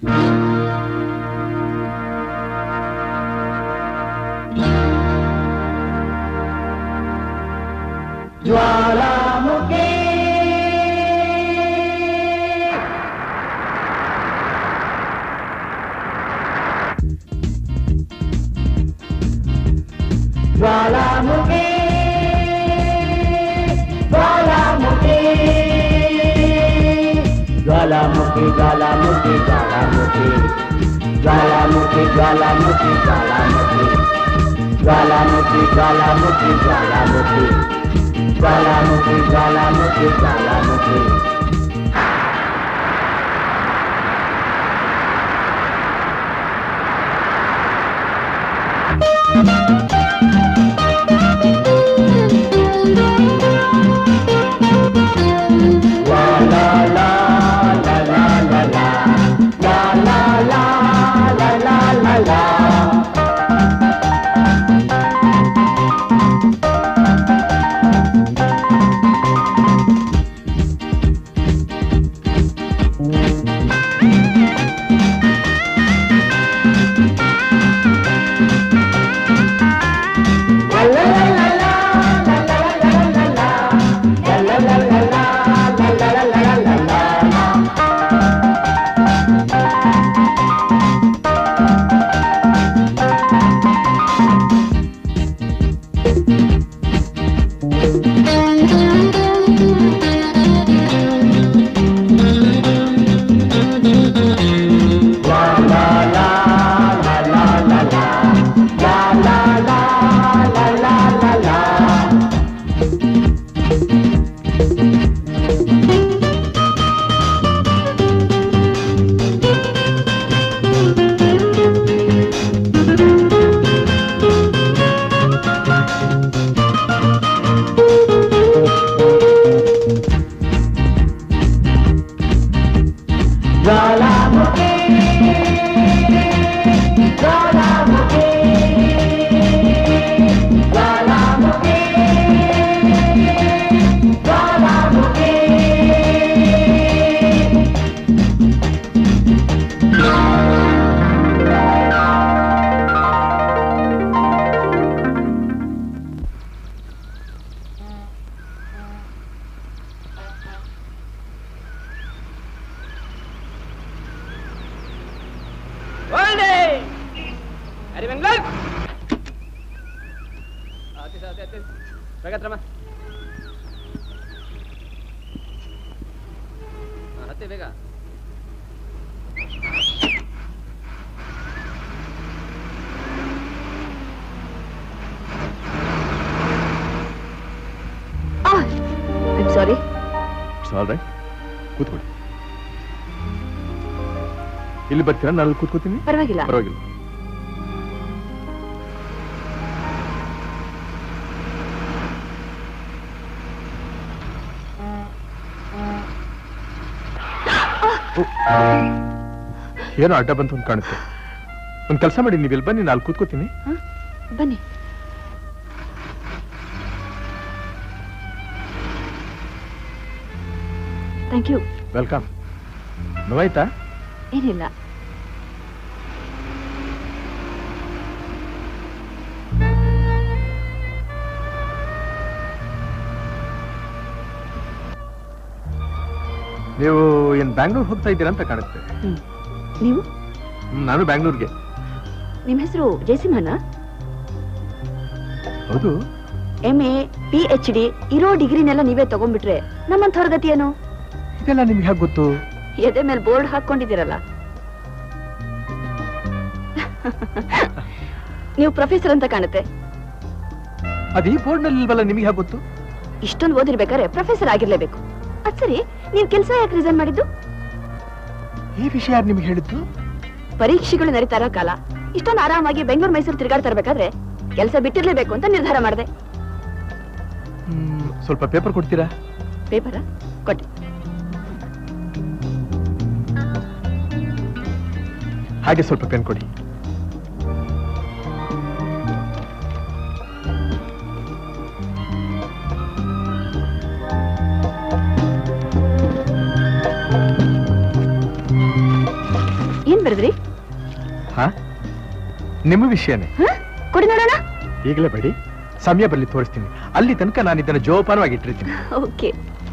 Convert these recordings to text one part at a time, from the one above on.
ಜ್ವಾಲಾಮುಖಿ ಜ್ವಾಲಾಮುಖಿ ಜ್ವಾಲಾಮುಖಿ ಜ್ವಾಲಾಮುಖಿ ಜ್ವಾಲಾಮುಖಿ ಜ್ವಾಲಾಮುಖಿ ಜ್ವಾಲಾಮುಖಿ ಜ್ವಾಲಾಮುಖಿ ಜ್ವಾಲಾಮುಖಿ ಜ್ವಾಲಾಮುಖಿ ಜ್ವಾಲಾಮುಖಿ ಜ್ವಾಲಾಮುಖಿ ಜ್ವಾಲಾಮುಖಿ ಜ್ವಾಲಾಮುಖಿ ಜ್ವಾಲಾಮುಖಿ ಜ್ವಾಲಾಮುಖಿ ಜ್ವಾಲಾಮುಖಿ ಜ್ವಾಲಾಮುಖಿ ಜ್ವಾಲಾಮುಖಿ Olé! Ari Bengal! ಹತ್ತಿ ಸರ್, ಹತ್ತಿ, ಹತ್ತಿ. ಬೇಗ ಹತ್ರಮ್ಮ. ಹಾ, ಹತ್ತಿ ಬೇಗ ಐಮ್ ಸಾರಿ ಆಲ್ ರೈಟ್ ಕೂತ್ಕೊಳ್ಳಿ ಇಲ್ಲಿ ಬರ್ತೀರಾ ನಾನು ಅಲ್ಲಿ ಕೂತ್ಕೋತೀನಿ ಪರವಾಗಿಲ್ಲ ಪರವಾಗಿಲ್ಲ ಏನೋ ಅಡ್ಡ ಬಂತು ಅಂತ ಕಾಣುತ್ತೆ ಒಂದು ಕೆಲಸ ಮಾಡಿ ನೀವು ಇಲ್ಲಿ ಬನ್ನಿ ನಾನು ಅಲ್ಲಿ ಕೂತ್ಕೋತೀನಿ ಬನ್ನಿ ಥ್ಯಾಂಕ್ ಯು ವೆಲ್ಕಮ್ ನೋವಾಯ್ತಾ ಏನಿಲ್ಲ ನೀವು ಏನ್ ಬ್ಯಾಂಗ್ಳೂರ್ ಹೋಗ್ತಾ ಇದ್ದೀರಾ ಅಂತ ಕಾಣುತ್ತೆ ಹ್ಮ್ ನೀವು ಹ್ಮ್, ನಾನು ಬ್ಯಾಂಗ್ಳೂರ್ಗೆ ನಿಮ್ಮ ಹೆಸರು ಜಯಸಿಂಹನ ಹೌದು M A P H D ಇರೋ ಡಿಗ್ರಿನೆಲ್ಲ ನೀವೇ ತಗೊಂಡ್ಬಿಟ್ರೆ ನಮ್ಮಂಥವ್ರ ಗತಿ ಏನು ಇದೆಲ್ಲ ನಿಮ್ಗೆ ಹೇಗೆ ಗೊತ್ತು ಎದೆ ಮೇಲೆ ಬೋರ್ಡ್ ಹಾಕೊಂಡಿದ್ದೀರಲ್ಲ ನೀವು ಪ್ರೊಫೆಸರ್ ಅಂತ ಕಾಣುತ್ತೆ ಅದು ಈ ಬೋರ್ಡ್ನಲ್ಲಿ ಇಲ್ವಲ್ಲ ನಿಮಗೆ ಹೇಗೆ ಗೊತ್ತು ಇಷ್ಟೊಂದು ಓದಿರ್ಬೇಕಾದ್ರೆ ಪ್ರೊಫೆಸರ್ ಆಗಿರ್ಲೇಬೇಕು ಅದ್ ಸರಿ ನೀವು ಕೆಲಸ ಯಾಕೆ ರಿಸೈನ್ ಮಾಡಿದ್ದು ಈ ವಿಷಯ ಯಾರು ನಿಮ್ಗೆ ಹೇಳಿದ್ದು ಪರೀಕ್ಷೆಗಳು ನಡೀತಾ ಇರೋ ಕಾಲ ಇಷ್ಟೊಂದು ಆರಾಮಾಗಿ ಬೆಂಗಳೂರು ಮೈಸೂರು ತಿರುಗಾಡ್ತಾ ಇರ್ಬೇಕಾದ್ರೆ ಕೆಲಸ ಬಿಟ್ಟಿರ್ಲೇಬೇಕು ಅಂತ ನಿರ್ಧಾರ ಮಾಡಿದೆ ಹ್ಮ್, ಸ್ವಲ್ಪ ಪೇಪರ್ ಕೊಡ್ತೀರಾ ಪೇಪರ ಕೊಟ್ಟೆ ಹಾಗೆ ಸ್ವಲ್ಪ ಪೆನ್ ಕೊಡಿ ಏನ್ ಹಾ ನಿಮ್ಮ ವಿಷಯನೇ ಹ? ಕೊಡಿ ನೋಡೋಣ ಈಗಲೇ ಬೇಡಿ ಸಮಯ ಬರಲಿ ತೋರಿಸ್ತೀನಿ ಅಲ್ಲಿ ತನಕ ನಾನು ಇದನ್ನು ಜೋಪಾನವಾಗಿ ಇಟ್ಟಿರ್ತೀನಿ ಓಕೆ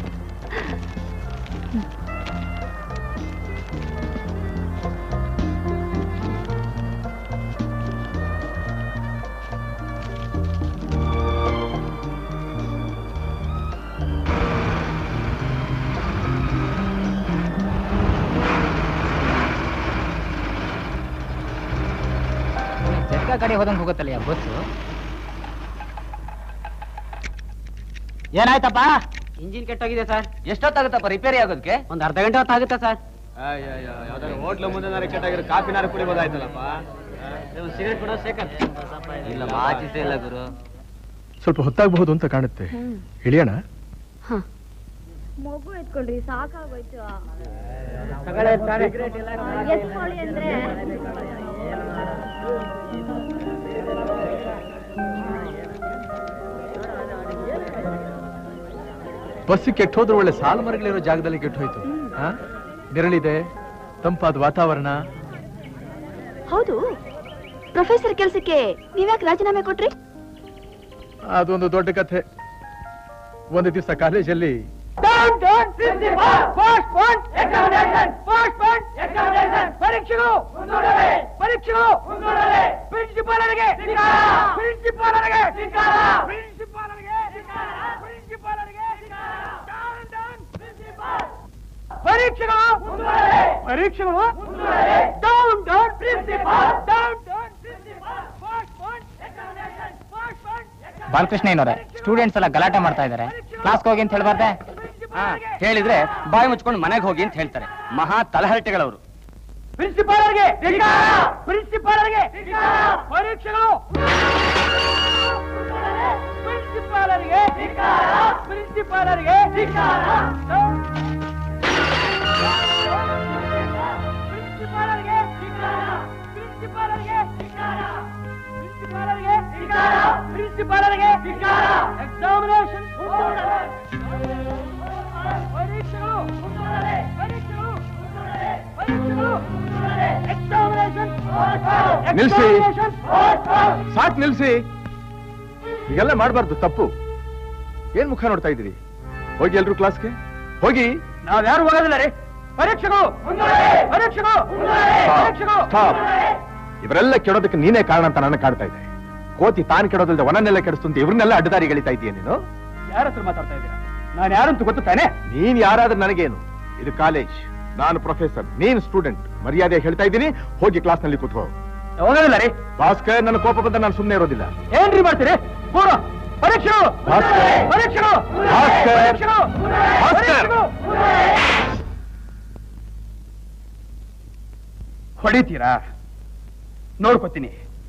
ಜಟ್ಕ ಕಡೆ ಹೋದಂಗೆ ಹೋಗುತ್ತಲ್ಲ ಬಸ್ಸು ಏನಾಯ್ತಪ್ಪ ಇಂಜಿನ್ ಕೆಟ್ಟೋಗಿದೆ ಸರ್ ಎಷ್ಟೊತ್ತಾಗುತ್ತಪ್ಪ ರಿಪೇರಿ ಆಗೋದಕ್ಕೆ ಒಂದ್ ಅರ್ಧ ಗಂಟೆ ಹೊತ್ತಾಗುತ್ತೆ ಸರ್ ಹೋಟ್ಲ ಮುಂದೆ ಕೆಟ್ಟಾಗಿರೋ ಕಾಫಿನಾರು ಕುಡಿಬೋದಾಯ್ತಲ್ಲಪ್ಪ ಸಿಗರೇಟ್ ಕೊಡೋ ಶೇಖರ್ ಇಲ್ಲ ಮಾಚಿಸೇ ಇಲ್ಲ ಗುರು ಸ್ವಲ್ಪ ಹೊತ್ತಾಗಬಹುದು ಅಂತ ಕಾಣುತ್ತೆ ಇಳಿಯೋಣ ಮಗು ಎತ್ಕೊಳ್ರಿ ಸಾಕಾಗೋಯ್ತು ಎತ್ಕೊಳ್ಳಿ ಅಂದ್ರೆ ಬಸ್ ಕೆಟ್ಟ ಹೋದ್ರೆ ಒಳ್ಳೆ ಸಾಲು ಮರಗಳಿರೋ ಜಾಗದಲ್ಲಿ ಕೆಟ್ಟ ಹೋಯ್ತು ಹಾ ನೆರಳಿದೆ ತಂಪಾದ ವಾತಾವರಣ ಹೌದು ಪ್ರೊಫೆಸರ್ ಕೆಲ್ಸಕ್ಕೆ ನೀವ್ಯಾಕೆ ರಾಜೀನಾಮೆ ಕೊಟ್ರಿ ಅದೊಂದು ದೊಡ್ಡ ಕಥೆ ಒಂದು ದಿವಸ ಕಾಲೇಜಲ್ಲಿ ಪರೀಕ್ಷೆಗಳು ಪರೀಕ್ಷೆಗಳು ಪ್ರಿನ್ಸಿಪಾಲರಿಗೆ ಪ್ರಿನ್ಸಿಪಾಲರಿಗೆ ಪ್ರಿನ್ಸಿಪಾಲರಿಗೆ ಪ್ರಿನ್ಸಿಪಾಲರಿಗೆ ಪರೀಕ್ಷೆಗಳು ಪರೀಕ್ಷೆಗಳು down down principal down down principal postpone examination postpone ಬಾಲಕೃಷ್ಣಯ್ಯನವ್ರೆ ಸ್ಟೂಡೆಂಟ್ಸ್ ಎಲ್ಲ ಗಲಾಟೆ ಮಾಡ್ತಾ ಇದ್ದಾರೆ ಕ್ಲಾಸ್ಗೆ ಹೋಗಿ ಅಂತ ಹೇಳ್ಬಾರ್ದೆ ಹೇಳಿದ್ರೆ ಬಾಯಿ ಮುಚ್ಕೊಂಡು ಮನೆಗೆ ಹೋಗಿ ಅಂತ ಹೇಳ್ತಾರೆ ಮಹಾ ತಲಹರಟೆಗಳವರು ಪ್ರಿನ್ಸಿಪಾಲರಿಗೆ ಪ್ರಿನ್ಸಿಪಾಲರಿಗೆ ಪರೀಕ್ಷೆಗಳು ಪ್ರಿನ್ಸಿಪಾಲರಿಗೆ ಪ್ರಿನ್ಸಿಪಾಲರಿಗೆ ಪ್ರಿನ್ಸಿಪಾಲರಿಗೆ ಪ್ರಿನ್ಸಿಪಾಲರಿಗೆ ಪ್ರಿನ್ಸಿಪಾಲರಿಗೆ ಪ್ರಿನ್ಸಿಪಾಲರಿಗೆ ಎಕ್ಸಾಮಿನೇಷನ್ ಪರೀಕ್ಷೆಗಳು ಪರೀಕ್ಷೆಗಳು ಪರೀಕ್ಷೆಗಳು ಎಕ್ಸಾಮಿನೇಷನ್ ನಿಲ್ಸಿ. ಸಾಕ್ ನಿಲ್ಸಿ ಹೀಗೆಲ್ಲ ಮಾಡಬಾರ್ದು ತಪ್ಪು ಏನ್ ಮುಖ ನೋಡ್ತಾ ಇದ್ದೀರಿ ಹೋಗಿ ಎಲ್ರು ಕ್ಲಾಸ್ಗೆ ಹೋಗಿ ನಾವ್ ಯಾರು ಹೋಗೋದಿಲ್ಲ ರೀ ಪರೀಕ್ಷೆಗಳು ಪರೀಕ್ಷೆಗಳು ಪರೀಕ್ಷೆಗಳು Stop. ಇವರೆಲ್ಲ ಕೆಡೋದಕ್ಕೆ ನೀನೇ ಕಾರಣ ಅಂತ ನನ್ನ ಕಾಡ್ತಾ ಇದೆ ಕೋತಿ ತಾನು ಕೆಡೋದಿಲ್ಲದೆ ವನನ್ನೆಲ್ಲ ಕೆಡಿಸ್ತಂತ ಇವ್ರನ್ನೆಲ್ಲ ಅಡ್ಡದಾರಿ ಗೆಳಿತಾ ಇದೀಯ ನೀನು ಯಾರ ಹತ್ರ ಮಾತಾಡ್ತಾ ಇದ್ದೀರಾ ನಾನು ಯಾರಂತ ಗೊತ್ತು ತಾನೆ ನೀನ್ ಯಾರಾದ್ರೂ ನನಗೇನು ಇದು ಕಾಲೇಜ್ ನಾನು ಪ್ರೊಫೆಸರ್ ನೀನ್ ಸ್ಟೂಡೆಂಟ್ ಮರ್ಯಾದೆ ಹೇಳ್ತಾ ಇದ್ದೀನಿ ಹೋಗಿ ಕ್ಲಾಸ್ ನಲ್ಲಿ ಕೂತ್ಕೋ ಹೋಗೋದಿಲ್ಲ ರೀ ಭಾಸ್ಕರ್ ನನ್ನ ಕೋಪ ಬಂದ ನಾನು ಸುಮ್ಮನೆ ಇರೋದಿಲ್ಲ ಏನ್ರಿ ಮಾಡ್ತೀರಿ ಪೂರ ಪರೀಕ್ಷೆಗಳು ಭಾಸ್ಕರ್. ಪರೀಕ್ಷೆಗಳು ಭಾಸ್ಕರ್. ಪರೀಕ್ಷೆಗಳು ಭಾಸ್ಕರ್. ಪರೀಕ್ಷೆಗಳು. ಹೊಡಿತೀರಾ ನೋಡ್ಕೋತೀನಿ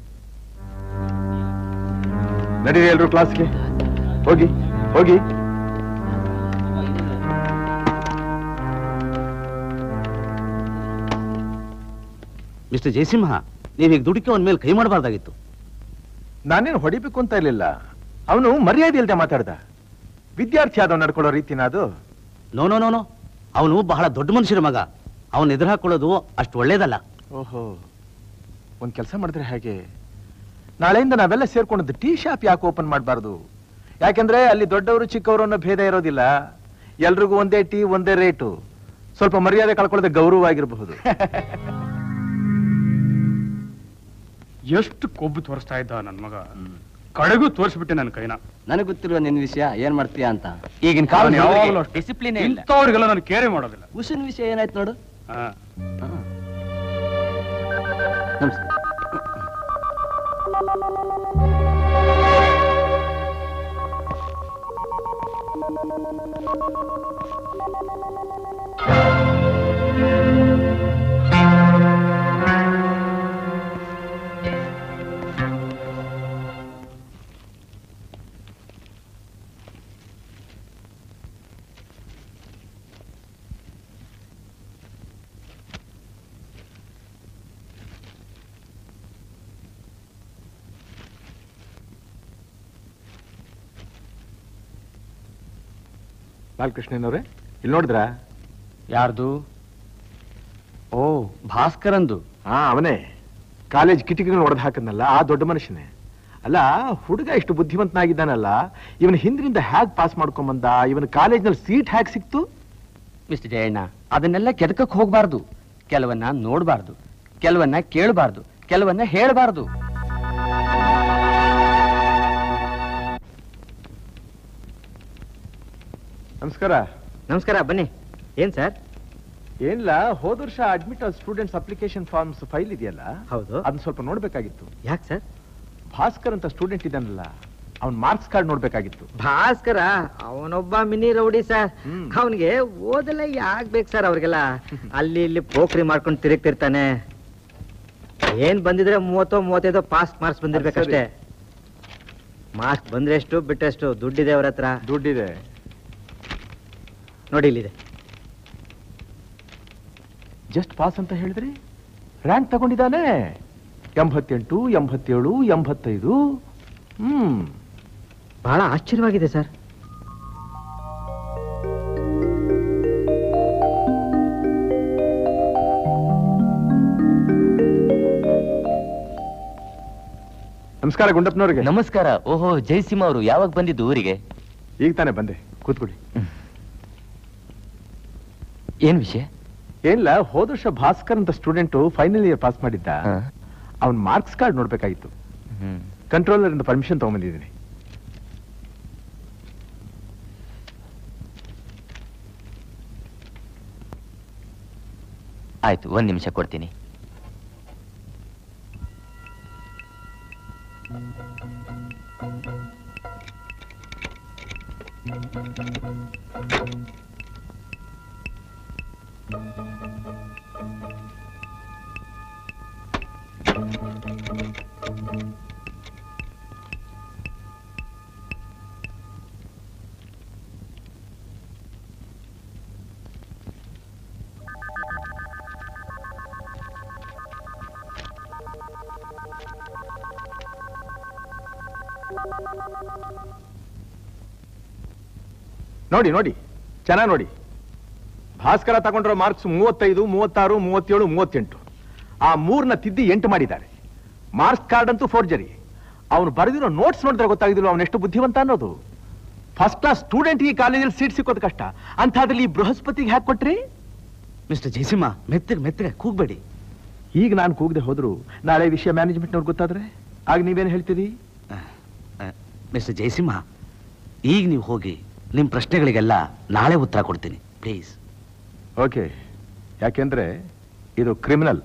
ನಡೀರಿ ಎಲ್ರು ಕ್ಲಾಸ್ಗೆ ಹೋಗಿ ಹೋಗಿ ಮಿಸ್ಟರ್ ಜಯಸಿಂಹ ನೀವೀಗ ದುಡುಕಿ ಅವನ ಮೇಲೆ ಕೈ ಮಾಡಬಾರ್ದಾಗಿತ್ತು ನಾನೇನು ಹೊಡಿಬೇಕು ಅಂತ ಇರ್ಲಿಲ್ಲ ಅವನು ಮರ್ಯಾದೆ ಇಲ್ದೆ ಮಾತಾಡ್ದ ವಿದ್ಯಾರ್ಥಿ ಆದವ್ ನಡ್ಕೊಳ್ಳೋ ರೀತಿನ ಅದು ನೋ ನೋ ನೋ ನೋ ಅವನು ಬಹಳ ದೊಡ್ಡ ಮನುಷ್ಯರ ಮಗ ಅವನ ಎದುರು ಹಾಕೊಳ್ಳೋದು ಅಷ್ಟು ಒಳ್ಳೇದಲ್ಲ ಓಹೋ ಒಂದ್ ಕೆಲಸ ಮಾಡಿದ್ರೆ ಹೇಗೆ ನಾಳೆಯಿಂದ ನಾವೆಲ್ಲ ಸೇರ್ಕೊಂಡದ್ದು ಟೀ ಶಾಪ್ ಯಾಕೆ ಓಪನ್ ಮಾಡಬಾರ್ದು ಯಾಕೆಂದ್ರೆ ಅಲ್ಲಿ ದೊಡ್ಡವರು ಚಿಕ್ಕವರು ಅನ್ನೋ ಭೇದ ಇರೋದಿಲ್ಲ ಎಲ್ರಿಗೂ ಒಂದೇ ಟೀ ಒಂದೇ ರೇಟು ಸ್ವಲ್ಪ ಮರ್ಯಾದೆ ಕಳ್ಕೊಳ್ಳದೆ ಗೌರವವಾಗಿರಬಹುದು ಎಷ್ಟು ಕೊಬ್ಬು ತೋರಿಸ್ತಾ ಇದ್ದ ನನ್ನ ಮಗ ಕಡೆಗೂ ತೋರಿಸ್ಬಿಟ್ಟೆ ನನ್ನ ಕೈನ ನನಗೆ ಗೊತ್ತಿರುವ ನಿನ್ನ ವಿಷಯ ಏನ್ ಮಾಡ್ತೀಯಾ ಅಂತ ಈಗಿನ ಅವ್ನು ಯಾವಾಗ್ಲೂ ಅಷ್ಟೇ. ಡಿಸಿಪ್ಲಿನ್ ಇಂಥವ್ರಿಗೆಲ್ಲ ನಾನು ಕೇರೆ ಮಾಡೋದಿಲ್ಲ ಉಸಿನ ವಿಷಯ ಏನಾಯ್ತು ನೋಡು ಹಾ. ನಮಸ್ಕಾರ ಬಾಲಕೃಷ್ಣನವ್ರೆ ಇಲ್ಲಿ ನೋಡಿದ್ರ ಯಾರ್ದು ಓ ಭಾಸ್ಕರಂದು ಹಾ ಅವನೇ ಕಾಲೇಜ್ ಕಿಟಕಿಗಳನ್ನ ಹೊಡೆದು ಹಾಕದ್ನಲ್ಲ ಆ ದೊಡ್ಡ ಮನುಷ್ಯನೇ ಅಲ್ಲ ಹುಡುಗ ಇಷ್ಟು ಬುದ್ಧಿವಂತನಾಗಿದ್ದಾನಲ್ಲ ಇವನ ಹಿಂದಿನಿಂದ ಹ್ಯಾಗ್ ಪಾಸ್ ಮಾಡ್ಕೊಂಬಂದ ಇವನ ಕಾಲೇಜ್ನಲ್ಲಿ ಸೀಟ್ ಹ್ಯಾಗ್ ಸಿಕ್ತು ಮಿಸ್ಟರ್ ಜಯಣ್ಣ ಅದನ್ನೆಲ್ಲ ಕೆದಕಕ್ಕೆ ಹೋಗ್ಬಾರ್ದು ಕೆಲವನ್ನ ನೋಡಬಾರ್ದು ಕೆಲವನ್ನ ಕೇಳಬಾರ್ದು ಕೆಲವನ್ನ ಹೇಳಬಾರ್ದು ನಮಸ್ಕಾರ ನಮಸ್ಕಾರ ಬನ್ನಿ ಏನ್ ಸರ್ ಏನಿಲ್ಲ ಹೋದ ವರ್ಷ admit students application forms file ಇದೆಯಲ್ಲ ಹೌದು ಅದನ್ನ ಸ್ವಲ್ಪ ನೋಡ್ಬೇಕಾಗಿತ್ತು ಯಾಕೆ ಸರ್ ಭಾಸ್ಕರ್ ಅಂತ ಸ್ಟೂಡೆಂಟ್ ಇದ್ದಾನಲ್ಲ ಅವ್ನ ಮಾರ್ಕ್ಸ್ ಕಾರ್ಡ್ ನೋಡ್ಬೇಕಾಗಿತ್ತು ಭಾಸ್ಕರ ಅವನೊಬ್ಬ ಮಿನಿ ರೌಡಿ ಸರ್ ಹ್ಮ್. ಅವನಿಗೆ ಓದಲ್ಲ ಯಾಕ್ ಬೇಕು ಸರ್ ಅವ್ರಿಗೆಲ್ಲ ಅಲ್ಲಿ ಇಲ್ಲಿ ಪೋಖ್ರಿ ಮಾಡ್ಕೊಂಡು ತಿರುಗ್ತಿರ್ತಾನೆ ಏನ್ ಬಂದಿದ್ರೆ ಮೂವತ್ತೋ ಮೂವತ್ತೈದೋ ಪಾಸ್ ಮಾರ್ಕ್ಸ್ ಬಂದಿರ್ಬೇಕಷ್ಟೇ ಮಾರ್ಕ್ಸ್ ಬಂದ್ರೆ ಎಷ್ಟು ಬಿಟ್ಟೆಷ್ಟು ದುಡ್ಡಿದೆ ಅವ್ರ ಹತ್ರ ದುಡ್ಡಿದೆ ನೋಡಿ ಇಲ್ಲಿದೆ ಜಸ್ಟ್ ಪಾಸ್ ಅಂತ ಹೇಳಿದ್ರಿ ರ್ಯಾಂಕ್ ತಗೊಂಡಿದ್ದಾನೆ ಎಂಬತ್ತೆಂಟು ಎಂಬತ್ತೇಳು ಎಂಬತ್ತೈದು ಹ್ಮ್ ಬಹಳ ಆಶ್ಚರ್ಯವಾಗಿದೆ ಸರ್ ನಮಸ್ಕಾರ ಗುಂಡಪ್ಪನವ್ರಿಗೆ ನಮಸ್ಕಾರ ಓಹೋ ಜಯಸಿಂಹ ಅವರು ಯಾವಾಗ ಬಂದಿದ್ದು ಊರಿಗೆ ಈಗ ತಾನೇ ಬಂದೆ ಕೂತ್ಕೊಡಿ ಏನ್ ವಿಷಯ ಏನಿಲ್ಲ ಹೋದ ವರ್ಷ ಭಾಸ್ಕರ್ ಅಂತ ಸ್ಟೂಡೆಂಟ್ ಫೈನಲ್ ಇಯರ್ ಪಾಸ್ ಮಾಡಿದ್ದ ಅವ್ನ ಮಾರ್ಕ್ಸ್ ಕಾರ್ಡ್ ನೋಡ್ಬೇಕಾಗಿತ್ತು ಕಂಟ್ರೋಲರ್ ಇಂದ ಪರ್ಮಿಷನ್ ತಗೊಂಬಂದಿದ್ದೀನಿ ಆಯ್ತು ಒಂದ್ ನಿಮಿಷ ಕೊಡ್ತೀನಿ ನೋಡಿ ನೋಡಿ ಚೆನ್ನಾಗಿ ನೋಡಿ ಭಾಸ್ಕರ ತಗೊಂಡಿರೋ ಮಾರ್ಕ್ಸ್ ಮೂವತ್ತೈದು ಮೂವತ್ತಾರು ಮೂವತ್ತೇಳು ಮೂವತ್ತೆಂಟು ಆ ಮೂರ್ನ ತಿದ್ದಿ ಎಂಟು ಮಾಡಿದ್ದಾರೆ ಮಾರ್ಕ್ಸ್ ಕಾರ್ಡ್ ಅಂತೂ ಫೋರ್ಜರಿ ಅವನು ಬರೆದಿರೋ ನೋಟ್ಸ್ ನೋಡಿದ್ರೆ ಗೊತ್ತಾಗಿದ್ರು ಅವನು ಎಷ್ಟು ಬುದ್ಧಿವಂತ ಅನ್ನೋದು ಫಸ್ಟ್ ಕ್ಲಾಸ್ ಸ್ಟೂಡೆಂಟ್ ಈ ಕಾಲೇಜಲ್ಲಿ ಸೀಟ್ ಸಿಕ್ಕೋದು ಕಷ್ಟ ಅಂಥದ್ರಲ್ಲಿ ಈ ಬೃಹಸ್ಪತಿಗೆ ಹಾಕಿ ಕೊಟ್ರಿ ಮಿಸ್ಟರ್ ಜಯಸಿಂಹ ಮೆತ್ತಗೆ ಮೆತ್ತಗೆ ಕೂಗ್ಬೇಡಿ ಈಗ ನಾನು ಕೂಗದೆ ಹೋದ್ರು ನಾಳೆ ವಿಷಯ ಮ್ಯಾನೇಜ್ಮೆಂಟ್ನವ್ರು ಗೊತ್ತಾದ್ರೆ ಆಗ ನೀವೇನು ಹೇಳ್ತೀರಿ ಮಿಸ್ಟರ್ ಜಯಸಿಂಹ ಈಗ ನೀವು ಹೋಗಿ ನಿಮ್ಮ ಪ್ರಶ್ನೆಗಳಿಗೆಲ್ಲ ನಾಳೆ ಉತ್ತರ ಕೊಡ್ತೀನಿ ಪ್ಲೀಸ್ ಓಕೆ ಯಾಕೆಂದ್ರೆ ಇದು ಕ್ರಿಮಿನಲ್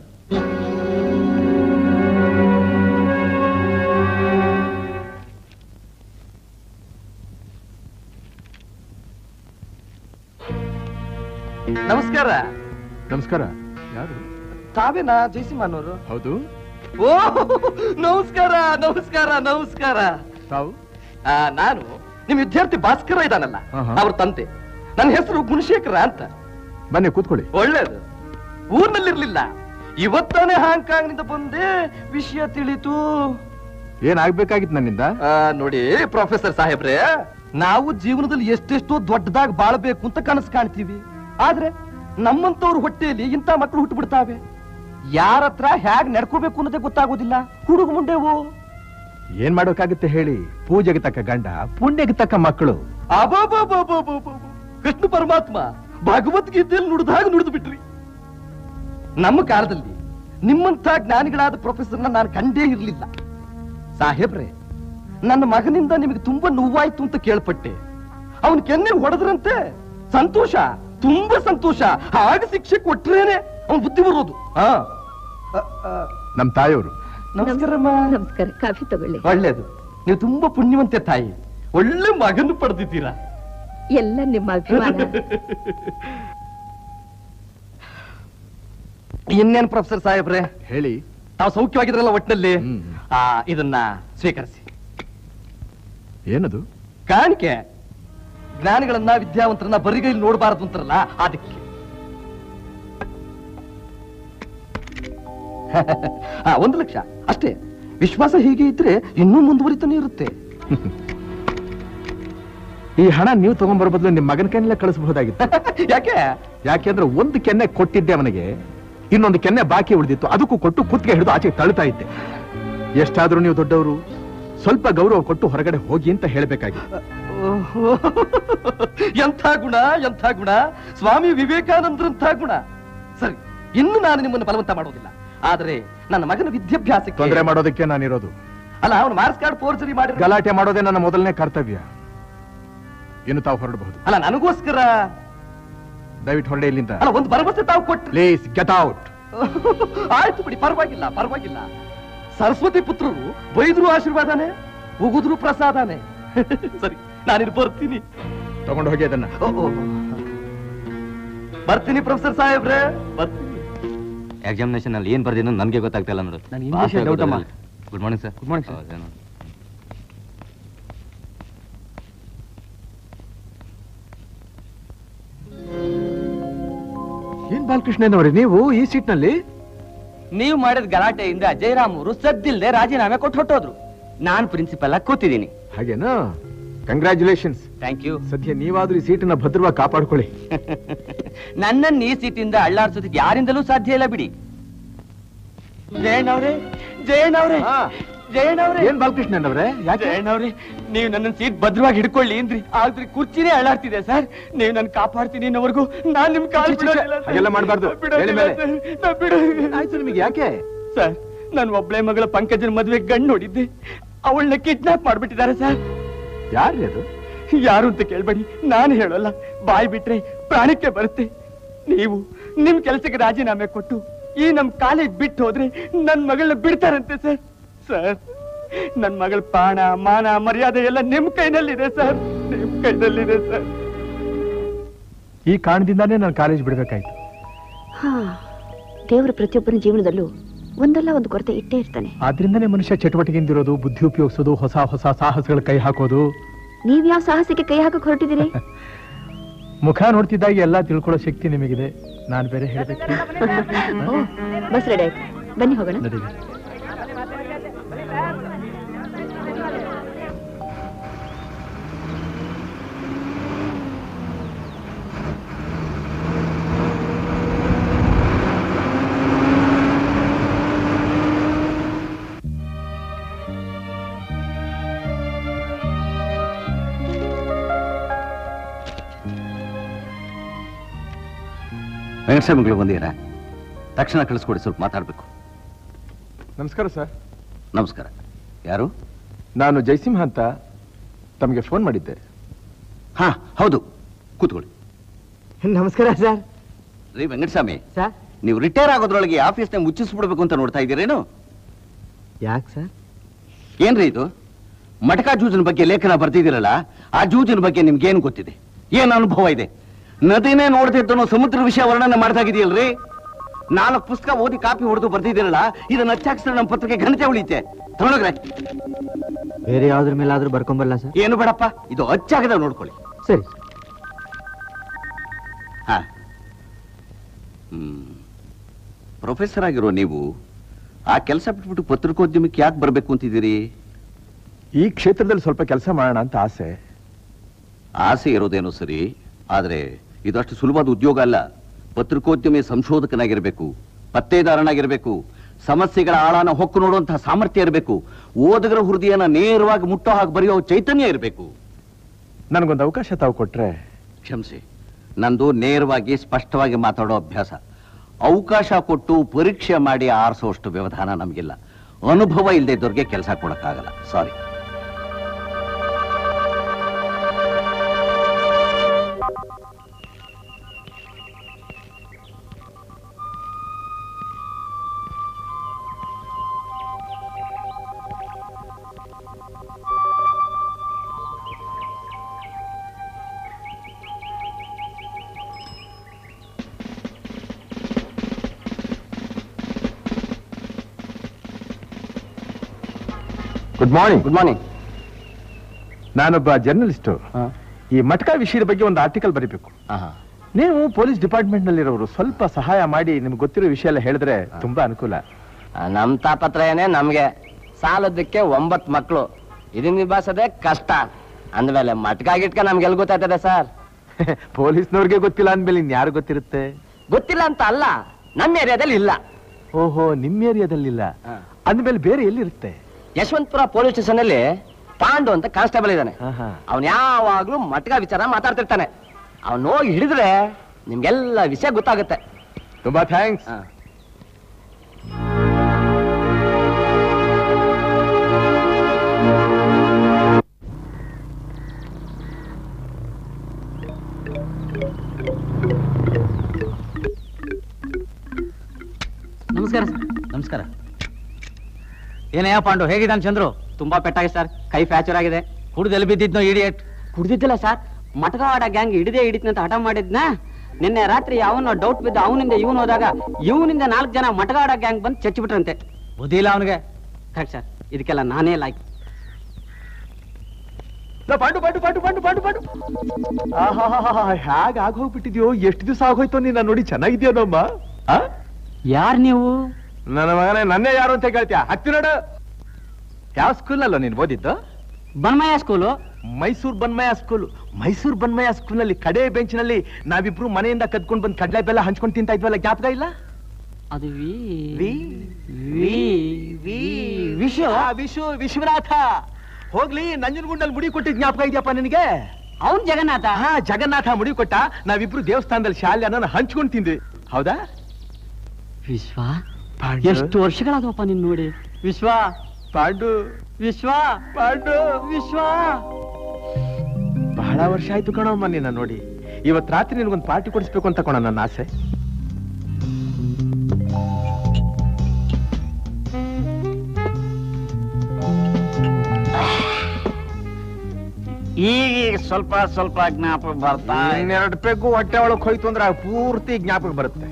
ನಮಸ್ಕಾರ ನಮಸ್ಕಾರ ಯಾರು ತಾವೇನಾ ಜಯಸಿಂಹನವರು ಹೌದು ಓ ನಮಸ್ಕಾರ ನಮಸ್ಕಾರ ನಮಸ್ಕಾರ ತಾವು ಆ, ನಾನು ನಿಮ್ ವಿದ್ಯಾರ್ಥಿ ಭಾಸ್ಕರ ಇದಾನಲ್ಲ ಆಹಾ. ಅವ್ರ ತಂದೆ ನನ್ನ ಹೆಸರು ಗುಣಶೇಖರ ಅಂತ ಬನ್ನಿ ಕೂತ್ಕೊಳ್ಳಿ ಒಳ್ಳೇದು ಊರ್ನಲ್ಲಿರ್ಲಿಲ್ಲ ಇವತ್ತಾನೆ ಹಾಂಗ್ಕಾಂಗ್ ನಿಂದ ಬಂದೆ ವಿಷಯ ತಿಳಿತು ಏನಾಗ್ಬೇಕಾಗಿತ್ತು ನನ್ನಿಂದ ಆ, ನೋಡಿ ಪ್ರೊಫೆಸರ್ ಸಾಹೇಬ್ರೆ ನಾವು ಜೀವನದಲ್ಲಿ ಎಷ್ಟೆಷ್ಟೋ ದೊಡ್ಡದಾಗಿ ಬಾಳ್ಬೇಕು ಅಂತ ಕನಸು ಕಾಣ್ತೀವಿ ಆದ್ರೆ ನಮ್ಮಂತವ್ರ ಹೊಟ್ಟೆಯಲ್ಲಿ ಇಂಥ ಮಕ್ಕಳು ಹುಟ್ಟುಬಿಡ್ತಾವೆ ಯಾರ ಹತ್ರ ಹೇಗ್ ನಡ್ಕೋಬೇಕು ಅನ್ನೋದೇ ಗೊತ್ತಾಗೋದಿಲ್ಲ ಹುಡುಗ ಮುಂಡೆವು ಏನ್ ಮಾಡೋಕ್ಕಾಗುತ್ತೆ ಹೇಳಿ ಪೂಜೆಗೆ ತಕ್ಕ ಗಂಡ ಪುಣ್ಯಕ್ಕೆ ತಕ್ಕ ಮಕ್ಕಳು ಅಬಾಬಾಬಾಬಾಬಾಬಾ. ಕೃಷ್ಣ ಪರಮಾತ್ಮ ಭಗವದ್ಗೀತೆಯಲ್ಲಿ ನುಡಿದಾಗ ನುಡಿದು ಬಿಟ್ರಿ ನಮ್ಮ ಕಾಲದಲ್ಲಿ ನಿಮ್ಮಂತ ಜ್ಞಾನಿಗಳಾದ ಪ್ರೊಫೆಸರ್ನ ನಾನು ಕಂಡೇ ಇರಲಿಲ್ಲ ಸಾಹೇಬ್ರೆ ನನ್ನ ಮಗನಿಂದ ನಿಮಗೆ ತುಂಬಾ ನೋವಾಯ್ತು ಅಂತ ಕೇಳ್ಪಟ್ಟೆ ಅವನ್ ಕೆನ್ನೆ ಹೊಡೆದ್ರಂತೆ ಸಂತೋಷ ತುಂಬಾ ಸಂತೋಷ ಹಾಗೆ ಶಿಕ್ಷೆ ಕೊಟ್ರೇನೆ ಅವನ್ ಬುದ್ಧಿ ಬರೋದು ಹಾ ಅ, ಅ, ನಮ್ ತಾಯಿಯವರು ನಮಸ್ಕಾರಮ್ಮ ನಮಸ್ಕಾರ ಕಾಫಿ ತಗೊಳ್ಳಿ ಒಳ್ಳೇದು ನೀವು ತುಂಬಾ ಪುಣ್ಯವಂತೆ ತಾಯಿ ಒಳ್ಳೆ ಮಗನ್ನು ಪಡೆದಿದ್ದೀರಾ ಎಲ್ಲ ನಿಮ್ಮ ಅಭಿಮಾನ ಇನ್ನೇನ್ ಪ್ರೊಫೆಸರ್ ಸಾಹೇಬ್ರೆ ಹೇಳಿ ತಾವು ಸೌಖ್ಯವಾಗಿದ್ರಲ್ಲ ಒಟ್ಟಿನಲ್ಲಿ ಹ್ಮ್. ಆ ಇದನ್ನ ಸ್ವೀಕರಿಸಿ ಏನದು ಕಾಣಿಕೆ ಜ್ಞಾನಿಗಳನ್ನ ವಿದ್ಯಾವಂತರನ್ನ ಬರಿಗೈಲಿ ನೋಡಬಾರದು ಅಂತಾರಲ್ಲ ಅದಕ್ಕೆ ಆ, ಒಂದು ಲಕ್ಷ ಅಷ್ಟೇ ವಿಶ್ವಾಸ ಹೀಗೆ ಇದ್ರೆ ಇನ್ನೂ ಮುಂದುವರಿತಾನೆ ಇರುತ್ತೆ ಈ ಹಣ ನೀವು ತಗೊಂಡ್ಬರೋ ಬದಲು ನಿಮ್ ಮಗನ ಕೈನಲ್ಲೇ ಕಳಿಸಬಹುದಾಗಿತ್ತು ಯಾಕೆ ಯಾಕೆಂದ್ರೆ ಒಂದು ಕೆನ್ನೆ ಕೊಟ್ಟಿದ್ದೆ ಅವನಿಗೆ ಇನ್ನೊಂದು ಕೆನ್ನೆ ಬಾಕಿ ಉಳಿದಿತ್ತು ಅದಕ್ಕೂ ಕೊಟ್ಟು ಕುತ್ತಿಗೆ ಹಿಡಿದು ಆಚೆಗೆ ತಳ್ತಾ ಇದ್ದೆ ಎಷ್ಟಾದ್ರೂ ನೀವು ದೊಡ್ಡವರು ಸ್ವಲ್ಪ ಗೌರವ ಕೊಟ್ಟು ಹೊರಗಡೆ ಹೋಗಿ ಅಂತ ಹೇಳ್ಬೇಕಾಗಿತ್ತು ಓಹೋ. ಎಂಥ ಗುಣ ಎಂಥ ಗುಣ ಸ್ವಾಮಿ ವಿವೇಕಾನಂದರಂಥ ಗುಣ ಸರಿ ಇನ್ನು ನಾನು ನಿಮ್ಮನ್ನು ಬಲವಂತ ಮಾಡೋದಿಲ್ಲ ಆದರೆ ನನ್ನ ಮಗನ ವಿದ್ಯಾಭ್ಯಾಸಕ್ಕೆ ತೊಂದರೆ ಮಾಡೋದಕ್ಕೆ ನಾನಿರೋದು ಅಲ್ಲ ಅವನು ಮಾರ್ಕ್ಸ್ ಕಾರ್ಡ್ ಫೋರ್ಜರಿ ಮಾಡಿ ಗಲಾಟೆ ಮಾಡೋದೇ ನನ್ನ ಮೊದಲನೇ ಕರ್ತವ್ಯ ಇನ್ನು ತಾವು ಹೊರಡಬಹುದು ಅಲ್ಲ ನನಗೋಸ್ಕರ ದಯವಿಟ್ಟು ಹೊರಡೆ ಇಲ್ಲಿಂದ ಅಲ್ಲ ಒಂದು ಭರವಸೆ ತಾವು ಕೊಟ್ರಿ ಪ್ಲೀಸ್ ಗೆಟ್ ಔಟ್ ಆಯ್ತು ಬಿಡಿ ಪರವಾಗಿಲ್ಲ ಪರವಾಗಿಲ್ಲ ಸರಸ್ವತಿ ಪುತ್ರರು ಬೈದ್ರು ಆಶೀರ್ವಾದನೆ ಉಗುದ್ರು ಪ್ರಸಾದನೆ ಸರಿ ನಾನಿಲ್ಲಿ ಬರ್ತೀನಿ ತಗೊಂಡು ಹೋಗಿ ಅದನ್ನ ಓ, ಓ. ಬರ್ತೀನಿ ಪ್ರೊಫೆಸರ್ ಸಾಹೇಬ್ರೆ ಬರ್ತೀನಿ ಎಕ್ಸಾಮಿನೇಷನ್ ಅಲ್ಲಿ ಏನ್ ಬರ್ದಿನ ನನಗೆ ಗೊತ್ತಾಗ್ತಿಲ್ಲ ನೋಡು ನಾನು English ಅಲ್ಲಿ doubt ಅಮ್ಮ. Good morning sir good morning sir ಏನ್ ಬಾಲಕೃಷ್ಣನವರೇ ನೀವು ಈ ಸೀಟ್ ನಲ್ಲಿ ನೀವು ಮಾಡಿದ ಗಲಾಟೆಯಿಂದ ಜಯರಾಮ್ ಅವರು ಸದ್ದಿಲ್ದೆ ರಾಜೀನಾಮೆ ಕೊಟ್ಟು ಹೊಟ್ಟೋದ್ರು ನಾನ್ ಪ್ರಿನ್ಸಿಪಲ್ ಆಗಿ ಕೂತಿದ್ದೀನಿ ಹಾಗೇನಾ ಕಂಗ್ರ್ಯಾಚುಲೇಷನ್ಸ್ ಥ್ಯಾಂಕ್ ಯು ಸದ್ಯ ನೀವಾದ್ರೂ ಈ ಸೀಟನ್ನ ಭದ್ರವಾಗಿ ಕಾಪಾಡ್ಕೊಳ್ಳಿ ನನ್ನನ್ನು ಈ ಸೀಟಿಂದ ಅಳ್ಳಾಡ್ಸೋದಕ್ಕೆ ಯಾರಿಂದಲೂ ಸಾಧ್ಯ ಇಲ್ಲ ಬಿಡಿ ಜಯಣ್ಣವ್ರೆ ಜಯಣ್ಣವ್ರೆ ಹಾ. ಜಯಣ್ಣವ್ರೆ ಏನ್ ಬಾಲಕೃಷ್ಣನವರೇ ಯಾಕೆ ಜಯಣ್ಣವ್ರೆ ನೀವು ನನ್ನ ಸೀಟ್ ಭದ್ರವಾಗಿ ಹಿಡ್ಕೊಳ್ಳಿ ಅಂದ್ರಿ ಆದ್ರೆ ಕುರ್ಚಿನೇ ಅಳ್ಳಾಡ್ತಿದೆ ಸರ್ ನೀವು ನನ್ನ ಕಾಪಾಡ್ತೀನಿ ಅನ್ನೋವರೆಗೂ ನಾನ್ ನಿಮ್ ಕಾಲ್ ಛೆ, ಛೆ, ಛೆ, ಹಾಗೆಲ್ಲ ಮಾಡ್ಬಾರ್ದು. ಹೇಳಿ ಮೇಲೆ. ಆಯ್ತು ನಿಮಗೆ ಯಾಕೆ ಸರ್ ನಾನು ಒಬ್ಳೆ ಮಗಳ ಪಂಕಜನ ಮದುವೆ ಗಂಡು ನೋಡಿದ್ದೆ ಅವಳನ್ನ ಕಿಡ್ನಾಪ್ ಮಾಡ್ಬಿಟ್ಟಿದ್ದಾರೆ ಸರ್ ಯಾರ್ರಿ ಅದು ಯಾರು ಅಂತ ಕೇಳ್ಬೇಡಿ ನಾನು ಹೇಳಲ್ಲ ಬಾಯ್ ಬಿಟ್ರೆ ಪ್ರಾಣಕ್ಕೆ ಬರುತ್ತೆ ನೀವು ನಿಮ್ ಕೆಲಸಕ್ಕೆ ರಾಜೀನಾಮೆ ಕೊಟ್ಟು ಈ ನಮ್ ಕಾಲೇಜ್ ಬಿಟ್ಟು ಹೋದ್ರೆ ನನ್ ಮಗಳನ್ನ ಬಿಡ್ತಾರಂತೆ ಸರ್ ಸರ್ ನನ್ ಮಗಳ ಪ್ರಾಣ ಮಾನ ಮರ್ಯಾದೆ ಎಲ್ಲ ನಿಮ್ ಕೈನಲ್ಲಿದೆ ಸರ್ ನಿಮ್ ಕೈನಲ್ಲಿದೆ ಸರ್ ಈ ಕಾರಣದಿಂದಾನೇ ನಾನು ಕಾಲೇಜ್ ಬಿಡ್ಬೇಕಾಯ್ತು ಹಾ ದೇವರು ಪ್ರತಿಯೊಬ್ಬನ ಜೀವನದಲ್ಲೂ ಒಂದಲ್ಲ ಒಂದು ಕೊರತೆ ಇಟ್ಟೇ ಇರ್ತಾನೆ ಆದ್ರಿಂದನೇ ಮನುಷ್ಯ ಚಟುವಟಿಕೆಯಿಂದಿರೋದು ಬುದ್ಧಿ ಉಪಯೋಗಿಸೋದು ಹೊಸ ಹೊಸ ಸಾಹಸಗಳ ಕೈ ಹಾಕೋದು ನೀವ್ ಯಾವ ಸಾಹಸಕ್ಕೆ ಕೈ ಹಾಕಕ್ ಹೊರಟಿದ್ದೀರಿ ಮುಖ ನೋಡ್ತಿದ್ದಾಗ ಎಲ್ಲ ತಿಳ್ಕೊಳ್ಳೋ ಶಕ್ತಿ ನಿಮಗಿದೆ ನಾನು ಬೇರೆ ಹೇಳ್ಬೇಕು ಓ, ಬಸ್ ರೆಡಿ ಆಯ್ತು ಬನ್ನಿ ಹೋಗೋಣ ನಡೀರಿ ವೆಂಕಟಸ್ವಾಮಿಗಳು ಬಂದಿದ್ದೀರಾ ತಕ್ಷಣ ಕಳಿಸ್ಕೊಡಿ ಸ್ವಲ್ಪ ಮಾತಾಡಬೇಕು ನಮಸ್ಕಾರ ಸರ್ ನಮಸ್ಕಾರ ಯಾರು ನಾನು ಜಯಸಿಂಹ ಅಂತ ತಮಗೆ ಫೋನ್ ಮಾಡಿದ್ದೆ ಹಾ ಹೌದು ಕೂತ್ಕೊಳ್ಳಿ ನಮಸ್ಕಾರ ಸರ್ ರೀ ವೆಂಕಟಸ್ವಾಮಿ ಸರ್ ನೀವು ರಿಟೈರ್ ಆಗೋದ್ರೊಳಗೆ ಆಫೀಸ್ನ ಮುಚ್ಚಿಸ್ಬಿಡ್ಬೇಕು ಅಂತ ನೋಡ್ತಾ ಇದ್ದೀರೇನು ಯಾಕೆ ಸರ್ ಏನ್ರಿ ಇದು ಮಟಕಾ ಜೂಜಿನ ಬಗ್ಗೆ ಲೇಖನ ಬರ್ತಿದ್ದೀರಲ್ಲ ಆ ಜೂಜಿನ ಬಗ್ಗೆ ನಿಮ್ಗೇನು ಗೊತ್ತಿದೆ ಏನ್ ಅನುಭವ ಇದೆ ನದಿನೇ ನೋಡ್ತಿದ್ದನು ಸಮುದ್ರ ವಿಷಯ ವರ್ಣನೆ ಮಾಡ್ತಾ ಇದೆಯಲ್ರಿ ನಾಲ್ಕು ಪುಸ್ತಕ ಓದಿ ಕಾಪಿ ಹೊಡೆದು ಬರ್ತಿದ್ದೀರಲ್ಲ ಇದನ್ನ ಹಚ್ಚಾಕ್ಸಿದ್ರೆ ನಮ್ಮ ಪತ್ರಿಕೆ ಘನತೆ ಉಳಿತೆ ತಗೊಂಡ್ರೆ ಬೇರೆ ಯಾವ್ದ್ರ ಮೇಲಾದ್ರೂ ಬರ್ಕೊಂಬಲ್ಲ ಸರ್ ಏನು ಬೇಡಪ್ಪ ಇದು ಹಚ್ಚಾಗದ ನೋಡ್ಕೊಳ್ಳಿ ಸರಿ ಹಾ ಹ್ಮ್ ಪ್ರೊಫೆಸರ್ ಆಗಿರೋ ನೀವು ಆ ಕೆಲಸ ಬಿಟ್ಬಿಟ್ಟು ಪತ್ರಿಕೋದ್ಯಮಕ್ಕೆ ಯಾಕೆ ಬರ್ಬೇಕು ಅಂತಿದ್ದೀರಿ ಈ ಕ್ಷೇತ್ರದಲ್ಲಿ ಸ್ವಲ್ಪ ಕೆಲಸ ಮಾಡೋಣ ಅಂತ ಆಸೆ ಆಸೆ ಇರೋದೇನೋ ಸರಿ ಆದ್ರೆ ಇದಷ್ಟು ಸುಲಭವಾದ ಉದ್ಯೋಗ ಅಲ್ಲ ಪತ್ರಿಕೋದ್ಯಮಿ ಸಂಶೋಧಕನಾಗಿರ್ಬೇಕು ಪತ್ತೇದಾರನಾಗಿರ್ಬೇಕು ಸಮಸ್ಯೆಗಳ ಆಳಾನ ಹೊಕ್ಕು ನೋಡುವಂತಹ ಸಾಮರ್ಥ್ಯ ಇರಬೇಕು ಓದುಗರ ಹೃದಯನ ನೇರವಾಗಿ ಮುಟ್ಟೋ ಹಾಗೆ ಬರೆಯೋ ಚೈತನ್ಯ ಇರಬೇಕು ನನಗೊಂದು ಅವಕಾಶ ತಾವು ಕೊಟ್ರೆ ಕ್ಷಮಿಸಿ ನಂದು ನೇರವಾಗಿ ಸ್ಪಷ್ಟವಾಗಿ ಮಾತಾಡೋ ಅಭ್ಯಾಸ ಅವಕಾಶ ಕೊಟ್ಟು ಪರೀಕ್ಷೆ ಮಾಡಿ ಆರಿಸೋಷ್ಟು ವ್ಯವಧಾನ ನಮಗಿಲ್ಲ ಅನುಭವ ಇಲ್ಲದೆ ಇದ್ದವ್ರಿಗೆ ಕೆಲಸ ಕೊಡಕ್ಕಾಗಲ್ಲ sorry good morning good morning ನಾನೊಬ್ಬ ಜರ್ನಲಿಸ್ಟು ಈ ಮಟ್ಕಾ ವಿಷಯದ ಬಗ್ಗೆ ಒಂದು ಆರ್ಟಿಕಲ್ ಬರೀಬೇಕು ಆಹಾ ನೀವು ಪೊಲೀಸ್ ಡಿಪಾರ್ಟ್ಮೆಂಟ್ ನಲ್ಲಿರೋರು ಸ್ವಲ್ಪ ಸಹಾಯ ಮಾಡಿ ನಿಮ್ಗೆ ಗೊತ್ತಿರೋ ವಿಷಯ ಎಲ್ಲ ಹೇಳಿದ್ರೆ ತುಂಬಾ ಅನುಕೂಲ ನಮ್ ತಾಪತ್ರಯನೇ ನಮ್ಗೆ ಸಾಲದಕ್ಕೆ ಒಂಬತ್ ಮಕ್ಳು ಇದನ್ನ ನಿಭಾಯಿಸೋದೇ ಕಷ್ಟ ಅಂದ್ಮೇಲೆ ಮಟ್ಕ ಗಿಟ್ಕ ನಮ್ಗೆಲ್ ಗೊತ್ತಾಯ್ತದೆ ಸರ್ ಪೊಲೀಸ್ನವ್ರಿಗೆ ಗೊತ್ತಿಲ್ಲ ಅಂದ್ಮೇಲೆ ಇನ್ಯಾರು ಗೊತ್ತಿರುತ್ತೆ ಗೊತ್ತಿಲ್ಲ ಅಂತ ಅಲ್ಲ ನಮ್ಮ ಏರಿಯಾದಲ್ಲಿ ಇಲ್ಲ ಓಹೋ ನಿಮ್ಮ ಏರಿಯಾದಲ್ಲಿಲ್ಲ ಅಂದ್ಮೇಲೆ ಬೇರೆ ಎಲ್ಲಿರುತ್ತೆ ಯಶವಂತಪುರ ಪೊಲೀಸ್ ಸ್ಟೇಷನ್ ಅಲ್ಲಿ ಪಾಂಡು ಅಂತ ಕಾನ್ಸ್ಟೇಬಲ್ ಇದ್ದಾನೆ ಆಹಾ. ಅವನ್ ಯಾವಾಗ್ಲೂ ಮಟ್ಕ ವಿಚಾರ ಮಾತಾಡ್ತಿರ್ತಾನೆ ಅವನ್ ಹೋಗಿ ಹಿಡಿದ್ರೆ ನಿಮ್ಗೆಲ್ಲ ವಿಷಯ ಗೊತ್ತಾಗುತ್ತೆ ತುಂಬಾ ಥ್ಯಾಂಕ್ಸ್ ನಮಸ್ಕಾರ ನಮಸ್ಕಾರ ಏನಯ್ಯ ಪಾಂಡು ಹೇಗಿದ್ದಾನೆ ಚಂದ್ರು ತುಂಬಾ ಪೆಟ್ಟಾಗಿದೆ ಸರ್ ಕೈ ಫ್ಯಾಚರ್ ಆಗಿದೆ ಕುಡ್ದೆಲ್ಲಿ ಬಿದ್ದಿದ್ನೋ ಇಡಿಯಟ್ ಕುಡ್ದಿದ್ದಿಲ್ಲ ಸರ್ ಮಟಕಾಡ ಗ್ಯಾಂಗ್ ಹಿಡಿದೇ ಹಿಡಿತಂತ ಹಠ ಮಾಡಿದ್ನ ನಿನ್ನೆ ರಾತ್ರಿ ಅವನ ಡೌಟ್ ಬಿದ್ದು ಅವನಿಂದ ಇವನು ಹೋದಾಗ ಇವನಿಂದ ನಾಲ್ಕು ಜನ ಮಟಗಾಡ ಗ್ಯಾಂಗ್ ಬಂದು ಚಚ್ಚಿಬಿಟ್ರಂತೆ ಬುದ್ಧಿ ಇಲ್ಲ ಅವನಿಗೆ ಕರೆಕ್ಟ್ ಸರ್ ಇದಕ್ಕೆಲ್ಲ ನಾನೇ ಲಾಯ್ಕ್ ಪಾಂಡು ಪಾಂಡು ಪಾಂಡು ಪಾಂಡು ಪಾಂಡು ಪಾಂಡು ಹೇಗ ಆಗೋಗ್ಬಿಟ್ಟಿದ್ಯೋ ಎಷ್ಟು ದಿವಸ ಆಗೋಯ್ತು ನೀನ್ ನೋಡಿ ಚೆನ್ನಾಗಿದ್ಯೋ ನಮ್ಮ ಯಾರ್ ನೀವು ನನ್ನ ಮಗನೇ ನನ್ನೇ ಯಾರು ಅಂತ ಕೇಳ್ತೀಯ ಹತ್ತಿ ನೋಡು ಯಾವ ಸ್ಕೂಲಲ್ಲೋ ನೀನ್ ಓದಿದ್ದು Banumaiah school Mysore Banumaiah school Mysore Banumaiah school ನಲ್ಲಿ ಕಡೆ ಬೆಂಚಿನಲ್ಲಿ ನಾವಿಬ್ರು ಮನೆಯಿಂದ ಕದ್ಕೊಂಡ್ ಬಂದ್ ಕಡ್ಲೆ ಬೆಲ್ಲ ಹಂಚ್ಕೊಂಡ್ ತಿಂತಾ ಇದ್ವಲ್ಲ ಜ್ಞಾಪಕ ಇಲ್ಲ ಅದು ವಿ ವಿ ವಿ ವಿ ವಿಷು ಆ, ವಿಶು ವಿಶ್ವನಾಥ ಹೋಗ್ಲಿ ನಂಜನಗುಂಡಲ್ಲಿ ಮುಡಿ ಕೊಟ್ಟಿದ್ ಜ್ಞಾಪಕ ಇದೆಯಪ್ಪ ನಿನಗೆ ಅವನ್ ಜಗನ್ನಾಥ ಹಾ ಜಗನ್ನಾಥ ಮುಡಿ ಕೊಟ್ಟ ನಾವಿಬ್ರು ದೇವಸ್ಥಾನದಲ್ಲಿ ಶಾಲೆ ಅನ್ನೋ ಹಂಚ್ಕೊಂಡ್ ತಿಂದ್ವಿ ಹೌದಾ ವಿಶ್ವ ಪಾಂಡು. ಎಷ್ಟು ವರ್ಷಗಳಾದವಪ್ಪ ನಿನ್ ನೋಡಿ ವಿಶ್ವ ಪಾಂಡು ವಿಶ್ವ ಪಾಂಡು ವಿಶ್ವ ಬಹಳ ವರ್ಷ ಆಯ್ತು ಕಣಮ್ಮ ನಿನ್ನ ನೋಡಿ ಇವತ್ ರಾತ್ರಿ ನಿನಗೊಂದು ಪಾರ್ಟಿ ಕೊಡಿಸ್ಬೇಕು ಅಂತ ಕಣ ನನ್ನ ಆಸೆ ಈಗ ಸ್ವಲ್ಪ ಸ್ವಲ್ಪ ಜ್ಞಾಪಕ ಬರ್ತಾ ಇನ್ನೆರಡು ಪೆಗ್ಗು ಹೊಟ್ಟೆ ಒಳಗ್ ಹೋಯ್ತು ಅಂದ್ರೆ ಆ ಪೂರ್ತಿ ಜ್ಞಾಪಕ ಬರುತ್ತೆ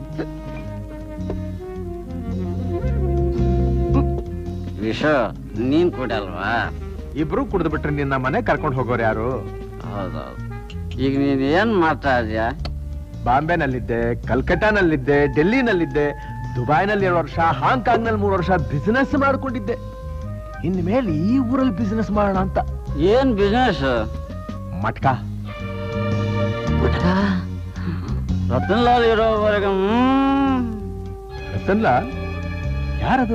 ವಿಷ ನೀನ್ ಕುಡಲ್ವಾ ಇಬ್ರು ಕುಡಿದು ಬಿಟ್ರೆ ನಿನ್ನ ಮನೆ ಕರ್ಕೊಂಡು ಹೋಗೋರು ಯಾರು ಹೌದೌದು ಈಗ ನೀನ್ ಏನ್ ಮಾಡ್ತಾ ಇದೀಯ ಬಾಂಬೆನಲ್ಲಿದ್ದೆ ಕಲ್ಕಟ್ಟಾನಲ್ಲಿದ್ದೆ ಡೆಲ್ಲಿನಲ್ಲಿದ್ದೆ ದುಬೈನಲ್ಲಿ ಎರಡು ವರ್ಷ ಹಾಂಗ್ಕಾಂಗ್ ನಲ್ಲಿ ಮೂರು ವರ್ಷ ಬಿಸಿನೆಸ್ ಮಾಡ್ಕೊಂಡಿದ್ದೆ ಇನ್ಮೇಲೆ ಈ ಊರಲ್ಲಿ ಬಿಸಿನೆಸ್ ಮಾಡೋಣ ಅಂತ ಏನ್ ಬಿಸ್ನೆಸ್ ಮಟ್ಕ ರತನ್ ಲಾಲ್ ಇರೋವರೆಗೆ ಹ್ಮ್ ರತನ್ ಲಾಲ್ ಯಾರದು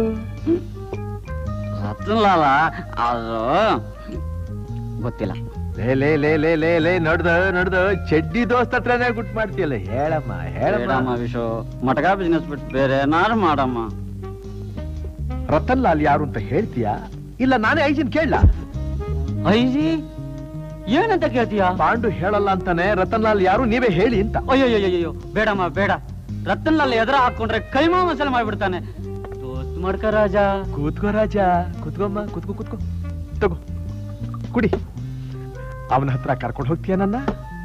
ರತನ್ ಲಾಲ ಅದು ಗೊತ್ತಿಲ್ಲ ಲೇ ಲೇ ಲೇ ಲೇ ಲೇ ಲೇ ನಡ್ದ ನಡ್ದ ಚಡ್ಡಿ ದೋಸ್ತ ಹತ್ರನೇ ಗುಟ್ ಮಾಡ್ತೀಯಲ್ಲ ಹೇಳಮ್ಮ ಬೇಡಮ್ಮ ಹೇಳಮ್ಮ ವಿಶು ಮಟಕ ಬಿಸ್ನೆಸ್ ಬಿಟ್ಟು ಬೇರೆ ಏನಾರು ಮಾಡಮ್ಮ ರತನ್ ಲಾಲ್ ಯಾರು ಅಂತ ಹೇಳ್ತೀಯಾ ಇಲ್ಲ ನಾನೇ ಐಜಿನ್ ಕೇಳಲ್ಲ ಐಜಿ ಏನಂತ ಕೇಳ್ತೀಯ ಪಾಂಡು ಹೇಳಲ್ಲ ಅಂತಾನೆ ರತನ್ ಲಾಲ್ ಯಾರು ನೀವೇ ಹೇಳಿ ಅಂತ ಅಯ್ಯೋ ಬೇಡಮ್ಮ ಬೇಡ ರತನ್ ಲಾಲ್ ಎದುರ ಹಾಕೊಂಡ್ರೆ ಕೈಮಾ ಮಸಾಲೆ ಮಾಡ್ಬಿಡ್ತಾನೆ ದೋಸ್ತ್ ಮಾಡ್ಕ ರಾಜ ಕೂತ್ಕೋ ರಾಜ ಕೂತ್ಕೊಮ್ಮ ಕೂತ್ಕೋ ಕೂತ್ಕೋ ತಗೋ ಕುಡಿ ಅವನ ಹತ್ರ ಕರ್ಕೊಂಡು ಹೋಗ್ತೀಯ ನನ್ನ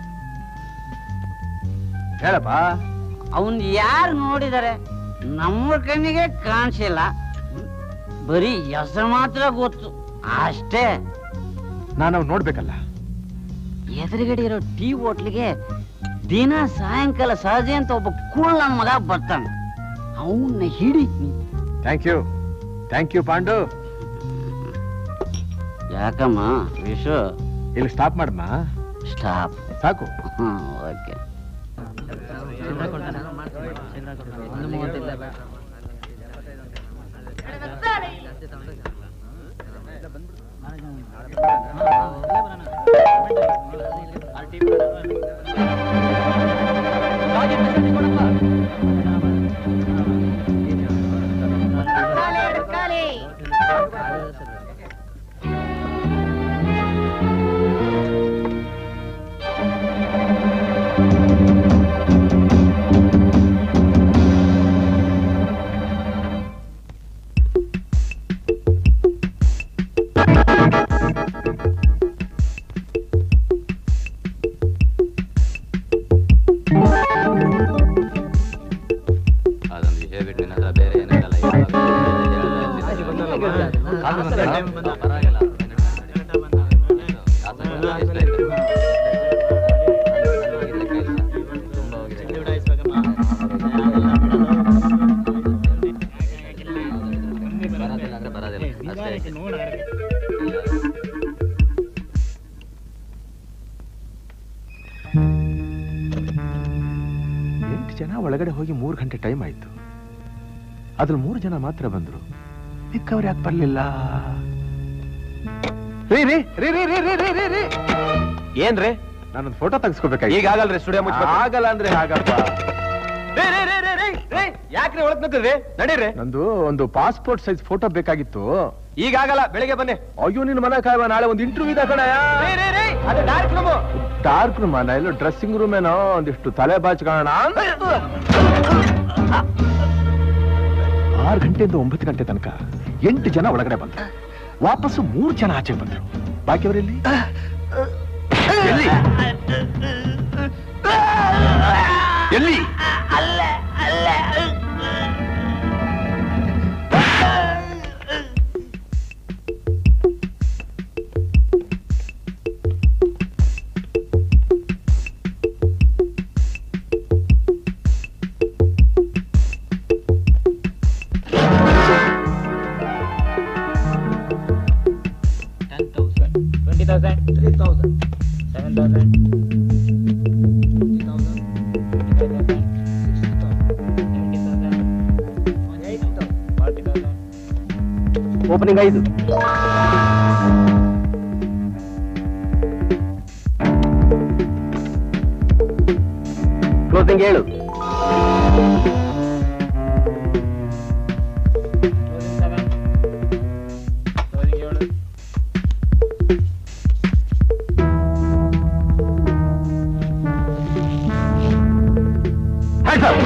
ಹೇಳಪ್ಪ ಅವನ್ ಯಾರು ನೋಡಿದಾರೆ ನಮ್ಮ ಕಣ್ಣಿಗೆ ಕಾಣಿಸಿಲ್ಲ ಬರೀ ಹೆಸರು ಮಾತ್ರ ಗೊತ್ತು ಅಷ್ಟೇ ನಾನು ಅವ್ನ್ ನೋಡ್ಬೇಕಲ್ಲ ಎದುರುಗಡೆ ಇರೋ ಟೀ ಹೋಟ್ಲಿಗೆ ದಿನ ಸಾಯಂಕಾಲ ಸಹಜ ಅಂತ ಒಬ್ಬ ಕೂಳ್ ನನ್ ಮಗ ಬರ್ತಾನೆ ಅವನ್ನ ಹಿಡಿ thank you thank you Pandu ಯಾಕಮ್ಮ ವಿಶು ಇಲ್ಲಿ ಸ್ಟಾಪ್ ಮಾಡಮ್ಮ ಸ್ಟಾಪ್ ಸಾಕು ಹ್ಮ್ ಓಕೆ ಅದೊಂದು ವಿಷಯ ಬಿಟ್ಟು ನಿನ್ನ ಹತ್ರ ಬೇರೆ ಏನಿರಲ್ಲ ಬರೋದಿಲ್ಲ ಅಂದ್ರೆ ಬರೋದಿಲ್ಲ ಅಷ್ಟೇ ಎಂಟು ಜನ ಒಳಗಡೆ ಹೋಗಿ ಮೂರು ಗಂಟೆ ಟೈಮ್ ಆಯ್ತು ಅದ್ರಲ್ಲಿ ಮೂರು ಜನ ಮಾತ್ರ ಬಂದ್ರು ಮಿಕ್ಕವ್ರು ಯಾಕೆ ಬರ್ಲಿಲ್ಲ ರೀ ರೀ ರೀ ರೀ ರೀ ರೀ ರೀ ರೀ ರೀ ಏನ್ರಿ ನಾನೊಂದು ಫೋಟೋ ತೆಗೆಸ್ಕೋಬೇಕಾಗಿ ಈಗ ಆಗಲ್ರಿ ಸ್ಟುಡಿಯೋ ಮುಚ್ಬೇಕು ಆಗಲ್ಲ ಅಂದ್ರೆ ಹಾಗಪ್ಪ ಯಾಕ್ರಿ ಒಳಗ್ ನಿಂತಿದ್ರಿ ನಡೀರಿ ನಂದು ಒಂದು ಪಾಸ್ಪೋರ್ಟ್ ಸೈಜ್ ಫೋಟೋ ಬೇಕಾಗಿತ್ತು ಈಗ ಆಗಲ್ಲ ಬೆಳಿಗ್ಗೆ ಬನ್ನಿ ಅಯ್ಯೋ ನಿನ್ ಮನೆ ಕಾಯುವ ನಾಳೆ ಒಂದು ಇಂಟರ್ವ್ಯೂ ಇದೆ ಕಣಯ್ಯ ಅದು ಡೈರೆಕ್ಟ್ ರೂಮು ಡಾರ್ಕ್ ರೂಮ್ ಅಲ್ಲ ಎಲ್ಲೋ ಡ್ರೆಸ್ಸಿಂಗ್ ರೂಮ್ ಏನೋ ಒಂದಿಷ್ಟು ತಲೆ ಬಾಚ್ಕೋಣ ಆರು ಗಂಟೆಯಿಂದ ಒಂಬತ್ತು ಗಂಟೆ ತನಕ ಎಂಟು ಜನ ಒಳಗಡೆ ಬಂದ್ರು ವಾಪಸ್ಸು ಮೂರು ಜನ ಆಚೆ ಬಂದ್ರು ಬಾಕಿಯವರೆಲ್ಲಿ ಎಲ್ಲಿ ಎಲ್ಲಿ ಓಪನಿಂಗ್ ಐದು ಕ್ಲೋಸಿಂಗ್ ಏಳು Hands up!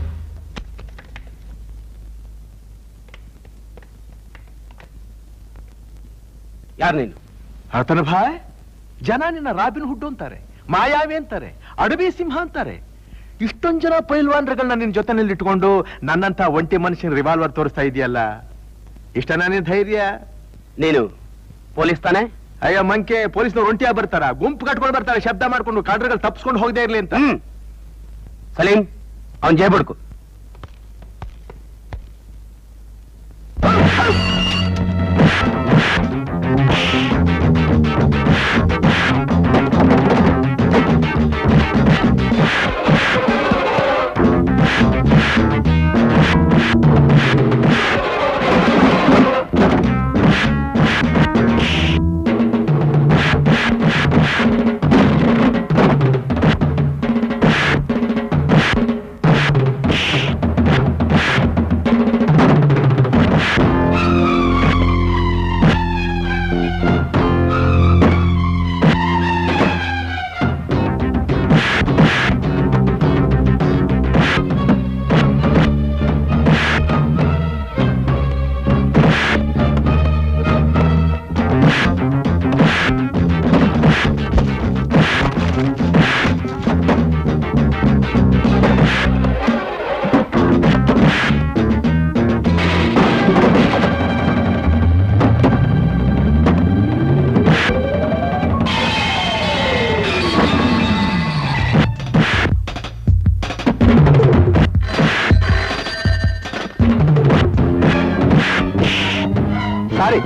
ಯಾರು ನೀನು ಹತನ ಭಾಯ್ ಜನ ನಿನ್ನ ರಾಬಿನ್ ಹುಡ್ ಅಂತಾರೆ ಮಾಯಾವಿ ಅಂತಾರೆ ಅಡವಿ ಸಿಂಹ ಅಂತಾರೆ ಇಷ್ಟೊಂದ್ ಜನ ಪೈಲ್ವಾನ್ರಗಳನ್ನ ನಿನ್ ಜೊತೆನಲ್ಲಿ ಇಟ್ಕೊಂಡು ನನ್ನಂತ ಒಂಟಿ ಮನುಷ್ಯನ ರಿವಾಲ್ವರ್ ತೋರಿಸ್ತಾ ಇದೆಯಲ್ಲ ಇಷ್ಟನ ನಿನ್ ಧೈರ್ಯ ನೀನು ಪೊಲೀಸ್ ತಾನೆ ಅಯ್ಯ ಮಂಕೆ ಪೊಲೀಸ್ನವ್ರು ಒಂಟಿಯಾಗಿ ಬರ್ತಾರ ಗುಂಪು ಕಟ್ಕೊಂಡು ಬರ್ತಾರೆ ಶಬ್ದ ಮಾಡ್ಕೊಂಡು ಕಾಡ್ರಗಳು ತಪ್ಸ್ಕೊಂಡು ಹೋಗದೆ ಇರ್ಲಿ ಅಂತ ಹ್ಮ್ ಸಲೀಂ ಅವನ್ ಜೈ ಬಡ್ಕು ಸಾರಿ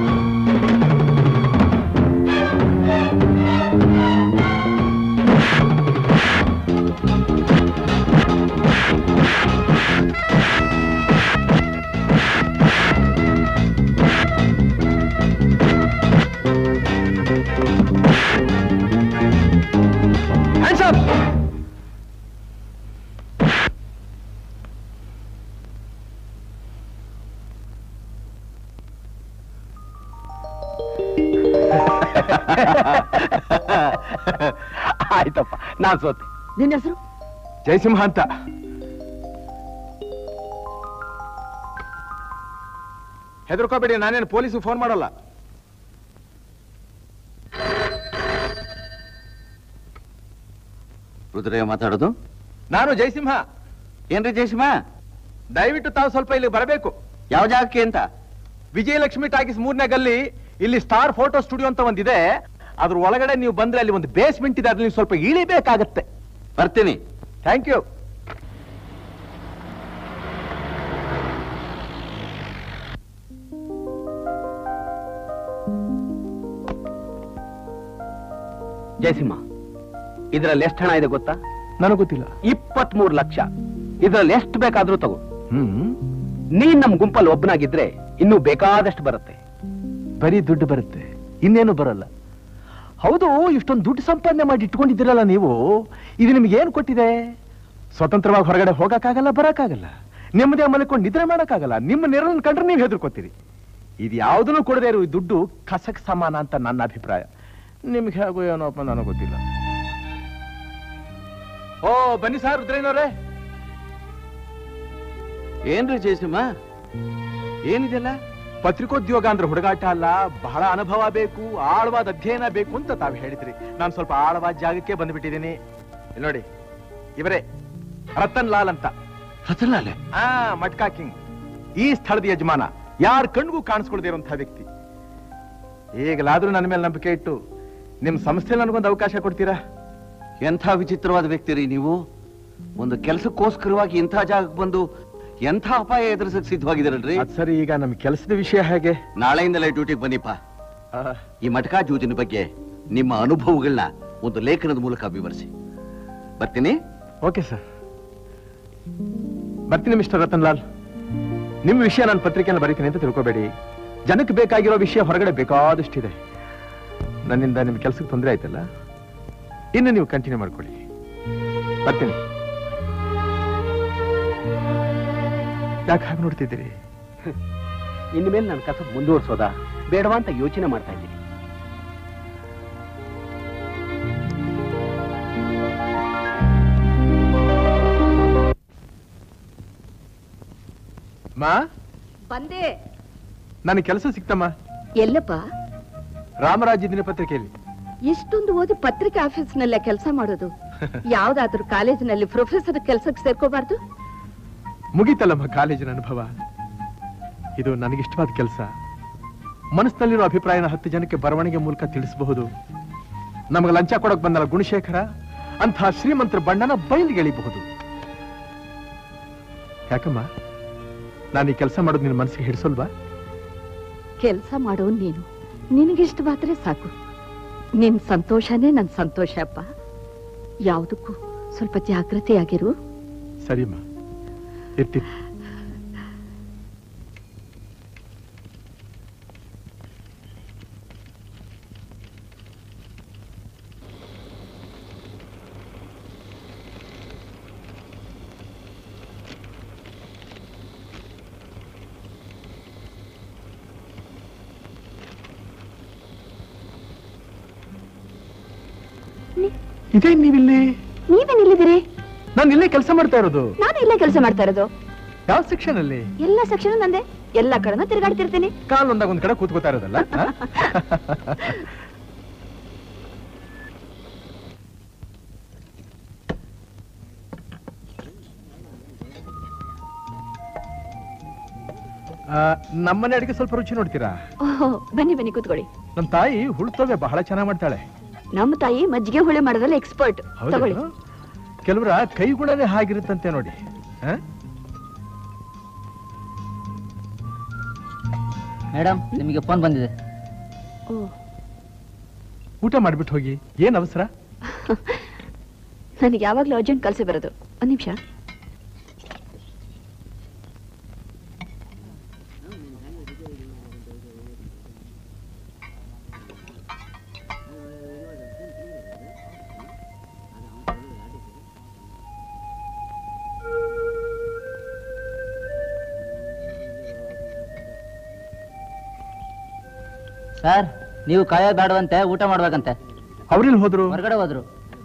Hands up! ಆಯ್ತಪ್ಪ ನಾನ್ ಸೋತೆ ನಿನ್ನ ಹೆಸರು ಜಯಸಿಂಹ ಅಂತ ಹೆದರ್ಕೋಬೇಡಿ ನಾನೇನು ಪೊಲೀಸ್ ಫೋನ್ ಮಾಡಲ್ಲ ರುದ್ರಯ್ಯ ಮಾತಾಡೋದು ನಾನು ಜಯಸಿಂಹ ಏನ್ರಿ ಜಯಸಿಂಹ ದಯವಿಟ್ಟು ತಾವು ಸ್ವಲ್ಪ ಇಲ್ಲಿ ಬರಬೇಕು ಯಾವ ಜಾಗಕ್ಕೆ ಅಂತ ವಿಜಯಲಕ್ಷ್ಮಿ ಟಾಕೀಸ್ ಮೂರನೇ ಗಲ್ಲಿ ಇಲ್ಲಿ ಸ್ಟಾರ್ ಫೋಟೋ ಸ್ಟುಡಿಯೋ ಅಂತ ಒಂದಿದೆ ಅದ್ರ ಒಳಗಡೆ ನೀವು ಬಂದ್ರೆ ಅಲ್ಲಿ ಒಂದು ಬೇಸ್ಮೆಂಟ್ ಇದೆ ಅದ್ರಲ್ಲಿ ನೀವು ಸ್ವಲ್ಪ ಇಳಿಬೇಕಾಗತ್ತೆ ಬರ್ತೀನಿ ಥ್ಯಾಂಕ್ ಯು ಜಯಸಿಂಹ ಇದರಲ್ಲಿ ಎಷ್ಟು ಹಣ ಇದೆ ಗೊತ್ತಾ ನನಗೆ ಗೊತ್ತಿಲ್ಲ ಇಪ್ಪತ್ಮೂರು ಲಕ್ಷ ಇದ್ರಲ್ಲಿ ಎಷ್ಟು ಬೇಕಾದ್ರೂ ತಗೋ ಹ್ಮ್ ನೀನ್ ನಮ್ ಗುಂಪಲ್ಲಿ ಒಬ್ಬನಾಗಿದ್ರೆ ಇನ್ನೂ ಬೇಕಾದಷ್ಟು ಬರುತ್ತೆ ಬರೀ ದುಡ್ಡು ಬರುತ್ತೆ ಇನ್ನೇನು ಬರಲ್ಲ ಹೌದು ಇಷ್ಟೊಂದು ದುಡ್ಡು ಸಂಪಾದನೆ ಮಾಡಿ ಇಟ್ಕೊಂಡಿದ್ದೀರಲ್ಲ ನೀವು ಇದು ನಿಮ್ಗೆ ಏನು ಕೊಟ್ಟಿದೆ ಸ್ವತಂತ್ರವಾಗಿ ಹೊರಗಡೆ ಹೋಗಕ್ಕಾಗಲ್ಲ ಬರಕ್ಕಾಗಲ್ಲ ನೆಮ್ಮದಿ ಮಲ್ಕೊಂಡು ನಿದ್ರೆ ಮಾಡಕ್ಕಾಗಲ್ಲ ನಿಮ್ಮ ನೆರಳನ್ನು ಕಂಡ್ರೆ ನೀವು ಹೆದರ್ಕೋತೀರಿ ಇದು ಯಾವುದನ್ನು ಕೊಡದೇ ಇರೋ ಈ ದುಡ್ಡು ಕಸಕ್ ಸಮಾನ ಅಂತ ನನ್ನ ಅಭಿಪ್ರಾಯ ನಿಮ್ಗೆ ಹೇಗೋ ಏನೋಪ್ಪ ನನಗೆ ಗೊತ್ತಿಲ್ಲ ಓ ಬನ್ನಿ ಸರ್ ರುದ್ರೇನವ್ರೆ ಏನ್ರಿ ಜಯಸಿಂಹ ಏನಿದೆಲ್ಲ ಪತ್ರಿಕೋದ್ಯೋಗ ಅಂದ್ರೆ ಹುಡುಗಾಟ ಅಲ್ಲ ಬಹಳ ಅನುಭವ ಬೇಕು ಆಳವಾದ ಅಧ್ಯಯನ ಬೇಕು ಅಂತ ತಾವು ಹೇಳಿದ್ರಿ ನಾನು ಸ್ವಲ್ಪ ಆಳವಾದ ಜಾಗಕ್ಕೆ ಬಂದ್ಬಿಟ್ಟಿದ್ದೀನಿ ಇಲ್ಲಿ ನೋಡಿ ಇವರೇ ರತನ್ ಲಾಲ್ ಅಂತ ರತನ್ಲಾಲೆ ಆ ಮಟ್ಕಾ ಕಿಂಗ್ ಈ ಸ್ಥಳದ ಯಜಮಾನ ಯಾರ ಕಣ್ಗೂ ಕಾಣಿಸ್ಕೊಳ್ದೇ ಇರುವಂತಹ ವ್ಯಕ್ತಿ ಈಗಲಾದ್ರೂ ನನ್ನ ಮೇಲೆ ನಂಬಿಕೆ ಇಟ್ಟು ನಿಮ್ ಸಂಸ್ಥೆಯಲ್ಲಿ ನನಗೊಂದು ಅವಕಾಶ ಕೊಡ್ತೀರಾ ಎಂಥ ವಿಚಿತ್ರವಾದ ವ್ಯಕ್ತಿ ರೀ ನೀವು ಒಂದು ಕೆಲಸಕ್ಕೋಸ್ಕರವಾಗಿ ಇಂಥ ಜಾಗಕ್ಕೆ ಬಂದು ಎಂಥ ಅಪಾಯ ಎದುರಿಸಕ್ ಸಿದ್ಧವಾಗಿದ್ದೀರಲ್ರಿ ಅದ್ ಸರಿ ಈಗ ನಮ್ ಕೆಲಸದ ವಿಷಯ ಹೇಗೆ ನಾಳೆಯಿಂದಲೇ ಡ್ಯೂಟಿಗೆ ಬನ್ನಿಪ್ಪ ಆ, ಈ ಮಟಕಾ ಜೂಜಿನ ಬಗ್ಗೆ ನಿಮ್ಮ ಅನುಭವಗಳನ್ನ ಒಂದು ಲೇಖನದ ಮೂಲಕ ವಿವರಿಸಿ ಬರ್ತೀನಿ ಓಕೆ ಸರ್ ಬರ್ತೀನಿ ಮಿಸ್ಟರ್ ರತನ್ ಲಾಲ್ ನಿಮ್ಮ ವಿಷಯ ನಾನು ಪತ್ರಿಕೆಯನ್ನು ಬರೀತೀನಿ ಅಂತ ತಿಳ್ಕೊಬೇಡಿ ಜನಕ್ಕೆ ಬೇಕಾಗಿರೋ ವಿಷಯ ಹೊರಗಡೆ ಬೇಕಾದಷ್ಟಿದೆ ನನ್ನಿಂದ ನಿಮ್ ಕೆಲಸಕ್ಕೆ ತೊಂದರೆ ಆಯ್ತಲ್ಲ ಇನ್ನು ನೀವು ಕಂಟಿನ್ಯೂ ಮಾಡ್ಕೊಳ್ಳಿ ಬರ್ತೀನಿ ಯಾಕೆ ಹಾಗೆ ನೋಡ್ತಿದ್ದೀರಿ ಇನ್ಮೇಲೆ ನನ್ನ ಕಸ ಮುಂದುವರ್ಸೋದಾ ಬೇಡವಾ ಅಂತ ಯೋಚನೆ ಮಾಡ್ತಾ ಇದ್ದೀನಿ ಮಾ ಬಂದೆ ನನಗೆ ಕೆಲಸ ಸಿಕ್ತಮ್ಮ ಎಲ್ಲಪ್ಪ ರಾಮರಾಜ್ಯ ದಿನಪತ್ರಿಕೆಯಲ್ಲಿ ಇಷ್ಟೊಂದು ಓದಿ ಪತ್ರಿಕೆ ಆಫೀಸ್ನಲ್ಲೇ ಕೆಲಸ ಮಾಡೋದು ಯಾವ್ದಾದ್ರೂ ಕಾಲೇಜಿನಲ್ಲಿ ಪ್ರೊಫೆಸರ್ ಕೆಲ್ಸಕ್ಕೆ ಸೇರ್ಕೋಬಾರ್ದು ಮುಗೀತಲ್ಲಮ್ಮ ಕಾಲೇಜಿನ ಅನುಭವ ಇದು ನನಗಿಷ್ಟವಾದ ಕೆಲಸ ಮನಸ್ಸಿನಲ್ಲಿರೋ ಅಭಿಪ್ರಾಯನ ಹತ್ತು ಜನಕ್ಕೆ ಬರವಣಿಗೆ ಮೂಲಕ ತಿಳಿಸಬಹುದು ನಮಗೆ ಲಂಚ ಕೊಡಕ್ ಬಂದಲ್ಲ ಗುಣಶೇಖರ ಅಂತಹ ಶ್ರೀಮಂತರ ಬಣ್ಣನ ಬಯಲಿಗೆ ಎಳಿಬಹುದು ಯಾಕಮ್ಮ ನಾನು ಈ ಕೆಲಸ ಮಾಡೋದು ನಿನ್ನ ಮನಸ್ಸಿಗೆ ಹಿಡಿಸಲ್ವಾ ಕೆಲಸ ಮಾಡೋ ನೀನು ನಿನಗಿಷ್ಟವಾದ್ರೆ ಸಾಕು ನಿನ್ ಸಂತೋಷನೇ ನನ್ ಸಂತೋಷ ಅಪ್ಪ ಯಾವುದಕ್ಕೂ ಸ್ವಲ್ಪ ಜಾಗ್ರತೆಯಾಗಿರು ಸರಿಮ್ಮ ಇರ್ತೀನಿ ಇದೇ ನೀವಿಲ್ಲಿ ನೀವೇನ್ ಇಲ್ಲಿದ್ದೀರಿ ನಾನು ಇಲ್ಲೇ ಕೆಲಸ ಮಾಡ್ತಾ ಇರೋದು ನಾನು ಇಲ್ಲೇ ಕೆಲಸ ಮಾಡ್ತಾ ಇರೋದು ಯಾವ ಸೆಕ್ಷನ್ ಅಲ್ಲಿ ಎಲ್ಲಾ ಸೆಕ್ಷನ್ ನಂದೆ ಎಲ್ಲಾ ಕಡೆನೂ ತಿರುಗಾಡ್ತಿರ್ತೀನಿ ಕಾಲ್ ಒಂದಾಗ ಒಂದ್ ಕಡೆ ಕೂತ್ಕೋತಾ ಇರೋದಲ್ಲ ಆ? ಆ, ನಮ್ಮನೆ ಅಡಿಗೆ ಸ್ವಲ್ಪ ರುಚಿ ನೋಡ್ತೀರಾ ಓಹೋ ಬನ್ನಿ ಬನ್ನಿ ಕೂತ್ಕೊಳ್ಳಿ ನಮ್ ತಾಯಿ ಹುಳ್ತವೆ ಬಹಳ ಚೆನ್ನಾಗ್ ಮಾಡ್ತಾಳೆ ನಮ್ಮ ತಾಯಿ ಮಜ್ಜಿಗೆ ಹುಳಿ ಮಾಡೋದ್ರಲ್ಲಿ ಎಕ್ಸ್ಪರ್ಟ್ ತಗೊಳ್ಳಿ ಹೌದು ಕೆಲವರ ಕೈಗುಣನೇ ಹಾಗಿರುತ್ತಂತೆ ನೋಡಿ ಆ? ಮೇಡಮ್ ನಿಮಗೆ ಫೋನ್ ಬಂದಿದೆ ಓ ಊಟ ಮಾಡ್ಬಿಟ್ಟು ಹೋಗಿ ಏನ್ ಅವಸರ ನನಗೆ ಯಾವಾಗ್ಲೂ ಅರ್ಜೆಂಟ್ ಕಲ್ಸಿ ಬರೋದು ಒಂದ್ ನಿಮಿಷ ಸರ್ ನೀವು ಕಾಯೋದು ಬೇಡವಂತೆ ಊಟ ಮಾಡ್ಬೇಕಂತೆ ಅವ್ರಿಲ್ ಹೋದ್ರು ಹೊರಗಡೆ ಹೋದ್ರು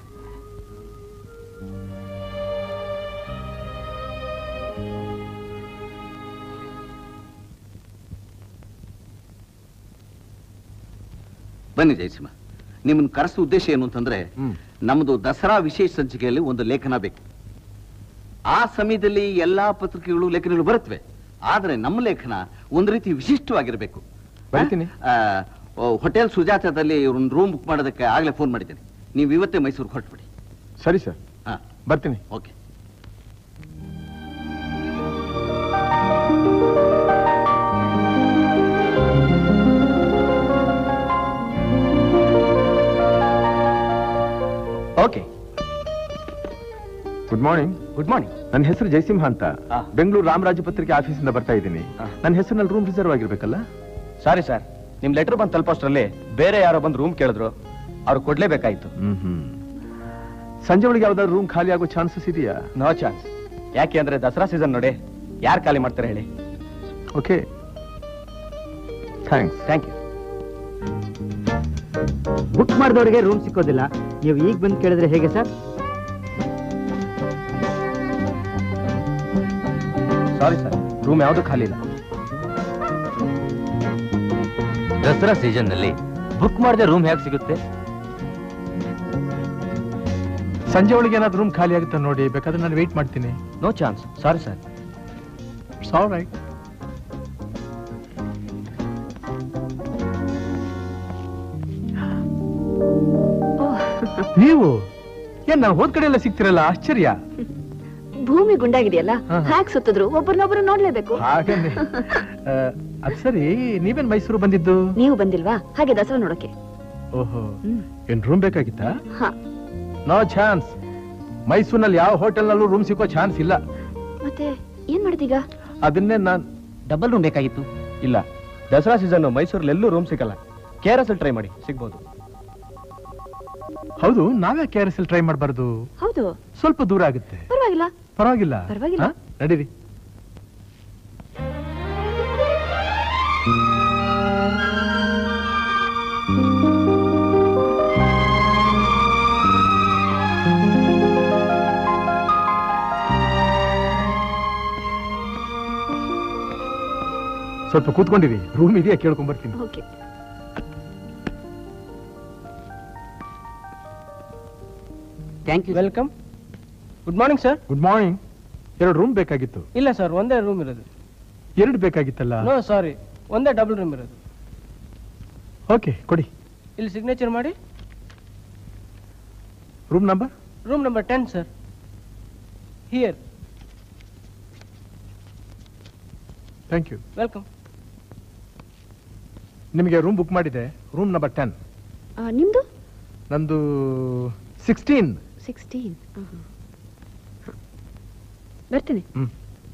ಬನ್ನಿ ಜಯಸಿಂಹ ನಿಮ್ಮನ್ನ ಕರೆಸೋ ಉದ್ದೇಶ ಏನು ಅಂತಂದ್ರೆ ಹ್ಮ್. ನಮ್ಮದು ದಸರಾ ವಿಶೇಷ ಸಂಚಿಕೆಯಲ್ಲಿ ಒಂದು ಲೇಖನ ಬೇಕು ಆ ಸಮಯದಲ್ಲಿ ಎಲ್ಲಾ ಪತ್ರಿಕೆಗಳು ಲೇಖನಗಳು ಬರುತ್ತವೆ ಆದ್ರೆ ನಮ್ಮ ಲೇಖನ ಒಂದು ರೀತಿ ವಿಶಿಷ್ಟವಾಗಿರಬೇಕು ಬರಿತೀನಿ. ಆ, ಓ, ಹೋಟೆಲ್ ಸುಜಾತದಲ್ಲಿ ಒಂದು ರೂಮ್ ಬುಕ್ ಮಾಡೋದಕ್ಕೆ ಆಗ್ಲೇ ಫೋನ್ ಮಾಡಿದ್ದೇನೆ ನೀವು ಇವತ್ತೇ ಮೈಸೂರಿಗೆ ಹೊರಟ್ಬಿಡಿ ಸರಿ ಸರ್ ಹಾ ಬರ್ತೀನಿ okay okay good morning good morning ನನ್ನ ಹೆಸರು ಜಯಸಿಂಹ ಅಂತ ಆ. ಬೆಂಗಳೂರು ರಾಮರಾಜ ಪತ್ರಿಕೆ ಆಫೀಸಿಂದ ಬರ್ತಾ ಇದ್ದೀನಿ ಆ. ನನ್ನ ಹೆಸರಿನಲ್ಲಿ ರೂಮ್ ರಿಸರ್ವ್ ಆಗಿರ್ಬೇಕಲ್ಲ ಸಾರಿ ಸರ್ ನಿಮ್ ಲೆಟರ್ ಬಂದು ತಲುಪೋಷ್ಟ್ರಲ್ಲಿ ಬೇರೆ ಯಾರೋ ಬಂದು ರೂಮ್ ಕೇಳಿದ್ರು ಅವ್ರು ಕೊಡ್ಲೇಬೇಕಾಯ್ತು ಹ್ಮ್ ಹ್ಮ್ ಸಂಜೆ ಒಳಗೆ ಯಾವ್ದಾದ್ರು ರೂಮ್ ಖಾಲಿ ಆಗೋ ಚಾನ್ಸಸ್ ಇದೆಯಾ ನೋ ಚಾನ್ಸ್ ಯಾಕೆ ಅಂದ್ರೆ ದಸರಾ ಸೀಸನ್ ನೋಡಿ ಯಾರು ಖಾಲಿ ಮಾಡ್ತಾರೆ ಹೇಳಿ okay thanks thank you book ಮಾಡಿದವರಿಗೆ ರೂಮ್ ಸಿಕ್ಕೋದಿಲ್ಲ ನೀವು ಈಗ ಬಂದು ಕೇಳಿದ್ರೆ ಹೇಗೆ ಸರ್ ಸಾರಿ ಸರ್ ರೂಮ್ ಯಾವುದು ಖಾಲಿ ಇಲ್ಲ ದಸರಾ ಸೀಸನ್ ನಲ್ಲಿ ಬುಕ್ ಮಾಡದೆ ರೂಮ್ ಹೇಗೆ ಸಿಗುತ್ತೆ ಸಂಜೆ ಒಳಗೆ ಏನಾದ್ರು ರೂಮ್ ಖಾಲಿ ಆಗುತ್ತಾ ನೋಡಿ ಬೇಕಾದ್ರೆ ನಾನು ವೆಯ್ಟ್ ಮಾಡ್ತೀನಿ no chance sorry sir it's all right ನೀವು ಏನ್ ನಾನು ಹೋದ್ ಕಡೆ ಎಲ್ಲ ಸಿಗ್ತಿರಲ್ಲ ಆಶ್ಚರ್ಯ ಭೂಮಿ ಗುಂಡಾಗಿದೆಯಲ್ಲ ಹಾ, ಹಾ. ಹ್ಯಾಕ್ ಸುತ್ತಿದ್ರು ಒಬ್ಬರನ್ನೊಬ್ರು ನೋಡ್ಲೇಬೇಕು ಹಾಗೇನೆ ಆ, ಅದ್ ಸರಿ ನೀವೇನ್ ಮೈಸೂರು ಬಂದಿದ್ದು ನೀವು ಬಂದಿಲ್ವಾ ಹಾಗೆ ದಸರಾ ನೋಡಕ್ಕೆ ಓಹೋ ಹ್ಮ್. ಏನ್ ರೂಮ್ ಬೇಕಾಗಿತ್ತಾ ಹಾ ನೋ ಚಾನ್ಸ್ ಮೈಸೂರಿನಲ್ಲಿ ಯಾವ ಹೋಟೆಲ್ನಲ್ಲೂ ರೂಮ್ ಸಿಕ್ಕೋ ಚಾನ್ಸ್ ಇಲ್ಲ ಮತ್ತೆ ಏನ್ ಮಾಡಿದೀಗ ಅದನ್ನೇ ನಾನ್ ಡಬಲ್ ರೂಮ್ ಬೇಕಾಗಿತ್ತು ಇಲ್ಲ ದಸರಾ ಸೀಸನ್ ಮೈಸೂರಲ್ಲಿ ಎಲ್ಲೂ ರೂಮ್ ಸಿಗಲ್ಲ ಕೆ ಆರ್ ಎಸ್ ಟ್ರೈ ಮಾಡಿ ಸಿಗ್ಬೋದು ಹೌದು ನಾವೇ ಕೆ ಆರ್ ಎಸ್ ಟ್ರೈ ಮಾಡಬಾರ್ದು ಹೌದು ಸ್ವಲ್ಪ ದೂರ ಆಗುತ್ತೆ ಪರವಾಗಿಲ್ಲ ಪರವಾಗಿಲ್ಲ ಪರವಾಗಿಲ್ಲ. ಹಾ? ನಡೀರಿ ಸ್ವಲ್ಪ ಕೂತ್ಕೊಂಡಿರಿ ರೂಮ್ ಇದೆಯಾ ಕೇಳ್ಕೊಂಡ್ ಬರ್ತೀನಿ okay thank you welcome good morning sir good morning ಎರಡು ರೂಮ್ ಬೇಕಾಗಿತ್ತು ಇಲ್ಲ ಸರ್ ಒಂದೇ ರೂಮ್ ಇರೋದು ಎರಡು ಬೇಕಾಗಿತ್ತಲ್ಲ ನೋ ಸಾರಿ ಒಂದೇ ಡಬಲ್ ರೂಮ್ ಇರೋದು ಓಕೆ ಕೊಡಿ ಇಲ್ಲಿ ಸಿಗ್ನೇಚರ್ ಮಾಡಿ room number room number ten sir here thank you welcome ನಿಮಗೆ ರೂಮ್ ಬುಕ್ ಮಾಡಿದೆ ರೂಮ್ ನಂಬರ್ ಟೆನ್ ನಿಮ್ದು ನಂದು ಸಿಕ್ಸ್ಟೀನ್ ಸಿಕ್ಸ್ಟೀನ್ ಬರ್ತೀನಿ hmm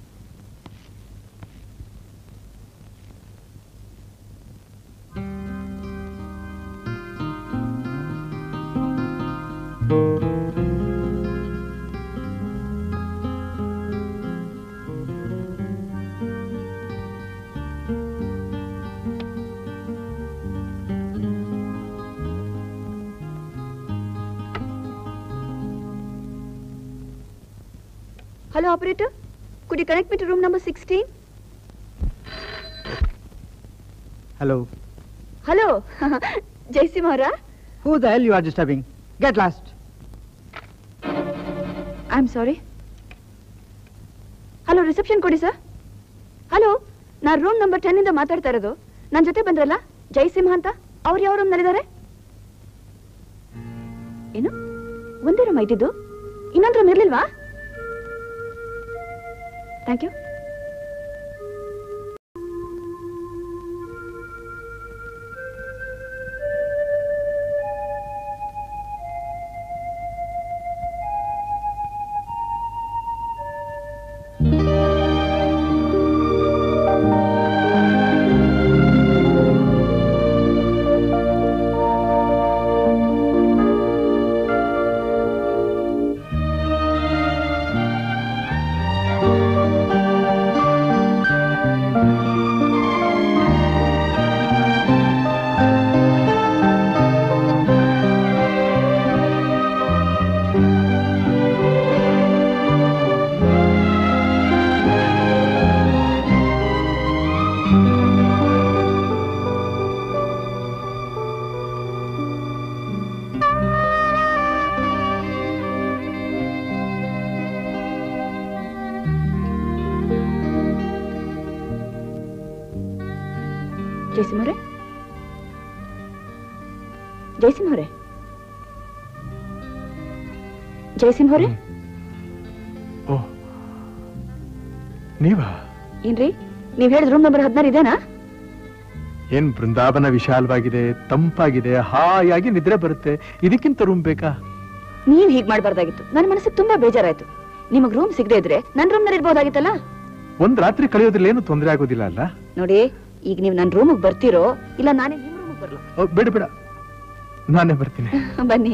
hello operator could you connect me to room number sixteen hello hello Jayasimha ಅವರಾ who the hell you are disturbing get lost I am sorry hello reception ಕೊಡಿ sir hello ನಾನು room number ten ಇಂದ ಮಾತಾಡ್ತಾ ಇರೋದು ನನ್ನ ಜೊತೆ ಬಂದ್ರಲ್ಲ ಜಯಸಿಂಹ ಅಂತ ಅವ್ರು ಯಾವ ರೂಮ್ ನಲ್ಲಿದ್ದಾರೆ ಏನು ಒಂದೇ ರೂಮ್ ಐತಿದ್ದು ಇನ್ನೊಂದು ರೂಮ್ ಇರ್ಲಿಲ್ವಾ ಥ್ಯಾಂಕ್ ಯು ಜಯಸಿಂಹ ಅವರೇ ಜಯಸಿಂಹ ಅವರೇ ಜಯಸಿಂಹ ಅವರೇ ಓ ನೀವಾ ಏನ್ರಿ ನೀವ್ ಹೇಳಿದ ರೂಮ್ ನಂಬರ್ ಹದಿನಾರು ಇದೇನಾ ಏನ್ ಬೃಂದಾವನ ವಿಶಾಲವಾಗಿದೆ ತಂಪಾಗಿದೆ ಹಾಯಾಗಿ ನಿದ್ರೆ ಬರುತ್ತೆ ಇದಕ್ಕಿಂತ ರೂಮ್ ಬೇಕಾ ನೀವ್ ಹೀಗ್ ಮಾಡ್ಬಾರ್ದಾಗಿತ್ತು ನನ್ನ ಮನಸ್ಸಿಗೆ ತುಂಬಾ ಬೇಜಾರಾಯ್ತು ನಿಮಗ್ ರೂಮ್ ಸಿಗದೆ ಇದ್ರೆ ನನ್ ರೂಮ್ ನಲ್ಲಿ ಇರ್ಬೋದಾಗಿತ್ತಲ್ಲ ಒಂದ್ ರಾತ್ರಿ ಕಳೆಯೋದ್ರಲ್ಲಿ ಏನು ತೊಂದರೆ ಆಗೋದಿಲ್ಲ ಅಲ್ಲ ನೋಡಿ ಈಗ ನೀವು ನನ್ ರೂಮಿಗೆ ಬರ್ತಿರೋ ಇಲ್ಲ ನಾನೇ ನಿಮ್ ರೂಮಿಗೆ ಬರ್ಲಾ ಓ, ಬೇಡ ಬೇಡ ನಾನೇ ಬರ್ತೀನಿ ಬನ್ನಿ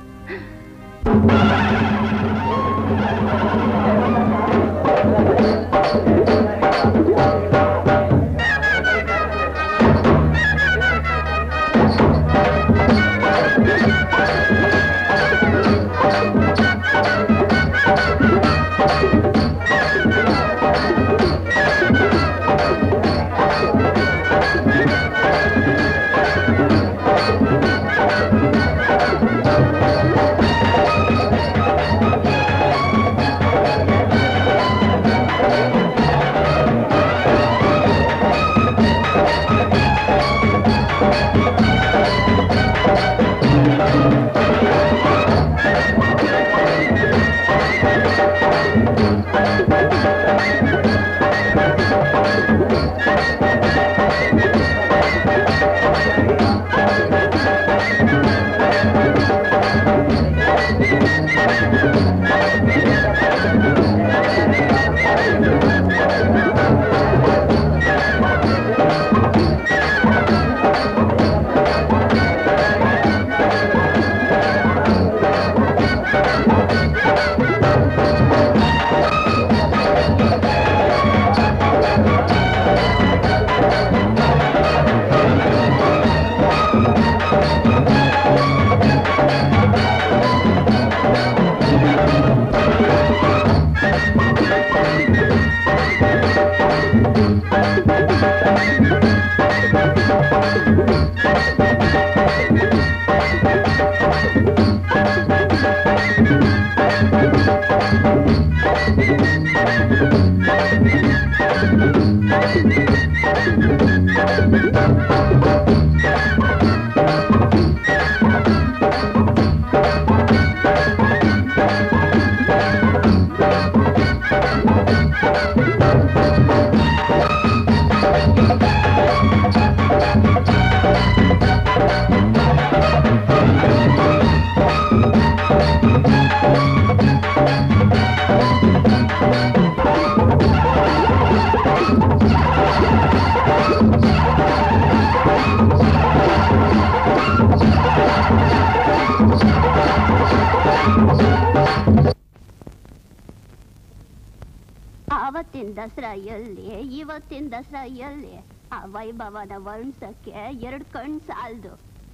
ಆವತ್ತಿನ ದಸರಾ ಎಲ್ಲಿ ಇವತ್ತಿನ ದಸರಾ ಎಲ್ಲಿ ಆ ವೈಭವನ ವರ್ಣಿಸಕ್ಕೆ ಎರಡು ಕಣ್ ಸಾಲ್ದು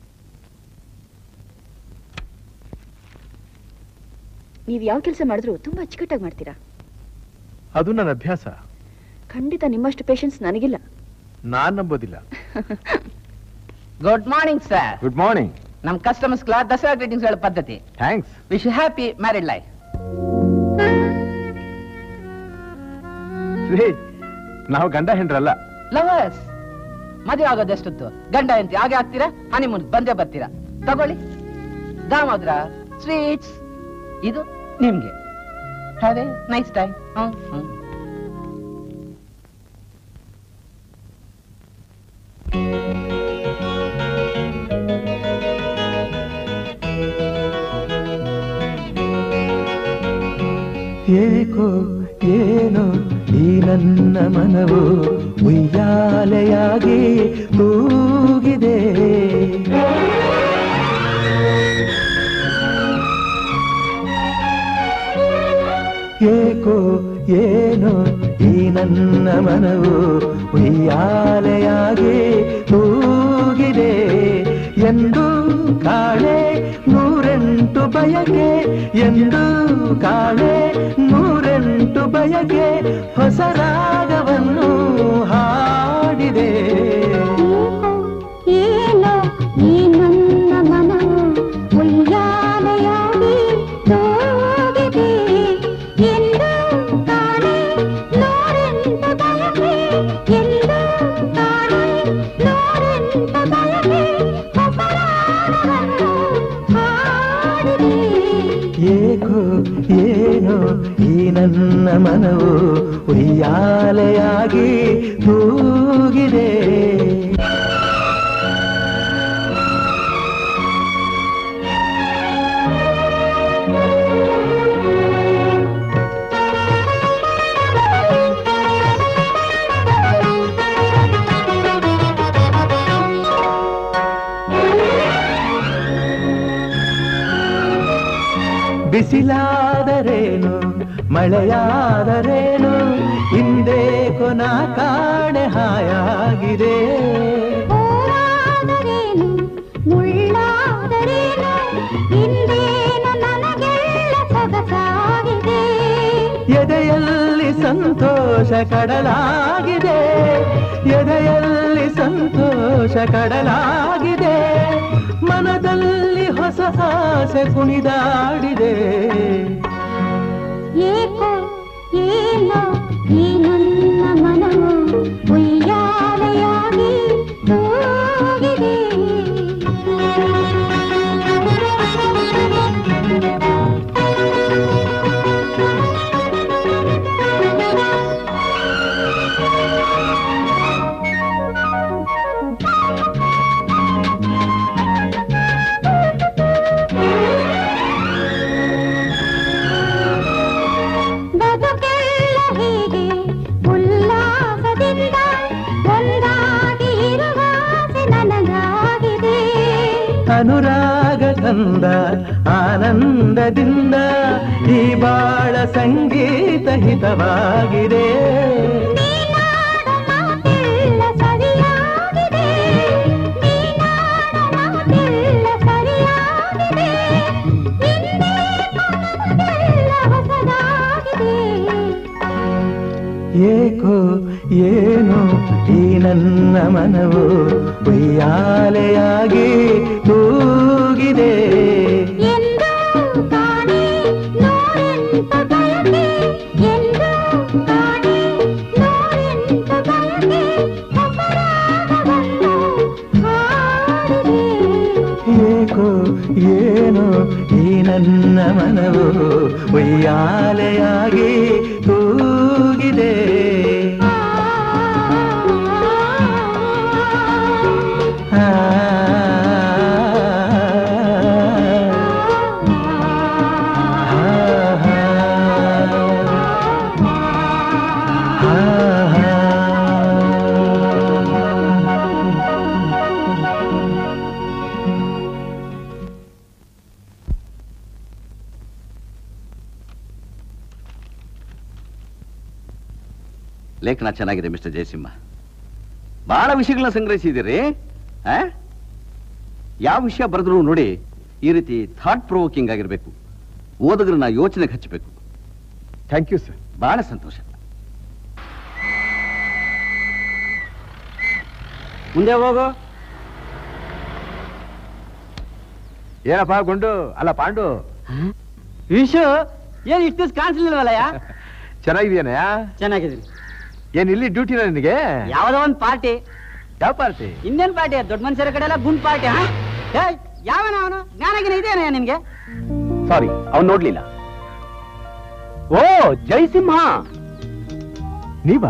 ನೀವ್ ಯಾವ ಕೆಲಸ ಮಾಡಿದ್ರು ತುಂಬಾ ಅಚ್ಚುಕಟ್ಟಾಗಿ ಮಾಡ್ತೀರಾ ಅದು ನನ್ನ ಅಭ್ಯಾಸ ಖಂಡಿತ ನಿಮ್ಮಷ್ಟು ಪೇಷನ್ಸ್ ನನಗಿಲ್ಲ ನಾನ್ ನಂಬೋದಿಲ್ಲ good morning sir good morning ನಮ್ ಕಸ್ಟಮರ್ಸ್ ಕ್ಲಾ ದಸರಾ ಗ್ರೀಟಿಂಗ್ಸ್ ಹೇಳೋ ಪದ್ಧತಿ thanks wish happy married life ರೀ ನಾವು ಗಂಡ ಹೆಂಡ್ರಲ್ಲ ಲವರ್ಸ್ ಮದುವೆ ಆಗೋದು ಎಷ್ಟೊತ್ತು ಗಂಡ ಎಂತ ಹಾಗೆ ಆಗ್ತೀರಾ ಹನಿಮೂನ್ ಬಂದೇ ಬರ್ತೀರಾ ತಗೊಳ್ಳಿ ದಾಮೋದ್ರ ಸ್ವೀಟ್ಸ್ ಇದು ನಿಮ್ಗೆ have a nice time hmm hmm ಏಕೋ ಏನೋ ಈ ನನ್ನ ಮನವು ಉಯ್ಯಾಲೆಯಾಗಿ ಕೂಗಿದೆ ಏಕೋ ಏನೋ ಈ ನನ್ನ ಮನವು ಉಯ್ಯಾಲೆಯಾಗಿ ಕೂಗಿದೆ ಎಂದು ಕಾಳೆ ನೂರೆಂಟು ಬಯಕೆ ಎಂದು ಕಾಳೆ ನೂರೆಂಟು ಬಯಕೆ ಹೊಸ ರಾಗವನ್ನು ಹಾಡಿದೆ ಏನೋ ಈ ನನ್ನ ಮನವು ಉಯ್ಯಾಲೆಯಾಗಿ ತೂಗಿದೆ ಎಂದು ಕಾಣೆ ನೂರೆಂಟು ಬಯಕೆ ಎಂದು ಕಾಣೆ ನೂರೆಂಟು ಬಯಕೆ ಹೊಸ ರಾಗವನ್ನು ಹಾಡಿದೆ ಏಕೋ ಏನೋ ಈ ನನ್ನ ಮನವು ಉಯ್ಯಾಲೆಯಾಗಿ ತೂಗಿದೆ ಬಿಸಿಲಾದರೇನು ಮಳೆಯಾದರೇನು ಹಿಂದೆ ಕೊನ ಕಾಣೆ ಹಾಯಾಗಿದೆ ಹೂವಾದರೇನು ಮುಳ್ಳಾದರೇನು ಹಿಂದೇನು ನನಗೆಲ್ಲ ಸೊಗಸಾಗಿದೆ ಎದೆಯಲ್ಲಿ ಸಂತೋಷ ಕಡಲಾಗಿದೆ ಎದೆಯಲ್ಲಿ ಸಂತೋಷ ಕಡಲಾಗಿದೆ ಮನದಲ್ಲಿ ಹೊಸ ಆಸೆ ಕುಣಿದಾಡಿದೆ ಏಕೋ ಏನೋ ಈ ನನ್ನ ಮನವು ಉಯ್ಯಾಲೆಯಾಗಿ ತೂಗಿದೆ ಬದುಕೆಲ್ಲ ಹೀಗೆ ಉಲ್ಲಾಸದಿಂದ ಒಂದಾಗಿ ಇರುವ ಆಸೆ ನನಗಾಗಿದೆ ಅನುರಾಗ ತಂದ ಆನಂದದಿಂದ ಈ ಬಾಳ ಸಂಗೀತ ಹಿತವಾಗಿದೆ ಮಾತೆಲ್ಲ ಸರಿಯಾಗಿದೆ ನೀನಾಡ ಮಾತೆಲ್ಲ ಸರಿಯಾಗಿದೆ ಹಿಂದೆ ಹೊಸದಾಗಿದೆ ಏಕೋ ಏನು ಈ ನನ್ನ ಮನವು ಉಯ್ಯಾಲೆಯಾಗಿ ತೂಗಿದೆ ಎಂದು ಕಾಣೆ ನೂರೆಂತ ಬಯಕೆ ಎಂದು ಕಾಣೆ ನೂರೆಂತ ಬಯಕೆ ಹೊಸರಾಗವನ್ನು ಹಾಡಿದೆ ಏಕೋ ಏನು ಈ ನನ್ನ ಮನವು ಉಯ್ಯಾಲೆಯಾಗಿ ತೂಗಿದೆ ಆ, ಲೇಖನ ಚೆನ್ನಾಗಿದೆ ಮಿಸ್ಟರ್ ಜಯಸಿಂಹ ಬಹಳ ವಿಷಯಗಳನ್ನ ಸಂಗ್ರಹಿಸಿದ್ದೀರಿ ಆ? ಯಾವ ವಿಷಯ ಬರೆದ್ರು ನೋಡಿ ಈ ರೀತಿ ಥಾಟ್ ಪ್ರೊವೋಕಿಂಗ್ ಆಗಿರ್ಬೇಕು ಓದುಗರನ್ನ ಯೋಚನೆಗೆ ಹಚ್ಚಬೇಕು ಥ್ಯಾಂಕ್ ಯು ಸರ್ ಬಹಳ ಸಂತೋಷ ಮುಂದೆ ಹೋಗು ಏನಪ್ಪ ಗುಂಡು ಅಲ್ಲ ಪಾಂಡು ವಿಶು ಏನ್ ಇಷ್ಟು ದಿವಸ ಕಾಣಿಸ್ಲಿಲ್ವಲ್ಲಯ್ಯ ಚೆನ್ನಾಗಿದೆಯನಯ್ಯ ಚೆನ್ನಾಗಿದ್ದೀನಿ ಏನ್ ಇಲ್ಲಿ ಡ್ಯೂಟಿನ ನಿನಗೆ ಯಾವ್ದೋ ಒಂದ್ ಪಾರ್ಟಿ ಯಾವ ಪಾರ್ಟಿ ಇನ್ನೇನ್ ಪಾರ್ಟಿ ದೊಡ್ಡ ಮನುಷ್ಯರ ಕಡೆ ಎಲ್ಲ ಗುಂಡ್ ಪಾರ್ಟಿ ಹಾ ಏಯ್, ಯಾವನ ಅವನು ಜ್ಞಾನಗಿನ ಇದೆಯಾ ನಿನ್ಗೆ ಸಾರಿ ಅವ್ನು ನೋಡ್ಲಿಲ್ಲ ಓ ಜಯಸಿಂಹ ನೀವಾ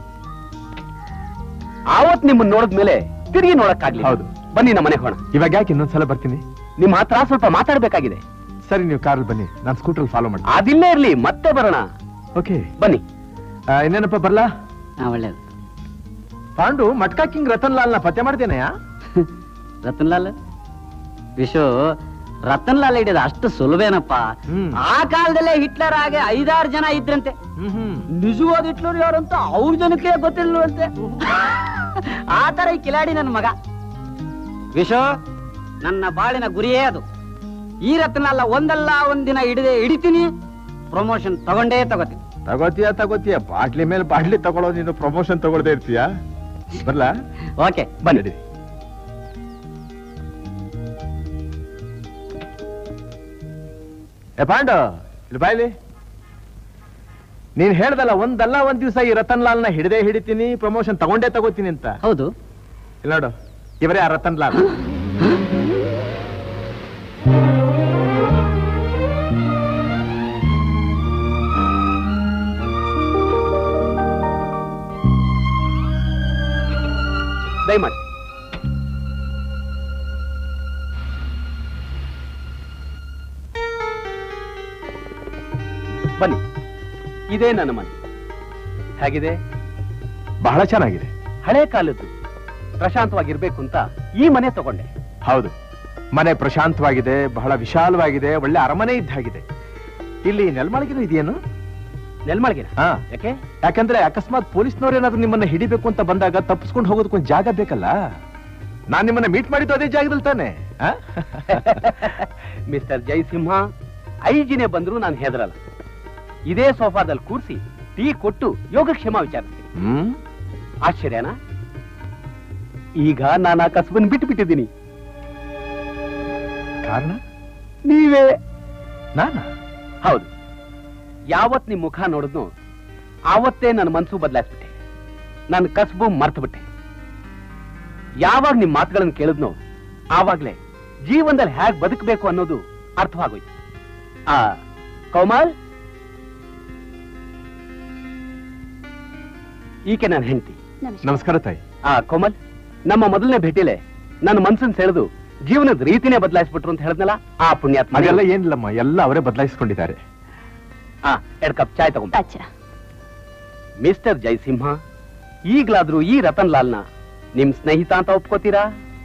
ಆವತ್ ನಿಮ್ಮನ್ನ ನೋಡಿದ್ಮೇಲೆ ತಿರುಗಿ ನೋಡಕ್ಕಾಗ್ಲಿ ಹೌದು. ಬನ್ನಿ ನಮ್ಮ ಮನೆ ಹೋಣ ಇವಾಗ ಯಾಕೆ ಇನ್ನೊಂದ್ಸಲ ಬರ್ತೀನಿ ನಿಮ್ಮ ಹತ್ರ ಸ್ವಲ್ಪ ಮಾತಾಡ್ಬೇಕಾಗಿದೆ ಸರಿ ನೀವು ಕಾರಲ್ಲಿ ಬನ್ನಿ ನಾನು ಸ್ಕೂಟರ್ ಫಾಲೋ ಮಾಡಿ ಅದಿಲ್ಲೇ ಇರ್ಲಿ ಮತ್ತೆ ಬರೋಣ ಓಕೆ ಬನ್ನಿ ಇನ್ನೇನಪ್ಪ ಬರ್ಲಾ ಹಾ ಒಳ್ಳೇದು ಪಾಂಡು ಮಟ್ಕಾ ಕಿಂಗ್ ರತನ್ ಲಾಲ್ನ ಪತ್ತೆ ಮಾಡ್ತೇನೆಯಾ ರತನ್ ಲಾಲ್ ವಿಶು ರತನ್ ಲಾಲ್ ಹಿಡಿಯೋದು ಅಷ್ಟು ಸುಲಭೇನಪ್ಪ ಹ್ಮ್. ಆ ಕಾಲದಲ್ಲೇ ಹಿಟ್ಲರ್ ಹಾಗೆ ಐದಾರು ಜನ ಇದ್ರಂತೆ ಹ್ಮ್ ಹ್ಮ್ ನಿಜವಾದ ಹಿಟ್ಲರ್ ಯಾರಂತ ಅವ್ರ ಜನಕ್ಕೆ ಗೊತ್ತಿಲ್ವಂತೆ ಆ ತರ ಈ ಕಿಲಾಡಿ ನನ್ನ ಮಗ ವಿಶು ನನ್ನ ಬಾಳಿನ ಗುರಿಯೇ ಅದು ಈ ರತ್ನಲ್ಲ ಒಂದಲ್ಲ ಒಂದಿನ ಹಿಡಿದೆ ಹಿಡಿತೀನಿ ಪ್ರಮೋಷನ್ ತಗೊಂಡೇ ತಗೋತೀನಿ ತಗೋತೀಯ ತಗೋತೀಯ ಬಾಟ್ಲಿ ಮೇಲೆ ಬಾಟ್ಲಿ ತಗೊಳ್ಳೋ ನೀನು ಪ್ರಮೋಷನ್ ತಗೊಳ್ದೇ ಇರ್ತೀಯ ಬರ್ಲಾ ಓಕೆ ಬನ್ನಿ ಏ ಪಾಂಡು ಇಲ್ಲಿ ಬಾಯ್ಲಿ ನೀನ್ ಹೇಳ್ದಲ್ಲ ಒಂದಲ್ಲ ಒಂದ್ ದಿವಸ ಈ ರತನ್ ಲಾಲ್ನ ಹಿಡದೆ ಹಿಡಿತೀನಿ ಪ್ರಮೋಷನ್ ತಗೊಂಡೇ ತಗೋತೀನಿ ಅಂತ ಹೌದು ಇಲ್ಲಿ ನೋಡು ಇವರೇ ಆ ರತನ್ ಲಾಲ್ ದಯಮಾಡಿ ಬನ್ನಿ ಇದೇ ನನ್ನ ಮನೆ ಹೇಗಿದೆ ಬಹಳ ಚೆನ್ನಾಗಿದೆ ಹಳೆ ಕಾಲದ್ದು ಪ್ರಶಾಂತವಾಗಿರ್ಬೇಕು ಅಂತ ಈ ಮನೆ ತಗೊಂಡೆ ಹೌದು ಮನೆ ಪ್ರಶಾಂತವಾಗಿದೆ ಬಹಳ ವಿಶಾಲವಾಗಿದೆ ಒಳ್ಳೆ ಅರಮನೆ ಇದ್ದಾಗಿದೆ ಇಲ್ಲಿ ನೆಲ್ಮಾಳಿಗೆನೂ ಇದೆಯೇನು ನೆಲ್ಮಾಳಿಗೆನ ಹಾ ಯಾಕೆ ಯಾಕಂದ್ರೆ ಅಕಸ್ಮಾತ್ ಪೊಲೀಸ್ನವ್ರು ಏನಾದ್ರು ನಿಮ್ಮನ್ನ ಹಿಡಿಬೇಕು ಅಂತ ಬಂದಾಗ ತಪ್ಪಿಸ್ಕೊಂಡು ಹೋಗೋದಕ್ಕೊಂದು ಜಾಗ ಬೇಕಲ್ಲ ನಾನ್ ನಿಮ್ಮನ್ನ ಮೀಟ್ ಮಾಡಿದ್ದು ಅದೇ ಜಾಗದಲ್ಲಿ ತಾನೆ ಆ? ಮಿಸ್ಟರ್ ಜಯಸಿಂಹ ಐಜಿನೇ ಬಂದ್ರು ನಾನು ಹೆದರಲ್ಲ ಇದೇ ಸೋಫಾದಲ್ಲಿ ಕೂರಿಸಿ ಟೀ ಕೊಟ್ಟು ಯೋಗಕ್ಷೇಮ ವಿಚಾರಿಸ್ತೀನಿ ಹ್ಮ್ ಆಶ್ಚರ್ಯನಾ ಈಗ ನಾನು ಆ ಕಸಬನ್ನು ಬಿಟ್ಟು ಬಿಟ್ಟಿದ್ದೀನಿ ಕಾರಣ ನೀವೇ ನಾನಾ ಹೌದು ಯಾವತ್ ನಿಮ್ ಮುಖ ನೋಡಿದ್ನು ಆವತ್ತೇ ನನ್ನ ಮನಸ್ಸು ಬದಲಾಯಿಸ್ಬಿಟ್ಟೆ ನನ್ನ ಕಸಬು ಮರ್ತು ಬಿಟ್ಟೆ ಯಾವಾಗ ನಿಮ್ ಮಾತುಗಳನ್ನು ಕೇಳಿದ್ನೋ ಆವಾಗ್ಲೇ ಜೀವನದಲ್ಲಿ ಹೇಗ್ ಬದುಕಬೇಕು ಅನ್ನೋದು ಅರ್ಥವಾಗೋಯ್ತು ಆ ಕೌಮಾಲ್ ಈಕೆ ನನ್ನ ಹೆಂಡತಿ ನಮಸ್ಕಾರ ತಾಯಿ ಆ ಕೋಮಲ್ ನಮ್ಮ ಮೊದಲನೇ ಭೇಟಿಲೆ ನನ್ನ ಮನ್ಸನ್ ಸೆಳೆದು ಜೀವನದ ರೀತಿನೇ ಬದಲಾಯಿಸ್ಬಿಟ್ರು ಅಂತ ಹೇಳಿದ್ನಲ್ಲ ಆ ಪುಣ್ಯಾತ್ಮ ಅದೆಲ್ಲ ಏನಿಲ್ಲಮ್ಮ ಎಲ್ಲ ಅವರೇ ಬದಲಾಯಿಸ್ಕೊಂಡಿದ್ದಾರೆ ಆ ಎರಡ್ ಕಪ್ ಚಾಯ್ ತಗೊಂಡ ಮಿಸ್ಟರ್ ಜಯಸಿಂಹ ಈಗ್ಲಾದ್ರೂ ಈ ರತನ್ ಲಾಲ್ನ ನಿಮ್ ಸ್ನೇಹಿತ ಅಂತ ಒಪ್ಕೋತೀರಾ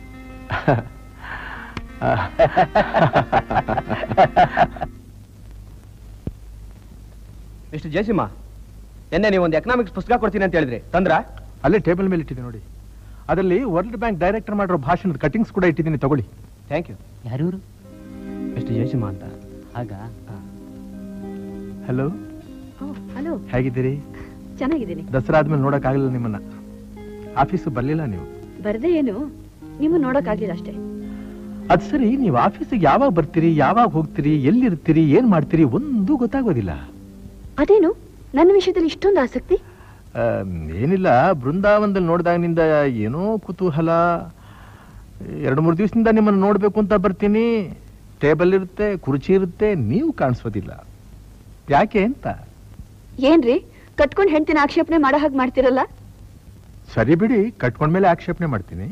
ಮಿಸ್ಟರ್ ಜಯಸಿಂಹ ಎನ್ನೆ ನೀವು ಒಂದು ಎಕನಾಮಿಕ್ಸ್ ಪುಸ್ತಕ ಕೊಡ್ತೀನಿ ಅಂತ ಹೇಳಿದ್ರಿ ತಂದ್ರ ಅಲ್ಲೇ ಟೇಬಲ್ ಮೇಲೆ ಇಟ್ಟಿದೆ ನೋಡಿ ಅದರಲ್ಲಿ ವರ್ಲ್ಡ್ ಬ್ಯಾಂಕ್ ಡೈರೆಕ್ಟರ್ ಮಾಡಿರೋ ಭಾಷಣದ ಕಟಿಂಗ್ಸ್ ಕೂಡ ಇಟ್ಟಿದ್ದೀನಿ ತಗೊಳ್ಳಿ ಥ್ಯಾಂಕ್ ಯು ಯಾರು ಮಿಸ್ಟರ್ ಜಯಸಿಂಹ ಅಂತ ಆಗ ಹಲೋ ಹಲೋ ಹೇಗಿದ್ದೀರಿ ಚೆನ್ನಾಗಿದ್ದೀನಿ ದಸರಾ ಆದ್ಮೇಲೆ ನೋಡಕ್ ಆಗಲಿಲ್ಲ ನಿಮ್ಮನ್ನ ಆಫೀಸ್ ಬರ್ಲಿಲ್ಲ ನೀವು ಬರ್ದೆ ಏನು ನಿಮ್ಮ ನೋಡಕ್ಕಾಗ್ಲಿಲ್ಲ ಅಷ್ಟೇ ಅದ್ ಸರಿ ನೀವು ಆಫೀಸಿಗೆ ಯಾವಾಗ ಬರ್ತೀರಿ ಯಾವಾಗ ಹೋಗ್ತೀರಿ ಎಲ್ಲಿರ್ತೀರಿ ಏನ್ ಮಾಡ್ತೀರಿ ಒಂದು ಗೊತ್ತಾಗೋದಿಲ್ಲ ಅದೇನು ನನ್ನ ವಿಷಯದಲ್ಲಿ ಇಷ್ಟೊಂದು ಆಸಕ್ತಿ ಆಮ್, ಏನಿಲ್ಲ ಬೃಂದಾವನದಲ್ಲಿ ನೋಡಿದಾಗಿನಿಂದ ಏನೋ ಕುತೂಹಲ ಎರಡು ಮೂರು ದಿವಸದಿಂದ ನಿಮ್ಮನ್ನು ನೋಡ್ಬೇಕು ಅಂತ ಬರ್ತೀನಿ ಟೇಬಲ್ ಇರುತ್ತೆ ಕುರ್ಚಿ ಇರುತ್ತೆ ನೀವು ಕಾಣಿಸೋದಿಲ್ಲ ಯಾಕೆ ಅಂತ ಏನ್ರಿ ಕಟ್ಕೊಂಡ್ ಹೆಂಡ್ತಿನ ಆಕ್ಷೇಪಣೆ ಮಾಡೋ ಹಾಗೆ ಮಾಡ್ತಿರಲ್ಲ ಸರಿ ಬಿಡಿ ಕಟ್ಕೊಂಡ್ಮೇಲೆ ಆಕ್ಷೇಪಣೆ ಮಾಡ್ತೀನಿ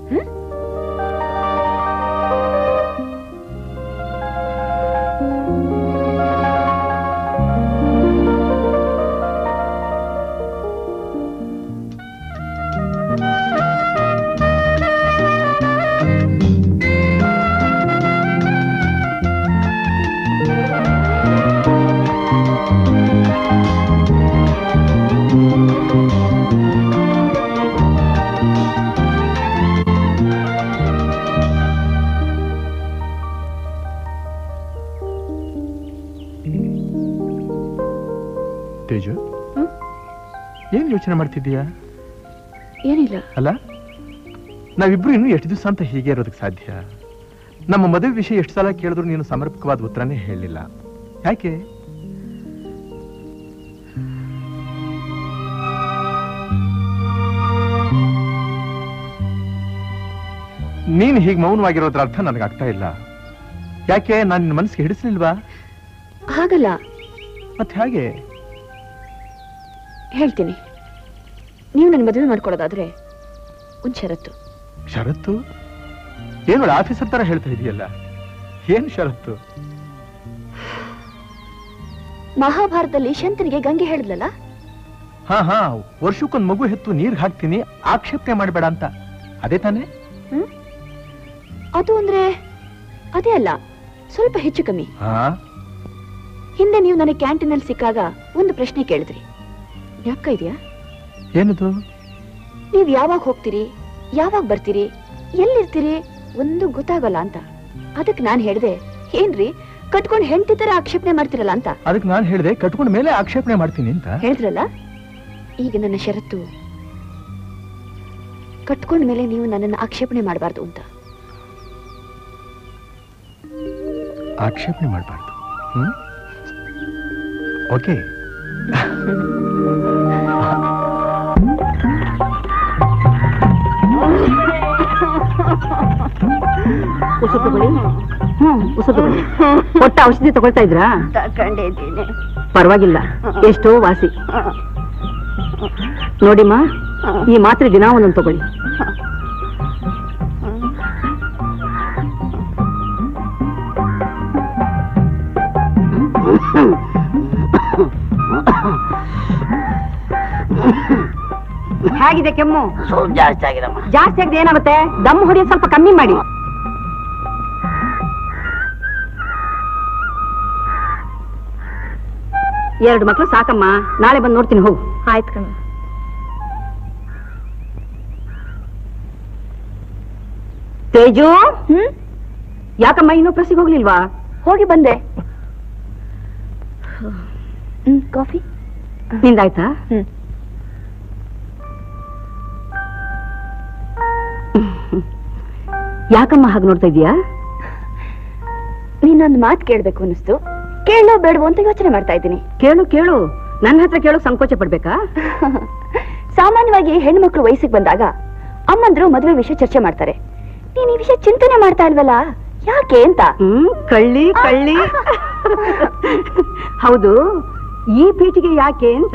ತೇಜು ಏನ್ ಯೋಚನೆ ಮಾಡ್ತಿದ್ದೀಯಾ ಏನಿಲ್ಲ ಅಲ್ಲ ನಾವಿಬ್ರು ಇನ್ನು ಎಷ್ಟು ದಿವಸ ಅಂತ ಹೀಗೆ ಇರೋದಕ್ಕೆ ಸಾಧ್ಯ ನಮ್ಮ ಮದುವೆ ವಿಷಯ ಎಷ್ಟು ಸಲ ಕೇಳಿದ್ರು ನೀನು ಸಮರ್ಪಕವಾದ ಉತ್ತರನೇ ಹೇಳಲಿಲ್ಲ ಯಾಕೆ ನೀನ್ ಹೀಗೆ ಮೌನವಾಗಿರೋದ್ರ ಅರ್ಥ ನನಗೆ ಆಗ್ತಾ ಇಲ್ಲ ಯಾಕೆ ನಾನು ನಿನ್ನ ಮನಸ್ಸಿಗೆ ಹಿಡಿಸ್ಲಿಲ್ವಾ ಹಾಗಲ್ಲ ಮತ್ತೆ ಹೇಗೆ ಹೇಳ್ತೀನಿ ನೀವು ನನ್ನ ಮದುವೆ ಮಾಡ್ಕೊಳ್ಳೋದಾದ್ರೆ ಒಂದ್ ಷರತ್ತು ಷರತ್ತು ಏನು ಆಫೀಸರ್ ತರ ಹೇಳ್ತಾ ಇದೆಯಲ್ಲ ಏನ್ ಷರತ್ತು ಮಹಾಭಾರತದಲ್ಲಿ ಶಂತನಿಗೆ ಗಂಗೆ ಹೇಳಿದ್ಲಲ್ಲ ಹಾ ಹಾ ವರ್ಷಕ್ಕೊಂದ್ ಮಗು ಹೆತ್ತು ನೀರ್ ಹಾಕ್ತೀನಿ ಆಕ್ಷೇಪಣೆ ಮಾಡಬೇಡ ಅಂತ ಅದೇ ತಾನೇ ಹ್ಮ್ ಅದು ಅಂದ್ರೆ ಅದೇ ಅಲ್ಲ ಸ್ವಲ್ಪ ಹೆಚ್ಚು ಕಮ್ಮಿ ಹಾ ಹಿಂದೆ ನೀವು ನನಗೆ ಕ್ಯಾಂಟೀನಲ್ಲಿ ಸಿಕ್ಕಾಗ ಒಂದು ಪ್ರಶ್ನೆ ಕೇಳಿದ್ರಿ ಯಾಕ ಇದೆಯಾ ಏನದು ನೀವ್ ಯಾವಾಗ ಹೋಗ್ತೀರಿ ಯಾವಾಗ ಬರ್ತೀರಿ ಎಲ್ಲಿರ್ತೀರಿ ಒಂದು ಗೊತ್ತಾಗಲ್ಲ ಅಂತ ಅದಕ್ಕೆ ನಾನ್ ಹೇಳ್ದೆ ಏನ್ರಿ ಕಟ್ಕೊಂಡ್ ಹೆಂಡತಿ ತರ ಆಕ್ಷೇಪಣೆ ಮಾಡ್ತಿರಲ್ಲ ಅಂತ ಅದಕ್ಕೆ ನಾನು ಹೇಳಿದೆ ಕಟ್ಕೊಂಡ ಮೇಲೆ ಆಕ್ಷೇಪಣೆ ಮಾಡ್ತೀನಿ ಅಂತ ಹೇಳಿದ್ರಲ್ಲ ಈಗ ನನ್ನ ಷರತ್ತು ಕಟ್ಕೊಂಡ ಮೇಲೆ ನೀವು ನನ್ನನ್ನು ಆಕ್ಷೇಪಣೆ ಮಾಡಬಾರ್ದು ಅಂತ ಆಕ್ಷೇಪಣೆ ಮಾಡಬಾರ್ದು ಹ್ಮ್ ಓಕೆ ಉಸಿರು ತಗೊಳ್ಳಿ ಹ್ಮ್ ಉಸಿರು ತಗೊಳ್ಳಿ ಕೊಟ್ಟ ಔಷಧಿ ತಗೊಳ್ತಾ ಇದ್ರಾ ತಕೊಂಡಿದ್ದೀನಿ ಪರವಾಗಿಲ್ಲ ಎಷ್ಟೋ ವಾಸಿ ನೋಡಿಮ್ಮ ಈ ಮಾತ್ರೆ ದಿನ ಒಂದೊಂದು ತಗೊಳ್ಳಿ ಹೇಗಿದೆ ಕೆಮ್ಮು ಸ್ವಲ್ಪ ಜಾಸ್ತಿ ಆಗಿದಮ್ಮ ಜಾಸ್ತಿ ಆಗದೆ ಏನಾಗುತ್ತೆ ದಮ್ ಹೊಡೆಯೋದು ಸ್ವಲ್ಪ ಕಮ್ಮಿ ಮಾಡಿ ಎರಡು ಮಕ್ಳು ಸಾಕಮ್ಮ ನಾಳೆ ಬಂದು ನೋಡ್ತೀನಿ ಹೋಗು ಆಯ್ತು ಕಣ ತೇಜು ಹ್ಮ್ ಯಾಕಮ್ಮ ಇನ್ನೂ ಪ್ರೆಸ್ಸಿಗೆ ಹೋಗ್ಲಿಲ್ವಾ ಹೋಗಿ ಬಂದೆ ಹ್ಮ್ ಕಾಫಿ ನಿಂದಾಯ್ತಾ ಹ್ಮ್ ಯಾಕಮ್ಮ ಹಾಗೆ ನೋಡ್ತಾ ಇದೀಯಾ ನೀನೊಂದು ಮಾತು ಕೇಳ್ಬೇಕು ಅನಿಸ್ತು ಕೇಳೋ ಬೇಡವೋ ಅಂತ ಯೋಚನೆ ಮಾಡ್ತಾ ಇದ್ದೀನಿ ಕೇಳು ಕೇಳು ನನ್ನ ಹತ್ರ ಕೇಳೋ ಸಂಕೋಚ ಪಡ್ಬೇಕಾ ಸಾಮಾನ್ಯವಾಗಿ ಹೆಣ್ಮಕ್ಳು ವಯಸ್ಸಿಗೆ ಬಂದಾಗ ಅಮ್ಮಂದ್ರು ಮದುವೆ ವಿಷಯ ಚರ್ಚೆ ಮಾಡ್ತಾರೆ ನೀನ್ ಈ ವಿಷಯ ಚಿಂತನೆ ಮಾಡ್ತಾ ಇಲ್ವಲ್ಲ ಯಾಕೆ ಅಂತ ಹ್ಮ್ ಕಳ್ಳಿ ಕಳ್ಳಿ ಹೌದು ಈ ಪೀಟಿಗೆ ಯಾಕೆ ಅಂತ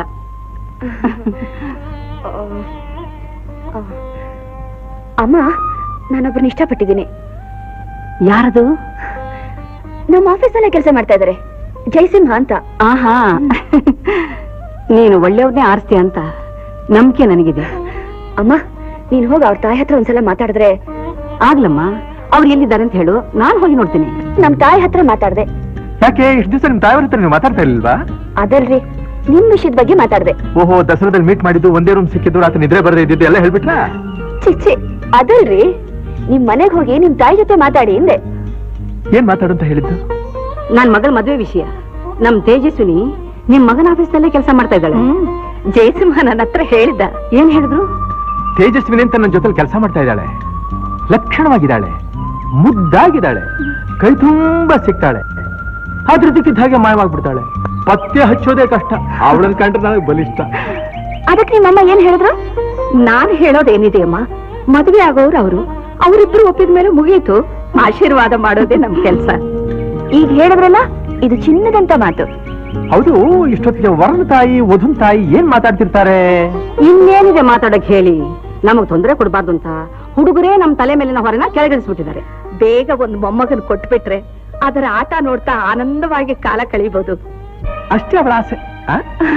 ಅಮ್ಮ ನಾನೊಬ್ಬರನ್ನ ಇಷ್ಟಪಟ್ಟಿದ್ದೀನಿ ಯಾರದು ನಮ್ಮ ಆಫೀಸಲ್ಲೇ ಕೆಲಸ ಮಾಡ್ತಾ ಇದ್ದಾರೆ ಜಯಸಿಂಹ ಅಂತ ಆಹಾ ನೀನು ಒಳ್ಳೆಯವ್ರನ್ನೇ ಆರಿಸ್ತೀಯ ಅಂತ ನಂಬಿಕೆ ನನಗಿದೆ ಅಮ್ಮ ನೀನ್ ಹೋಗಿ ಅವ್ರ ತಾಯಿ ಹತ್ರ ಒಂದ್ಸಲ ಮಾತಾಡಿದ್ರೆ ಆಗ್ಲಮ್ಮ ಅವ್ರು ಎಲ್ಲಿದ್ದಾರೆ ಅಂತ ಹೇಳು ನಾನು ಹೋಗಿ ನೋಡ್ತೀನಿ ನಮ್ ತಾಯಿ ಹತ್ರ ಮಾತಾಡ್ದೆ ಯಾಕೆ ಇಷ್ಟು ದಿವಸ ನಿಮ್ ತಾಯಿಯವ್ರ ಹತ್ರ ನೀವು ಮಾತಾಡ್ತಾ ಇರ್ಲಿಲ್ವಾ ಅದಲ್ರಿ ನಿಮ್ ವಿಷಯದ ಬಗ್ಗೆ ಮಾತಾಡ್ದೆ ಓಹೋ ದಸರಾದಲ್ಲಿ ಮೀಟ್ ಮಾಡಿದ್ದು ಒಂದೇ ರೂಮ್ ಸಿಕ್ಕಿದ್ದು ರಾತ್ರಿ ನಿದ್ರೆ ಬರದೇ ಇದ್ದಿದ್ದು ಎಲ್ಲ ಹೇಳ್ಬಿಟ್ರಾ ಚಿಚ್ಚಿ ಅದಲ್ರಿ ನಿಮ್ ಮನೆಗ್ ಹೋಗಿ ನಿಮ್ ತಾಯಿ ಜೊತೆ ಮಾತಾಡಿ ಹಿಂದೆ ಏನ್ ಮಾತಾಡು ಅಂತ ಹೇಳಿದ್ದು ನನ್ ಮಗಳ ಮದುವೆ ವಿಷಯ ನಮ್ ತೇಜಸ್ವಿನಿ ನಿಮ್ ಮಗನ ಆಫೀಸ್ನಲ್ಲೇ ಕೆಲಸ ಮಾಡ್ತಾ ಇದ್ದಾಳೆ ಜಯಸಿಂಹ ನನ್ನ ಹತ್ರ ಹೇಳಿದ್ದ ಏನ್ ಹೇಳಿದ್ರು ತೇಜಸ್ವಿನಿ ಅಂತ ನನ್ನ ಜೊತೆ ಕೆಲಸ ಮಾಡ್ತಾ ಇದ್ದಾಳೆ ಲಕ್ಷಣವಾಗಿದ್ದಾಳೆ ಮುದ್ದಾಗಿದ್ದಾಳೆ ಕೈ ತುಂಬಾ ಸಿಗ್ತಾಳೆ ಅದ್ರದಕ್ಕಿದ್ದ ಹಾಗೆ ಮಾಯವಾಗ್ಬಿಡ್ತಾಳೆ ಪತ್ತೆ ಹಚ್ಚೋದೇ ಕಷ್ಟ ಅವಳನ್ನ ಕಂಡ್ರೆ ನನಗೆ ಬಲಿಷ್ಠ ಅದಕ್ಕೆ ನಿಮ್ಮಮ್ಮ ಏನ್ ಹೇಳಿದ್ರು ನಾನ್ ಹೇಳೋದೇನಿದೆ ಅಮ್ಮ ಮದುವೆ ಆಗೋರು ಅವರು ಅವರಿಬ್ರು ಒಪ್ಪಿದ ಮೇಲೆ ಮುಗಿಯಿತು ಆಶೀರ್ವಾದ ಮಾಡೋದೇ ನಮ್ ಕೆಲ್ಸ ಈಗ ಹೇಳಿದ್ರಲ್ಲ ಇದು ಚಿನ್ನದಂತ ಮಾತು ಹೌದು ಇಷ್ಟೊತ್ತಿಗೆ ವರನ ತಾಯಿ ವಧುನ್ ತಾಯಿ ಏನ್ ಮಾತಾಡ್ತಿರ್ತಾರೆ ಇನ್ನೇನಿದೆ ಮಾತಾಡಕ್ ಹೇಳಿ ನಮಗ್ ತೊಂದರೆ ಕೊಡಬಾರ್ದು ಅಂತ ಹುಡುಗರೇ ನಮ್ ತಲೆ ಮೇಲಿನ ಹೊರನ ಕೆಳಗಿಳಿಸ್ಬಿಟ್ಟಿದ್ದಾರೆ ಬೇಗ ಒಂದ್ ಮೊಮ್ಮಗನ್ ಕೊಟ್ಬಿಟ್ರೆ ಅದರ ಆಟ ನೋಡ್ತಾ ಆನಂದವಾಗಿ ಕಾಲ ಕಳೀಬಹುದು ಅಷ್ಟೇ ಅವಳ ಆಸೆ ಆ?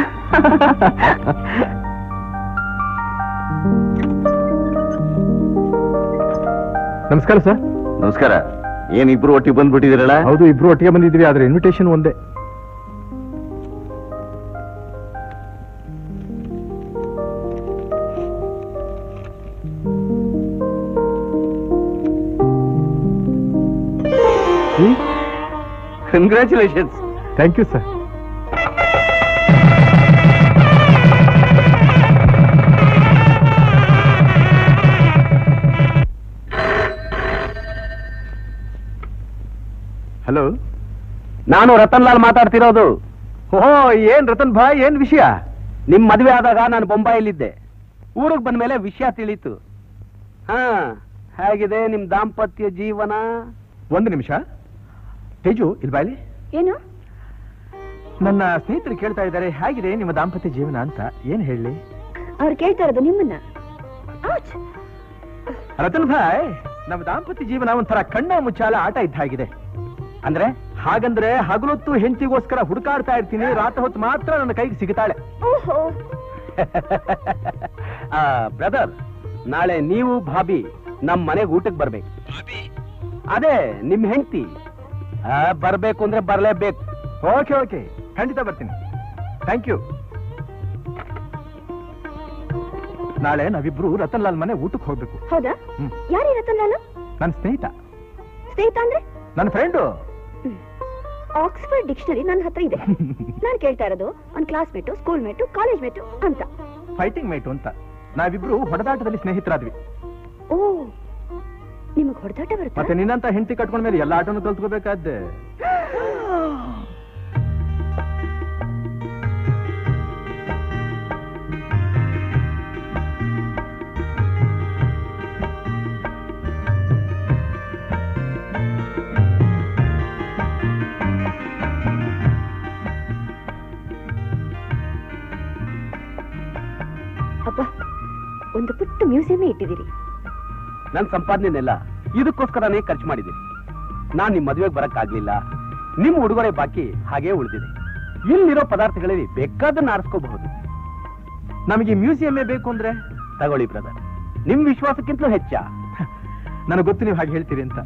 ನಮಸ್ಕಾರ ಸರ್ ನಮಸ್ಕಾರ ಏನ್ ಇಬ್ರು ಒಟ್ಟಿಗೆ ಬಂದ್ಬಿಟ್ಟಿದಿರಲ್ಲ ಹೌದು ಇಬ್ರು ಒಟ್ಟಿಗೆ ಬಂದಿದ್ವಿ ಆದ್ರೆ ಇನ್ವಿಟೇಷನ್ ಒಂದೇ congratulations thank you sir hello ನಾನು ರತನ್ ಲಾಲ್ ಮಾತಾಡ್ತಿರೋದು ಓಹೋ ಏನ್ ರತನ್ ಭಾಯ್ ಏನ್ ವಿಷಯ ನಿಮ್ ಮದ್ವೆ ಆದಾಗ ನಾನು ಬೊಂಬಾಯಿಲಿದ್ದೆ ಊರಿಗೆ ಬಂದ್ಮೇಲೆ ವಿಷಯ ತಿಳಿತು ಹಾ ಹೇಗಿದೆ ನಿಮ್ ದಾಂಪತ್ಯ ಜೀವನ ಒಂದು ನಿಮಿಷ ತೇಜು ಇಲ್ಲಿ ಬಾಯ್ಲಿ ಏನು ನನ್ನ ಸ್ನೇಹಿತರು ಕೇಳ್ತಾ ಇದ್ದಾರೆ ಹೇಗಿದೆ ನಿಮ್ಮ ದಾಂಪತ್ಯ ಜೀವನ ಅಂತ ಏನ್ ಹೇಳಿ ಅವ್ರು ಕೇಳ್ತಾ ಇರೋದು ನಿಮ್ಮನ್ನ ಔಚ್! ರತನ್ ಭಾಯ್ ನಮ್ಮ ದಾಂಪತ್ಯ ಜೀವನ ಒಂಥರ ಕಣ್ಣ ಮುಚ್ಚಾಲ ಆಟ ಇದ್ದ ಹಾಗಿದೆ ಅಂದ್ರೆ ಹಾಗಂದ್ರೆ ಹಗಲೊತ್ತು ಹೆಂಡತಿಗೋಸ್ಕರ ಹುಡುಕಾಡ್ತಾ ಇರ್ತೀನಿ ರಾತ್ರಿ ಹೊತ್ತು ಮಾತ್ರ ನನ್ನ ಕೈಗೆ ಸಿಗುತ್ತಾಳೆ ಓಹೋ ಬ್ರದರ್ ನಾಳೆ ನೀವು ಭಾಬಿ ನಮ್ ಮನೆಗೆ ಊಟಕ್ಕೆ ಬರ್ಬೇಕು ಅದೇ ನಿಮ್ ಹೆಂಡತಿ ಬರ್ಬೇಕು ಅಂದ್ರೆ ಬರ್ಲೇಬೇಕು ಓಕೆ ಓಕೆ ಖಂಡಿತ ಬರ್ತೀನಿ ಥ್ಯಾಂಕ್ ಯು ನಾಳೆ ನಾವಿಬ್ರು ರತನ್ ಲಾಲ್ ಮನೆ ಊಟಕ್ಕೆ ಹೋಗ್ಬೇಕು ಹೌದಾ ಹ್ಮ್. ಯಾರೇ ರತನ್ ಲಾಲು ನನ್ನ ಸ್ನೇಹಿತ ಸ್ನೇಹಿತ ಅಂದ್ರೆ ನನ್ನ ಫ್ರೆಂಡು ಆಕ್ಸ್ಫರ್ಡ್ ಡಿಕ್ಷನರಿ ನನ್ನ ಹತ್ರ ಇದೆ ನಾನ್ ಕೇಳ್ತಾ ಇರೋದು ಅವ್ನ್ classmate schoolmate college mate ಅಂತ ಫೈಟಿಂಗ್ ಮೇಟು ಅಂತ ನಾವಿಬ್ರು ಹೊಡೆದಾಟದಲ್ಲಿ ಸ್ನೇಹಿತರಾದ್ವಿ ಓ ನಿಮಗ್ ಹೊಡೆದಾಟ ಬರುತ್ತಾ ಮತ್ತೆ ನಿನ್ನಂತ ಹೆಂಡತಿ ಕಟ್ಕೊಂಡ ಮೇಲೆ ಎಲ್ಲ ಆಟನು ಕಲ್ತ್ಕೋಬೇಕಾದ್ದೆ ಅಬ್ಬ ಒಂದು ಪುಟ್ಟ ಮ್ಯೂಸಿಯಮೇ ಇಟ್ಟಿದ್ದೀರಿ ನನ್ ಸಂಪಾದನೆನೆಲ್ಲ ಇದಕ್ಕೋಸ್ಕರನೇ ಖರ್ಚು ಮಾಡಿದ್ದೀನಿ ನಾನ್ ನಿಮ್ ಮದುವೆಗೆ ಬರಕ್ಕಾಗ್ಲಿಲ್ಲ ನಿಮ್ ಉಡುಗೊರೆ ಬಾಕಿ ಹಾಗೇ ಉಳಿದಿದೆ ಇಲ್ಲಿರೋ ಪದಾರ್ಥಗಳಲ್ಲಿ ಬೇಕಾದನ್ನ ಆರಿಸ್ಕೋಬಹುದು ನಮಗೆ ಮ್ಯೂಸಿಯಮ್ಮೇ ಬೇಕು ಅಂದ್ರೆ ತಗೊಳ್ಳಿ ಬ್ರದರ್ ನಿಮ್ ವಿಶ್ವಾಸಕ್ಕಿಂತಲೂ ಹೆಚ್ಚ ನನಗೆ ಗೊತ್ತು ನೀವು ಹಾಗೆ ಹೇಳ್ತೀರಿ ಅಂತ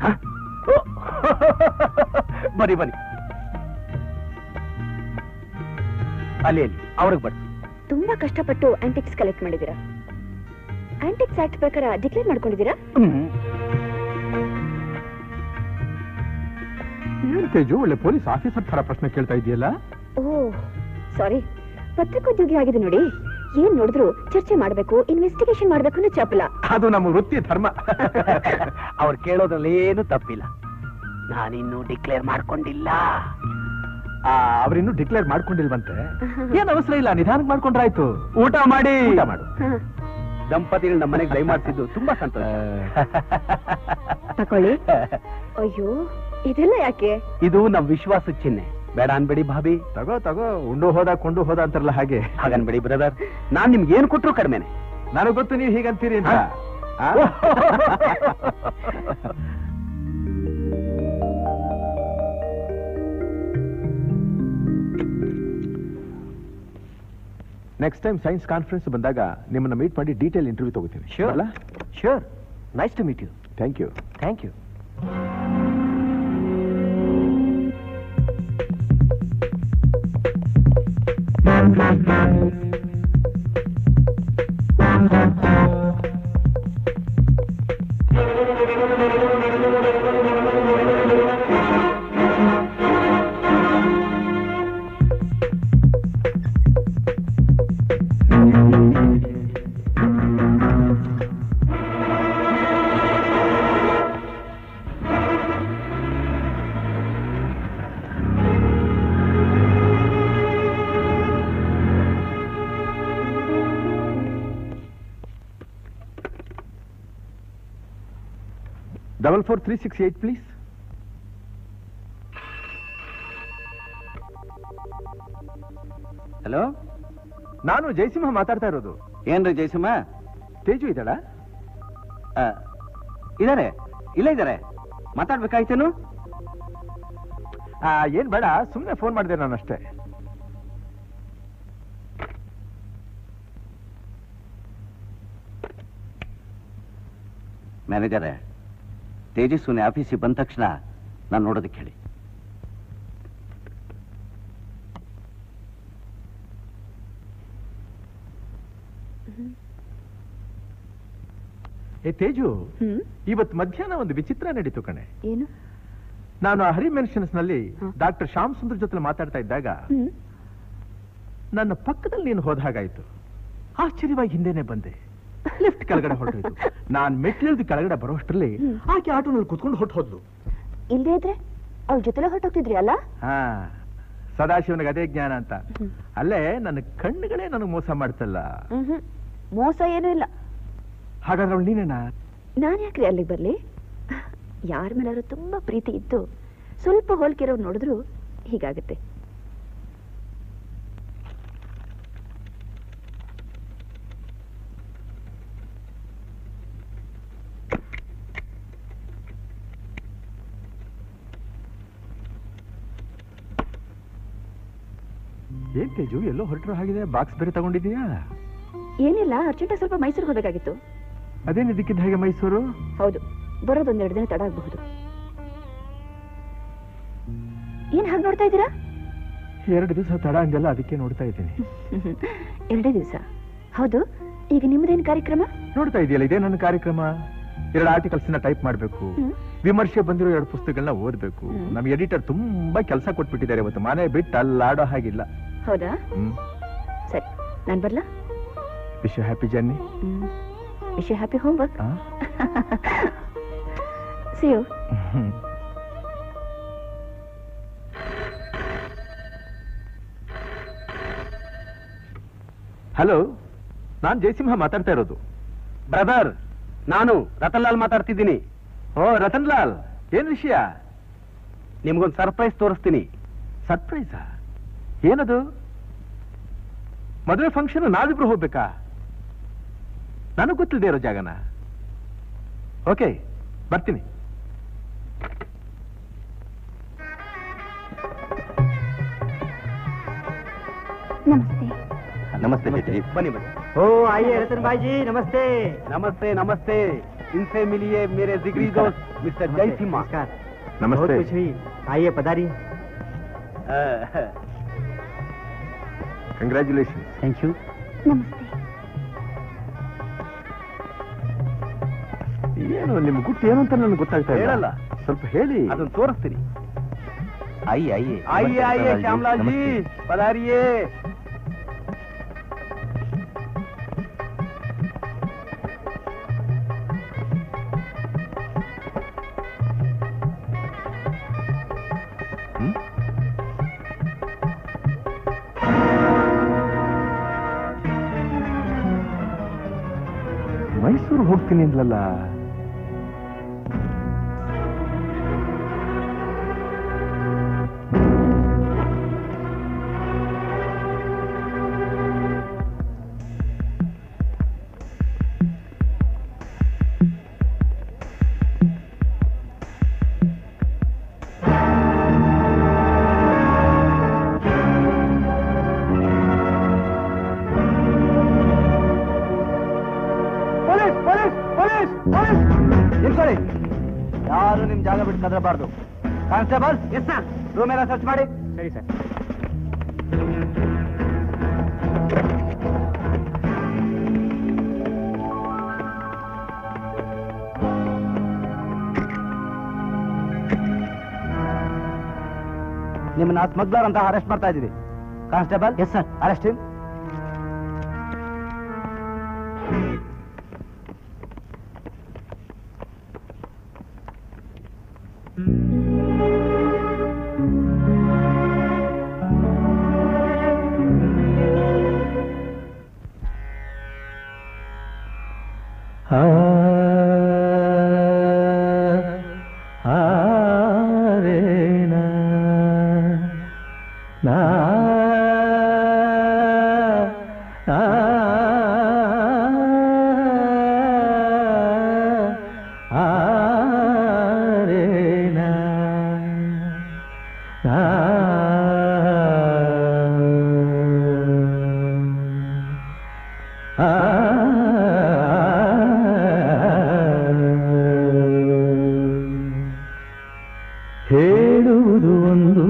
ಬನ್ನಿ ಬನ್ನಿ ಅಲ್ಲಿ ಅಲ್ಲಿ ಅವ್ರಿಗೆ ಬಡ್ಸಿ ತುಂಬಾ ಕಷ್ಟಪಟ್ಟು ಆಂಟಿಕ್ಸ್ ಕಲೆಕ್ಟ್ ಮಾಡಿದೀರಾ ಆಂಟಿಕ್ಸ್ ಆಕ್ಟ್ ಪ್ರಕಾರ ಡಿಕ್ಲೇರ್ ಮಾಡ್ಕೊಂಡಿದ್ದೀರಾ ಏನ್ ತೇಜು ಒಳ್ಳೆ ಪೊಲೀಸ್ ಆಫೀಸರ್ ತರ ಪ್ರಶ್ನೆ ಕೇಳ್ತಾ ಇದೆಯಲ್ಲ ಓ ಸಾರಿ ಪತ್ರಿಕೋದ್ಯೋಗಿ ಆಗಿದೆ ನೋಡಿ ಏನ್ ನೋಡಿದ್ರು ಚರ್ಚೆ ಮಾಡ್ಬೇಕು ಇನ್ವೆಸ್ಟಿಗೇಷನ್ ಮಾಡ್ಬೇಕು ಅನ್ನೋ ಚಪಲ ಅದು ನಮ್ಮ ವೃತ್ತಿ ಧರ್ಮ ಅವ್ರು ಕೇಳೋದ್ರಲ್ಲಿ ಏನು ತಪ್ಪಿಲ್ಲ ನಾನಿನ್ನೂ ಡಿಕ್ಲೇರ್ ಮಾಡ್ಕೊಂಡಿಲ್ಲ ಆ, ಅವ್ರಿನ್ನೂ ಡಿಕ್ಲೇರ್ ಮಾಡ್ಕೊಂಡಿಲ್ವಂತೆ ಏನ್ ಅವಸರ ಇಲ್ಲ ನಿಧಾನಕ್ಕೆ ಮಾಡ್ಕೊಂಡ್ರಾಯ್ತು ಊಟ ಮಾಡಿ ಊಟ ಮಾಡು ದಂಪತಿಗಳು ನಮ್ಮ ಮನೆಗೆ ದಯಮಾಡ್ತಿದ್ದು ತುಂಬಾ ಸಂತೋಷ ತಕೊಳ್ಳಿ ಅಯ್ಯೋ ಇದೆಲ್ಲ ಯಾಕೆ ಇದು ನಮ್ ವಿಶ್ವಾಸ ಚಿಹ್ನೆ ಬೇಡ ಅನ್ಬೇಡಿ ಭಾಬಿ ತಗೋ ತಗೋ ಉಂಡು ಹೋದ ಕೊಂಡು ಹೋದ ಅಂತಾರಲ್ಲ ಹಾಗೆ ಹಾಗನ್ಬೇಡಿ ಬ್ರದರ್ ನಾನ್ ನಿಮ್ಗೆ ಏನ್ ಕೊಟ್ರು ಕಡಿಮೆನೆ ನನಗ್ ಗೊತ್ತು ನೀವು ಹೀಗಂತೀರಿ ಅಂತ ಆ? ನೆಕ್ಸ್ಟ್ ಟೈಮ್ ಸೈನ್ಸ್ ಕಾನ್ಫರೆನ್ಸ್ ಬಂದಾಗ ನಿಮ್ಮನ್ನ ಮೀಟ್ ಮಾಡಿ ಡೀಟೇಲ್ ಇಂಟರ್ವ್ಯೂ ತಗೋತೀನಿ Sure. ಅಲ್ಲ sure nice to meet you thank you thank you double four three six eight please hello ನಾನು ಜಯಸಿಂಹ ಮಾತಾಡ್ತಾ ಇರೋದು ಏನ್ರಿ ಜಯಸಿಂಹ ತೇಜು ಇದ್ದಾಳ ಆ, ಇದಾರೆ ಇಲ್ಲ ಇದಾರೆ ಮಾತಾಡ್ಬೇಕಾಯ್ತೇನು ಆ, ಏನ್ ಬೇಡ ಸುಮ್ಮನೆ ಫೋನ್ ಮಾಡಿದೆ ನಾನು ಅಷ್ಟೇ ಮ್ಯಾನೇಜರೇ ತೇಜಸ್ವಿನಿ ಆಫೀಸಿಗೆ ಬಂದ ತಕ್ಷಣ ನಾನು ನೋಡೋದಕ್ಕೆ ಹೇಳಿ ಏ ತೇಜು ಹ್ಮ್ ಇವತ್ತು ಮಧ್ಯಾಹ್ನ ಒಂದು ವಿಚಿತ್ರ ನಡೀತು ಕಣೆ ಏನು ನಾನು ಆ ಹರಿ ಮೆನ್ಷನ್ಸ್ ನಲ್ಲಿ ಡಾಕ್ಟರ್ ಶ್ಯಾಮ್ ಸುಂದರ್ ಜೊತೆ ಮಾತಾಡ್ತಾ ಇದ್ದಾಗ ಹ್ಮ್ ನನ್ನ ಪಕ್ಕದಲ್ಲಿ ನೀನು ಹೋದ ಹಾಗಾಯ್ತು ಆಶ್ಚರ್ಯವಾಗಿ ಹಿಂದೆನೆ ಬಂದೆ ಲಿಫ್ಟ್ ಕೆಳಗಡೆ ಹೊರಟೋಯ್ತು ನಾನ್ ಮೆಟ್ಲಿಳ್ದು ಕೆಳಗಡೆ ಬರೋಷ್ಟರಲ್ಲಿ ಆಕೆ ಆಟೋನಲ್ಲಿ ಕುತ್ಕೊಂಡು ಹೊಟ್ಟು ಹೋದ್ಲು ಇಲ್ದೇ ಇದ್ರೆ ಅವ್ರ ಜೊತೆಲೆ ಹೊರಟೋಗ್ತಿದ್ರಿ ಅಲ್ಲ ಹಾ ಸದಾಶಿವನಿಗೆ ಅದೇ ಜ್ಞಾನ ಅಂತ ಅಲ್ಲೇ ನನ್ನ ಕಣ್ಣುಗಳೇ ನನಗೆ ಮೋಸ ಮಾಡ್ತಲ್ಲ ಹ್ಮ್ ಹ್ಮ್ ಮೋಸ ಏನೂ ಇಲ್ಲ ಹಾಗಾದ್ರೆ ಅವಳು ನೀನೇನಾ ನಾನ್ ಯಾಕ್ರಿ ಅಲ್ಲಿಗೆ ಬರ್ಲಿ ಯಾರ ಮೇಲಾದ್ರೂ ತುಂಬಾ ಪ್ರೀತಿ ಇದ್ದು ಸ್ವಲ್ಪ ಹೋಲಿಕೆರೋ ನೋಡಿದ್ರು ಹೀಗಾಗುತ್ತೆ ಏನ್ ತೇಜು ಎಲ್ಲೋ ಹೊರಟರು ಹಾಗಿದೆ ಬಾಕ್ಸ್ ಬೇರೆ ತಗೊಂಡಿದೀಯಾ ಏನಿಲ್ಲ ಅರ್ಜೆಂಟಾಗಿ ಸ್ವಲ್ಪ ಮೈಸೂರಿಗೆ ಹೋಗ್ಬೇಕಾಗಿತ್ತು ಅದೇನ್ ಇದಕ್ಕಿದ್ದ ಹಾಗೆ ಮೈಸೂರು ಹೌದು ಬರೋದೊಂದೆರಡು ದಿನ ತಡ ಆಗಬಹುದು ಏನ್ ಹಾಗೆ ನೋಡ್ತಾ ಇದ್ದೀರಾ ಎರಡು ದಿವಸ ತಡ ಅಂದೆಲ್ಲ ಅದಕ್ಕೆ ನೋಡ್ತಾ ಇದ್ದೀನಿ ಎರಡೇ ದಿವಸ ಹೌದು ಈಗ ನಿಮ್ಮದೇನ್ ಕಾರ್ಯಕ್ರಮ ನೋಡ್ತಾ ಇದೆಯಲ್ಲ ಇದೇ ನನ್ನ ಕಾರ್ಯಕ್ರಮ ಎರಡು ಆರ್ಟಿಕಲ್ಸ್ ನ ಟೈಪ್ ಮಾಡ್ಬೇಕು ಹ್ಮ್. ವಿಮರ್ಶೆ ಬಂದಿರೋ ಎರಡು ಪುಸ್ತಕಗಳನ್ನ ಓದ್ಬೇಕು ನಮ್ ಎಡಿಟರ್ ತುಂಬಾ ಕೆಲಸ ಕೊಟ್ಬಿಟ್ಟಿದ್ದಾರೆ ಇವತ್ತು ಮನೆ ಬಿಟ್ಟು ಅಲ್ಲಾಡೋ ಹಾಗಿಲ್ಲ ಹೌದಾ ಹ್ಮ್ ಸರಿ ನಾನ್ ಬರ್ಲಾ wish happy journey hmm wish happy homework ಆ? ಸಿ ಯು ಹಲೋ ನಾನ್ ಜಯಸಿಂಹ ಮಾತಾಡ್ತಾ ಇರೋದು ಬ್ರದರ್ ನಾನು ರತನ್ ಲಾಲ್ ಮಾತಾಡ್ತಿದ್ದೀನಿ ಓ ರತನ್ ಲಾಲ್ ಏನ್ ವಿಷಯ ನಿಮ್ಗೊಂದು ಸರ್ಪ್ರೈಸ್ ತೋರಿಸ್ತೀನಿ ಸರ್ಪ್ರೈಸಾ ಏನದು ಮದುವೆ ಫಂಕ್ಷನ್ ನಾವಿಬ್ರು ಹೋಗ್ಬೇಕಾ ನನಗ್ ಗೊತ್ತಿದೆ ಇರೋ ಜಾಗನ ಓಕೆ ಬರ್ತೀನಿ ನಮಸ್ತೆ ನಮಸ್ತೆ ಚೈತ್ರಿ ಬನ್ನಿ ಬನ್ನಿ ओ आइए रतन भाई जी नमस्ते नमस्ते नमस्ते इनसे मिलिए मेरे जिगरी दोस्त मिस्टर जय सिम्हा नमस्कार नमस्ते। बहुत खुश हुई आइए पधारिए ಕಂಗ್ರ್ಯಾಚುಲೇಷನ್ ಥ್ಯಾಂಕ್ ಯು ನಮಸ್ತೆ ಏನು ನಿಮ್ ಗುಟ್ಟು ಏನು ಅಂತ ನನಗೆ ಗೊತ್ತಾಗ್ತಾ ಇಲ್ಲ ಹೇಳಲ್ಲ. ಸ್ವಲ್ಪ ಹೇಳಿ ಅದನ್ನ ತೋರಿಸ್ತೀನಿ ಆಯ್ಯೆ ಆಯ್ಯೆ ಆಯ್ಯೆ ಆಯ್ಯೆ ಶ್ಯಾಮಲಾಲ್ ಜಿ ಪಧಾರಿಯೇ ಮೈಸೂರು ಹೋಗ್ತೀನಿ ಅಂದ್ಲಲ್ಲ ಪೊಲೀಸ್ ಪೊಲೀಸ್ ಪೊಲೀಸ್ ಪೊಲೀಸ್ ನಿಲ್ಕೊಳ್ಳಿ ಯಾರು ನಿಮ್ ಜಾಗ ಬಿಟ್ಟು ಕದರಬಾರ್ದು ಕಾನ್ಸ್ಟೇಬಲ್ ಎಸ್ ಸರ್ ರೂಮ್ ಎಲ್ಲ ಸರ್ಚ್ ಮಾಡಿ ಸರಿ ಸರ್ ನಿಮ್ಮನ್ನ ಸ್ಮಗ್ಲರ್ ಅಂತ ಅರೆಸ್ಟ್ ಮಾಡ್ತಾ ಇದೀವಿ ಕಾನ್ಸ್ಟೇಬಲ್ ಎಸ್ ಸರ್ ಅರೆಸ್ಟ್ ಆ ಆರೇನ ನಾ ಆ ಆರೇನ ನಾ ಆ ಹೇಳುವುದು ಒಂದು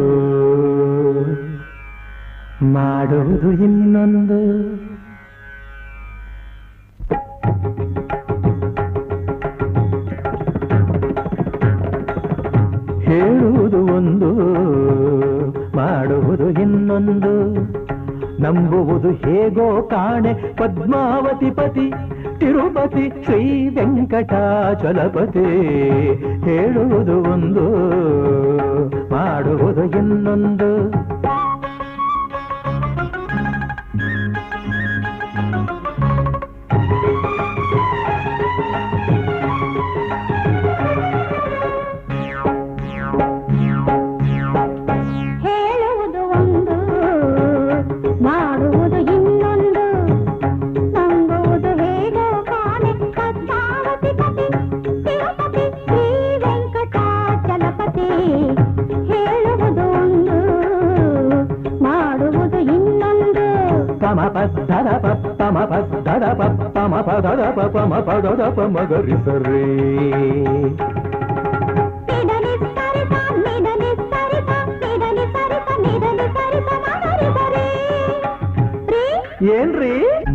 ಮಾಡುವುದು ಇನ್ನೊಂದು ಹೇಳುವುದು ಒಂದು ಮಾಡುವುದು ಇನ್ನೊಂದು ನಂಬುವುದು ಹೇಗೋ ಕಾಣೆ ಪದ್ಮಾವತಿ ಪತಿ ತಿರುಪತಿ ಶ್ರೀ ವೆಂಕಟಾಚಲಪತಿ ಹೇಳುವುದು ಒಂದು ಮಾಡುವುದು ಇನ್ನೊಂದು ಹೇಳುವುದು ಒಂದು ಮಾಡುವುದು ಇನ್ನೊಂದು ನಂಬುವುದು ಹೇಗೋ ಕಾಣೆ ಪದ್ಮಾವತಿ ಪತಿ ತಿರುಪತಿ ಶ್ರೀ ವೆಂಕಟಾಚಲಪತಿ ಹೇಳುವುದು ಒಂದು ಮಾಡುವುದು ಇನ್ನೊಂದು ಪಮ ಪದ್ದದ ಪಮ ಪದ್ದದ ಪಮ ಪದದ ಪಮ ಪದದ ಪಮಗರಿ ಸರಿ ನಿಡಲಿ ಸರಿತ ನಿಡಲಿ ಸರಿತ ನಿಡಲಿ ಸರಿತ ನಿಡಲಿ ಸರಿತ ಮಗರಿ ಸರಿ ಏನ್ರಿ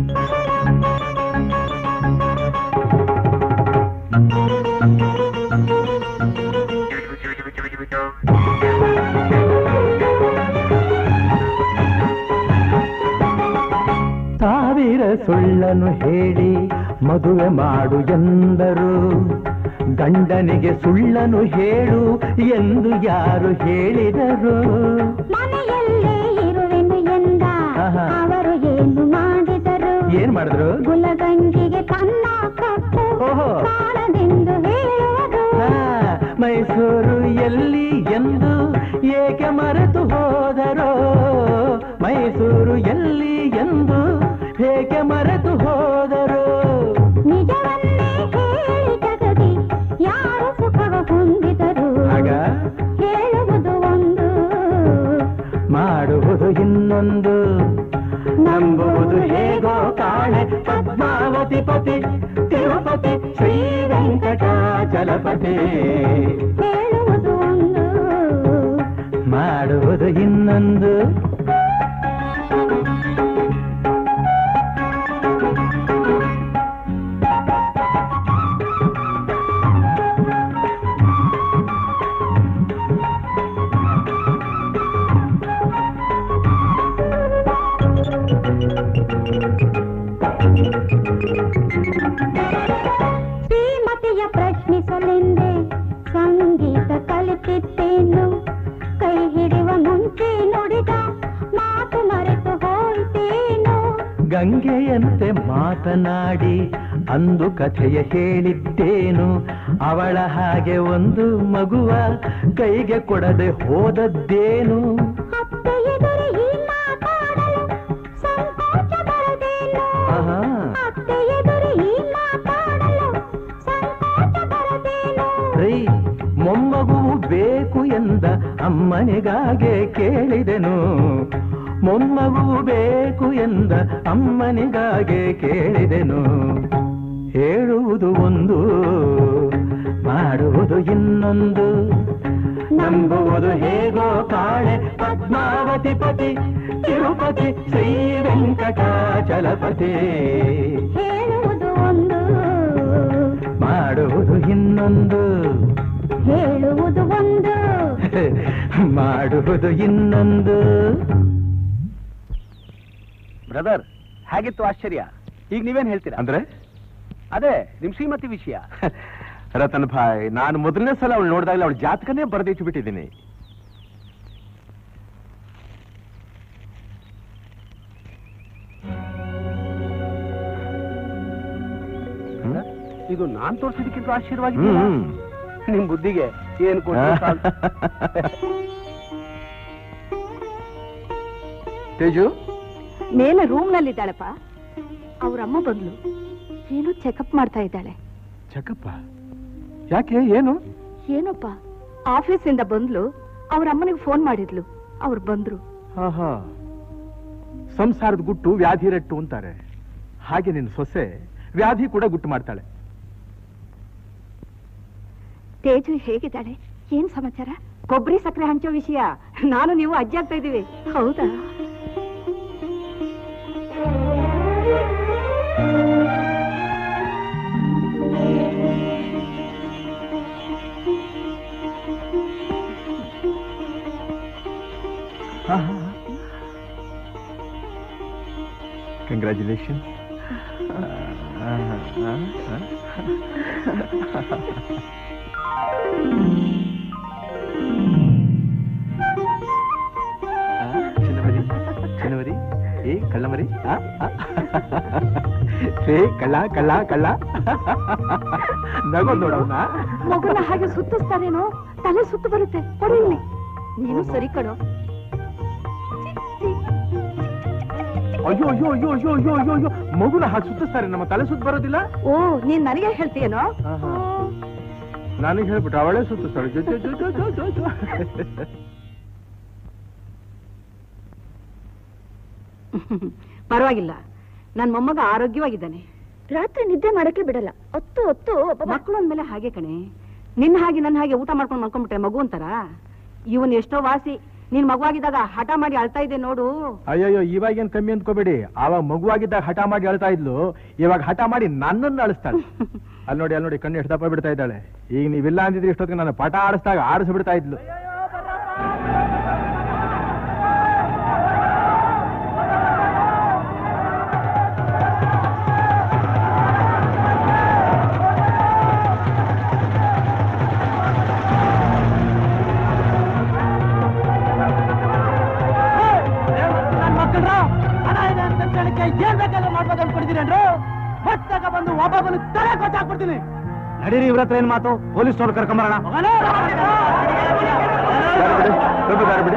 ಸಾವಿರ ಸುಳ್ಳನ್ನು ಹೇಳಿ ಮದುವೆ ಮಾಡು ಎಂದರು ಗಂಡನಿಗೆ ಸುಳ್ಳನ್ನು ಹೇಳು ಎಂದು ಯಾರು ಹೇಳಿದರು ಮನೆಯಲ್ಲೇ ಇರುವೆನು ಎಂದ ಆಹಾ. ಅವರು ಏನು ಮಾಡಿದರು ಏನ್ ಮಾಡಿದ್ರು ಗುಲಗಂಜಿಗೆ ಕನ್ನ ಕೊಟ್ಟು ಓಹೋ. ಕಾಣದೆಂದು ಹೇಳುವರು ಆ, ಮೈಸೂರು ಎಲ್ಲಿ ಎಂದು ಏಕೆ ಮರೆತು ಹೋದರೋ ಮೈಸೂರು ಎಲ್ಲಿ ಎಂದು ಏಕೆ ಮರೆತು ಹೋದರೋ ನಿಜವನ್ನೇ ಹೇಳಿ ಜಗದಿ ಯಾರು ಸುಖವ ಹೊಂದಿದರು ಆಗ ಹೇಳುವುದು ಒಂದು ಮಾಡುವುದು ಇನ್ನೊಂದು ನಂಬುವುದು ಹೇಗೋ ಕಾಣೆ ಪದ್ಮಾವತಿ ಪತಿ ತಿರುಪತಿ ಶ್ರೀ ವೆಂಕಟಾಚಲಪತಿ ಹೇಳುವುದು ಒಂದು ಮಾಡುವುದು ಇನ್ನೊಂದು ಆ ತಾಯಿಯಂತೆ ಮಾತನಾಡಿ ಅಂದು ಕಥೆಯ ಹೇಳಿದ್ದೇನು ಅವಳ ಹಾಗೆ ಒಂದು ಮಗುವ ಕೈಗೆ ಕೊಡದೆ ಹೋದದ್ದೇನು ಆಹಾ. ರೀ ಮೊಮ್ಮಗುವು ಬೇಕು ಎಂದ ಅಮ್ಮನಿಗಾಗೆ ಕೇಳಿದೆನು ಮೊಮ್ಮಗುವು ಬೇಕು ಎಂದ ಅಮ್ಮನಿಗಾಗೆ ಕೇಳಿದೆನು ಹೇಳುವುದು ಒಂದು ಮಾಡುವುದು ಇನ್ನೊಂದು ನಂಬುವುದು ಹೇಗೋ ಕಾಳೆ ಪದ್ಮಾವತಿ ಪತಿ ತಿರುಪತಿ ಶ್ರೀ ವೆಂಕಟಾಚಲಪತಿ ಹೇಳುವುದು ಒಂದು ಮಾಡುವುದು ಇನ್ನೊಂದು ಹೇಳುವುದು ಒಂದು ಮಾಡುವುದು ಇನ್ನೊಂದು ಬ್ರದರ್ ಹೇಗಿತ್ತು ಆಶ್ಚರ್ಯ ಈಗ ನೀವೇನ್ ಹೇಳ್ತೀರಾ ಅಂದ್ರೆ ಅದೇ ನಿಮ್ ಶ್ರೀಮತಿ ವಿಷಯ ರತನ್ ಭಾಯ್ ನಾನು ಮೊದಲನೇ ಸಲ ಅವಳು ನೋಡಿದಾಗಲೇ ಅವಳ ಜಾತಕನೇ ಬರೆದಿಟ್ಟು ಬಿಟ್ಟಿದ್ದೀನಿ ಇದು ನಾನ್ ತೋರಿಸಿದಕ್ಕಿಂತ ಆಶ್ಚರ್ಯವಾಗಿ ಹ್ಮ್ ನಿಮ್ ಬುದ್ಧಿಗೆ ಏನ್ ಕೊಟ್ಟು ತೇಜು ಮೇಲೆ ರೂಮ್ ನಲ್ಲಿ ಇದ್ದಾಳಪ್ಪ ಅವ್ರಮ್ಮ ಬಂದ್ಲು ಏನೋ ಚೆಕಪ್ ಮಾಡ್ತಾ ಇದ್ದಾಳೆ ಚಕಪ್ಪ ಯಾಕೆ ಏನು ಏನಪ್ಪ ಆಫೀಸಿಂದ ಬಂದ್ಲು ಅವ್ರ ಅಮ್ಮನಿಗೆ ಫೋನ್ ಮಾಡಿದ್ಲು ಅವ್ರು ಬಂದ್ರು ಆಹಾ ಸಂಸಾರದ ಗುಟ್ಟು ವ್ಯಾಧಿ ರಟ್ಟು ಅಂತಾರೆ ಹಾಗೆ ನಿನ್ನ ಸೊಸೆ ವ್ಯಾಧಿ ಕೂಡ ಗುಟ್ಟು ಮಾಡ್ತಾಳೆ ತೇಜು ಹೇಗಿದ್ದಾಳೆ ಏನ್ ಸಮಾಚಾರ ಕೊಬ್ಬರಿ ಸಕ್ಕರೆ ಹಂಚೋ ವಿಷಯ ನಾನು ನೀವು ಅಜ್ಜಿ ಆಗ್ತಾ ಇದೀವಿ ಹೌದಾ ಕಂಗ್ರ್ಯಾಚುಲೇಷನ್ ಚಿನ್ನಮರಿ ಚಿನ್ನಮರಿ ಏ ಕಳ್ಳಮರಿ ಆ, ಆ. ಏ ಕಳ್ಳ ಕಳ್ಳ ಕಳ್ಳ ನಗೋ ನೋಡವನ್ನ ಮಗುನ ಹಾಗೆ ಸುತ್ತಿಸ್ತಾರೇನೋ ತಲೆ ಸುತ್ತು ಬರುತ್ತೆ ಕೊಡು ಇಲ್ಲಿ ನೀನು ಸರಿ ಕಣೋ ಅಯ್ಯೋ ಅಯ್ಯೋ ಅಯ್ಯೋ ಅಯ್ಯೋ ಅಯ್ಯೋ ಅಯ್ಯೋ ಅಯ್ಯೋ ಮಗುನ ಹಾಗೆ ಸುತ್ತಿಸ್ತಾರೆ ನಮ್ಮ ತಲೆ ಸುತ್ತ ಬರೋದಿಲ್ಲ ಓ ನೀನ್ ನನಗೆ ಹೇಳ್ತೀಯೇನೋ ನನಗೆ ಹೇಳ್ಬಿಟ್ಟು ಅವಳೇ ಸುತ್ತಿಸ್ತಾಳೆ ಜೊ ಜೊ ಜೊ ಜೊ ಜೊ ಜೊ ಜೊ. ಪರವಾಗಿಲ್ಲ ನನ್ ಮೊಮ್ಮಗ ಆರೋಗ್ಯವಾಗಿದ್ದಾನೆ ರಾತ್ರಿ ನಿದ್ದೆ ಮಾಡಕ್ಕೆ ಬಿಡಲ್ಲ ಹೊತ್ತು ಹೊತ್ತು ಮಕ್ಕಳು ಅಂದ್ಮೇಲೆ ಹಾಗೆ ಕಣೆ ನಿನ್ನ ಹಾಗೆ ನನ್ನ ಹಾಗೆ ಊಟ ಮಾಡ್ಕೊಂಡು ಮಲ್ಕೊಂಡ್ಬಿಟ್ರೆ ಮಗು ಅಂತಾರ ಇವನ್ ಎಷ್ಟೋ ವಾಸಿ ನೀನ್ ಮಗುವಾಗಿದ್ದಾಗ ಹಠ ಮಾಡಿ ಅಳ್ತಾ ಇದೆ ನೋಡು ಅಯ್ಯಯ್ಯೋ ಇವಾಗೇನ್ ಕಮ್ಮಿ ಅಂದ್ಕೋಬೇಡಿ ಆವಾಗ ಮಗುವಾಗಿದ್ದಾಗ ಹಠ ಮಾಡಿ ಅಳ್ತಾ ಇದ್ಲು ಇವಾಗ ಹಠ ಮಾಡಿ ನನ್ನನ್ನು ಅಳಿಸ್ತಾಳೆ ಅಲ್ಲಿ ನೋಡಿ ಅಲ್ಲಿ ನೋಡಿ ಕಣ್ಣು ಎಷ್ಟು ದಪ್ಪ ಬಿಡ್ತಾ ಇದ್ದಾಳೆ ಈಗ ನೀವಿಲ್ಲ ಅಂದಿದ್ರೆ ಇಷ್ಟೊತ್ತಿಗೆ ನಾನು ಪಟ ಆಡಿಸಿದಾಗ ಆಡಿಸಿ ಬಿಡ್ತಾ ಇದ್ಲು ನನ್ ಮಕ್ಕಳ್ರ ಹಣ ಇದೆ ಅಂತ ಹೇಳಕ್ಕೆ ಏನ್ ಬೇಕಾದ್ರೆ ಮಾಡ್ಬೋದು ಅನ್ಕೊಂಡಿದ್ದೀರೇನ್ರು ಹೊತ್ತಾಗ ಬಂದು ಒಬ್ಬೊಬ್ಬನು ತಲೆ ಕೊಟ್ಟಾಕ್ಬಿಡ್ತೀನಿ ನಡೀರಿ ಇವ್ರ ಹತ್ರ ಏನ್ ಮಾತು ಪೊಲೀಸ್ ಅವ್ರು ಕರ್ಕೊಂಬರೋಣ ಸ್ವಲ್ಪ ದಾರಿ ಬಿಡಿ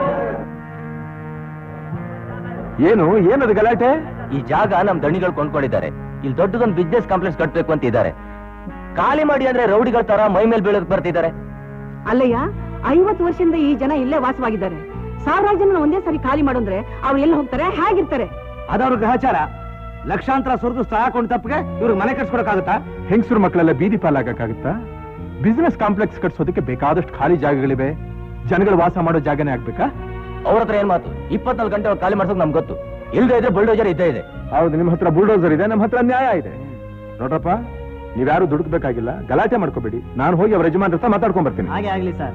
ಏನು ಏನದು ಗಲಾಟೆ ಈ ಜಾಗ ನಮ್ ದಣಿಗಳು ಕೊಂಡ್ಕೊಂಡಿದ್ದಾರೆ ಇಲ್ಲಿ ದೊಡ್ಡದೊಂದು ಬಿಸ್ನೆಸ್ ಕಾಂಪ್ಲೆಕ್ಸ್ ಕಟ್ಬೇಕು ಅಂತ ಇದ್ದಾರೆ ಖಾಲಿ ಮಾಡಿ ಅಂದ್ರೆ ರೌಡಿಗಳ ತರ ಮೈ ಮೇಲೆ ಬೀಳಕ್ ಬರ್ತಿದ್ದಾರೆ ಅಲ್ಲಯ್ಯ ಐವತ್ತು ವರ್ಷದಿಂದ ಈ ಜನ ಇಲ್ಲೇ ವಾಸವಾಗಿದ್ದಾರೆ ಸಾವಿರಾರು ಜನ ಒಂದೇ ಸರಿ ಖಾಲಿ ಮಾಡೋಂದ್ರೆ ಅವ್ರು ಎಲ್ಲಿ ಹೋಗ್ತಾರೆ ಹೇಗಿರ್ತಾರೆ ಅದವ್ರ ಗ್ರಹಚಾರ ಲಕ್ಷಾಂತರ ಸುರಿದು ಸ್ಥಳ ಕೊಂಡ ತಪ್ಪಿಗೆ ಇವ್ರಿಗೆ ಮನೆ ಕಟ್ಸ್ಕೊಡಕ್ಕಾಗತ್ತಾ ಹೆಂಗಸರು ಮಕ್ಕಳೆಲ್ಲ ಬೀದಿ ಪಾಲಾಗಕ್ಕಾಗುತ್ತಾ ಬಿಸ್ನೆಸ್ ಕಾಂಪ್ಲೆಕ್ಸ್ ಕಟ್ಸೋದಕ್ಕೆ ಬೇಕಾದಷ್ಟು ಖಾಲಿ ಜಾಗಗಳಿವೆ ಜನಗಳು ವಾಸ ಮಾಡೋ ಜಾಗನೇ ಆಗ್ಬೇಕಾ ಅವ್ರ ಹತ್ರ ಏನ್ ಮಾತು ಇಪ್ಪತ್ನಾಲ್ಕು ಗಂಟೆ ಅವ್ರು ಖಾಲಿ ಮಾಡ್ಸೋಕ್ ನಮ್ಗೆ ಗೊತ್ತು ಇಲ್ದೇ ಇದ್ರೆ ಬುಲ್ಡೋಜರ್ ಇದ್ದೇ ಇದೆ ಹೌದು ನಿಮ್ಮ ಹತ್ರ ಬುಲ್ಡೋಸರ್ ಇದೆ ನಮ್ಮ ಹತ್ರ ನ್ಯಾಯ ಇದೆ ನೋಡ್ರಪ್ಪ ನೀವ್ಯಾರು ದುಡುಕ್ಬೇಕಾಗಿಲ್ಲ ಗಲಾಟೆ ಮಾಡ್ಕೋಬೇಡಿ ನಾನು ಹೋಗಿ ಅವ್ರ ಯಜಮಾನ್ ಹತ್ರ ಮಾತಾಡ್ಕೊಂಡ್ ಬರ್ತೀನಿ ಹಾಗೆ ಆಗ್ಲಿ ಸರ್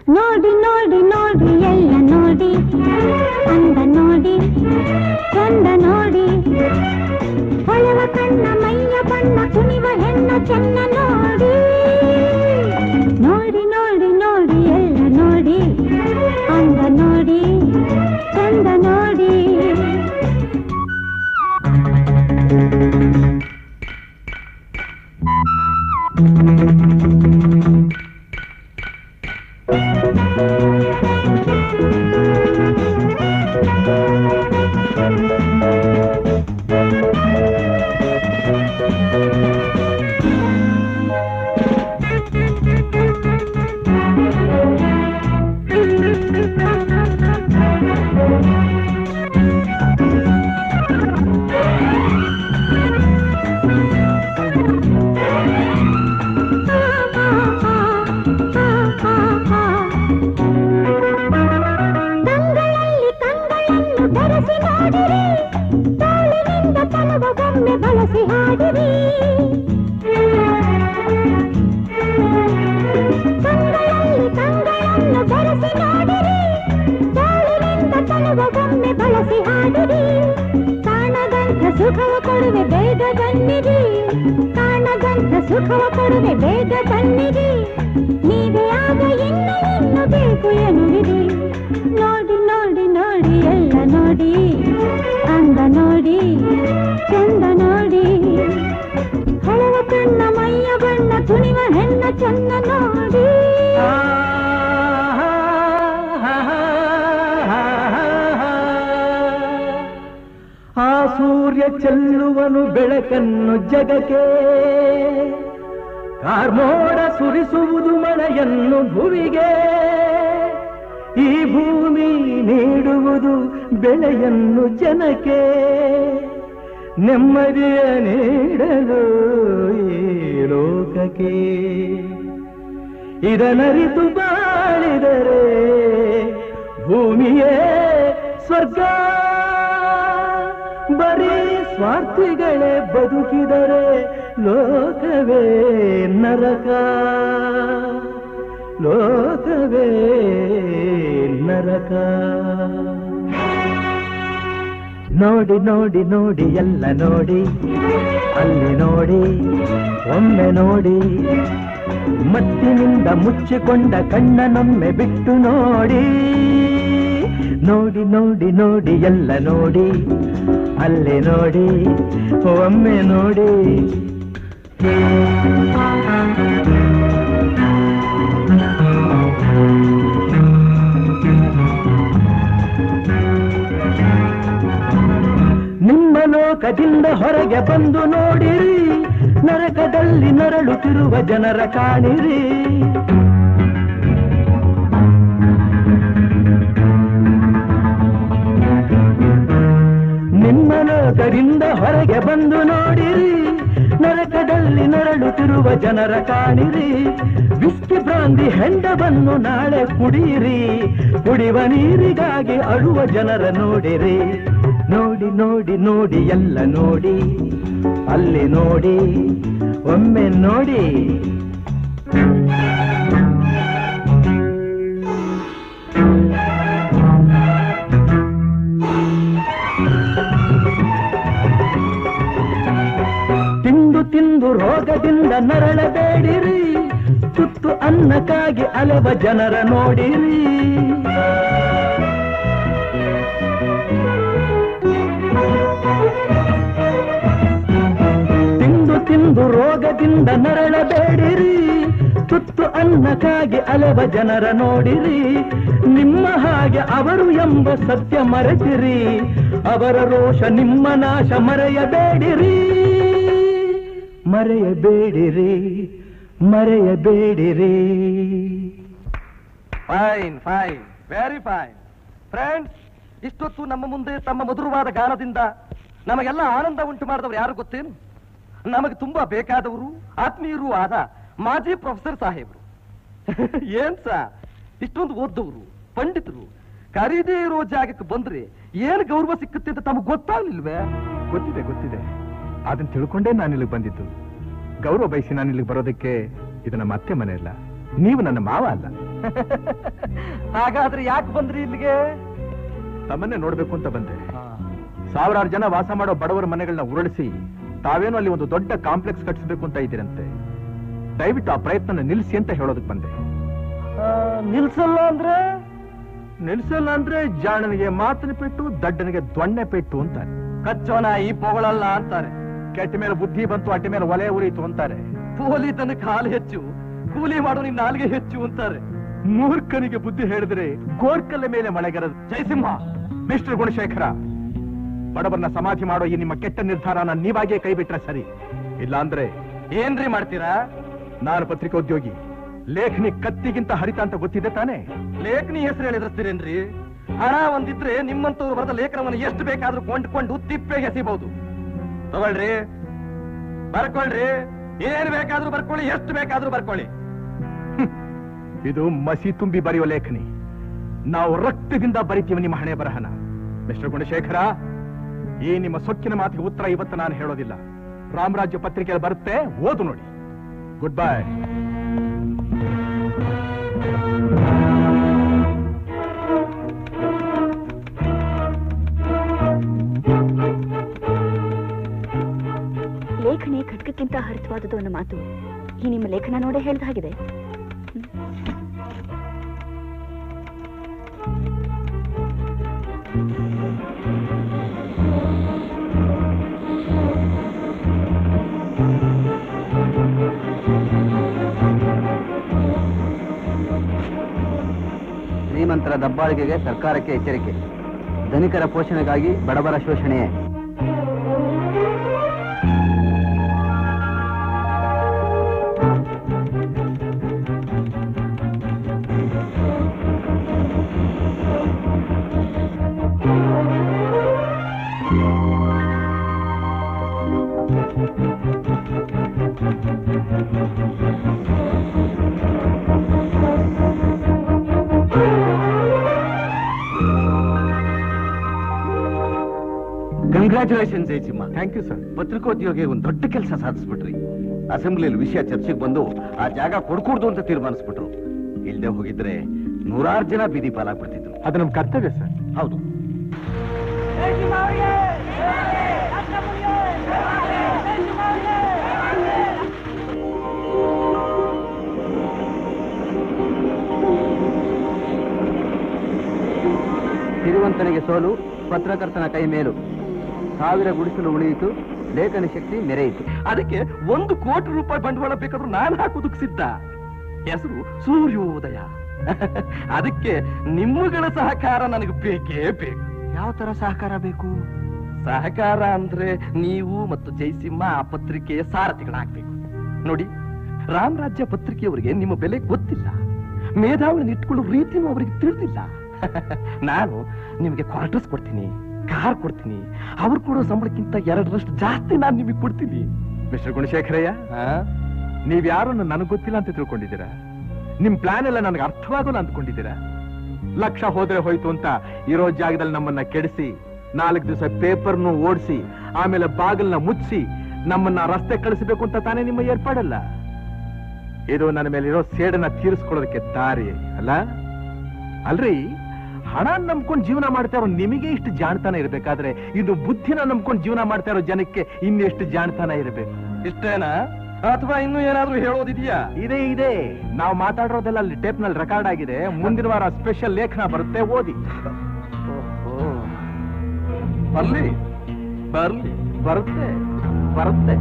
ನೋಡಿ ನೋಡಿ ನೋಡಿ ಎಲ್ಲ ನೋಡಿ ಅಂದ ನೋಡಿ ಚಂದ ನೋಡಿ ಹೊಳವ ಕಣ್ಣ ಮೈಯ ಬಣ್ಣ ಕುಣಿವ ಹೆಣ್ಣ ಚೆನ್ನ ನೋಡಿ ನೋಡಿ ನೋಡಿ ನೋಡಿ ಎಲ್ಲ ನೋಡಿ ಅಂದ ನೋಡಿ ಚಂದ ನೋಡಿ ಕಂಗಳಲ್ಲಿ ಕಂಗಳನ್ನು ಬೆರೆಸಿ ನೋಡಿರಿ ತಾಳಿನಿಂದ ತನುವ ಬೊಮ್ಮೆ ಬಳಸಿ ಹಾಡಿರಿ ಕಂಗಳಲ್ಲಿ ಕಂಗಳನ್ನು ಬೆರೆಸಿ ನೋಡಿರಿ ತಾಳಿನಿಂದ ತನುವ ಬೊಮ್ಮೆ ಬಳಸಿ ಹಾಡಿರಿ ಕಾಣದಂಥ ಸುಖವ ಕೊಡುವೆ ಬೇಗ ಬನ್ನಿರಿ ಕಾಣದಂಥ ಸುಖವ ಕೊಡುವೆ ಬೇಗ ಬನ್ನಿರಿ ನೀವೇ ಆಗ ಇನ್ನು ಇನ್ನು ಬೇಕು ಎನ್ನುವಿರಿ ನೋಡಿ ನೋಡಿ ನೋಡಿ ಎಲ್ಲ ನೋಡಿ ಅಂದ ನೋಡಿ ಚಂದ ನೋಡಿ ಹಳವ ಕಣ್ಣ ಮೈಯ ಬಣ್ಣ ಕುಣಿವ ಹೆಣ್ಣ ಚಂದ ನೋಡಿ ಆ ಸೂರ್ಯ ಚೆಲ್ಲುವನು ಬೆಳಕನ್ನು ಜಗಕ್ಕೆ ಕಾರ್ಮೋಡ ಸುರಿಸುವುದು ಮಳೆಯನ್ನು ಭುವಿಗೆ ಈ ಭೂಮಿ ನೀಡುವುದು ಬೆಳೆಯನ್ನು ಜನಕ್ಕೆ ನೆಮ್ಮದಿಯ ನೀಡಲು ಈ ಲೋಕಕ್ಕೆ ಇದನರಿತು ಬಾಳಿದರೆ ಭೂಮಿಯೇ ಸ್ವರ್ಗ ಬರೀ ಸ್ವಾರ್ಥಿಗಳೇ ಬದುಕಿದರೆ ಲೋಕವೇ ನರಕ ಲೋಕವೇ ನರಕ ನೋಡಿ ನೋಡಿ ನೋಡಿ ಎಲ್ಲ ನೋಡಿ ಅಲ್ಲಿ ನೋಡಿ ಒಮ್ಮೆ ನೋಡಿ ಮತ್ತಿನಿಂದ ಮುಚ್ಚಿಕೊಂಡ ಕಣ್ಣನೊಮ್ಮೆ ಬಿಟ್ಟು ನೋಡಿ ನೋಡಿ ನೋಡಿ ನೋಡಿ ಎಲ್ಲ ನೋಡಿ ಅಲ್ಲಿ ನೋಡಿ ಒಮ್ಮೆ ನೋಡಿ ನಿಮ್ಮ ಲೋಕದಿಂದ ಹೊರಗೆ ಬಂದು ನೋಡಿರಿ ನರಕದಲ್ಲಿ ನರಳುತ್ತಿರುವ ಜನರ ಕಾಣಿರಿ ನಿಮ್ಮ ಲೋಕದಿಂದ ಹೊರಗೆ ಬಂದು ನೋಡಿರಿ ನರಕದಲ್ಲಿ ನರಳುತ್ತಿರುವ ಜನರ ಕಾಣಿರಿ ವಿಸ್ಕಿ ಬ್ರಾಂದಿ ಹೆಂಡವನ್ನು ನಾಳೆ ಕುಡಿಯಿರಿ ಕುಡಿಯುವ ನೀರಿಗಾಗಿ ಅಳುವ ಜನರ ನೋಡಿರಿ ನೋಡಿ ನೋಡಿ ನೋಡಿ ಎಲ್ಲ ನೋಡಿ ಅಲ್ಲಿ ನೋಡಿ ಒಮ್ಮೆ ನೋಡಿ ತಿಂದು ತಿಂದು ರೋಗದಿಂದ ನರಳಬೇಡಿರಿ ತುತ್ತು ಅನ್ನಕ್ಕಾಗಿ ಅಲೆವ ಜನರ ನೋಡಿರಿ ತಿಂದು ತಿಂದು ರೋಗದಿಂದ ನರಳಬೇಡಿರಿ ತುತ್ತು ಅನ್ನಕ್ಕಾಗಿ ಅಲೆವ ಜನರ ನೋಡಿರಿ ನಿಮ್ಮ ಹಾಗೆ ಅವರು ಎಂಬ ಸತ್ಯ ಮರೆತಿರಿ ಅವರ ರೋಷ ನಿಮ್ಮ ನಾಶ ಮರೆಯಬೇಡಿರಿ ಮರೆಯಬೇಡಿರಿ ಮರೆಯಬೇಡಿರಿ fine fine very fine friends ಇಷ್ಟೊತ್ತು ನಮ್ಮ ಮುಂದೆ ತಮ್ಮ ಮಧುರವಾದ ಗಾನದಿಂದ ನಮಗೆಲ್ಲ ಆನಂದ ಉಂಟು ಮಾಡಿದವರು ಯಾರು ಗೊತ್ತೇನು ನಮಗೆ ತುಂಬಾ ಬೇಕಾದವರು ಆತ್ಮೀಯರು ಆದ ಮಾಜಿ ಪ್ರೊಫೆಸರ್ ಸಾಹೇಬರು ಏನ್ ಸಾ ಇಷ್ಟೊಂದು ಓದ್ದವರು ಪಂಡಿತರು ಕರೀದೇ ಇರೋ ಜಾಗಕ್ಕೆ ಬಂದ್ರೆ ಏನ್ ಗೌರವ ಸಿಕ್ಕುತ್ತೆ ಅಂತ ತಮಗೆ ಗೊತ್ತಾಗ್ಲಿಲ್ವೇ ಗೊತ್ತಿದೆ ಗೊತ್ತಿದೆ ಅದನ್ನ ತಿಳ್ಕೊಂಡೇ ನಾನು ಇಲ್ಲಿಗೆ ಬಂದಿದ್ದು ಗೌರವ ಬಯಸಿ ನಾನು ಇಲ್ಲಿಗೆ ಬರೋದಕ್ಕೆ ಇದು ನಮ್ಮ ಅತ್ತೆ ಮನೆ ಅಲ್ಲ ನೀವು ನನ್ನ ಮಾವ ಅಲ್ಲ ಹಾಗಾದ್ರೆ ಯಾಕೆ ಬಂದ್ರಿ ಇಲ್ಲಿಗೆ ತಮ್ಮನ್ನೇ ನೋಡ್ಬೇಕು ಅಂತ ಬಂದೆ ಸಾವಿರಾರು ಜನ ವಾಸ ಮಾಡೋ ಬಡವರ ಮನೆಗಳನ್ನ ಉರುಳಿಸಿ ತಾವೇನೋ ಅಲ್ಲಿ ಒಂದು ದೊಡ್ಡ ಕಾಂಪ್ಲೆಕ್ಸ್ ಕಟ್ಟಿಸ್ಬೇಕು ಅಂತ ಇದ್ದೀರಂತೆ ದಯವಿಟ್ಟು ಆ ಪ್ರಯತ್ನ ನಿಲ್ಲಿಸಿ ಅಂತ ಹೇಳೋದಕ್ಕೆ ಬಂದೆ ನಿಲ್ಸಲ್ಲ ಅಂದ್ರೆ ನಿಲ್ಸಲ್ಲ ಅಂದ್ರೆ ಜಾಣನಿಗೆ ಮಾತಿನ ಪೆಟ್ಟು ದಡ್ಡನಿಗೆ ದೊಣ್ಣೆ ಪೆಟ್ಟು ಅಂತಾರೆ ಕಚ್ಚೋನ ಈ ಪೊಗಳಲ್ಲ ಅಂತಾರೆ ಕೆಟ್ಟ ಮೇಲೆ ಬುದ್ಧಿ ಬಂತು ಅಟ್ಟ ಮೇಲೆ ಒಲೆ ಉರಿಯಿತು ಅಂತಾರೆ ಪೋಲಿ ತನ್ನ ಕಾಲು ಹೆಚ್ಚು ಕೂಲಿ ಮಾಡೋ ನಿನ್ ನಾಲ್ಗೆ ಹೆಚ್ಚು ಅಂತಾರೆ ಮೂರ್ಖನಿಗೆ ಬುದ್ಧಿ ಹೇಳಿದ್ರೆ ಗೋರ್ಕಲ್ಲ ಮೇಲೆ ಮಳೆಗರದು ಜಯಸಿಂಹ ಮಿಸ್ಟರ್ ಗುಣಶೇಖರ ಬಡವರನ್ನ ಸಮಾಧಿ ಮಾಡೋ ಈ ನಿಮ್ಮ ಕೆಟ್ಟ ನಿರ್ಧಾರನ ನೀವಾಗೇ ಕೈ ಬಿಟ್ರೆ ಸರಿ ಇಲ್ಲ ಅಂದ್ರೆ ಏನ್ರಿ ಮಾಡ್ತೀರಾ ನಾನು ಪತ್ರಿಕೋದ್ಯೋಗಿ ಲೇಖನಿ ಕತ್ತಿಗಿಂತ ಹರಿತ ಅಂತ ಗೊತ್ತಿದೆ ತಾನೇ ಲೇಖನಿ ಹೆಸರು ಹೇಳಿದ್ರಸ್ತೀರೇನ್ರಿ ಹಣ ಒಂದಿದ್ರೆ ನಿಮ್ಮಂತವ್ರು ಬರೆದ ಲೇಖನವನ್ನು ಎಷ್ಟು ಬೇಕಾದ್ರೂ ಕೊಂಡ್ಕೊಂಡು ತಿಪ್ಪೆಗೆ ಎಸಿಬಹುದು ತಗೊಳ್ರಿ ಬರ್ಕೊಳ್ರಿ ಏನ್ ಬೇಕಾದ್ರೂ ಬರ್ಕೊಳ್ಳಿ ಎಷ್ಟು ಬೇಕಾದ್ರೂ ಬರ್ಕೊಳ್ಳಿ ಇದು ಮಸಿ ತುಂಬಿ ಬರೆಯೋ ಲೇಖನಿ ನಾವು ರಕ್ತದಿಂದ ಬರಿತೀವಿ ನಿಮ್ಮ ಹಣೆ ಬರಹನ ಮಿಸ್ಟರ್ ಗುಣಶೇಖರ ಈ ನಿಮ್ಮ ಸೊಕ್ಕಿನ ಮಾತಿಗೆ ಉತ್ತರ ಇವತ್ತು ನಾನು ಹೇಳೋದಿಲ್ಲ ರಾಮರಾಜ್ಯ ಪತ್ರಿಕೆಯಲ್ಲಿ ಬರುತ್ತೆ ಓದು ನೋಡಿ ಗುಡ್ ಬೈ ಲೇಖನಿ ಖಡ್ಗಕ್ಕಿಂತ ಹರಿತವಾದದ್ದು ಅನ್ನೋ ಮಾತು ಈ ನಿಮ್ಮ ಲೇಖನ ನೋಡೇ ಹೇಳ್ದ ಹಾಗಿದೆ ಶ್ರೀಮಂತರ ದಬ್ಬಾಳಿಕೆಗೆ ಸರ್ಕಾರಕ್ಕೆ ಎಚ್ಚರಿಕೆ ಧನಿಕರ ಪೋಷಣೆಗಾಗಿ ಬಡವರ ಶೋಷಣೆಯೇ congratulation Jayasimha thank you sir ಪತ್ರಿಕೋದ್ಯೋಗಿ ಒಂದು ದೊಡ್ಡ ಕೆಲಸ ಸಾಧಿಸ್ಬಿಟ್ರಿ ಅಸೆಂಬ್ಲಿಯಲ್ಲಿ ವಿಷಯ ಚರ್ಚೆಗೆ ಬಂದು ಆ ಜಾಗ ಕೊಡ್ಕೂಡ್ದು ಅಂತ ತೀರ್ಮಾನಿಸ್ಬಿಟ್ರು ಇಲ್ದೆ ಹೋಗಿದ್ರೆ ನೂರಾರು ಜನ ಬೀದಿ ಪಾಲಾಗ್ಬಿಡ್ತಿದ್ರು ಅದು ನಮ್ ಕರ್ತವ್ಯ ಸರ್ ಹೌದು ಸಿರಿವಂತನಿಗೆ ಸೋಲು ಪತ್ರಕರ್ತನ ಕೈ ಮೇಲು ಸಾವಿರ ಗುಡಿಸಲು ಉಳಿಯಿತು ಲೇಖನ ಶಕ್ತಿ ಮೆರೆಯಿತು ಅದಕ್ಕೆ ಒಂದು ಕೋಟಿ ರೂಪಾಯಿ ಬಂಡವಾಳ ಬೇಕಾದ್ರೂ ನಾನು ಹಾಕೋದಕ್ಕೆ ಸಿದ್ಧ ಹೆಸರು ಸೂರ್ಯೋದಯ ಅದಕ್ಕೆ ನಿಮ್ಮಗಳ ಸಹಕಾರ ನನಗೆ ಬೇಕೇ ಬೇಕು ಯಾವ ತರ ಸಹಕಾರ ಬೇಕು ಸಹಕಾರ ಅಂದ್ರೆ ನೀವು ಮತ್ತು ಜಯಸಿಂಹ ಆ ಪತ್ರಿಕೆಯ ಸಾರಥಿಗಳಾಗ್ಬೇಕು ನೋಡಿ ರಾಮರಾಜ್ಯ ಪತ್ರಿಕೆಯವರಿಗೆ ನಿಮ್ಮ ಬೆಲೆ ಗೊತ್ತಿಲ್ಲ ಮೇಧಾವಿನ ಇಟ್ಕೊಳ್ಳೋ ರೀತಿನೂ ಅವರಿಗೆ ತಿಳಿದಿಲ್ಲ ನಾನು ನಿಮಗೆ ಕ್ವಾರ್ಟರ್ಸ್ ಕೊಡ್ತೀನಿ ಕಾರ್ ಕೊಡ್ತೀನಿ ಅವ್ರು ಕೊಡೋ ಸಂಬಳಕ್ಕಿಂತ ಎರಡರಷ್ಟು ಜಾಸ್ತಿ ನಾನು ನಿಮಗೆ ಕೊಡ್ತೀನಿ ಮಿಸ್ಟರ್ ಗುಣಶೇಖರಯ್ಯ ನೀವ್ ಯಾರನ್ನು ನನಗೆ ಗೊತ್ತಿಲ್ಲ ಅಂತ ತಿಳ್ಕೊಂಡಿದ್ದೀರಾ ನಿಮ್ ಪ್ಲಾನ್ ಎಲ್ಲ ನನಗೆ ಅರ್ಥವಾಗಲ್ಲ ಅಂದ್ಕೊಂಡಿದ್ದೀರಾ ಲಕ್ಷ ಹೋದ್ರೆ ಹೋಯ್ತು ಅಂತ ಇರೋ ಜಾಗದಲ್ಲಿ ನಮ್ಮನ್ನ ಕೆಡಿಸಿ ನಾಲ್ಕು ದಿವಸ ಪೇಪರ್ನು ಓಡಿಸಿ ಆಮೇಲೆ ಬಾಗಿಲ್ನ ಮುಚ್ಚಿಸಿ ನಮ್ಮನ್ನ ರಸ್ತೆ ಕಳಿಸಬೇಕು ಅಂತ ತಾನೇ ನಿಮ್ಮ ಏರ್ಪಾಡಲ್ಲ ಇದು ನನ್ನ ಮೇಲೆ ಇರೋ ಸೇಡನ್ನ ತೀರಿಸ್ಕೊಳ್ಳೋದಕ್ಕೆ ದಾರಿ ಅಲ್ಲ ಅಲ್ರಿ ಹಣ ನಂಬ್ಕೊಂಡು ಜೀವನ ಮಾಡ್ತಾ ಇರೋ ನಿಮಗೆ ಇಷ್ಟು ಜಾಣತನ ಇರ್ಬೇಕಾದ್ರೆ ಇದು ಬುದ್ಧಿನ ನಂಬ್ಕೊಂಡು ಜೀವನ ಮಾಡ್ತಾ ಇರೋ ಜನಕ್ಕೆ ಇನ್ನೆಷ್ಟು ಜಾಣತನ ಇರಬೇಕು ಇಷ್ಟೇನಾ ಅಥವಾ ಇನ್ನೂ ಏನಾದ್ರೂ ಹೇಳೋದಿದೆಯಾ ಇದೆ ಇದೆ ನಾವು ಮಾತಾಡಿರೋದೆಲ್ಲ ಅಲ್ಲಿ ಟೇಪ್ ನಲ್ಲಿ ರೆಕಾರ್ಡ್ ಆಗಿದೆ ಮುಂದಿನ ವಾರ ಸ್ಪೆಷಲ್ ಲೇಖನ ಬರುತ್ತೆ ಓದಿ ಬರ್ಲಿ ಬರ್ಲಿ ಬರುತ್ತೆ ಬರುತ್ತೆ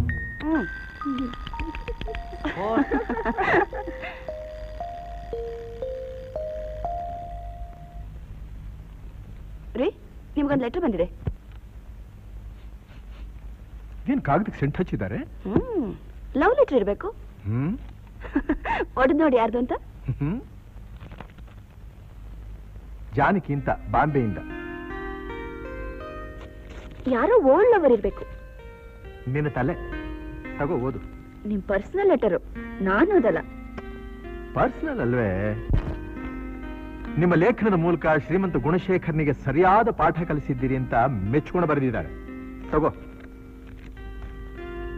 ರೀ ನಿಮ್ಗೊಂದು ಲೆಟರ್ ಬಂದಿದೆ ಏನ್ ಕಾಗದಕ್ಕೆ ಸೆಂಟ್ ಹಚ್ಚಿದ್ದಾರೆ ಹ್ಮ್ ಲವ್ ಲೆಟರ್ ಇರ್ಬೇಕು ಹ್ಮ್ ಒಡೆದ್ ನೋಡಿ ಯಾರ್ದು ಅಂತ ಹ್ಮ್ ಜಾನಕಿ ಅಂತ ಬಾಂಬೆಯಿಂದ ಯಾರೋ ಓಲ್ಡ್ ಲವರ್ ಇರ್ಬೇಕು ನಿನ್ನ ತಲೆ ತಗೋ ಓದು ನಿಮ್ ಪರ್ಸನಲ್ ಲೆಟರು ನಾನು ಓದಲ್ಲ ಪರ್ಸನಲ್ ಅಲ್ವೇ ನಿಮ್ಮ ಲೇಖನದ ಮೂಲಕ ಶ್ರೀಮಂತ ಗುಣಶೇಖರ್ನಿಗೆ ಸರಿಯಾದ ಪಾಠ ಕಲಿಸಿದ್ದೀರಿ ಅಂತ ಮೆಚ್ಕೊಂಡು ಬರೆದಿದ್ದಾರೆ ತಗೋ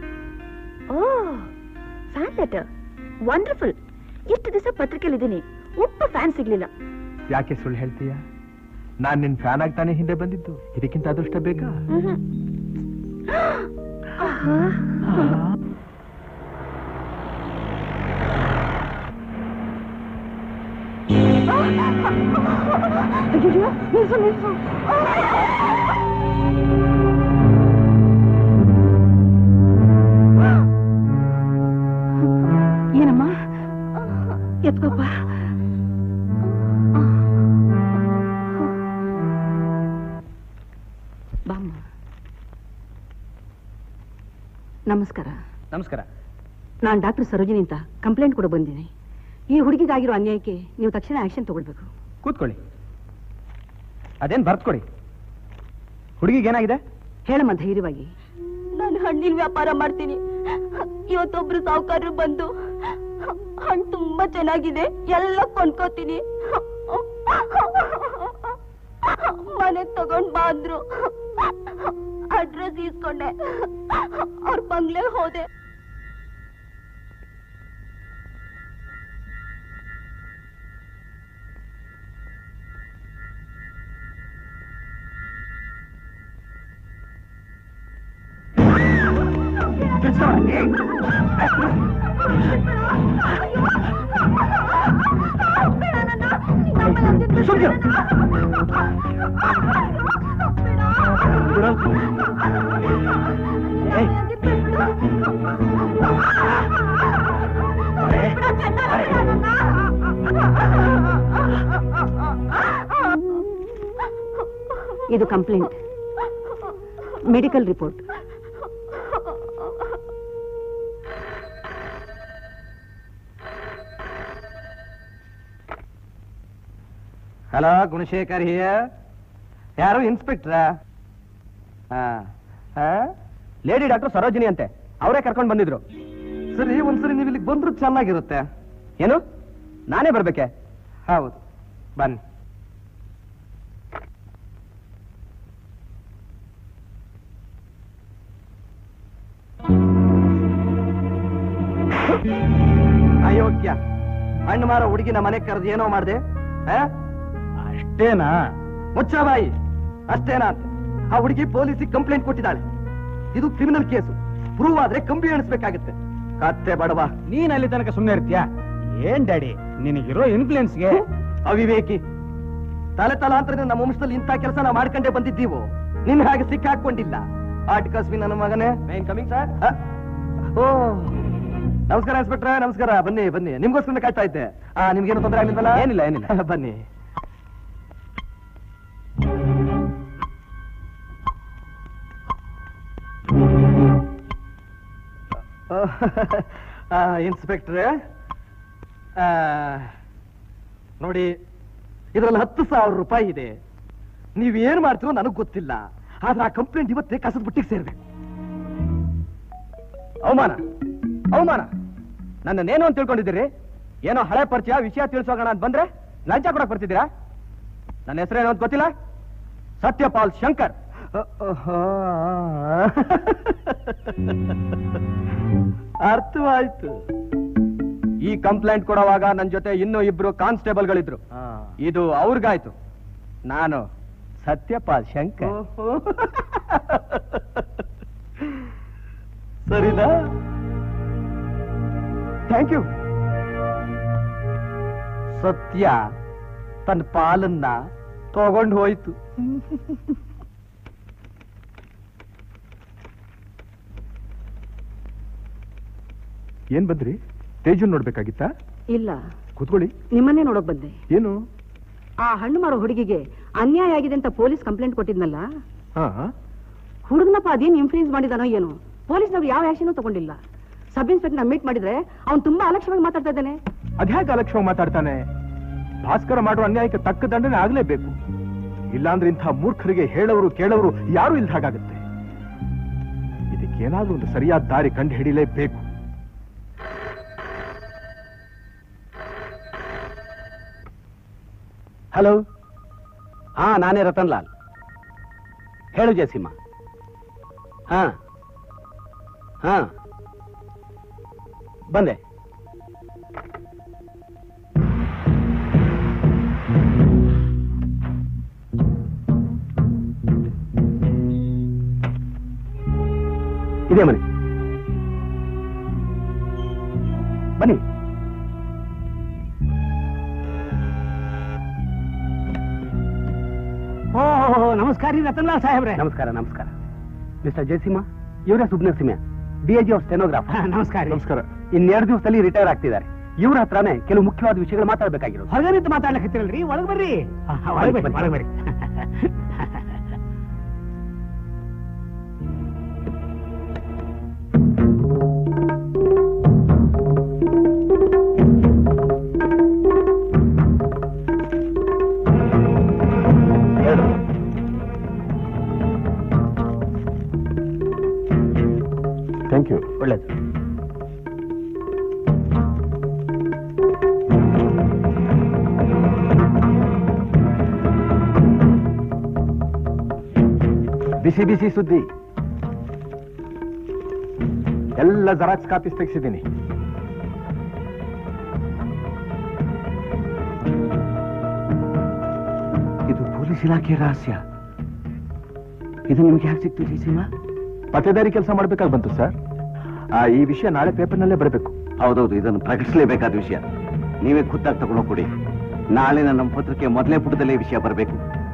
ಓ ಫ್ಯಾನ್ ಲೆಟರ್ ವಂಡರ್ಫುಲ್ ಎಷ್ಟು ದಿವಸ ಪತ್ರಿಕೆಯಲ್ಲಿ ಇದ್ದೀನಿ ಒಟ್ಟು ಫ್ಯಾನ್ ಸಿಗ್ಲಿಲ್ಲ ಯಾಕೆ ಸುಳ್ಳು ಹೇಳ್ತೀಯ ನಾನ್ ನಿನ್ ಫ್ಯಾನ್ ಆಗ್ತಾನೆ ಹಿಂದೆ ಬಂದಿದ್ದು ಇದಕ್ಕಿಂತ ಅದೃಷ್ಟ ಬೇಕಾ ಅಯ್ಯಯ್ಯೋ, ನಿಲ್ಸು ನಿಲ್ಸು ಏನಮ್ಮ ಎತ್ಕೋಪ್ಪ ಬಾಮ್ಮ ನಮಸ್ಕಾರ ನಮಸ್ಕಾರ ನಾನು ಡಾಕ್ಟರ್ ಸರೋಜಿನಿ ಅಂತ ಕಂಪ್ಲೇಂಟ್ ಕೂಡ ಬಂದಿನಿ ಈ ಹುಡುಗಿಗಾಗಿರೋ ಅನ್ಯಾಯಕ್ಕೆ ನೀವು ತಕ್ಷಣ ಆಕ್ಷನ್ ತಗೊಳ್ಬೇಕು ಕೂತ್ಕೊಳ್ಳಿ ಅದೇನ್ ಬರ್ತ್ಕೊಡಿ ಹುಡುಗಿಗೆ ಏನಾಗಿದೆ ಹೇಳಮ್ಮ ಧೈರ್ಯವಾಗಿ ನಾನು ಹಣ್ಣಿನ ವ್ಯಾಪಾರ ಮಾಡ್ತೀನಿ ಇವತ್ತೊಬ್ರು ಸಾವುಕಾರರು ಬಂದು ಹಣ್ಣು ತುಂಬಾ ಚೆನ್ನಾಗಿದೆ ಎಲ್ಲ ಕೊಂಡ್ಕೋತೀನಿ ಮನೆಗ್ ತಗೊಂಡ್ ಬಾ ಅಂದ್ರು ಅಡ್ರೆಸ್ ಇಸ್ಕೊಂಡೆ ಅವ್ರ ಬಂಗ್ಲೆ ಹೋದೆ ಇದು complaint medical report hello Gunashekar here ಯಾರು ಇನ್ಸ್ಪೆಕ್ಟ್ರ ಲೇಡಿ ಡಾಕ್ಟರ್ ಸರೋಜಿನಿ ಅಂತೆ ಅವರೇ ಕರ್ಕೊಂಡು ಬಂದಿದ್ರು ಸರಿ ಒಂದ್ಸರಿ ನೀವು ಇಲ್ಲಿಗೆ ಬಂದ್ರು ಚೆನ್ನಾಗಿರುತ್ತೆ ಏನು ನಾನೇ ಬರ್ಬೇಕೆ ಹೌದು ಬನ್ನಿ ಅಯೋಗ್ಯ ಹಣ್ಣು ಮಾರೋ ಹುಡುಗಿನ ಮನೆ ಕರೆದು ಏನೋ ಮಾಡ್ದೆ ಅಷ್ಟೇನಾ ಮುಚ್ಚ ಬಾಯಿ ಅಷ್ಟೇನಾ ಅಂತ ಆ ಹುಡುಗಿ ಪೊಲೀಸಿಗೆ ಕಂಪ್ಲೇಂಟ್ ಕೊಟ್ಟಿದ್ದಾಳೆ ಇದು ಕ್ರಿಮಿನಲ್ ಕೇಸು ಪ್ರೂವ್ ಆದ್ರೆ ಕಂಬಿ ಎಣಿಸ್ಬೇಕಾಗುತ್ತೆ ಕತ್ತೆ ಬಡವ ನೀನ್ ಅಲ್ಲಿ ತನಕ ಸುಮ್ಮನೆ ಇರ್ತೀಯ ಏನ್ ಡ್ಯಾಡಿ ನಿನಗಿರೋ ಇನ್ಫ್ಲೂಯೆನ್ಸ್ಗೆ ಅವಿವೇಕಿ ತಲೆ ತಲಾಂತರದಿಂದ ನಮ್ಮ ವಂಶದಲ್ಲಿ ಇಂಥ ಕೆಲಸ ನಾವು ಮಾಡ್ಕೊಂಡೇ ಬಂದಿದ್ದೀವು ನಿನ್ ಹಾಗೆ ಸಿಕ್ಕಾಕೊಂಡಿಲ್ಲ ಆಟಿಕಸ್ವಿ ನನ್ನ ಮಗನೇ ಮೇನ್ ಕಮಿಂಗ್ ಸರ್ ಓ ನಮಸ್ಕಾರ ಇನ್ಸ್ಪೆಕ್ಟ್ರೆ ನಮಸ್ಕಾರ ಬನ್ನಿ ಬನ್ನಿ ನಿಮ್ಗೋಸ್ಕರ ಕಾಯ್ತಾ ಇದ್ದೆ ಆ ನಿಮ್ಗೇನು ತೊಂದರೆ ಆಗ್ಲಿಲ್ವಲ್ಲ ಏನಿಲ್ಲ, ಏನಿಲ್ಲ. ಬನ್ನಿ ಇನ್ಸ್ಪೆಕ್ಟ್ರೆ ನೋಡಿ ಇದರಲ್ಲಿ ಹತ್ತು ಸಾವಿರ ರೂಪಾಯಿ ಇದೆ ನೀವೇನ್ ಮಾಡ್ತೀರೋ ನನಗ್ ಗೊತ್ತಿಲ್ಲ ಆದ್ರೆ ಆ ಕಂಪ್ಲೇಂಟ್ ಇವತ್ತೇ ಕಸದ ಬುಟ್ಟಿಗೆ ಸೇರ್ಬೇಕು ಅವಮಾನ ಅವಮಾನ ನನ್ನನ್ನೇನು ಅಂತ ತಿಳ್ಕೊಂಡಿದ್ದೀರಿ ಏನೋ ಹಳೆ ಪರಿಚಯ ವಿಷಯ ತಿಳಿಸೋಗೋಣ ಅಂತ ಬಂದ್ರೆ ಲಂಚ ಕೊಡಕ್ ಬರ್ತಿದ್ದೀರಾ ನನ್ನ ಹೆಸರೇನು ಅಂತ ಗೊತ್ತಿಲ್ಲ ಸತ್ಯಪಾಲ್ ಶಂಕರ್ ಅರ್ಥವಾಯ್ತು ಈ ಕಂಪ್ಲೇಂಟ್ ಕೊಡುವಾಗ ನನ್ನ ಜೊತೆ ಇನ್ನೂ ಇಬ್ರು ಕಾನ್ಸ್ಟೇಬಲ್ಗಳಿದ್ರು ಇದು ಅವ್ರಿಗಾಯ್ತು ನಾನು ಸತ್ಯಪಾಲ್ ಶಂಕರ್ ಸರಿನಾ ಥ್ಯಾಂಕ್ ಯು ಸತ್ಯ ತನ್ನ ಪಾಲನ್ನ ತಗೊಂಡು ಹೋಯ್ತು ಏನ್ ಬಂದ್ರಿ ತೇಜುನ್ ನೋಡ್ಬೇಕಾಗಿತ್ತಾ ಇಲ್ಲ ಕೂತ್ಕೊಳ್ಳಿ ನಿಮ್ಮನ್ನೇ ನೋಡಕ್ ಬಂದೆ ಏನು ಆ ಹಣ್ಣು ಮಾರೋ ಹುಡುಗಿಗೆ ಅನ್ಯಾಯ ಆಗಿದೆ ಅಂತ ಪೊಲೀಸ್ ಕಂಪ್ಲೇಂಟ್ ಕೊಟ್ಟಿದ್ನಲ್ಲ ಹಾ ಹುಡುಗನಪ್ಪ ಅದೇನ್ ಇನ್ಫ್ಲೂಯೆನ್ಸ್ ಮಾಡಿದಾನೋ ಏನೋ ಪೊಲೀಸ್ನವ್ರು ಯಾವ ಆಕ್ಷನ್ ತಗೊಂಡಿಲ್ಲ ಸಬ್ ಇನ್ಸ್ಪೆಕ್ಟರ್ ಮೀಟ್ ಮಾಡಿದ್ರೆ ಅವ್ನು ತುಂಬಾ ಅಲಕ್ಷ್ಯವಾಗಿ ಮಾತಾಡ್ತಾ ಇದ್ದಾನೆ ಅದ್ಯಾಕೆ ಅಲಕ್ಷ್ಯವಾಗಿ ಮಾತಾಡ್ತಾನೆ ಭಾಸ್ಕರ ಮಾಡುವ ಅನ್ಯಾಯಕ್ಕೆ ತಕ್ಕ ದಂಡನೆ ಆಗ್ಲೇಬೇಕು ಇಲ್ಲಾಂದ್ರೆ ಇಂಥ ಮೂರ್ಖರಿಗೆ ಹೇಳೋರು ಕೇಳೋರು ಯಾರು ಇಲ್ದ ಹಾಗಾಗುತ್ತೆ ಇದಕ್ಕೇನಾದ್ರೂ ಒಂದು ಸರಿಯಾದ ದಾರಿ ಕಂಡು ಹಿಡಿಲೇಬೇಕು ಹಲೋ ಹಾ ನಾನೇ ರತನ್ ಲಾಲ್ ಹೇಳು ಜಯಸಿಂಹ ಹಾ ಹಾ ಬಂದೆ ಇದೇ ಮನೆ ಬನ್ನಿ ಓ ನಮಸ್ಕಾರ ರೀ ರತನ್ಲಾಲ್ ಸಾಹೇಬ್ರೆ ನಮಸ್ಕಾರ ನಮಸ್ಕಾರ ಮಿಸ್ಟರ್ ಜಯಸಿಂಹ ಇವರೇ Subbanarasimha D I G of stenograph ನಮಸ್ಕಾರ ರೀ. ನಮಸ್ಕಾರ ಇನ್ನೆರಡು ದಿವಸದಲ್ಲಿ ರಿಟೈರ್ ಆಗ್ತಿದ್ದಾರೆ ಇವ್ರ ಹತ್ರನೇ ಕೆಲವು ಮುಖ್ಯವಾದ ವಿಷಯಗಳು ಮಾತಾಡ್ಬೇಕಾಗಿರೋದು ಹೊರಗೆ ನಿಂತು ಮಾತಾಡ್ಲಿಕ್ಕೆ ಒಳಗೆ ಬರ್ರಿ ಒಳಗೆ ಬರ್ರಿ ಒಳಗೆ ಬರ್ರಿ ಥ್ಯಾಂಕ್ ಯು ಒಳ್ಳೇದು ಬಿಸಿ ಬಿಸಿ ಸುದ್ದಿ ಎಲ್ಲ ಜೆರಾಕ್ಸ್ ಕಾಪೀಸ್ ತೆಗೆಸಿದ್ದೀನಿ ಇದು ಪೊಲೀಸ್ ಇಲಾಖೆ ರಹಸ್ಯ ಇದು ನಿಮ್ಗೆ ಯಾಕೆ ಸಿಕ್ತು ಜಯಸಿಂಹ ಪತ್ತೇದಾರಿ ಕೆಲಸ ಮಾಡ್ಬೇಕಾಗಿ ಬಂತು ಸರ್ ಆ, ಈ ವಿಷಯ ನಾಳೆ ಪೇಪರ್ನಲ್ಲೇ ಬರಬೇಕು ಹೌದೌದು ಇದನ್ನು ಪ್ರಕಟಿಸಲೇಬೇಕಾದ ವಿಷಯ ನೀವೇ ಖುದ್ದಾಗಿ ತಗೊಂಡು ಕೊಡಿ ನಾಳೆ ನಮ್ಮ ಪತ್ರಕ್ಕೆ ಮೊದಲೇ ಪುಟದಲ್ಲೇ ಈ ವಿಷಯ ಬರಬೇಕು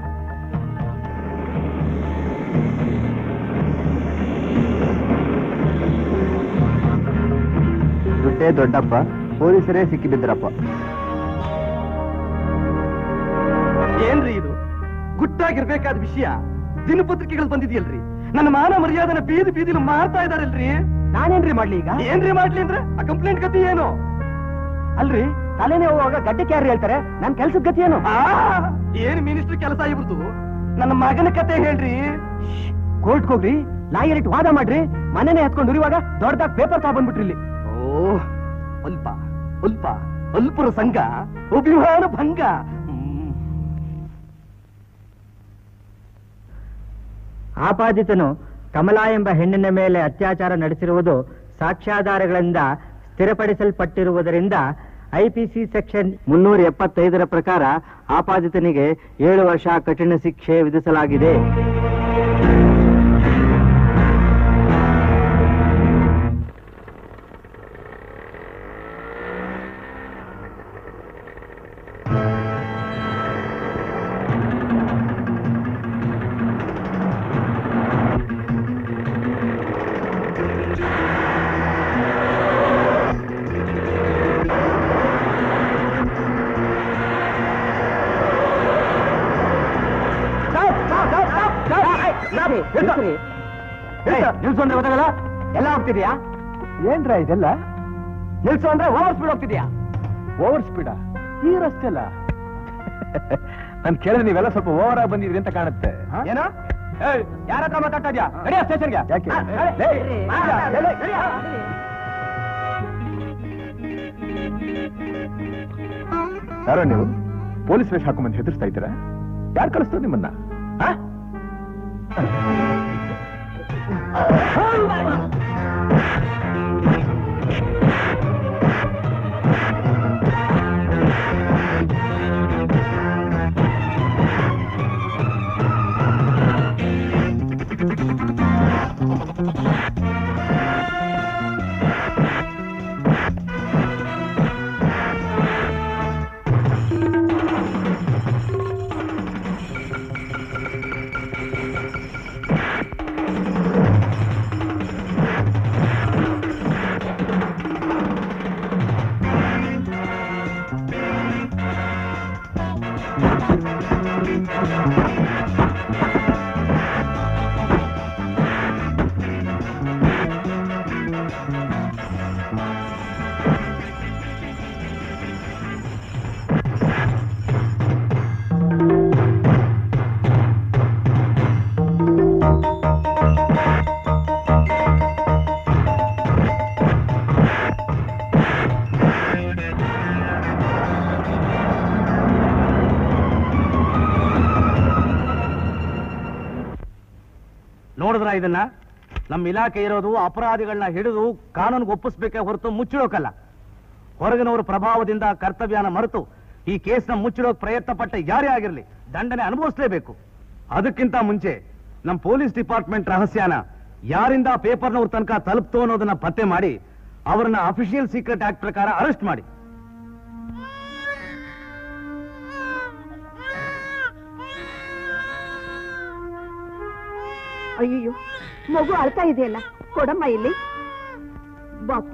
ದುಡ್ಡೇ ದೊಡ್ಡಪ್ಪ ಪೊಲೀಸರೇ ಸಿಕ್ಕಿಬಿದ್ದರಪ್ಪ ಏನ್ರಿ ಇದು ಗುಟ್ಟಾಗಿರ್ಬೇಕಾದ ವಿಷಯ ದಿನಪತ್ರಿಕೆಗಳು ಬಂದಿದೆಯಲ್ರಿ ನನ್ನ ಮಾನ ಮರ್ಯಾದನ ಬೀದಿ ಬೀದಿಲು ಮಾರ್ತಾ ಇದಾರಲ್ರಿ ನಾನೇನ್ರಿ ಮಾಡ್ಲಿ ಈಗ ಏನ್ರಿ ಮಾಡ್ಲಿ ಅಂದ್ರೆ ಆ ಕಂಪ್ಲೇಂಟ್ ಗತಿ ಏನು ಅಲ್ರಿ ತಲೆನೇ ಹೋಗುವಾಗ ಗಡ್ಡಕ್ಕೆ ಯಾರು ಹೇಳ್ತಾರೆ ನನ್ ಕೆಲ್ಸದ ಗತಿ ಏನು ಆ, ಏನ್ ಮಿನಿಸ್ಟರ್ ಕೆಲಸ ಇವ್ರದು ನನ್ನ ಮಗನ ಕತೆ ಹೇಳ್ರಿ ಕೋರ್ಟ್ ಹೋಗ್ರಿ ಲಾಯರ್ ಇಟ್ಟು ವಾದ ಮಾಡ್ರಿ ಮನೆನೇ ಹತ್ಕೊಂಡು ಉರಿವಾಗ ದೊಡ್ಡದಾಗ ಪೇಪರ್ ತಗೊಂಡ್ಬಿಟ್ರಿ ಇಲ್ಲಿ ಓ ಅಲ್ಪ ಅಲ್ಪ ಅಲ್ಪರ ಸಂಘ ಅಭಿಮಾನ ಭಂಗ ಆಪಾದಿತನು ಕಮಲಾ ಎಂಬ ಹೆಣ್ಣಿನ ಮೇಲೆ ಅತ್ಯಾಚಾರ ನಡೆಸಿರುವುದು ಸಾಕ್ಷ್ಯಾಧಾರಗಳಿಂದ ಸ್ಥಿರಪಡಿಸಲ್ಪಟ್ಟಿರುವುದರಿಂದ ಐಪಿಸಿ ಸೆಕ್ಷನ್ ಮುನ್ನೂರ ಎಪ್ಪತ್ತೈದರ ಪ್ರಕಾರ ಆಪಾದಿತನಿಗೆ ಏಳು ವರ್ಷ ಕಠಿಣ ಶಿಕ್ಷೆ ವಿಧಿಸಲಾಗಿದೆ ನಿಲ್ಸು ಅಂದ್ರೆ ಗೊತ್ತಾಗಲ್ಲ ಎಲ್ಲ ಹೋಗ್ತಿದ್ಯಾ ಏನ್ರ ಇದೆಲ್ಲ ನಿಲ್ಸು ಅಂದ್ರೆ ಓವರ್ ಸ್ಪೀಡ್ ಹೋಗ್ತಿದ್ಯಾ ಓವರ್ ಸ್ಪೀಡ ಈ ರಸ್ತೆ ಅಲ್ಲ ನಾನು ಕೇಳಿದ್ರೆ ನೀವೆಲ್ಲ ಸ್ವಲ್ಪ ಓವರ್ ಆಗಿ ಬಂದಿದ್ರಿ ಅಂತ ಕಾಣುತ್ತೆ ಏನೋ ಯಾರ ಹತ್ರ ಮಾತಾಡ್ತಾ ಇದ್ಯಾ ನಡಿಯ ಸ್ಟೇಷನ್ಗೆ ಯಾಕೆ? ಲೇ, ಬಾ, ಲೇ, ಲೇ, ನಡಿಯ. ಯಾರೋ ನೀವು ಪೊಲೀಸ್ ವೇಷ ಹಾಕೊಂಡ್ಬಂದು ಹೆದರ್ಸ್ತಾ ಇದ್ದೀರಾ ಯಾರು ಕಳಿಸ್ತಾರೆ ನಿಮ್ಮನ್ನ ಆ? ನೋಡಿದ್ರ ಇದನ್ನ ನಮ್ಮ ಇಲಾಖೆ ಇರೋದು ಅಪರಾಧಿಗಳನ್ನ ಹಿಡಿದು ಕಾನೂನಿಗೆ ಒಪ್ಪಿಸ್ಬೇಕೇ ಹೊರತು ಮುಚ್ಚಿಡೋಕಲ್ಲ ಹೊರಗಿನವರ ಪ್ರಭಾವದಿಂದ ಕರ್ತವ್ಯನ ಮರೆತು ಈ ಕೇಸ್ನ ಮುಚ್ಚಿಡೋಕ್ ಪ್ರಯತ್ನ ಪಟ್ಟ ಯಾರೇ ಆಗಿರಲಿ ದಂಡನೆ ಅನುಭವಿಸಲೇಬೇಕು ಅದಕ್ಕಿಂತ ಮುಂಚೆ ನಮ್ಮ ಪೊಲೀಸ್ ಡಿಪಾರ್ಟ್ಮೆಂಟ್ ರಹಸ್ಯನ ಯಾರಿಂದ ಪೇಪರ್ನವ್ರ ತನಕ ತಲುಪ್ತು ಅನ್ನೋದನ್ನ ಪತ್ತೆ ಮಾಡಿ ಅವರನ್ನ ಅಫಿಷಿಯಲ್ ಸೀಕ್ರೆಟ್ ಆಕ್ಟ್ ಪ್ರಕಾರ ಅರೆಸ್ಟ್ ಮಾಡಿ ಅಯ್ಯೋ ಮಗು ಅಳ್ತಾ ಇದೆಯಲ್ಲ ಕೊಡಮ್ಮ ಇಲ್ಲಿ ಬಾಪ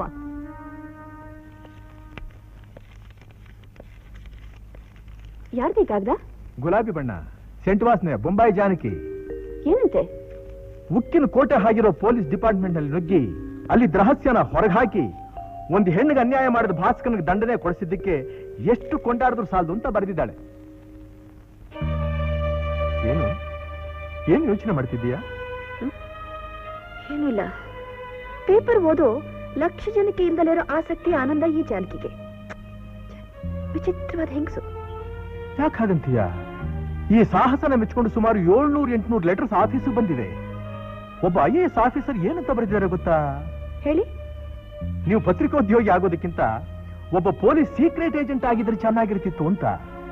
ಯಾರ್ದು ಕಾಗ್ದ ಗುಲಾಬಿ ಬಣ್ಣ ಸೆಂಟ್ ವಾಸನೆ ಬೊಂಬಾಯಿ ಜಾನಕಿ ಏನಂತೆ ಉಕ್ಕಿನ ಕೋಟೆ ಆಗಿರೋ ಪೊಲೀಸ್ ಡಿಪಾರ್ಟ್ಮೆಂಟ್ ನಲ್ಲಿ ನುಗ್ಗಿ ಅಲ್ಲಿ ರಹಸ್ಯನ ಹೊರಗೆ ಹಾಕಿ ಒಂದು ಹೆಣ್ಣಿಗೆ ಅನ್ಯಾಯ ಮಾಡಿದ ಭಾಸ್ಕರ್ನಿಗೆ ದಂಡನೆ ಕೊಡಿಸಿದ್ದಕ್ಕೆ ಎಷ್ಟು ಕೊಂಡಾಡಿದ್ರು ಸಾಲದು ಅಂತ ಬರೆದಿದ್ದಾಳೆ ಏನು ಏನ್ ಯೋಚನೆ ಮಾಡ್ತಿದ್ದೀಯಾ ಏನೂ ಇಲ್ಲ ಪೇಪರ್ ಓದೋ ಲಕ್ಷ ಜನಕ್ಕೆ ಇಲ್ದಲಿರೋ ಆಸಕ್ತಿ ಆನಂದ ಈ ಜಾನಕಿಗೆ ವಿಚಿತ್ರವಾದ ಹೆಂಗಸು ಯಾಕೆ ಹಾಗಂತೀಯ ಈ ಸಾಹಸನ ಮೆಚ್ಕೊಂಡು ಸುಮಾರು ಏಳ್ನೂರು ಎಂಟುನೂರು ಲೆಟರ್ಸ್ ಆಫೀಸಿಗೆ ಬಂದಿದೆ ಒಬ್ಬ ಐ ಎಸ್ ಆಫೀಸರ್ ಏನಂತ ಬರೆದಿದ್ದಾರೆ ಗೊತ್ತಾ ಹೇಳಿ ನೀವು ಪತ್ರಿಕೋದ್ಯೋಗಿ ಆಗೋದಕ್ಕಿಂತ ಒಬ್ಬ ಪೊಲೀಸ್ ಸೀಕ್ರೆಟ್ ಏಜೆಂಟ್ ಆಗಿದ್ರೆ ಚೆನ್ನಾಗಿರ್ತಿತ್ತು ಅಂತ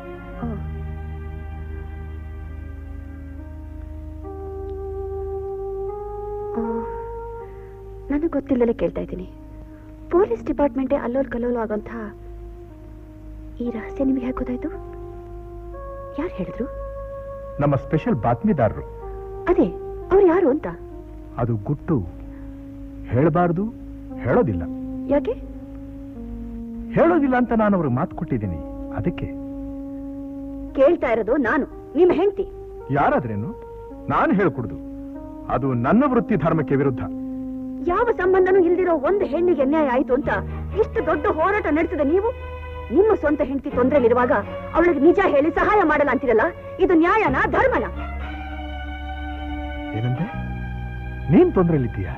ನನಗೆ ಗೊತ್ತಿಲ್ಲದೆ ಕೇಳ್ತಾ ಇದ್ದೀನಿ ಪೊಲೀಸ್ ಡಿಪಾರ್ಟ್ಮೆಂಟೇ ಅಲ್ಲೋಲ್ ಕಲ್ಲೋಲು ಆಗೋಂಥ ಈ ರಹಸ್ಯ ನಿಮಗೆ ಹೇಗೆ ಗೊತ್ತಾಯ್ತು ಯಾರು ಹೇಳಿದ್ರು ನಮ್ಮ ಸ್ಪೆಷಲ್ ಬಾತ್ಮೀದಾರರು ಅದೇ ಅವ್ರು ಯಾರು ಅಂತ ಅದು ಗುಟ್ಟು ಹೇಳಬಾರ್ದು ಹೇಳೋದಿಲ್ಲ ಯಾಕೆ ಹೇಳೋದಿಲ್ಲ ಅಂತ ನಾನು ಅವ್ರಿಗೆ ಮಾತು ಕೊಟ್ಟಿದ್ದೀನಿ ಅದಕ್ಕೆ ಕೇಳ್ತಾ ಇರೋದು ನಾನು ನಿಮ್ಮ ಹೆಂಡತಿ ಯಾರಾದ್ರೇನು ನಾನು ಹೇಳ್ಕೊಡುದು ಅದು ನನ್ನ ವೃತ್ತಿ ಧರ್ಮಕ್ಕೆ ವಿರುದ್ಧ ಯಾವ ಸಂಬಂಧನೂ ಇಲ್ದಿರೋ ಒಂದು ಹೆಣ್ಣಿಗೆ ಅನ್ಯಾಯ ಆಯ್ತು ಅಂತ ಇಷ್ಟು ದೊಡ್ಡ ಹೋರಾಟ ನಡೆಸಿದ ನೀವು ನಿಮ್ಮ ಸ್ವಂತ ಹೆಂಡತಿ ತೊಂದರೆಲಿರುವಾಗ ಅವಳಿಗೆ ನಿಜ ಹೇಳಿ ಸಹಾಯ ಮಾಡಲ್ಲ ಅಂತಿರಲ್ಲ ಇದು ನ್ಯಾಯನಾ ಧರ್ಮನ ಏನಂದ್ರೆ ನೀನ್ ತೊಂದ್ರೆಲಿದ್ದೀಯ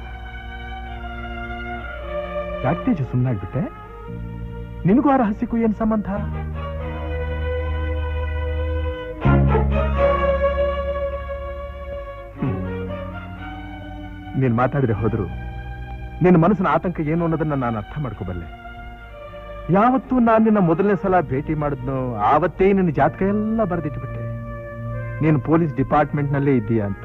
ಯಾಕೆ ತೇಜು ಸುಮ್ಮನಾಗ್ಬಿಟ್ಟೆ ನಿನಗೂ ಆ ರಹಸ್ಯಕ್ಕೂ ಏನ್ ಸಂಬಂಧ ಹ್ಮ್. ನೀನ್ ಮಾತಾಡಿದ್ರೆ ಹೋದ್ರು ನಿನ್ನ ಮನಸ್ಸಿನ ಆತಂಕ ಏನು ಅನ್ನೋದನ್ನ ನಾನು ಅರ್ಥ ಮಾಡ್ಕೋಬಲ್ಲೆ ಯಾವತ್ತೂ ನಾನು ನಿನ್ನ ಮೊದಲನೇ ಸಲ ಭೇಟಿ ಮಾಡಿದ್ನೋ ಆವತ್ತೇ ನಿನ್ನ ಜಾತಕ ಎಲ್ಲ ಬರೆದಿಟ್ಬಿಟ್ಟೆ ನೀನು ಪೊಲೀಸ್ ಡಿಪಾರ್ಟ್ಮೆಂಟ್ ನಲ್ಲೇ ಇದ್ದೀಯಾ ಅಂತ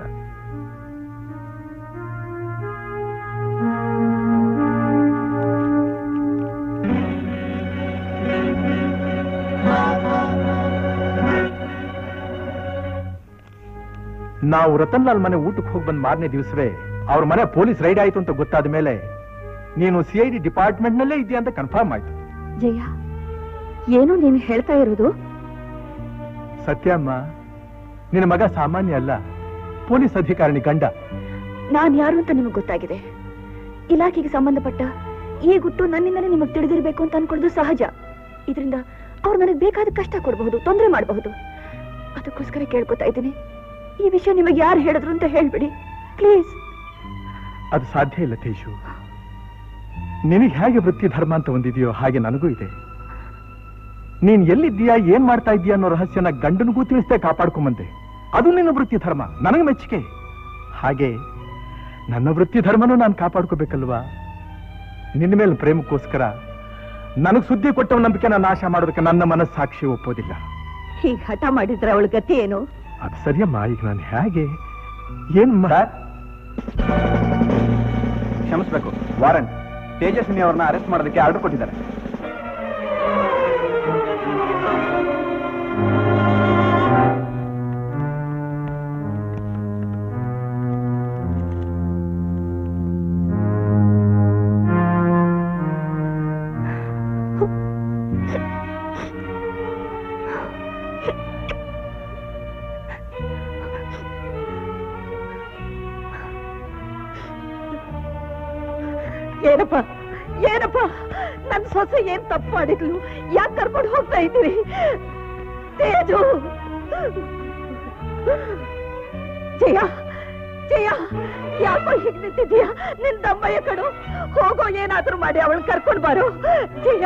ನಾವು ರತನ್ ಲಾಲ್ ಮನೆ ಊಟಕ್ಕೆ ಹೋಗಿ ಬಂದ್ ಮಾರನೇ ದಿವಸವೇ ಅವ್ರ ಮನೆ ಪೊಲೀಸ್ ರೈಡ್ ಆಯ್ತು ಅಂತ ಗೊತ್ತಾದ ಮೇಲೆ ನೀನು ಸಿ ಐ ಡಿ ಡಿಪಾರ್ಟ್ಮೆಂಟ್ ನಲ್ಲೇ ಇದೆಯಾ ಅಂತ ಕನ್ಫರ್ಮ್ ಆಯ್ತು ಜಯ ಏನೋ ನೀನು ಹೇಳ್ತಾ ಇರೋದು ಸತ್ಯಮ್ಮ ನಿನ್ನ ಮಗ ಸಾಮಾನ್ಯ ಅಲ್ಲ ಪೊಲೀಸ್ ಅಧಿಕಾರಿಣಿ ಗಂಡ ನಾನ್ ಯಾರು ಅಂತ ನಿಮಗೆ ಗೊತ್ತಾಗಿದೆ ಇಲಾಖೆಗೆ ಸಂಬಂಧಪಟ್ಟ ಈ ಗುಟ್ಟು ನನ್ನಿಂದಲೇ ನಿಮಗೆ ತಿಳಿದಿರಬೇಕು ಅಂತ ಅನ್ಕೊಳ್ಳೋದು ಸಹಜ ಇದರಿಂದ ಅವ್ರು ನನಗೆ ಬೇಕಾದ ಕಷ್ಟ ಕೊಡಬಹುದು ತೊಂದರೆ ಮಾಡಬಹುದು ಅದಕ್ಕೋಸ್ಕರ ಕೇಳ್ಕೊತಾ ಇದ್ದೀನಿ ಈ ವಿಷಯ ನಿಮಗೆ ಯಾರು ಹೇಳಿದ್ರು ಅಂತ ಹೇಳ್ಬಿಡಿ ಪ್ಲೀಸ್ ಅದು ಸಾಧ್ಯ ಇಲ್ಲ ತೇಜು ನಿನಗೆ ಹೇಗೆ ವೃತ್ತಿ ಧರ್ಮ ಅಂತ ಒಂದಿದೆಯೋ ಹಾಗೆ ನನಗೂ ಇದೆ ನೀನ್ ಎಲ್ಲಿದ್ದೀಯಾ ಏನ್ ಮಾಡ್ತಾ ಇದೀಯಾ ಅನ್ನೋ ರಹಸ್ಯನ ಗಂಡನಿಗೂ ತಿಳಿಸ್ದೆ ಕಾಪಾಡ್ಕೊಂಬಂದೆ ಅದು ನಿನ್ನ ವೃತ್ತಿ ಧರ್ಮ ನನಗೆ ಮೆಚ್ಚುಗೆ ಹಾಗೆ ನನ್ನ ವೃತ್ತಿ ಧರ್ಮನೂ ನಾನು ಕಾಪಾಡ್ಕೋಬೇಕಲ್ವಾ ನಿನ್ನ ಮೇಲೆ ಪ್ರೇಮಕ್ಕೋಸ್ಕರ ನನಗ್ ಸುದ್ದಿ ಕೊಟ್ಟವ ನಂಬಿಕೆ ನಾಶ ಮಾಡೋದಕ್ಕೆ ನನ್ನ ಮನಸ್ಸಾಕ್ಷಿ ಒಪ್ಪೋದಿಲ್ಲ ಹೀಗ್ ಹಠ ಮಾಡಿದ್ರೆ ಅವಳ ಗತಿ ಏನು ಅದು ಸರಿಯಮ್ಮ ಈಗ ನಾನು ಹೇಗೆ ಏನ್ ಕ್ಷಮಿಸ್ಬೇಕು ವಾರಂಟ್ ತೇಜಸ್ವಿನಿ ಅವ್ರನ್ನ ಅರೆಸ್ಟ್ ಮಾಡೋದಕ್ಕೆ ಆರ್ಡರ್ ಕೊಟ್ಟಿದ್ದಾರೆ ಏನಪ್ಪ ಏನಪ್ಪ ನನ್ ಸೊಸೆ ಏನ್ ತಪ್ಪು ಮಾಡಿದ್ಲು ಯಾಕೆ ಕರ್ಕೊಂಡು ಹೋಗ್ತಾ ಇದ್ದೀರಿ ತೇಜು ಜಯ ಜಯ ಯಾಕೋ ಹೀಗ್ ನಿಂತಿದ್ದೀಯ ನಿನ್ ತಮ್ಮಯ್ಯ ಕಡು ಹೋಗೋ ಏನಾದ್ರೂ ಮಾಡಿ ಅವಳು ಕರ್ಕೊಂಡು ಬಾರು ಜಯ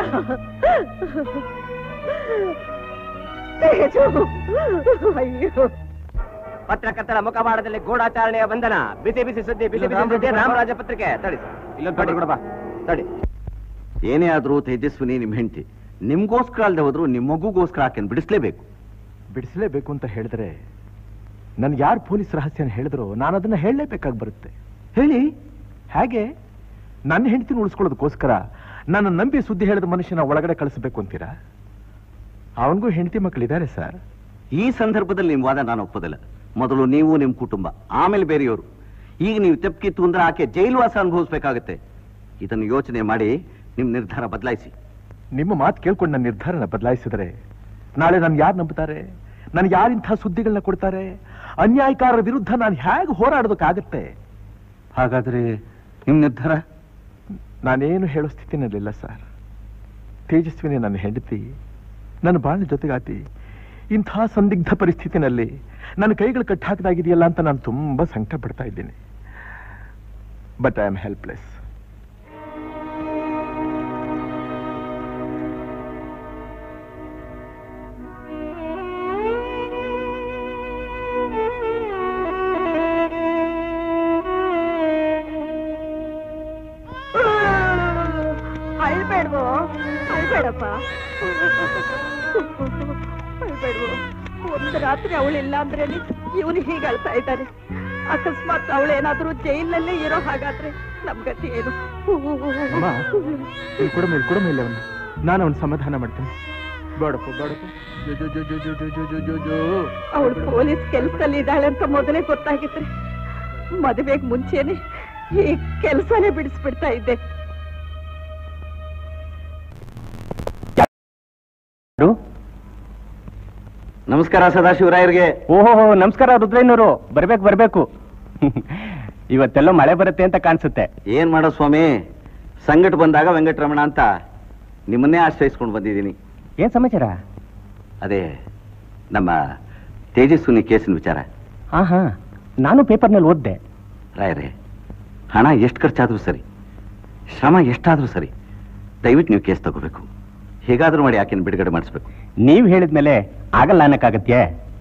ತೇಜು ಅಯ್ಯೋ ಪತ್ರಕರ್ತರ ಮುಖವಾಡದಲ್ಲಿ ಗೂಢಾಚಾರಣೆಯ ಬಂಧನ ಬಿಸಿ ಬಿಸಿ ಸುದ್ದಿ ಬಿಸಿ ಬಿಸಿ ಸುದ್ದಿ ರಾಮರಾಜ ಪತ್ರಿಕೆ ತಡಿ ತಡಿ ಬಿಡಪ್ಪ ತಡಿ ಏನೇ ಆದ್ರೂ ತೇಜಸ್ವಿನಿ ನಿಮ್ ಹೆಂಡತಿ ನಿಮ್ಗೋಸ್ಕರ ಅಲ್ದೆ ಹೋದ್ರು ನಿಮ್ ಮಗುಗೋಸ್ಕರ ಆಕೆನ್ ಬಿಡಿಸ್ಲೇಬೇಕು ಬಿಡಿಸಲೇಬೇಕು ಅಂತ ಹೇಳಿದ್ರೆ ನನ್ಗೆ ಯಾರು ಪೊಲೀಸ್ ರಹಸ್ಯನ ಹೇಳಿದ್ರು ನಾನು ಅದನ್ನ ಹೇಳಲೇಬೇಕಾಗಿ ಬರುತ್ತೆ ಹೇಳಿ ಹೇಗೆ ನನ್ನ ಹೆಂಡತಿನ ಉಳಿಸ್ಕೊಳ್ಳೋದಕ್ಕೋಸ್ಕರ ನನ್ನ ನಂಬಿ ಸುದ್ದಿ ಹೇಳಿದ ಮನುಷ್ಯನ ಒಳಗಡೆ ಕಳಿಸ್ಬೇಕು ಅಂತೀರಾ ಅವನಿಗೂ ಹೆಂಡತಿ ಮಕ್ಕಳಿದ್ದಾರೆ ಸರ್ ಈ ಸಂದರ್ಭದಲ್ಲಿ ನಿಮ್ಮ ವಾದ ನಾನು ಒಪ್ಪೋದಿಲ್ಲ ಮೊದಲು ನೀವು ನಿಮ್ಮ ಕುಟುಂಬ ಆಮೇಲೆ ಬೇರೆಯವರು ಈಗ ನೀವು ತೆಪ್ಪಿತ್ತು ಅಂದ್ರೆ ಆಕೆ ಜೈಲುವಾಸ ಅನುಭವಿಸ್ಬೇಕಾಗತ್ತೆ ಇದನ್ನು ಯೋಚನೆ ಮಾಡಿ ನಿಮ್ಮ ನಿರ್ಧಾರ ಬದಲಾಯಿಸಿ ನಿಮ್ಮ ಮಾತು ಕೇಳ್ಕೊಂಡು ನನ್ನ ನಿರ್ಧಾರನ ಬದಲಾಯಿಸಿದರೆ ನಾಳೆ ನಾನು ಯಾರು ನಂಬುತ್ತಾರೆ ನನಗೆ ಯಾರಿಂಥ ಸುದ್ದಿಗಳನ್ನ ಕೊಡ್ತಾರೆ ಅನ್ಯಾಯಕಾರರ ವಿರುದ್ಧ ನಾನು ಹೇಗೆ ಹೋರಾಡೋದಕ್ಕಾಗತ್ತೆ ಹಾಗಾದ್ರೆ ನಿಮ್ಮ ನಿರ್ಧಾರ ನಾನೇನು ಹೇಳೋ ಸ್ಥಿತಿನಲ್ಲಿಲ್ಲ ಸರ್ ತೇಜಸ್ವಿನಿ ನನ್ನ ಹೆಂಡತಿ ನನ್ನ ಬಾಳಿನ ಜೊತೆಗಾತಿ ಇಂಥ ಸಂದಿಗ್ಧ ಪರಿಸ್ಥಿತಿನಲ್ಲಿ ನನ್ನ ಕೈಗಳು ಕಟ್ಟಾಕದಾಗಿದೆಯಲ್ಲ ಅಂತ ನಾನು ತುಂಬಾ ಸಂಕಟ ಪಡ್ತಾ ಇದ್ದೀನಿ ಬಟ್ ಐ ಆಮ್ ಹೆಲ್ಪ್ಲೆಸ್ ಅಳ್ಬೇಡ್ವೋ ಅಳ್ಬೇಡಪ್ಪ ಅಳ್ಬೇಡ್ವೋ ಒಂದು ರಾತ್ರಿ ಅವಳಿಲ್ಲ ಅಂದ್ರೆ ಇವನು ಹೀಗೆ ಅಳ್ತಾ ಇದ್ದಾನೆ ಅಕಸ್ಮಾತ್ ಅವಳೇನಾದ್ರೂ ಜೈಲಲ್ಲೇ ಇರೋ ಹಾಗಾದ್ರೆ ನಮ್ ಗತಿ ಏನು ಅಮ್ಮ ಇಲ್ಲಿ ಕೊಡ ಮೇಲೆ ಕೊಡ ಮೇಲೆ ಅವನು ನಾನು ಅವನು ಸಮಾಧಾನ ಮಾಡ್ತೇನೆ ಬೇಡಪ್ಪ ಬೇಡಪ್ಪ ಜೋ ಜೋ ಜೋ ಜೋ ಜೋ ಜೋ ಜೋ ಜೋ ಜೋ ಅವಳು ಪೊಲೀಸ್ ಕೆಲ್ಸದಲ್ಲಿ ಇದ್ದಾಳೆ ಅಂತ ಮೊದಲೇ ಗೊತ್ತಾಗಿದ್ರೆ ಮದುವೆಗೆ ಮುಂಚೆನೆ ಈ ಕೆಲ್ಸನೇ ಬಿಡಿಸ್ಬಿಡ್ತಾ ಇದ್ದೆ ನಮಸ್ಕಾರ ಸದಾಶಿವರಾಯರಿಗೆ ಓಹೋ ನಮಸ್ಕಾರ ರುದ್ರಯ್ಯನವರು ಬರ್ಬೇಕು ಬರ್ಬೇಕು ಇವತ್ತೆಲ್ಲೋ ಮಳೆ ಬರುತ್ತೆ ಅಂತ ಕಾಣಿಸುತ್ತೆ ಏನ್ ಮಾಡೋ ಸ್ವಾಮಿ ಸಂಗಟ ಬಂದಾಗ ವೆಂಕಟರಮಣ ಅಂತ ನಿಮ್ಮನ್ನೇ ಆಶ್ರಯಿಸ್ಕೊಂಡು ಬಂದಿದ್ದೀನಿ ಏನ್ ಸಮಾಚಾರ ಅದೇ ನಮ್ಮ ತೇಜಸ್ವಿನಿ ಕೇಸಿನ ವಿಚಾರ ಹಾ ಹಾ ನಾನು ಪೇಪರ್ನಲ್ಲಿ ಓದ್ದೆ ರಾಯರೇ ಹಣ ಎಷ್ಟು ಖರ್ಚಾದ್ರೂ ಸರಿ ಶ್ರಮ ಎಷ್ಟಾದ್ರೂ ಸರಿ ದಯವಿಟ್ಟು ನೀವು ಕೇಸ್ ತಗೋಬೇಕು ಹೇಗಾದ್ರೂ ಮಾಡಿ ಆಕೆನ ಬಿಡುಗಡೆ ಮಾಡಿಸ್ಬೇಕು ನೀವ್ ಹೇಳಿದ್ಮೇಲೆ ಆಗಲ್ಲ ಅನ್ನಕ್ಕಾಗತ್ಯೆ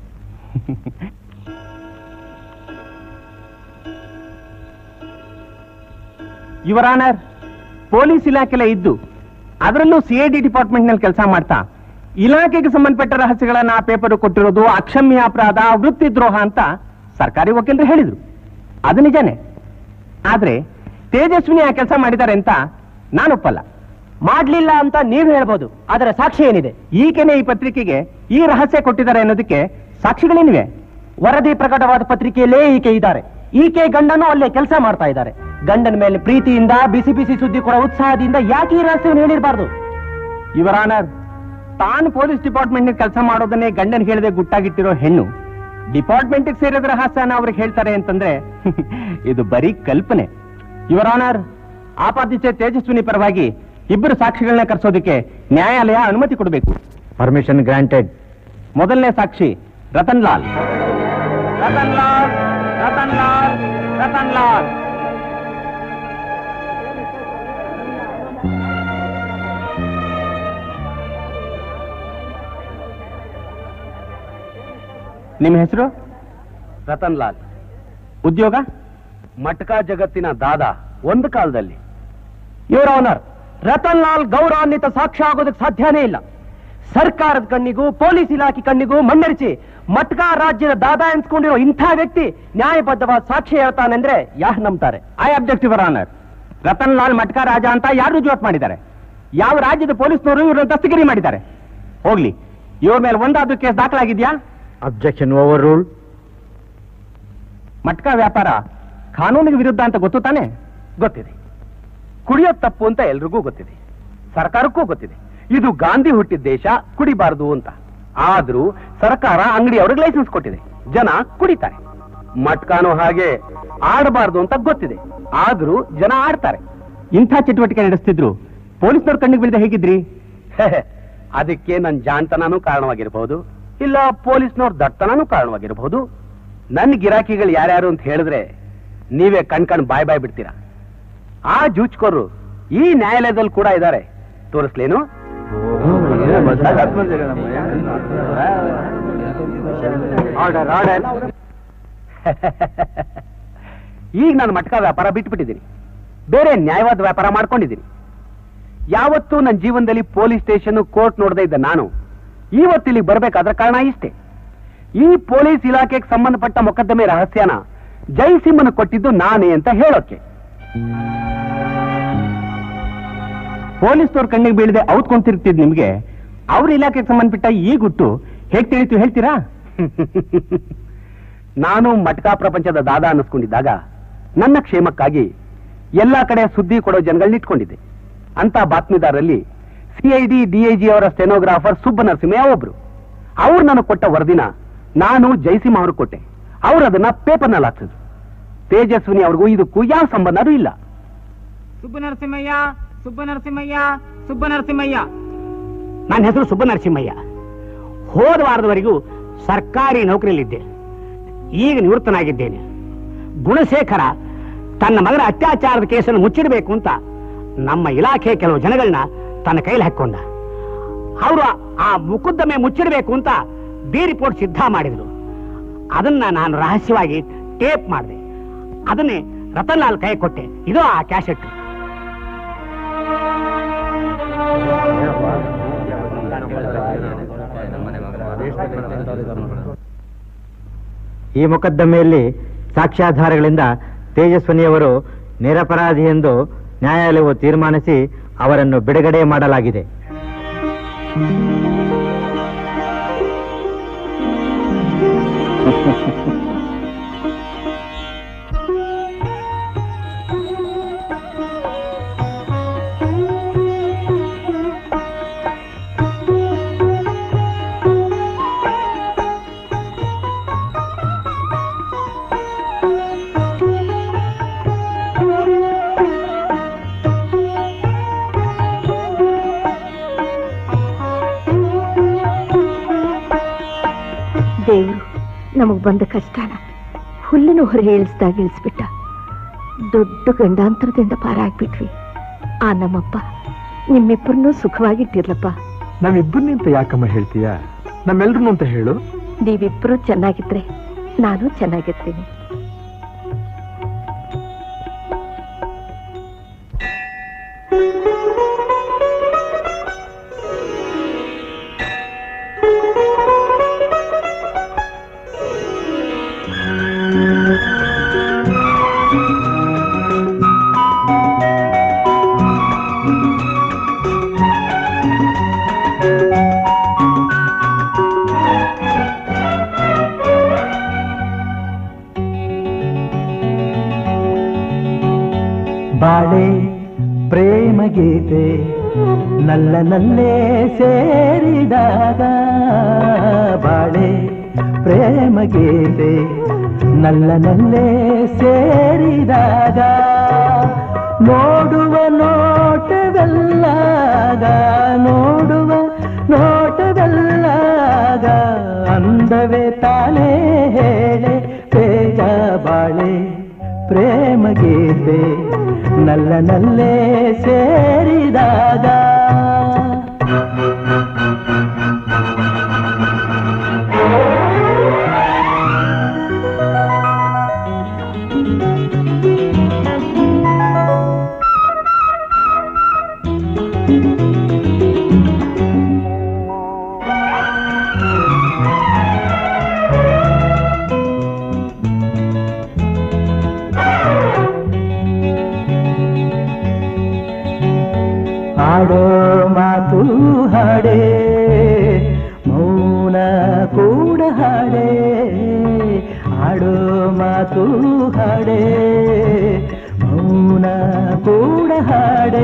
ಯುವರ್ ಆನರ್ ಪೊಲೀಸ್ ಇಲಾಖೆಲ್ಲ ಇದ್ದು ಅದರಲ್ಲೂ ಸಿ ಐ ಡಿ ಡಿಪಾರ್ಟ್ಮೆಂಟ್ ನಲ್ಲಿ ಕೆಲಸ ಮಾಡ್ತಾ ಇಲಾಖೆಗೆ ಸಂಬಂಧಪಟ್ಟ ರಹಸ್ಯಗಳನ್ನ ಆ ಪೇಪರ್ ಕೊಟ್ಟಿರೋದು ಅಕ್ಷಮ್ಯ ಅಪರಾಧ ವೃತ್ತಿ ದ್ರೋಹ ಅಂತ ಸರ್ಕಾರಿ ವಕೀಲರು ಹೇಳಿದ್ರು ಅದು ನಿಜಾನೇ ಆದ್ರೆ ತೇಜಸ್ವಿನಿ ಆ ಕೆಲಸ ಮಾಡಿದ್ದಾರೆ ಅಂತ ನಾನು ಒಪ್ಪಲ್ಲ ಮಾಡ್ಲಿಲ್ಲ ಅಂತ ನೀವು ಹೇಳ್ಬೋದು ಅದರ ಸಾಕ್ಷಿ ಏನಿದೆ ಈಕೆನೆ ಈ ಪತ್ರಿಕೆಗೆ ಈ ರಹಸ್ಯ ಕೊಟ್ಟಿದ್ದಾರೆ ಅನ್ನೋದಕ್ಕೆ ಸಾಕ್ಷಿಗಳೇನಿವೆ ವರದಿ ಪ್ರಕಟವಾದ ಪತ್ರಿಕೆಯಲ್ಲೇ ಈಕೆ ಇದ್ದಾರೆ ಈಕೆ ಗಂಡನು ಅಲ್ಲೇ ಕೆಲಸ ಮಾಡ್ತಾ ಇದ್ದಾರೆ ಗಂಡನ ಮೇಲೆ ಪ್ರೀತಿಯಿಂದ ಬಿಸಿ ಬಿಸಿ ಸುದ್ದಿ ಕೊಡೋ ಉತ್ಸಾಹದಿಂದ ಯಾಕೆ ಈ ರಹಸ್ಯವನ್ನು ಹೇಳಿರಬಾರ್ದು ಇವರ ಆನರ್ ತಾನು ಪೊಲೀಸ್ ಡಿಪಾರ್ಟ್ಮೆಂಟ್ ಕೆಲಸ ಮಾಡೋದನ್ನೇ ಗಂಡನ್ ಹೇಳದೆ ಗುಟ್ಟಾಗಿಟ್ಟಿರೋ ಹೆಣ್ಣು ಡಿಪಾರ್ಟ್ಮೆಂಟ್ ಸೇರಿದ ರಹಸ್ಯನ ಅವ್ರಿಗೆ ಹೇಳ್ತಾರೆ ಅಂತಂದ್ರೆ ಇದು ಬರೀ ಕಲ್ಪನೆ ಇವರ ಆನರ್ ಆಪಾದಿತ ತೇಜಸ್ವಿನಿ ಪರವಾಗಿ ಇಬ್ಬರು ಸಾಕ್ಷಿಗಳನ್ನ ಕರೆಸೋದಕ್ಕೆ ನ್ಯಾಯಾಲಯ ಅನುಮತಿ ಕೊಡಬೇಕು ಪರ್ಮಿಷನ್ ಗ್ರಾಂಟೆಡ್ ಮೊದಲನೇ ಸಾಕ್ಷಿ ರತನ್ ಲಾಲ್ ರತನ್ ಲಾಲ್ ರತನ್ ಲಾಲ್ ರತನ್ ಲಾಲ್ ನಿಮ್ಮ ಹೆಸರು ರತನ್ ಲಾಲ್ ಉದ್ಯೋಗ ಮಟ್ಕಾ ಜಗತ್ತಿನ ದಾದ ಒಂದು ಕಾಲದಲ್ಲಿ ಯುವರ್ ಆನರ್ ರತನ್ ಲಾಲ್ ಗೌರವಾನ್ವಿತ ಸಾಕ್ಷ್ಯ ಆಗೋದಕ್ಕೆ ಸಾಧ್ಯನೇ ಇಲ್ಲ ಸರ್ಕಾರದ ಕಣ್ಣಿಗೂ ಪೊಲೀಸ್ ಇಲಾಖೆ ಕಣ್ಣಿಗೂ ಮಣ್ಣರಿಸಿ ಮಟ್ಕಾ ರಾಜ್ಯದ ದಾದಾ ಎನ್ಸ್ಕೊಂಡಿರೋ ಇಂಥ ವ್ಯಕ್ತಿ ನ್ಯಾಯಬದ್ಧವಾದ ಸಾಕ್ಷಿ ಹೇಳ್ತಾನೆಂದ್ರೆ ಯಾರು ನಂಬ್ತಾರೆ I object your honour Ratan Lal matka ರಾಜ ಅಂತ ಯಾರು ರುಜುವಾತ್ ಮಾಡಿದ್ದಾರೆ ಯಾವ ರಾಜ್ಯದ ಪೊಲೀಸ್ನವರು ಇವ್ರನ್ನ ದಸ್ತಗಿರಿ ಮಾಡಿದ್ದಾರೆ ಹೋಗ್ಲಿ ಇವ್ರ ಮೇಲೆ ಒಂದಾದ್ರೂ ಕೇಸ್ ದಾಖಲಾಗಿದ್ಯಾ ಅಬ್ಜೆಕ್ಷನ್ ಓವರ್ ರೂಲ್ ಮಟ್ಕಾ ವ್ಯಾಪಾರ ಕಾನೂನಿಗೆ ವಿರುದ್ಧ ಅಂತ ಗೊತ್ತು ತಾನೆ ಗೊತ್ತಿದೆ ಕುಡಿಯೋದ್ ತಪ್ಪು ಅಂತ ಎಲ್ರಿಗೂ ಗೊತ್ತಿದೆ ಸರ್ಕಾರಕ್ಕೂ ಗೊತ್ತಿದೆ ಇದು ಗಾಂಧಿ ಹುಟ್ಟಿದ ದೇಶ ಕುಡಿಬಾರದು ಅಂತ ಆದ್ರೂ ಸರ್ಕಾರ ಅಂಗಡಿ ಅವ್ರಿಗೆ ಲೈಸೆನ್ಸ್ ಕೊಟ್ಟಿದೆ ಜನ ಕುಡಿತಾರೆ ಮಟ್ಕಾನು ಹಾಗೆ ಆಡಬಾರ್ದು ಅಂತ ಗೊತ್ತಿದೆ ಆದ್ರೂ ಜನ ಆಡ್ತಾರೆ ಇಂಥ ಚಟುವಟಿಕೆ ನಡೆಸ್ತಿದ್ರು ಪೊಲೀಸ್ನವ್ರ ಕಣ್ಣಿಗೆ ಬೀಳದೆ ಹೇಗಿದ್ರಿ ಅದಕ್ಕೆ ನನ್ ಜಾಣ್ತನೂ ಕಾರಣವಾಗಿರಬಹುದು ಇಲ್ಲ ಪೊಲೀಸ್ನವ್ರ ದಟ್ಟನೂ ಕಾರಣವಾಗಿರಬಹುದು ನನ್ನ ಗಿರಾಕಿಗಳು ಯಾರ್ಯಾರು ಅಂತ ಹೇಳಿದ್ರೆ ನೀವೇ ಕಣ್ ಕಣ್ ಬಾಯ್ ಬಾಯ್ ಬಿಡ್ತೀರಾ ಆ ಜೂಚ್ಕೋರು ಈ ನ್ಯಾಯಾಲಯದಲ್ಲಿ ಕೂಡ ಇದ್ದಾರೆ ತೋರಿಸ್ಲೇನು ಆರ್ಡರ್ ಆರ್ಡರ್ ಈಗ ನಾನು ಮಟ್ಕಾ ವ್ಯಾಪಾರ ಬಿಟ್ಬಿಟ್ಟಿದ್ದೀನಿ ಬೇರೆ ನ್ಯಾಯವಾದ ವ್ಯಾಪಾರ ಮಾಡ್ಕೊಂಡಿದ್ದೀನಿ ಯಾವತ್ತೂ ನನ್ನ ಜೀವನದಲ್ಲಿ ಪೊಲೀಸ್ ಸ್ಟೇಷನ್ ಕೋರ್ಟ್ ನೋಡದೇ ಇದ್ದ ನಾನು ಇವತ್ತು ಇಲ್ಲಿಗೆ ಬರ್ಬೇಕಾದ್ರ ಕಾರಣ ಇಷ್ಟೇ ಈ ಪೊಲೀಸ್ ಇಲಾಖೆಗೆ ಸಂಬಂಧಪಟ್ಟ ಮೊಕದ್ದಮೆ ರಹಸ್ಯನ ಜಯಸಿಂಹನ ಕೊಟ್ಟಿದ್ದು ನಾನೇ ಅಂತ ಹೇಳೋಕೆ ಪೊಲೀಸ್ನವ್ರ ಕಣ್ಣಿಗೆ ಬೀಳದೆ ಔತ್ಕೊಂತಿರ್ತಿದ್ ನಿಮ್ಗೆ ಅವ್ರ ಇಲಾಖೆಗೆ ಸಂಬಂಧಪಟ್ಟ ಈ ಗುಟ್ಟು ಹೇಗ್ ತಿಳಿತು ಹೇಳ್ತೀರಾ ನಾನು ಮಟ್ಕಾ ಪ್ರಪಂಚದ ದಾದ ಅನ್ನಿಸ್ಕೊಂಡಿದ್ದಾಗ ನನ್ನ ಕ್ಷೇಮಕ್ಕಾಗಿ ಎಲ್ಲಾ ಕಡೆ ಸುದ್ದಿ ಕೊಡೋ ಜನಗಳನ್ನ ಇಟ್ಕೊಂಡಿದ್ದೆ ಅಂತ ಬಾತ್ಮೀದಾರಲ್ಲಿ ಸಿಐಡಿ ಡಿಐಜಿ ಅವರ ಸ್ಟೆನೋಗ್ರಾಫರ್ ಸುಬ್ಬ ನರಸಿಂಹಯ್ಯ ಒಬ್ರು ಅವ್ರು ನನಗೆ ಕೊಟ್ಟ ವರದಿನ ನಾನು ಜಯಸಿಂಹ ಅವ್ರಿಗೆ ಕೊಟ್ಟೆ ಅವ್ರು ಅದನ್ನ ಪೇಪರ್ನಲ್ಲಿ ಹಾಕ್ಸಿದ್ರು ತೇಜಸ್ವಿನಿ ಅವ್ರಿಗೂ ಇದಕ್ಕೂ ಯಾವ ಸಂಬಂಧನೂ ಇಲ್ಲ ಸುಬ್ಬ ನರಸಿಂಹಯ್ಯ ಸುಬ್ಬ ನರಸಿಂಹಯ್ಯ ಸುಬ್ಬ ನರಸಿಂಹಯ್ಯ ನನ್ನ ಹೆಸರು ಸುಬ್ಬನರಸಿಂಹಯ್ಯ ಹೋದ ವಾರದವರೆಗೂ ಸರ್ಕಾರಿ ನೌಕರಿಯಲ್ಲಿದ್ದೆ ಈಗ ನಿವೃತ್ತನಾಗಿದ್ದೇನೆ ಗುಣಶೇಖರ ತನ್ನ ಮಗನ ಅತ್ಯಾಚಾರದ ಕೇಸನ್ನು ಮುಚ್ಚಿಡಬೇಕು ಅಂತ ನಮ್ಮ ಇಲಾಖೆ ಕೆಲವು ಜನಗಳನ್ನ ತನ್ನ ಕೈಲಿ ಹಾಕೊಂಡ ಅವರು ಆ ಮುಕುದ್ದಮೆ ಮುಚ್ಚಿಡಬೇಕು ಅಂತ ಬಿ ರಿಪೋರ್ಟ್ ಸಿದ್ಧ ಮಾಡಿದ್ರು ಅದನ್ನ ನಾನು ರಹಸ್ಯವಾಗಿ ಟೇಪ್ ಮಾಡಿದೆ ಅದನ್ನೇ ರತನ್ ಲಾಲ್ ಕೈ ಕೊಟ್ಟೆ ಇದು ಆ ಕ್ಯಾಸೆಟ್ ಈ ಮೊಕದ್ದಮೆಯಲ್ಲಿ ಸಾಕ್ಷ್ಯಾಧಾರಗಳಿಂದ ತೇಜಸ್ವಿನಿಯವರು ನಿರಪರಾಧಿ ಎಂದು ನ್ಯಾಯಾಲಯವು ತೀರ್ಮಾನಿಸಿ ಅವರನ್ನು ಬಿಡುಗಡೆ ಮಾಡಲಾಗಿದೆ ದೇವ್ರು ನಮಗ್ ಬಂದ ಕಷ್ಟನ ಹುಲ್ಲಿನ ಹೊರ ಇಳಿಸ್ದಾಗ ಇಳಿಸ್ಬಿಟ್ಟ ದೊಡ್ಡ ಗಂಡಾಂತರದಿಂದ ಪಾರಾಗ್ಬಿಟ್ವಿ ಆ ನಮ್ಮಪ್ಪ ನಿಮ್ಮಿಬ್ಬರನ್ನೂ ಸುಖವಾಗಿಟ್ಟಿರ್ಲಪ್ಪ ನಾವಿಬ್ಬರನ್ನೇ ಅಂತ ಯಾಕಮ್ಮ ಹೇಳ್ತೀಯ ನಮ್ಮೆಲ್ರೂ ಅಂತ ಹೇಳು ನೀವಿಬ್ರು ಚೆನ್ನಾಗಿದ್ರೆ ನಾನು ಚೆನ್ನಾಗಿರ್ತೀನಿ ಬಾಳೆ ಪ್ರೇಮ ಗೀತೆ ನಲ್ಲ ನಲ್ಲೇ ಸೇರಿದಾಗ ಬಾಳೆ ಪ್ರೇಮ ಗೀತೆ ನಲ್ಲ ನಲ್ಲೇ ಸೇರಿದಾಗ ನೋಡುವ ನೋಟವೆಲ್ಲಾಗ ನೋಡುವ ನೋಟವೆಲ್ಲಾಗ ಅಂದವೇ ತಾನೇ ಹೇಳೆ ಬೇಗ ಬಾಳೆ ಪ್ರೇಮ ಗೀತೆ ನಲ್ಲ ನಲ್ಲೇ ಸೇರಿದಾಗ ಆಡೋ ಮಾತು ಹಾಡೇ ಮೌನ ಕೂಡ ಹಾಡೇ ಆಡೋ ಮಾತು ಹಾಡೇ ಮೌನ ಕೂಡ ಹಾಡೇ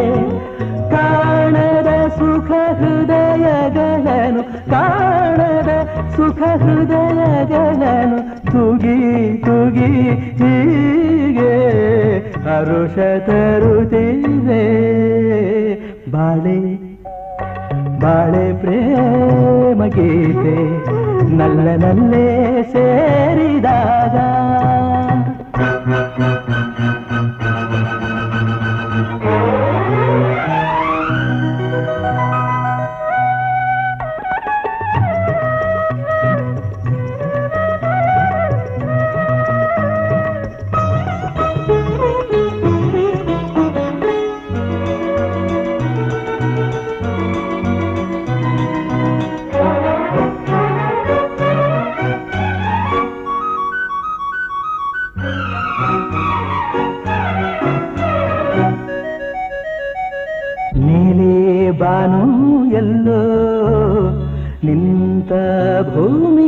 ಕಾಣದ ಸುಖ ಹೃದಯಗಳನ್ನು ಕಾಣದ ಸುಖ ಹೃದಯಗಳನ್ನು ತುಗಿ ತುಗಿ ಹೀಗೆ ಹರುಷ ತರುತ್ತಿದೆ ಬಾಳೆ ಬಾಳೆ ಪ್ರೇಮ ಗೀತೆ ನಲ್ಲ ನಲ್ಲೇ ಸೇರಿದಾಗ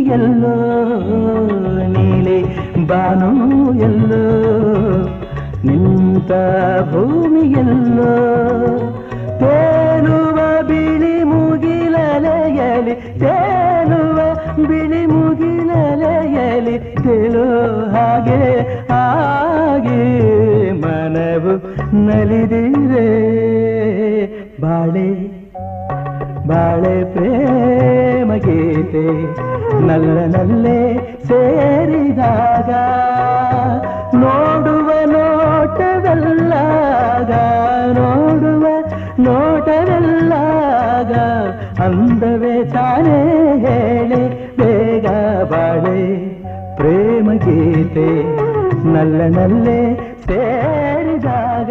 ಎಲ್ಲೋ ನೀಲೆ ಬಾನು ಎಲ್ಲೋ ನಿಂತ ಭೂಮಿ ಎಲ್ಲೋ ತೇಲುವ ಬಿಳಿ ಮುಗಿಲಲೆಯಲಿ ತೇಲುವ ಬಿಳಿ ಮುಗಿಲಲೆಯಲಿ ತೇಲೋ ಹಾಗೆ ಹಾಗೆ ಮನವು ನಲಿದಿರೆ ಬಾಳೆ ಬಾಳೆ ಪ್ರೇಮ ಗೀತೆ ನಲ್ಲ ನಲ್ಲೇ ಸೇರಿದಾಗ ನೋಡುವ ನೋಟವೆಲ್ಲಾಗ ನೋಡುವ ನೋಟವೆಲ್ಲಾಗ ಅಂದವೇ ತಾನೇ ಹೇಳಿ ಬೇಗ ಬಾಳೆ ಪ್ರೇಮ ಗೀತೆ ನಲ್ಲ ನಲ್ಲೇ ಸೇರಿದಾಗ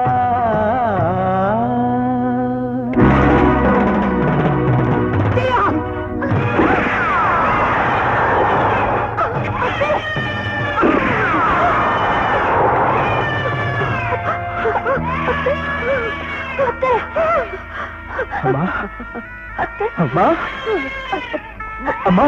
ಅಮ್ಮ ಅಮ್ಮ ಅಮ್ಮ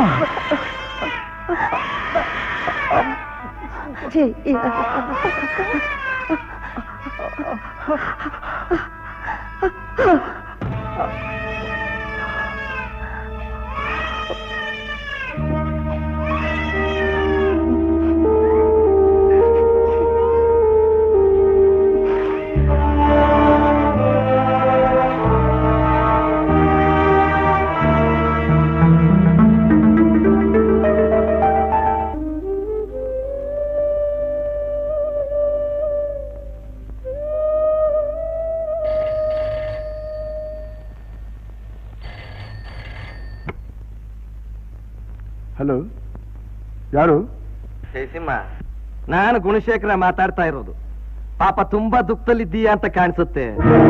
ಹಲೋ ಯಾರು ಜಯಸಿಂಹ ನಾನು ಗುಣಶೇಖರ ಮಾತಾಡ್ತಾ ಇರೋದು ಪಾಪ ತುಂಬಾ ದುಃಖದಲ್ಲಿದ್ದೀಯಾ ಅಂತ ಕಾಣಿಸುತ್ತೆ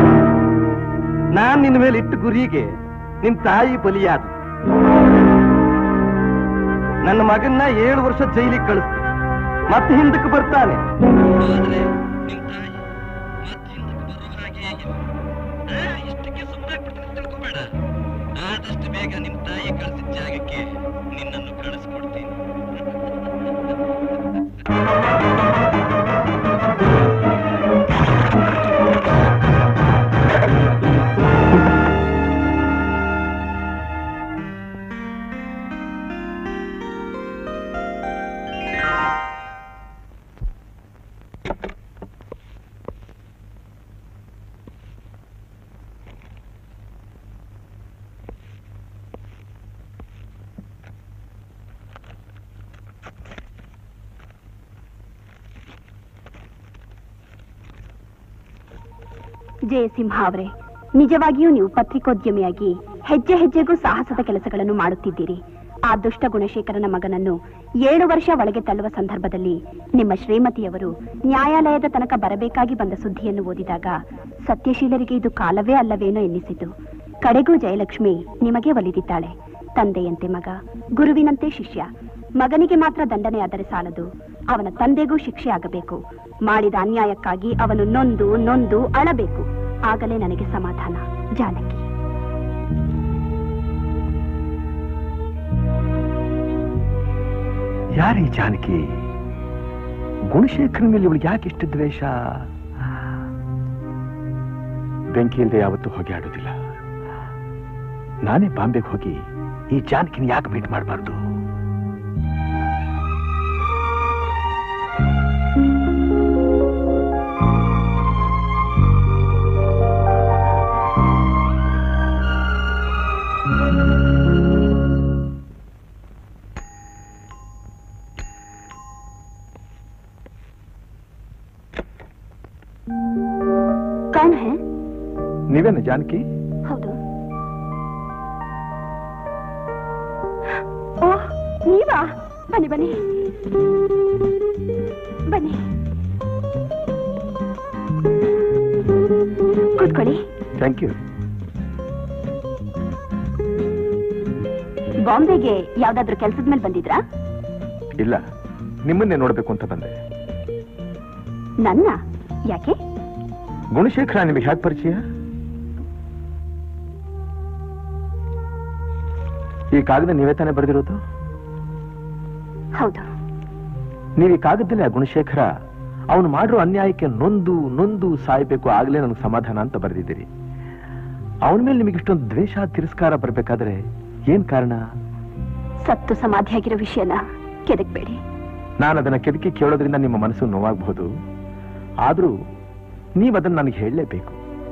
ನಾನ್ ನಿನ್ನ ಮೇಲೆ ಇಟ್ಟು ಗುರಿಗೆ ನಿಮ್ ತಾಯಿ ಬಲಿಯಾದ ನನ್ನ ಮಗನ್ನ ಏಳು ವರ್ಷ ಜೈಲಿಗೆ ಕಳಿಸ್ತು ಮತ್ತೆ ಹಿಂದಕ್ಕೆ ಬರ್ತಾನೆ ಆದ್ರೆ ನಿಮ್ ತಾಯಿ ಮತ್ತೆ ಹಿಂದಕ್ಕೆ ಬರೋ ಹಾಗೆ ಇಲ್ಲ. ಆ, ಇಷ್ಟಕ್ಕೆ ಸುಮ್ಮನಾಗ್ಬಿಡ್ತೀನಿ ಅಂತ ತಿಳ್ಕೊಬೇಡ ಆದಷ್ಟು ಬೇಗ ನಿಮ್ ತಾಯಿ ಕಳಿಸಿದ ಜಾಗಕ್ಕೆ ನಿನ್ನನ್ನು ಕಳಿಸ್ಕೊಡ್ತೀನಿ ಜಯಸಿಂಹ ಅವರೇ ನಿಜವಾಗಿಯೂ ನೀವು ಪತ್ರಿಕೋದ್ಯಮಿಯಾಗಿ ಹೆಜ್ಜೆ ಹೆಜ್ಜೆಗೂ ಸಾಹಸದ ಕೆಲಸಗಳನ್ನು ಮಾಡುತ್ತಿದ್ದೀರಿ ಆ ದುಷ್ಟ ಗುಣಶೇಖರನ ಮಗನನ್ನು ಏಳು ವರ್ಷ ಒಳಗೆ ತಳ್ಳುವ ಸಂದರ್ಭದಲ್ಲಿ ನಿಮ್ಮ ಶ್ರೀಮತಿಯವರು ನ್ಯಾಯಾಲಯದ ತನಕ ಬರಬೇಕಾಗಿ ಬಂದ ಸುದ್ದಿಯನ್ನು ಓದಿದಾಗ ಸತ್ಯಶೀಲರಿಗೆ ಇದು ಕಾಲವೇ ಅಲ್ಲವೇನೋ ಎನ್ನಿಸಿತು ಕಡೆಗೂ ಜಯಲಕ್ಷ್ಮಿ ನಿಮಗೆ ಒಲಿದಿದ್ದಾಳೆ ತಂದೆಯಂತೆ ಮಗ ಗುರುವಿನಂತೆ ಶಿಷ್ಯ ಮಗನಿಗೆ ಮಾತ್ರ ದಂಡನೆಯಾದರೆ ಸಾಲದು ಅವನ ತಂದೆಗೂ ಶಿಕ್ಷೆ ಆಗಬೇಕು ಮಾಡಿದ ಅನ್ಯಾಯಕ್ಕಾಗಿ ಅವನು ನೊಂದು ನೊಂದು ಅಳಬೇಕು ಆಗಲೇ ನನಗೆ ಸಮಾಧಾನ ಜಾನಕಿ ಯಾರೀ ಜಾನಕಿ ಗುಣಶೇಖರನ ಮೇಲೆ ಇವಳಿಗೆ ಯಾಕೆ ಇಷ್ಟು ದ್ವೇಷ ಬೆಂಕಿ ಇಲ್ಲದೆ ಯಾವತ್ತೂ ಹೊಗೆ ಆಡೋದಿಲ್ಲ ನಾನೇ ಬಾಂಬೆಗೆ ಹೋಗಿ ಈ ಜಾನಕಿನ ಯಾಕೆ ಮೀಟ್ ಮಾಡಬಾರ್ದು ಕೌನ್ ಹೇ ನೀವೇನ ಜಾನಕಿ ಹೌದು ಓ ನೀವಾ ಬನ್ನಿ ಬನ್ನಿ ಬನ್ನಿ ಕೂತ್ಕೊಳ್ಳಿ ಥ್ಯಾಂಕ್ ಯು ಬಾಂಬೆಗೆ ಯಾವ್ದಾದ್ರು ಕೆಲ್ಸದ ಮೇಲೆ ಬಂದಿದ್ರಾ ಇಲ್ಲ ನಿಮ್ಮನ್ನೇ ನೋಡ್ಬೇಕು ಅಂತ ಬಂದೆ ನನ್ನ ಯಾಕೆ ಗುಣಶೇಖರ ನಿಮಗೆ ಹ್ಯಾಕ್ ಪರಿಚಯ ಈ ಕಾಗದ ನೀವೇ ತಾನೇ ಬರೆದಿರೋದು ಹೌದು ನೀವು ಈ ಕಾಗದದಲ್ಲಿ ಆ ಗುಣಶೇಖರ ಅವನು ಮಾಡಿರೋ ಅನ್ಯಾಯಕ್ಕೆ ನೊಂದು ನೊಂದು ಸಾಯ್ಬೇಕು ಆಗ್ಲೇ ನನಗೆ ಸಮಾಧಾನ ಅಂತ ಬರೆದಿದ್ದೀರಿ ಅವನ ಮೇಲೆ ನಿಮಗೆ ಇಷ್ಟೊಂದು ದ್ವೇಷ ತಿರಸ್ಕಾರ ಬರ್ಬೇಕಾದ್ರೆ ಏನ್ ಕಾರಣ ಸತ್ತು ಸಮಾಧಿಯಾಗಿರೋ ವಿಷಯನ ಕೆದಕ್ಬೇಡಿ ನಾನು ಅದನ್ನ ಕೆದಕಿ ಕೇಳೋದ್ರಿಂದ ನಿಮ್ಮ ಮನಸ್ಸು ನೋವಾಗಬಹುದು ಆದ್ರೂ ನೀವು ಅದನ್ನ ನನಗೆ ಹೇಳಲೇಬೇಕು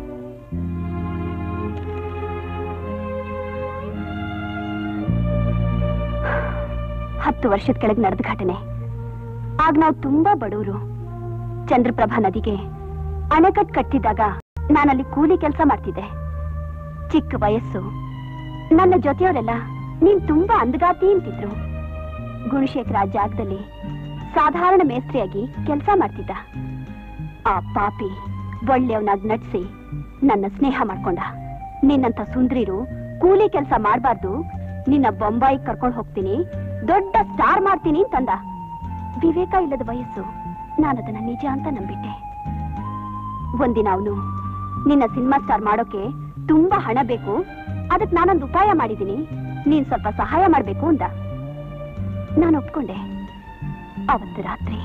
ಹತ್ತು ವರ್ಷದ ಕೆಳಗೆ ನಡೆದ ಘಟನೆ ಆಗ ನಾವು ತುಂಬಾ ಬಡವರು ಚಂದ್ರಪ್ರಭಾ ನದಿಗೆ ಅಣೆಕಟ್ಟು ಕಟ್ಟಿದಾಗ ನಾನಲ್ಲಿ ಕೂಲಿ ಕೆಲಸ ಮಾಡ್ತಿದ್ದೆ ಚಿಕ್ಕ ವಯಸ್ಸು ನನ್ನ ಜೊತೆಯವರೆಲ್ಲ ನೀನ್ ತುಂಬಾ ಅಂದಗಾತಿ ಅಂತಿದ್ರು ಗುಣಶೇಖರ ಆ ಜಾಗದಲ್ಲಿ ಸಾಧಾರಣ ಮೇಸ್ತ್ರಿಯಾಗಿ ಕೆಲಸ ಮಾಡ್ತಿದ್ದ ಆ ಪಾಪಿ ಒಳ್ಳೆಯವನಾಗ್ ನಡ್ಸಿ ನನ್ನ ಸ್ನೇಹ ಮಾಡ್ಕೊಂಡ ನಿನ್ನಂತ ಸುಂದ್ರಿರು ಕೂಲಿ ಕೆಲಸ ಮಾಡಬಾರ್ದು ನಿನ್ನ ಬೊಂಬಾಯಿ ಕರ್ಕೊಂಡು ಹೋಗ್ತೀನಿ ದೊಡ್ಡ ಸ್ಟಾರ್ ಮಾಡ್ತೀನಿ ಅಂತಂದ ವಿವೇಕ ಇಲ್ಲದ ವಯಸ್ಸು ನಾನದನ್ನ ನಿಜ ಅಂತ ನಂಬಿಟ್ಟೆ ಒಂದಿನ ಅವನು ನಿನ್ನ ಸಿನಿಮಾ ಸ್ಟಾರ್ ಮಾಡೋಕೆ ತುಂಬಾ ಹಣ ಬೇಕು ಅದಕ್ಕೆ ನಾನೊಂದು ಉಪಾಯ ಮಾಡಿದ್ದೀನಿ ನೀನ್ ಸ್ವಲ್ಪ ಸಹಾಯ ಮಾಡ್ಬೇಕು ಅಂದ ನಾನು ಒಪ್ಕೊಂಡೆ ಅವತ್ತು ರಾತ್ರಿ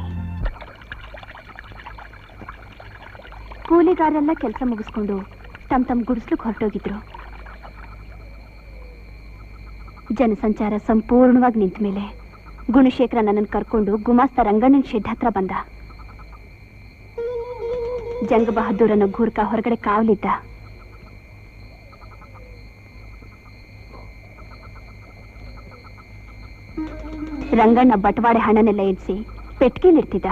ಕೂಲಿಗಾರೆಲ್ಲ ಕೆಲಸ ಮುಗಿಸ್ಕೊಂಡು ತಮ್ ತಮ್ ಗುಡಿಸ್ಲಿಕ್ಕೆ ಹೊರಟೋಗಿದ್ರು ಜನಸಂಚಾರ ಸಂಪೂರ್ಣವಾಗಿ ನಿಂತ ಮೇಲೆ ಗುಣಶೇಖರ ನನ್ನನ್ನು ಕರ್ಕೊಂಡು ಗುಮಾಸ್ತ ರಂಗಣ್ಣನ ಶೆಡ್ ಹತ್ರ ಬಂದ ಜಂಗ ಬಹದ್ದೂರ್ ಅನ್ನೋ ಗೂರ್ಖ ಹೊರಗಡೆ ಕಾವಲಿದ್ದ ರಂಗಣ್ಣ ಬಟವಾಡೆ ಹಣನೆಲ್ಲ ಎಣಿಸಿ ಪೆಟ್ಕೇಲಿಡ್ತಿದ್ದ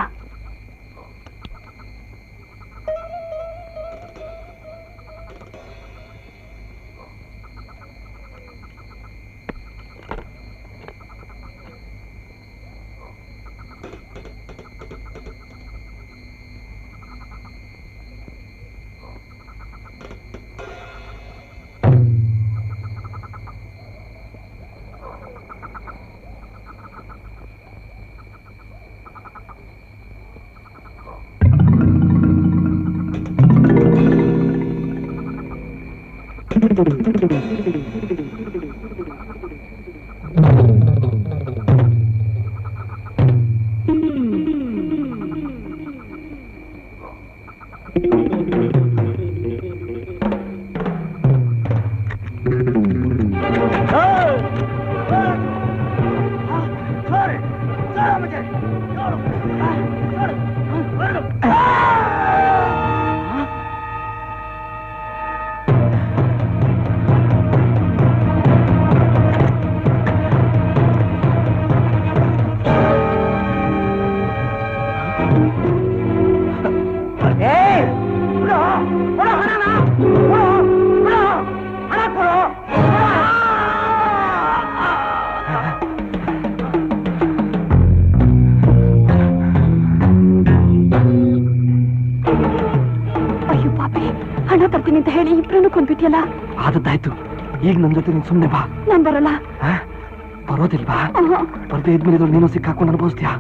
ಅಯ್ಯೋ ಪಾಪಿ ಹಣ ತರ್ತೀನಿ ಅಂತ ಹೇಳಿ ಇಬ್ರನ್ನು ಕೊಂದ್ಬಿಟ್ಟಿಯಲ್ಲ ಆದದ್ದಾಯ್ತು ಈಗ ನನ್ ಜೊತೆ ನೀನ್ ಸುಮ್ನೆ ಬಾ ನಾನ್ ಬರಲ್ಲ ಆ? ಬರೋದಿಲ್ವಾ ಆಹಾ. ಬರ್ದೇ ಇದ್ಮೇಲೆ ಇದ್ರಲ್ಲಿ ನೀನು ಸಿಕ್ಕಾಕೊಂಡು ಅನುಭವಿಸ್ತೀಯಾ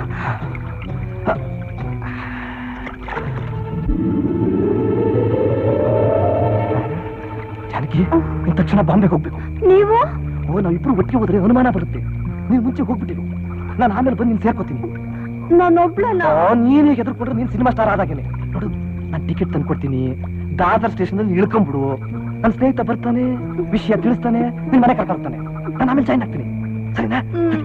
ಜಾನಕಿ ನೀನ್ ತಕ್ಷಣ ಬಾಂಬೆಗೆ ಹೋಗ್ಬೇಕು ನೀವು ಓ ನಾವಿಬ್ರು ಒಟ್ಟಿಗೆ ಹೋದ್ರೆ ಅನುಮಾನ ಬರುತ್ತೆ ನೀನ್ ಮುಂಚೆ ಹೋಗ್ಬಿಟ್ಟಿರು ನಾನು ಆಮೇಲೆ ಬಂದು ನೀನ್ ಸೇರ್ಕೋತೀನಿ ನಾನೊಬ್ಳಲ್ಲ ನೀನೇ ಎದುರ್ಕೊಂಡ್ರೆ ನೀನ್ ಸಿನಿಮಾ ಸ್ಟಾರ್ ಆದಾಗೇನೆ ನೋಡು ನಾನು ಟಿಕೆಟ್ ತಂದು ಕೊಡ್ತೀನಿ ದಾದರ್ ಸ್ಟೇಷನ್ ಅಲ್ಲಿ ಇಳ್ಕೊಂಡ್ಬಿಡು ನನ್ನ ಸ್ನೇಹಿತ ಬರ್ತಾನೆ ವಿಷಯ ತಿಳಿಸ್ತಾನೆ ನಿನ್ ಮನೆ ಕರ್ಕೊಂಡು ಬರ್ತಾನೆ ನಾನು ಆಮೇಲೆ ಜಾಯ್ನ್ ಆಗ್ತೀನಿ ಸರಿನಾ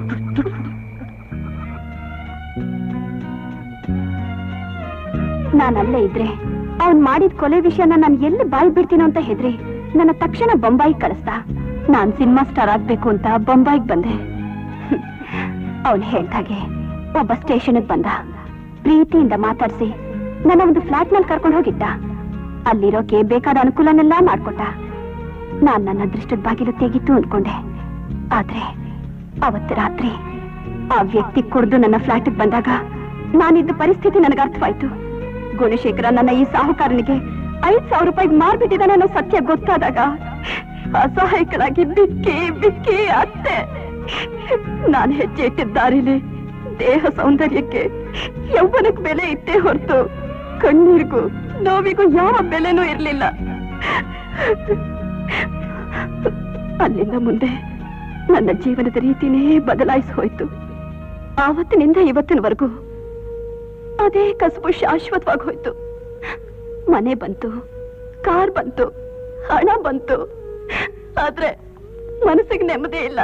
ನಾನಲ್ಲೇ ಇದ್ರೆ ಅವ್ನ್ ಮಾಡಿದ ಕೊಲೆ ವಿಷಯನ ನಾನು ಎಲ್ಲಿ ಬಾಯಿ ಬಿಡ್ತೀನೋ ಅಂತ ಹೆದ್ರಿ ನನ್ನ ತಕ್ಷಣ ಬೊಂಬಾಯಿಗೆ ಕಳಿಸ್ದ ನಾನ್ ಸಿನಿಮಾ ಸ್ಟಾರ್ ಆಗ್ಬೇಕು ಅಂತ ಬೊಂಬಾಯಿಗೆ ಬಂದೆ ಅವನ್ ಹೇಳ್ದಾಗೆ ಒಬ್ಬ ಸ್ಟೇಷನ್ಗೆ ಬಂದ ಪ್ರೀತಿಯಿಂದ ಮಾತಾಡ್ಸಿ ನನ್ನ ಒಂದು ಫ್ಲಾಟ್ ನಲ್ಲಿ ಕರ್ಕೊಂಡು ಹೋಗಿದ್ದ ಅಲ್ಲಿರೋಕೆ ಬೇಕಾದ ಅನುಕೂಲನೆಲ್ಲ ಮಾಡ್ಕೊಟ್ಟ ನಾನ್ ನನ್ನ ಅದೃಷ್ಟದ ಬಾಗಿಲು ತೆಗಿತು ಅನ್ಕೊಂಡೆ ಆದ್ರೆ ಅವತ್ತು ರಾತ್ರಿ ಆ ವ್ಯಕ್ತಿ ಕುಡ್ದು ನನ್ನ ಫ್ಲಾಟ್ಗೆ ಬಂದಾಗ ನಾನಿದ್ದ ಪರಿಸ್ಥಿತಿ ನನಗೆ ಅರ್ಥವಾಯ್ತು ಗುಣಶೇಖರ ನನ್ನ ಈ ಸಾಹುಕಾರನಿಗೆ ಐದ್ ಸಾವಿರ ರೂಪಾಯಿಗೆ ಮಾರ್ಬಿಟ್ಟಿದ್ದಾನೆ ಅನ್ನೋ ಸತ್ಯ ಗೊತ್ತಾದಾಗ ಅಸಹಾಯಕರಾಗಿ ಬಿಕ್ಕಿ ಬಿಕ್ಕಿ ಅತ್ತೆ ನಾನು ಹೆಜ್ಜೆ ಇಟ್ಟಿದ್ದ ದಾರಿಲಿ ದೇಹ ಸೌಂದರ್ಯಕ್ಕೆ ಯೌವನಕ್ಕೆ ಬೆಲೆ ಇತ್ತೇ ಹೊರತು ಕಣ್ಣೀರಿಗೂ ನೋವಿಗೂ ಯಾವ ಬೆಲೆನೂ ಇರಲಿಲ್ಲ ಅಲ್ಲಿಂದ ಮುಂದೆ ನನ್ನ ಜೀವನದ ರೀತಿನೇ ಬದಲಾಯಿಸಿ ಹೋಯ್ತು ಆವತ್ತಿನಿಂದ ಇವತ್ತಿನವರೆಗೂ ಅದೇ ಕಸಬು ಶಾಶ್ವತವಾಗಿ ಹೋಯ್ತು ಮನೆ ಬಂತು ಕಾರ್ ಬಂತು ಹಣ ಬಂತು ಆದ್ರೆ ಮನಸ್ಸಿಗೆ ನೆಮ್ಮದಿ ಇಲ್ಲ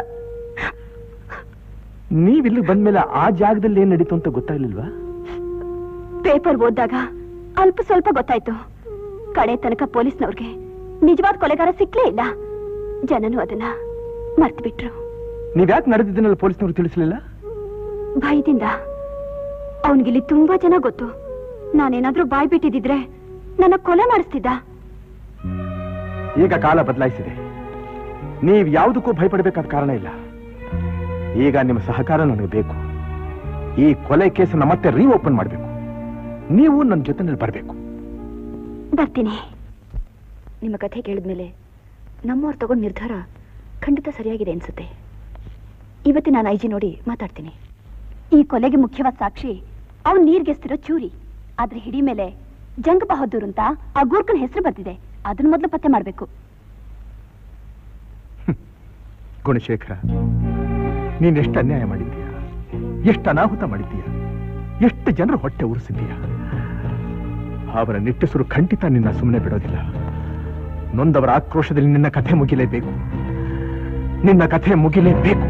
ನೀವಿಲ್ಲಿ ಬಂದ್ಮೇಲೆ ಆ ಜಾಗದಲ್ಲಿ ಏನ್ ನಡೀತು ಅಂತ ಗೊತ್ತಾಗ್ಲಿಲ್ವಾ ಪೇಪರ್ ಓದಿದಾಗ ಅಲ್ಪ ಸ್ವಲ್ಪ ಗೊತ್ತಾಯ್ತು ಕಡೆ ತನಕ ಪೊಲೀಸ್ನವ್ರಿಗೆ ನಿಜವಾದ ಕೊಲೆಗಾರ ಸಿಕ್ಲೇ ಇಲ್ಲ ಜನನು ಅದನ್ನ ಮರ್ತು ಬಿಟ್ರು ನೀವ್ಯಾಕೆ ನಡೆದಿದ್ದನ್ನೆಲ್ಲ ಪೊಲೀಸ್ನವ್ರು ತಿಳಿಸ್ಲಿಲ್ಲ ಭಯದಿಂದ ಅವನಿಗಿಲ್ಲಿ ತುಂಬಾ ಜನ ಗೊತ್ತು ನಾನೇನಾದ್ರೂ ಬಾಯ್ ಬಿಟ್ಟಿದ್ರೆ ನನ್ನ ಕೊಲೆ ಮಾಡಿಸ್ತಿದ್ದ ಈಗ ಕಾಲ ಬದಲಾಯಿಸಿದೆ ನೀವ್ ಯಾವುದಕ್ಕೂ ಭಯಪಡಬೇಕಾದ ಕಾರಣ ಇಲ್ಲ ಈಗ ನಿಮ್ಮ ಸಹಕಾರ ನನಗೆ ಬೇಕು ಈ ಕೊಲೆ ಕೇಸನ್ನ ಮತ್ತೆ ರೀಓಪನ್ ಮಾಡಬೇಕು ನೀವು ನನ್ನ ಜೊತೆನಲ್ಲಿ ಬರಬೇಕು ಬರ್ತೀನಿ ನಿಮ್ಮ ಕಥೆ ಕೇಳಿದ್ಮೇಲೆ ನಮ್ಮವ್ರು ತಗೊಂಡ್ ನಿರ್ಧಾರ ಖಂಡಿತ ಸರಿಯಾಗಿದೆ ಅನ್ಸುತ್ತೆ ಇವತ್ತು ನಾನು ಐಜಿ ನೋಡಿ ಮಾತಾಡ್ತೀನಿ ಈ ಕೊಲೆಗೆ ಮುಖ್ಯವಾದ ಸಾಕ್ಷಿ ಅವ್ನ್ ನೀರ್ಗೆಸ್ತಿರೋ ಚೂರಿ ಅದ್ರ ಹಿಡಿ ಮೇಲೆ ಜಂಗ್ ಬಹದ್ದೂರ್ ಅಂತ ಆ ಗೂರ್ಖನ್ ಹೆಸರು ಬರ್ತಿದೆ ಅದನ್ನ ಮೊದಲು ಪತ್ತೆ ಮಾಡ್ಬೇಕು ಗುಣಶೇಖರ ನೀನ್ ಎಷ್ಟು ಅನ್ಯಾಯ ಮಾಡಿದ್ದೀಯ ಎಷ್ಟು ಅನಾಹುತ ಮಾಡಿದ್ದೀಯ ಎಷ್ಟು ಜನರು ಹೊಟ್ಟೆ ಉರಿಸಿದ್ದೀಯ ಅವರ ನಿಟ್ಟುಸಿರು ಖಂಡಿತ ನಿನ್ನ ಸುಮ್ಮನೆ ಬಿಡೋದಿಲ್ಲ ನೊಂದವರ ಆಕ್ರೋಶದಲ್ಲಿ ನಿನ್ನ ಕಥೆ ಮುಗಿಲೇಬೇಕು ನಿನ್ನ ಕಥೆ ಮುಗಿಲೇಬೇಕು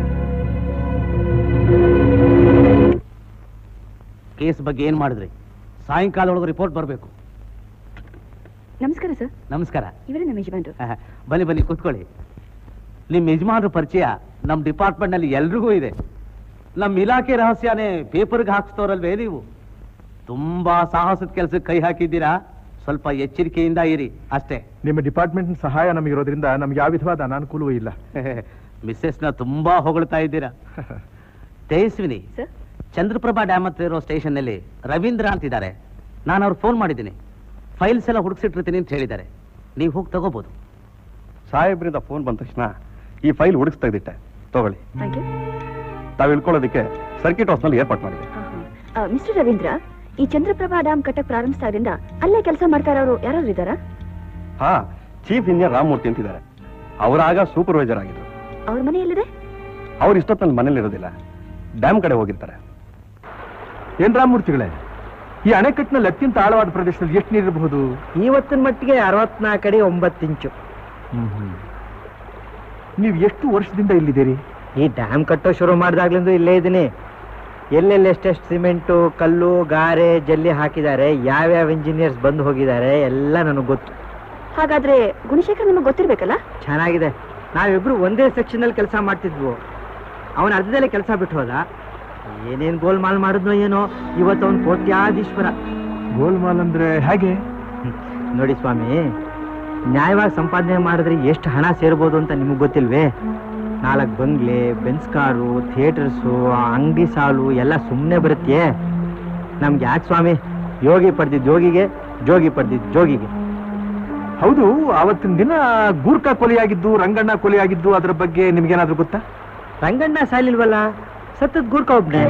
ಕೇಸ್ ಬಗ್ಗೆ ಏನ್ ಮಾಡಿದ್ರಿ ಸಾಯಂಕಾಲ ಒಳಗೆ ರಿಪೋರ್ಟ್ ಬರಬೇಕು ನಮಸ್ಕಾರ ಸರ್ ನಮಸ್ಕಾರ ಇವರೇ ನಮ್ಮ ಯಜಮಾನ್ರು ಬನ್ನಿ ಬನ್ನಿ ಕೂತ್ಕೊಳ್ಳಿ ನಿಮ್ಮ ಯಜಮಾನ್ರ ಪರಿಚಯ ನಮ್ಮ ಡಿಪಾರ್ಟ್ಮೆಂಟ್ ನಲ್ಲಿ ಎಲ್ರಿಗೂ ಇದೆ ನಮ್ಮ ಇಲಾಖೆ ರಹಸ್ಯನೇ ಪೇಪರ್ಗೆ ಹಾಕ್ಸ್ತವ್ರಲ್ವೇ ನೀವು ತುಂಬಾ ಸಾಹಸದ ಕೆಲಸಕ್ಕೆ ಕೈ ಹಾಕಿದ್ದೀರಾ ಸ್ವಲ್ಪ ಎಚ್ಚರಿಕೆಯಿಂದ ಇರಿ ಅಷ್ಟೇ ನಿಮ್ಮ ಡಿಪಾರ್ಟ್ಮೆಂಟ್ ಸಹಾಯ ನಮಗಿರೋದ್ರಿಂದ ನಮ್ಗೆ ಯಾವ ವಿಧವಾದ ಅನಾನುಕೂಲವೂ ಇಲ್ಲ ಮಿಸ್ಸೆಸ್ನ ತುಂಬಾ ಹೊಗಳ್ತಾ ಇದ್ದೀರಾ ತೇಜಸ್ವಿನಿ ಚಂದ್ರಪ್ರಭಾ ಡ್ಯಾಮ್ ಹತ್ರ ಇರೋ ಸ್ಟೇಷನ್ ನಲ್ಲಿ ರವೀಂದ್ರ ಅಂತಿದ್ದಾರೆ ನಾನು ಅವ್ರು ಫೋನ್ ಮಾಡಿದ್ದೀನಿ ಫೈಲ್ಸ್ ಎಲ್ಲ ಹುಡುಕ್ಸಿಟ್ಟಿರ್ತೀನಿ ಅಂತ ಹೇಳಿದ್ದಾರೆ ನೀವು ಹೋಗಿ ತಗೋಬಹುದು ಸಾಹೇಬ್ರಿಂದ ಫೋನ್ ಬಂದ ತಕ್ಷಣ ಈ ಫೈಲ್ ಹುಡುಕ್ಸ್ ತೆಗೆದಿಟ್ಟೆ ತಗೊಳ್ಳಿ ಥ್ಯಾಂಕ್ ಯು ತಾವು ಇಳ್ಕೊಳ್ಳೋದಕ್ಕೆ ಸರ್ಕಿಟ್ ಹೌಸ್ನಲ್ಲಿ ಏರ್ಪಾಟ್ ಮಾಡಿದೆ ಮಿಸ್ಟರ್ ರವೀಂದ್ರ ಈ ಚಂದ್ರಪ್ರಭಾ ಡ್ಯಾಮ್ ಕಟ್ಟಕ್ ಪ್ರಾರಂಭಿಸಿದಾಗ್ರಿಂದ ಅಲ್ಲೇ ಕೆಲಸ ಮಾಡ್ತಾ ಇರೋರು ಯಾರಾದ್ರೂ ಇದ್ದಾರಾ ಹಾ ಚೀಫ್ ಇಂಜಿನಿಯರ್ ರಾಮಮೂರ್ತಿ ಅಂತಿದ್ದಾರೆ ಅವರಾಗ ಸೂಪರ್ವೈಸರ್ ಆಗಿದ್ರು ಅವ್ರ ಮನೆ ಎಲ್ಲಿದೆ ಅವ್ರು ಇಷ್ಟೊತ್ತಲ್ಲಿ ಮನೇಲಿ ಇರೋದಿಲ್ಲ ಡ್ಯಾಮ್ ಕಡೆ ಹೋಗಿರ್ತಾರೆ ಏನ್ ರಾಮಮೂರ್ತಿಗಳೇ ಈ ಅಣೆಕಟ್ಟಿನಲ್ಲಿ ಅತ್ಯಂತ ಆಳವಾದ ಪ್ರದೇಶದಲ್ಲಿ ಎಷ್ಟು ನೀರಿರಬಹುದು ಇವತ್ತಿನ ಮಟ್ಟಿಗೆ ಅರವತ್ನಾಲ್ಕು ಅಡಿ ಒಂಬತ್ತು ಇಂಚು ನೀವು ಎಷ್ಟು ವರ್ಷದಿಂದ ಇಲ್ಲಿದ್ದೀರಿ ಈ ಡ್ಯಾಮ್ ಕಟ್ಟೋ ಶುರು ಮಾಡಿದಾಗ್ಲಿಂದ ಇಲ್ಲೇ ಇದ್ದೀನಿ ಎಲ್ಲೆಲ್ಲಿ ಎಷ್ಟೆಷ್ಟು ಸಿಮೆಂಟು ಕಲ್ಲು ಗಾರೆ ಜಲ್ಲಿ ಹಾಕಿದ್ದಾರೆ ಯಾವ್ಯಾವ ಇಂಜಿನಿಯರ್ಸ್ ಬಂದು ಹೋಗಿದ್ದಾರೆ ಎಲ್ಲ ನನಗೆ ಗೊತ್ತು ಹಾಗಾದ್ರೆ ಗುಣಶೇಖರ್ ನಿಮಗೆ ಗೊತ್ತಿರ್ಬೇಕಲ್ಲ ಚೆನ್ನಾಗಿದೆ ನಾವಿಬ್ರು ಒಂದೇ ಸೆಕ್ಷನ್ ಅಲ್ಲಿ ಕೆಲಸ ಮಾಡ್ತಿದ್ವು ಅವನ ಅರ್ಧದಲ್ಲೇ ಕೆಲಸ ಬಿಟ್ಟು ಹೋದ ಏನೇನ್ ಗೋಲ್ಮಾಲ್ ಮಾಡಿದ್ನೋ ಏನೋ ಇವತ್ತು ಅವನ್ ಕೋಟ್ಯಾಧೀಶ್ವರ ಗೋಲ್ಮಾಲ್ ಅಂದ್ರೆ ಹೇಗೆ ನೋಡಿ ಸ್ವಾಮಿ ನ್ಯಾಯವಾಗಿ ಸಂಪಾದನೆ ಮಾಡಿದ್ರೆ ಎಷ್ಟು ಹಣ ಸೇರ್ಬೋದು ಅಂತ ನಿಮಗೆ ಗೊತ್ತಿಲ್ವೇ ನಾಲ್ಕು ಬಂಗ್ಲೆ ಬೆನ್ಸ್ ಕಾರು ಥಿಯೇಟರ್ಸು ಅಂಗಡಿ ಸಾಲು ಎಲ್ಲ ಸುಮ್ಮನೆ ಬರುತ್ತೆ ನಮ್ಗೆ ಯಾಕೆ ಸ್ವಾಮಿ ಯೋಗಿ ಪಡೆದಿದ್ದು ಯೋಗಿಗೆ ಜೋಗಿ ಪಡೆದಿದ್ದು ಜೋಗಿಗೆ ಹೌದು ಆವತ್ತಿನ ದಿನ ಗೂರ್ಖಾ ಕೊಲೆಯಾಗಿದ್ದು ರಂಗಣ್ಣ ಕೊಲೆಯಾಗಿದ್ದು ಅದರ ಬಗ್ಗೆ ನಿಮ್ಗೇನಾದ್ರೂ ಗೊತ್ತಾ ರಂಗಣ್ಣ ಸಾಲಿಲ್ವಲ್ಲ ಸತ್ತದ್ ಗೂರ್ಖ ಒಬ್ನೇ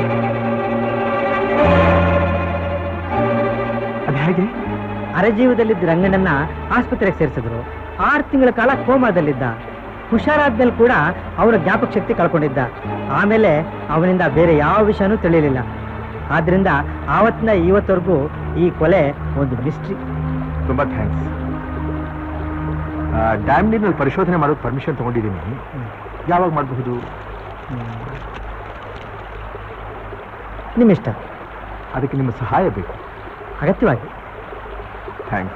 ಅದ್ ಹೇಗೆ ಅರಜೀವದಲ್ಲಿದ್ದ ರಂಗಣ್ಣನ ಆಸ್ಪತ್ರೆಗೆ ಸೇರಿಸಿದ್ರು ಆರು ತಿಂಗಳ ಕಾಲ ಕೋಮಾದಲ್ಲಿದ್ದ ಹುಷಾರಾದ್ಮೇಲೆ ಕೂಡ ಅವನ ಜ್ಞಾಪಕ ಶಕ್ತಿ ಕಳ್ಕೊಂಡಿದ್ದ ಆಮೇಲೆ ಅವನಿಂದ ಬೇರೆ ಯಾವ ವಿಷಯನೂ ತಿಳಿಯಲಿಲ್ಲ ಆದ್ರಿಂದ ಆವತ್ತಿನ ಇವತ್ತವರೆಗೂ ಈ ಕೊಲೆ ಒಂದು ಮಿಸ್ಟ್ರಿ ತುಂಬಾ ಥ್ಯಾಂಕ್ಸ್ ಡ್ಯಾಮ್ ನೀರಿನಲ್ಲಿ ಪರಿಶೋಧನೆ ಮಾಡೋದು ಪರ್ಮಿಷನ್ ತಗೊಂಡಿದ್ದೀನಿ ಯಾವಾಗ ಮಾಡಬಹುದು ನಿಮ್ಮಿಷ್ಟ ಅದಕ್ಕೆ ನಿಮ್ಮ ಸಹಾಯ ಬೇಕು ಅಗತ್ಯವಾಗಿ ಥ್ಯಾಂಕ್ಸ್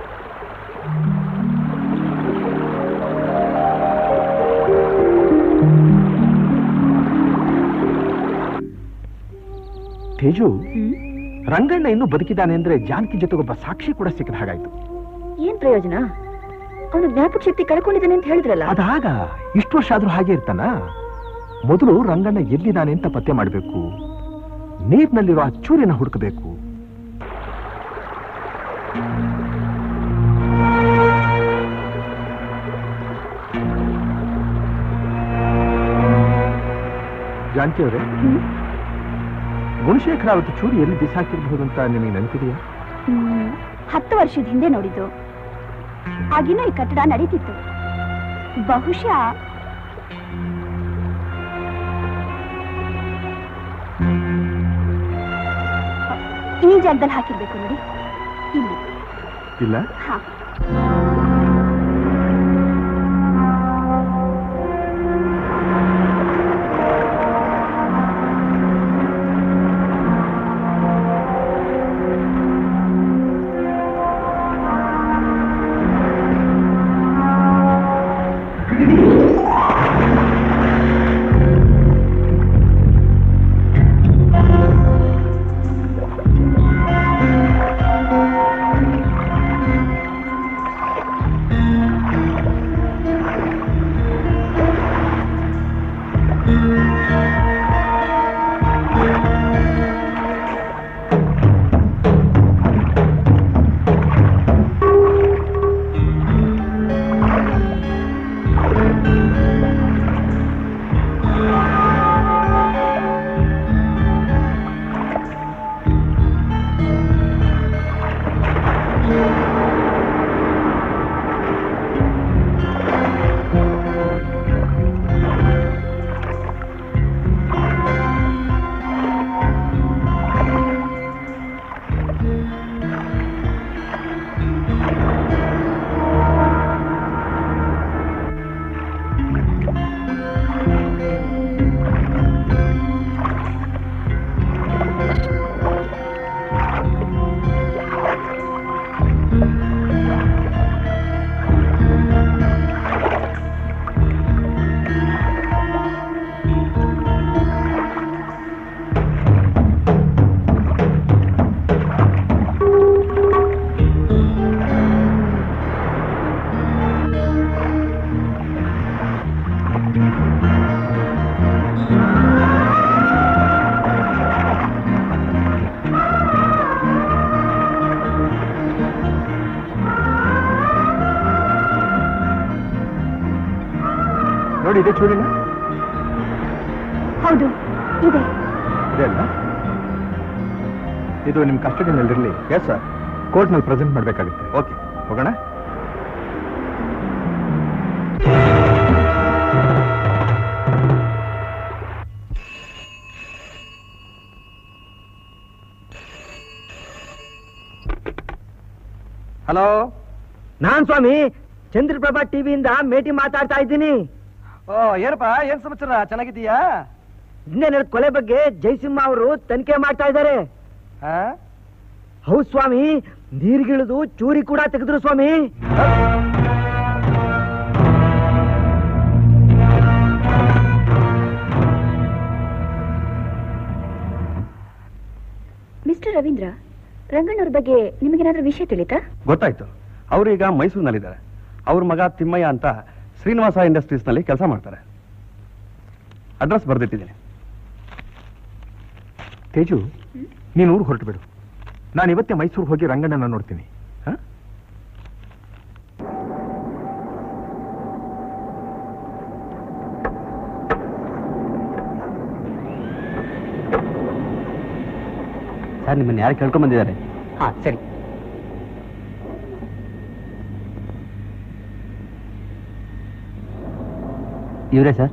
ತೇಜು ರಂಗಣ್ಣ ಇನ್ನೂ ಬದುಕಿದ್ದಾನೆ ಅಂದ್ರೆ ಜಾನಕಿ ಜೊತೆಗೊಬ್ಬ ಸಾಕ್ಷಿ ಕೂಡ ಸಿಕ್ಕದ ಹಾಗಾಯ್ತು ಏನ್ ಪ್ರಯೋಜನ ಅವನು ಜ್ಞಾಪಕ ಶಕ್ತಿ ಕಳ್ಕೊಂಡಿದ್ದಾನೆ ಅಂತ ಹೇಳಿದ್ರಲ್ಲ ಅದಾಗ ಇಷ್ಟು ವರ್ಷ ಆದ್ರೂ ಹಾಗೆ ಇರ್ತಾನ ಮೊದಲು ರಂಗಣ್ಣ ಎಲ್ಲಿದ್ದಾನೆ ಅಂತ ಪತ್ತೆ ಮಾಡಬೇಕು ನೀರಿನಲ್ಲಿರೋ ಆ ಚೂರಿನ ಹುಡುಕಬೇಕು ಜಾನಕಿ ಅವರೇ ಗುಣಶೇಖರ ಅವತ್ತು ಚೂರಿ ಎಲ್ಲಿ ಬಿಸಾಕಿರ್ಬಹುದು ಅಂತ ನಿಮಗೆ ನೆನಪಿದೆಯಾ ಹ್ಮ್, ಹತ್ತು ವರ್ಷದ ಹಿಂದೆ ನೋಡಿದ್ದು ಆಗಿನ ಈ ಕಟ್ಟಡ ನಡೀತಿತ್ತು ಬಹುಶಃ ಈ ಜಾಗದಲ್ಲಿ ಹಾಕಿರ್ಬೇಕು ನೋಡಿ ಇಲ್ಲಿ ಇಲ್ಲ ಹಾ ನೋಡಿ ಇದೆ ಚೂಡಿನ ಹೌದು ಇದೆ ಇದೆ ಅಲ್ಲ ಇದು ನಿಮ್ಮ ಕಸ್ಟಡಿನಲ್ಲಿರಲಿ ಎಸ್ ಸರ್ ಕೋರ್ಟ್ನಲ್ಲಿ ಪ್ರೆಸೆಂಟ್ ಮಾಡಬೇಕಾಗುತ್ತೆ ಓಕೆ ಹೋಗೋಣ ಹಲೋ ನಾನ್ ಸ್ವಾಮಿ ಚಂದ್ರಪ್ರಭಾ ಟಿವಿಯಿಂದ ಮೇಟಿ ಮಾತಾಡ್ತಾ ಇದ್ದೀನಿ ಓ ಏನಪ್ಪ ಏನ್ ಸಮಾಚಾರ ಚೆನ್ನಾಗಿದ್ದೀಯಾ ನಿನ್ನೆ ನಡೆದ ಕೊಲೆ ಬಗ್ಗೆ ಜಯಸಿಂಹ ಅವರು ತನಿಖೆ ಮಾಡ್ತಾ ಇದ್ದಾರೆ ಹೌದು ಸ್ವಾಮಿ ನೀರ್ಗಿಳಿದು ಚೂರಿ ಕೂಡ ತೆಗೆದ್ರು ಸ್ವಾಮಿ ಮಿಸ್ಟರ್ ರವೀಂದ್ರ ರಂಗಣ್ಣವ್ರ ಬಗ್ಗೆ ನಿಮಗೇನಾದ್ರೂ ವಿಷಯ ತಿಳಿತಾ ಗೊತ್ತಾಯ್ತು ಅವರೀಗ ಮೈಸೂರಿನಲ್ಲಿದ್ದಾರೆ ಅವ್ರ ಮಗ ತಿಮ್ಮಯ್ಯ ಅಂತ ಶ್ರೀನಿವಾಸ ಇಂಡಸ್ಟ್ರೀಸ್ನಲ್ಲಿ ಕೆಲಸ ಮಾಡ್ತಾರೆ ಅಡ್ರೆಸ್ ಬರೆದಿಟ್ಟಿದ್ದೀನಿ ತೇಜು ನೀನು ಊರು ಹೊರಟು ಬಿಡು ನಾನು ಇವತ್ತೇ ಮೈಸೂರು ಹೋಗಿ ರಂಗಣ್ಣನ ನೋಡ್ತೀನಿ ಹಾ ಸರ್ ನಿಮ್ಮನ್ನ ಯಾರು ಕೇಳ್ಕೊಂಡ್ ಬಂದಿದ್ದಾರೆ ಹಾ ಸರಿ ಇವರೇ ಸರ್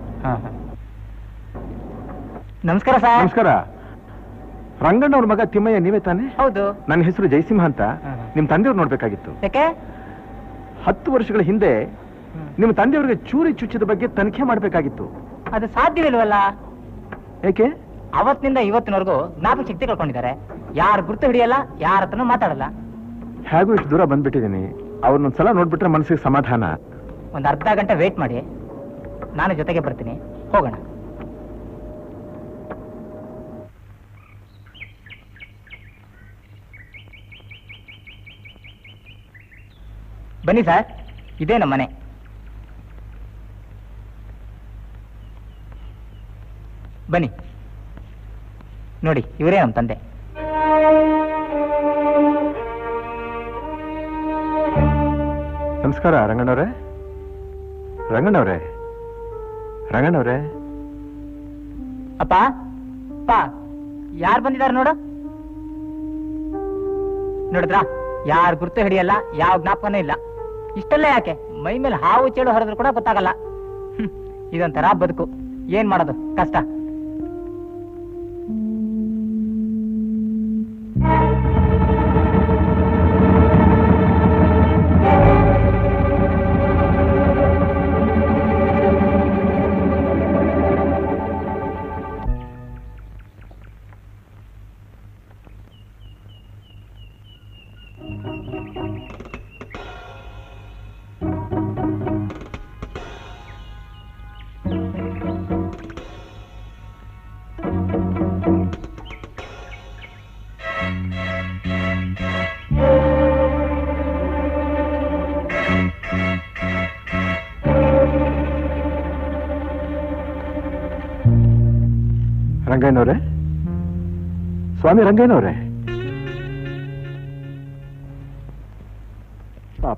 ನಮಸ್ಕಾರ ಸರ್ ನಮಸ್ಕಾರ ರಂಗಣ್ಣವ್ರ ಮಗ ತಿಮ್ಮಯ್ಯ ನೀವೇ ತಾನೆ ಹೌದು ನನ್ನ ಹೆಸರು ಜಯಸಿಂಹ ಅಂತ ನಿಮ್ ತಂದೆಯವ್ರು ನೋಡ್ಬೇಕಾಗಿತ್ತು ಯಾಕೆ ಹತ್ತು ವರ್ಷಗಳ ಹಿಂದೆ ನಿಮ್ಮ ತಂದೆಯವರಿಗೆ ಚೂರಿ ಚುಚ್ಚಿದ ಬಗ್ಗೆ ತನಿಖೆ ಮಾಡಬೇಕಾಗಿತ್ತು ಅದು ಸಾಧ್ಯವಿಲ್ವಲ್ಲ ಏಕೆ ಅವತ್ತಿನಿಂದ ಇವತ್ತಿನವರೆಗೂ ಜ್ಞಾಪಕ ಶಕ್ತಿ ಕಳ್ಕೊಂಡಿದ್ದಾರೆ ಯಾರು ಗುರ್ತು ಹಿಡಿಯಲ್ಲ ಯಾರ ಹತ್ರನೂ ಮಾತಾಡಲ್ಲ ಹೇಗೂ ಇಷ್ಟು ದೂರ ಬಂದ್ಬಿಟ್ಟಿದ್ದೀನಿ ಅವ್ರನ್ನೊಂದ್ಸಲ ನೋಡ್ಬಿಟ್ರೆ ಮನಸ್ಸಿಗೆ ಸಮಾಧಾನ ಒಂದು ಅರ್ಧ ಗಂಟೆ ವೇಟ್ ಮಾಡಿ ನಾನು ಜೊತೆಗೆ ಬರ್ತೀನಿ ಹೋಗೋಣ ಬನ್ನಿ ಸರ್ ಇದೇ ನಮ್ಮ ಮನೆ ಬನ್ನಿ ನೋಡಿ ಇವರೇ ನಮ್ಮ ತಂದೆ ನಮಸ್ಕಾರ ರಂಗಣ್ಣವ್ರೆ ರಂಗಣ್ಣವ್ರೆ ರಂಗಣ್ಣವ್ರೆ ಅಪ್ಪ ಅಪ್ಪ ಯಾರು ಬಂದಿದ್ದಾರೆ ನೋಡು ನೋಡಿದ್ರ ಯಾರು ಗುರ್ತು ಹಿಡಿಯಲ್ಲ ಯಾವ ಜ್ಞಾಪಕನೂ ಇಲ್ಲ ಇಷ್ಟೆಲ್ಲ ಯಾಕೆ ಮೈ ಮೇಲೆ ಹಾವು ಚೇಳು ಹರಿದ್ರು ಕೂಡ ಗೊತ್ತಾಗಲ್ಲ ಹ್ಮ್, ಇದೊಂಥರ ಬದುಕು ಏನ್ ಮಾಡೋದು ಕಷ್ಟ ರಂಗಯ್ಯನವ್ರೆ ಸ್ವಾಮಿ ರಂಗಯ್ಯನವ್ರೆ ಪಾಪ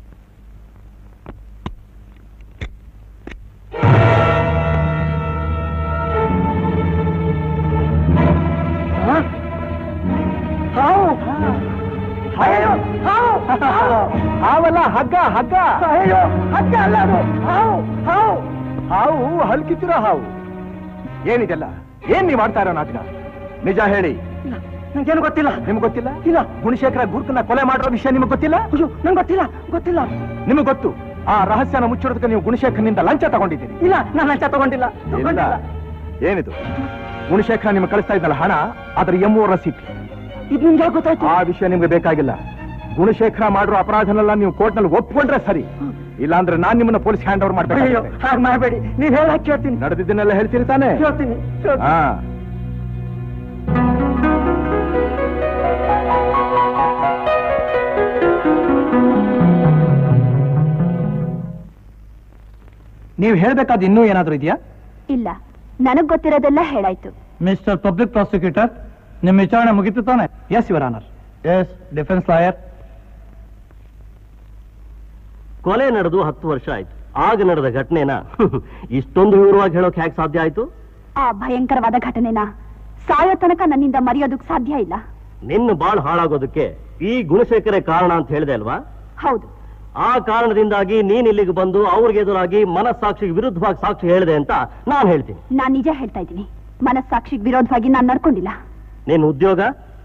ಹಾವಲ್ಲ ಹಗ್ಗ ಹಗ್ಗ ಅಯ್ಯೋ ಹಗ್ಗ ಅಲ್ಲ ಅದು ಹಾವು ಹಾವು ಹಾವು ಹಲ್ಕಿತ್ತಿರೋ ಹಾವು ಏನಿದೆಲ್ಲ ಏನ್ ನೀವು ಮಾಡ್ತಾ ಇರೋ ನಾಟಕ ನಿಜ ಹೇಳಿ ನಂಗೇನು ಗೊತ್ತಿಲ್ಲ ನಿಮ್ಗೆ ಗೊತ್ತಿಲ್ಲ ಇಲ್ಲ ಗುಣಶೇಖರ ಗುರುಕನ್ನ ಕೊಲೆ ಮಾಡಿರೋ ವಿಷಯ ನಿಮ್ಗೆ ಗೊತ್ತಿಲ್ಲ ಅಯ್ಯೋ ನಂಗೆ ಗೊತ್ತಿಲ್ಲ ಗೊತ್ತಿಲ್ಲ ನಿಮ್ಗೆ ಗೊತ್ತು ಆ ರಹಸ್ಯನ ಮುಚ್ಚಿಡೋದಕ್ಕೆ ನೀವು ಗುಣಶೇಖರ್ನಿಂದ ಲಂಚ ತಗೊಂಡಿದ್ದೀರಿ ಇಲ್ಲ ನಾನು ಲಂಚ ತಗೊಂಡಿಲ್ಲ ಇಲ್ಲ ತಗೊಂಡಿಲ್ಲ. ಏನಿದು ಗುಣಶೇಖರ ನಿಮ್ಗೆ ಕಳಿಸ್ತಾ ಇದ್ದಲ್ಲ ಹಣ ಅದರ ಎಮ್ಮುವ ರಸೀಟ್ ಇದು ನಿಮ್ಗೆ ಯಾಕೆ ಗೊತ್ತಾಯ್ತು ಆ ವಿಷಯ ನಿಮ್ಗೆ ಬೇಕಾಗಿಲ್ಲ ಗುಣಶೇಖರ ಮಾಡಿರೋ ಅಪರಾಧನೆಲ್ಲ ನೀವು ಕೋರ್ಟ್ನಲ್ಲಿ ಒಪ್ಕೊಂಡ್ರೆ ಸರಿ ಇಲ್ಲಾಂದ್ರೆ ನಾನ್ ನಿಮ್ಮನ್ನ ಪೊಲೀಸ್ ಹ್ಯಾಂಡ್ ಓವರ್ ಅಯ್ಯೋ ಮಾಡ್ಬೇಕು ಹಾಗೆ ಮಾಡಬೇಡಿ ನೀವ್ ಹೇಳಕ್ ಕೇಳ್ತೀನಿ ನಡೆದಿದ್ದನ್ನೆಲ್ಲ ಹೇಳ್ತೀರಿ ತಾನೇ ಕೇಳ್ತೀನಿ ಕೇಳ್ತೀನಿ. ಹಾ ನೀವು ಹೇಳ್ಬೇಕಾದ ಇನ್ನೂ ಏನಾದ್ರೂ ಇದೆಯಾ ಇಲ್ಲ ನನಗ್ ಗೊತ್ತಿರೋದೆಲ್ಲ ಹೇಳಾಯ್ತು ಮಿಸ್ಟರ್ ಪಬ್ಲಿಕ್ ಪ್ರಾಸಿಕ್ಯೂಟರ್ ನಿಮ್ಮ ವಿಚಾರಣೆ ಮುಗಿತು ತಾನೆ yes your honour yes defence lawyer ಕೊಲೆ ನಡೆದು ಹತ್ತು ವರ್ಷ ಆಯ್ತು ಆಗ ನಡೆದ ಘಟನೆನ ಇಷ್ಟೊಂದು ವಿವರವಾಗಿ ಹೇಳೋಕೆ ಹೇಗೆ ಸಾಧ್ಯ ಆಯ್ತು ಆ ಭಯಂಕರವಾದ ಘಟನೆನ ಸಾಯೋ ತನಕ ನನ್ನಿಂದ ಮರೆಯೋದಕ್ ಸಾಧ್ಯ ಇಲ್ಲ ನಿನ್ನ ಬಾಳ್ ಹಾಳಾಗೋದಕ್ಕೆ ಈ ಗುಣಶೇಖರೇ ಕಾರಣ ಅಂತ ಹೇಳಿದೆ ಅಲ್ವಾ ಹೌದು ಆ ಕಾರಣದಿಂದಾಗಿ ನೀನ್ ಇಲ್ಲಿಗೆ ಬಂದು ಅವ್ರಿಗೆ ಎದುರಾಗಿ ಮನಸ್ಸಾಕ್ಷಿಗೆ ವಿರುದ್ಧವಾಗಿ ಸಾಕ್ಷಿ ಹೇಳಿದೆ ಅಂತ ನಾನ್ ಹೇಳ್ತೀನಿ ನಾನ್ ನಿಜ ಹೇಳ್ತಾ ಇದ್ದೀನಿ ಮನಸ್ಸಾಕ್ಷಿಗ್ ವಿರೋಧವಾಗಿ ನಾನ್ ನಡ್ಕೊಂಡಿಲ್ಲ ನಿನ್ ಉದ್ಯೋಗ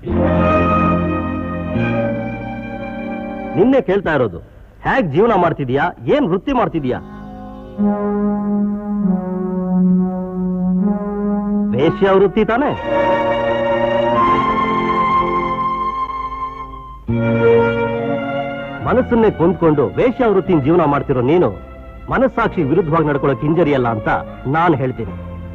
ನಿನ್ನೆ ಕೇಳ್ತಾ ಇರೋದು ಹೇಗ್ ಜೀವನ ಮಾಡ್ತಿದ್ಯಾ ಏನ್ ವೃತ್ತಿ ಮಾಡ್ತಿದ್ಯಾ ವೇಶ್ಯ ವೃತ್ತಿ ತಾನೆ ಮನಸ್ಸನ್ನೇ ಕೊಂದ್ಕೊಂಡು ವೇಶ್ಯ ವೃತ್ತಿನ ಜೀವನ ಮಾಡ್ತಿರೋ ನೀನು ಮನಸ್ಸಾಕ್ಷಿ ವಿರುದ್ಧವಾಗಿ ನಡ್ಕೊಳ್ಳೋಕೆ ಹಿಂಜರಿಯಲ್ಲ ಅಂತ ನಾನು ಹೇಳ್ತೀನಿ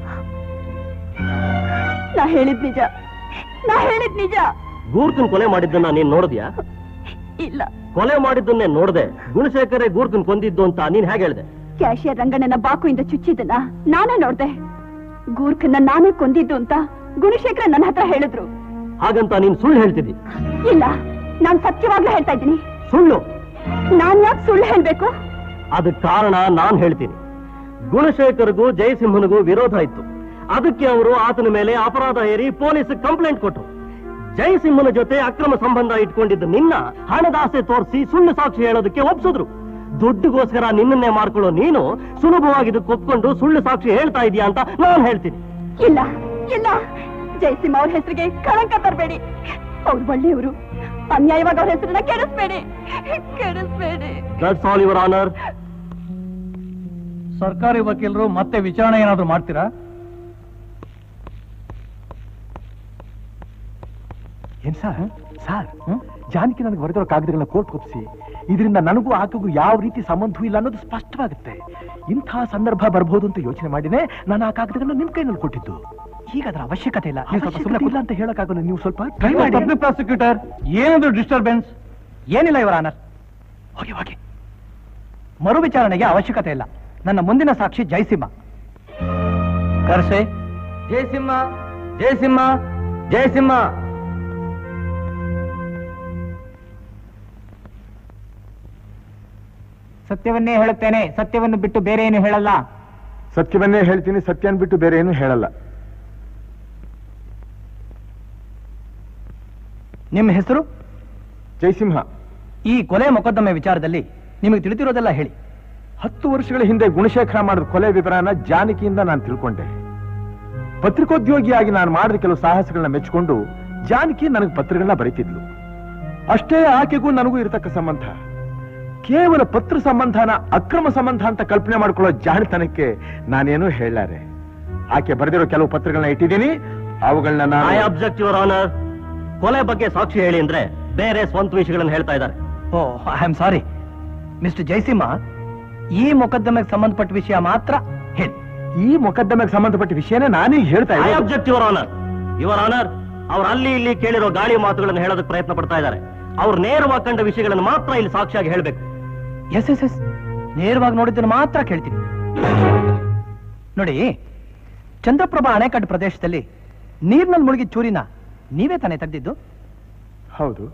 ನಾ ಹೇಳಿದ್ ನಿಜ ನಾ ಹೇಳಿದ್ ನಿಜ ಗೂರ್ತನ್ ಕೊಲೆ ಮಾಡಿದ್ದನ್ನ ನೀನ್ ನೋಡಿದ್ಯಾ ಇಲ್ಲ ಕೊಲೆ ಮಾಡಿದ್ದನ್ನೇ ನೋಡ್ದೆ ಗುಣಶೇಖರೇ ಗೂರ್ತನ್ ಕೊಂದಿದ್ದು ಅಂತ ನೀನ್ ಹೇಗೆ ಹೇಳ್ದೆ ಕ್ಯಾಶಿಯರ್ ರಂಗಣ್ಣನ ಬಾಕುಯಿಂದ ಚುಚ್ಚಿದ್ದನ್ನ ನಾನೇ ನೋಡ್ದೆ ಗೂರ್ಖನ್ನ ನಾನೇ ಕೊಂದಿದ್ದು ಅಂತ ಗುಣಶೇಖರ ನನ್ನ ಹತ್ರ ಹೇಳಿದ್ರು ಹಾಗಂತ ನೀನ್ ಸುಳ್ಳು ಹೇಳ್ತಿದ್ದಿ ಇಲ್ಲ ನಾನ್ ಸತ್ಯವಾಗ್ಲೂ ಹೇಳ್ತಾ ಇದ್ದೀನಿ ಸುಳ್ಳು ನಾನ್ ಯಾಕೆ ಸುಳ್ಳು ಹೇಳ್ಬೇಕು ಅದಕ್ ಕಾರಣ ನಾನ್ ಹೇಳ್ತೀನಿ ಗುಣಶೇಖರ್ಗೂ ಜಯಸಿಂಹನಿಗೂ ವಿರೋಧ ಇತ್ತು ಅದಕ್ಕೆ ಅವರು ಆತನ ಮೇಲೆ ಅಪರಾಧ ಏರಿ ಪೊಲೀಸ್ ಕಂಪ್ಲೇಂಟ್ ಕೊಟ್ಟರು ಜಯಸಿಂಹನ ಜೊತೆ ಅಕ್ರಮ ಸಂಬಂಧ ಇಟ್ಕೊಂಡಿದ್ದ ನಿನ್ನ ಹಣದಾಸೆ ತೋರಿಸಿ ಸುಳ್ಳು ಸಾಕ್ಷಿ ಹೇಳೋದಕ್ಕೆ ಒಪ್ಸಿದ್ರು ದುಡ್ಡುಗೋಸ್ಕರ ನಿನ್ನನ್ನೇ ಮಾಡ್ಕೊಳ್ಳೋ ನೀನು ಸುಲಭವಾಗಿ ಇದಕ್ಕೆ ಒಪ್ಕೊಂಡು ಸುಳ್ಳು ಸಾಕ್ಷಿ ಹೇಳ್ತಾ ಇದೀಯಾ ಅಂತ ನಾನು ಹೇಳ್ತೀನಿ ಇಲ್ಲ ಇಲ್ಲ ಜಯಸಿಂಹ ಅವ್ರ ಹೆಸರಿಗೆ ಕಳಂಕ ತರಬೇಡಿ ಅವ್ರು ಒಳ್ಳೆಯವರು ಅನ್ಯಾಯವಾಗಿ ಅವ್ರ ಹೆಸರನ್ನ ಕೆಡಿಸ್ಬೇಡಿ ಕೆಡಿಸ್ಬೇಡಿ ದಟ್ಸ್ ಆಲ್ ಯುವರ್ ಆನರ್ ಸರ್ಕಾರಿ ವಕೀಲರು ಮತ್ತೆ ವಿಚಾರಣೆ ಏನಾದ್ರು ಮಾಡ್ತೀರಾ ಏನ್ ಸರ್ ಸರ್ ಜಾನಕಿ ನನಗೆ ಬರೆದಿರೋ ಕಾಗದಗಳನ್ನ ಕೋರ್ಟ್ ಒಪ್ಪಿಸಿ ಇದರಿಂದ ನನಗೂ ಆಕೆಗೂ ಯಾವ ರೀತಿ ಸಂಬಂಧವೂ ಇಲ್ಲ ಅನ್ನೋದು ಸ್ಪಷ್ಟವಾಗುತ್ತೆ ಇಂಥ ಸಂದರ್ಭ ಬರ್ಬೋದು ಅಂತ ಯೋಚನೆ ಮಾಡಿನೇ ನಾನು ಆ ಕಾಗದಗಳನ್ನ ನಿಮ್ ಕೈನಲ್ಲಿ ಕೊಟ್ಟಿದ್ದು ಈಗ ಅದರ ಅವಶ್ಯಕತೆ ಇಲ್ಲ ನೀವು ಸ್ವಲ್ಪ ಸುಮ್ಮನೆ ಇಲ್ಲ ಅಂತ ಹೇಳಕ್ಕಾಗಲ್ಲ ನೀವು ಸ್ವಲ್ಪ ಟ್ರೈ ಮಾಡಿ ಪಬ್ಲಿಕ್ ಪ್ರಾಸಿಕ್ಯೂಟರ್ ಏನದು ಡಿಸ್ಟರ್ಬೆನ್ಸ್ ಏನಿಲ್ಲ ಇವರ ಆನರ್ ಹೋಗಿ ಹೋಗಿ ಮರು ವಿಚಾರಣೆಗೆ ಅವಶ್ಯಕತೆ ಇಲ್ಲ ನನ್ನ ಮುಂದಿನ ಸಾಕ್ಷಿ ಜಯಸಿಂಹ ಕರ್ಸೆ ಜಯಸಿಂಹ ಜಯಸಿಂಹ ಜಯಸಿಂಹ ಸತ್ಯವನ್ನೇ ಹೇಳುತ್ತೇನೆ ಸತ್ಯವನ್ನು ಬಿಟ್ಟು ಬೇರೆ ಏನು ಹೇಳಲ್ಲ ಸತ್ಯವನ್ನೇ ಹೇಳ್ತೀನಿ ಸತ್ಯನ್ ಬಿಟ್ಟು ಬೇರೆ ಏನು ಹೇಳಲ್ಲ ನಿಮ್ಮ ಹೆಸರು ಜಯಸಿಂಹ ಈ ಕೊಲೆ ಮೊಕದ್ದಮೆ ವಿಚಾರದಲ್ಲಿ ನಿಮಗೆ ತಿಳಿದಿರೋದೆಲ್ಲ ಹೇಳಿ ಹತ್ತು ವರ್ಷಗಳ ಹಿಂದೆ ಗುಣಶೇಖರ ಮಾಡಿದ ಕೊಲೆ ವಿವರನ ಜಾನಕಿಯಿಂದ ನಾನು ತಿಳ್ಕೊಂಡೆ ಪತ್ರಿಕೋದ್ಯೋಗಿಯಾಗಿ ನಾನು ಮಾಡಿದ ಕೆಲವು ಸಾಹಸಗಳನ್ನ ಮೆಚ್ಚಿಕೊಂಡು ಜಾನಕಿ ನನಗೆ ಪತ್ರಗಳನ್ನ ಬರೀತಿದ್ಲು ಅಷ್ಟೇ ಆಕೆಗೂ ನನಗೂ ಇರತಕ್ಕ ಸಂಬಂಧ ಕೇವಲ ಪತ್ರ ಸಂಬಂಧನ ಅಕ್ರಮ ಸಂಬಂಧ ಅಂತ ಕಲ್ಪನೆ ಮಾಡ್ಕೊಳ್ಳೋ ಜಾಣತನಕ್ಕೆ ನಾನೇನು ಹೇಳಾರೆ ಆಕೆ ಬರೆದಿರೋ ಕೆಲವು ಪತ್ರಗಳನ್ನ ಇಟ್ಟಿದ್ದೀನಿ ಅವುಗಳನ್ನ ಐ ನಾನು ಅಬ್ಜೆಕ್ಟ್ ಯುವರ್ ಆನರ್ ಕೊಲೆ ಬಗ್ಗೆ ಸಾಕ್ಷಿ ಹೇಳಿ ಅಂದ್ರೆ ಬೇರೆ ಸ್ವಂತ ವಿಷಯಗಳನ್ನು ಹೇಳ್ತಾ ಇದ್ದಾರೆ oh I am sorry mister Jayasimha ಈ ಮೊಕದ್ದಮೆಗೆ ಸಂಬಂಧಪಟ್ಟ ವಿಷಯ ಮಾತ್ರ ಹೇಳಿ ಈ ಮೊಕದ್ದಮೆಗೆ ಸಂಬಂಧಪಟ್ಟ ವಿಷಯನೇ ನಾನೀಗ ಹೇಳ್ತಾ ಐ ಇದ್ದೀನಿ object your honour your honour ಅವ್ರು ಅಲ್ಲಿ ಇಲ್ಲಿ ಕೇಳಿರೋ ಗಾಳಿ ಮಾತುಗಳನ್ನು ಹೇಳೋದಕ್ಕೆ ಪ್ರಯತ್ನ ಪಡ್ತಾ ಇದ್ದಾರೆ ಅವ್ರು ನೇರವಾಗಿ ಕಂಡ ವಿಷಯಗಳನ್ನು ಮಾತ್ರ ಇಲ್ಲಿ ಸಾಕ್ಷಿಯಾಗಿ ಹೇಳಬೇಕು ಎಸ್ ಎಸ್ ಎಸ್ ನೇರವಾಗಿ ನೋಡಿದ್ದನ್ನು ಮಾತ್ರ ಕೇಳ್ತೀನಿ ನೋಡಿ ಚಂದ್ರಪ್ರಭಾ ಅಣೆಕಟ್ಟು ಪ್ರದೇಶದಲ್ಲಿ ನೀರಿನಲ್ಲಿ ಮುಳುಗಿದ ಚೂರಿನ ನೀವೇ ತಾನೇ ತೆಗೆದಿದ್ದು ಹೌದು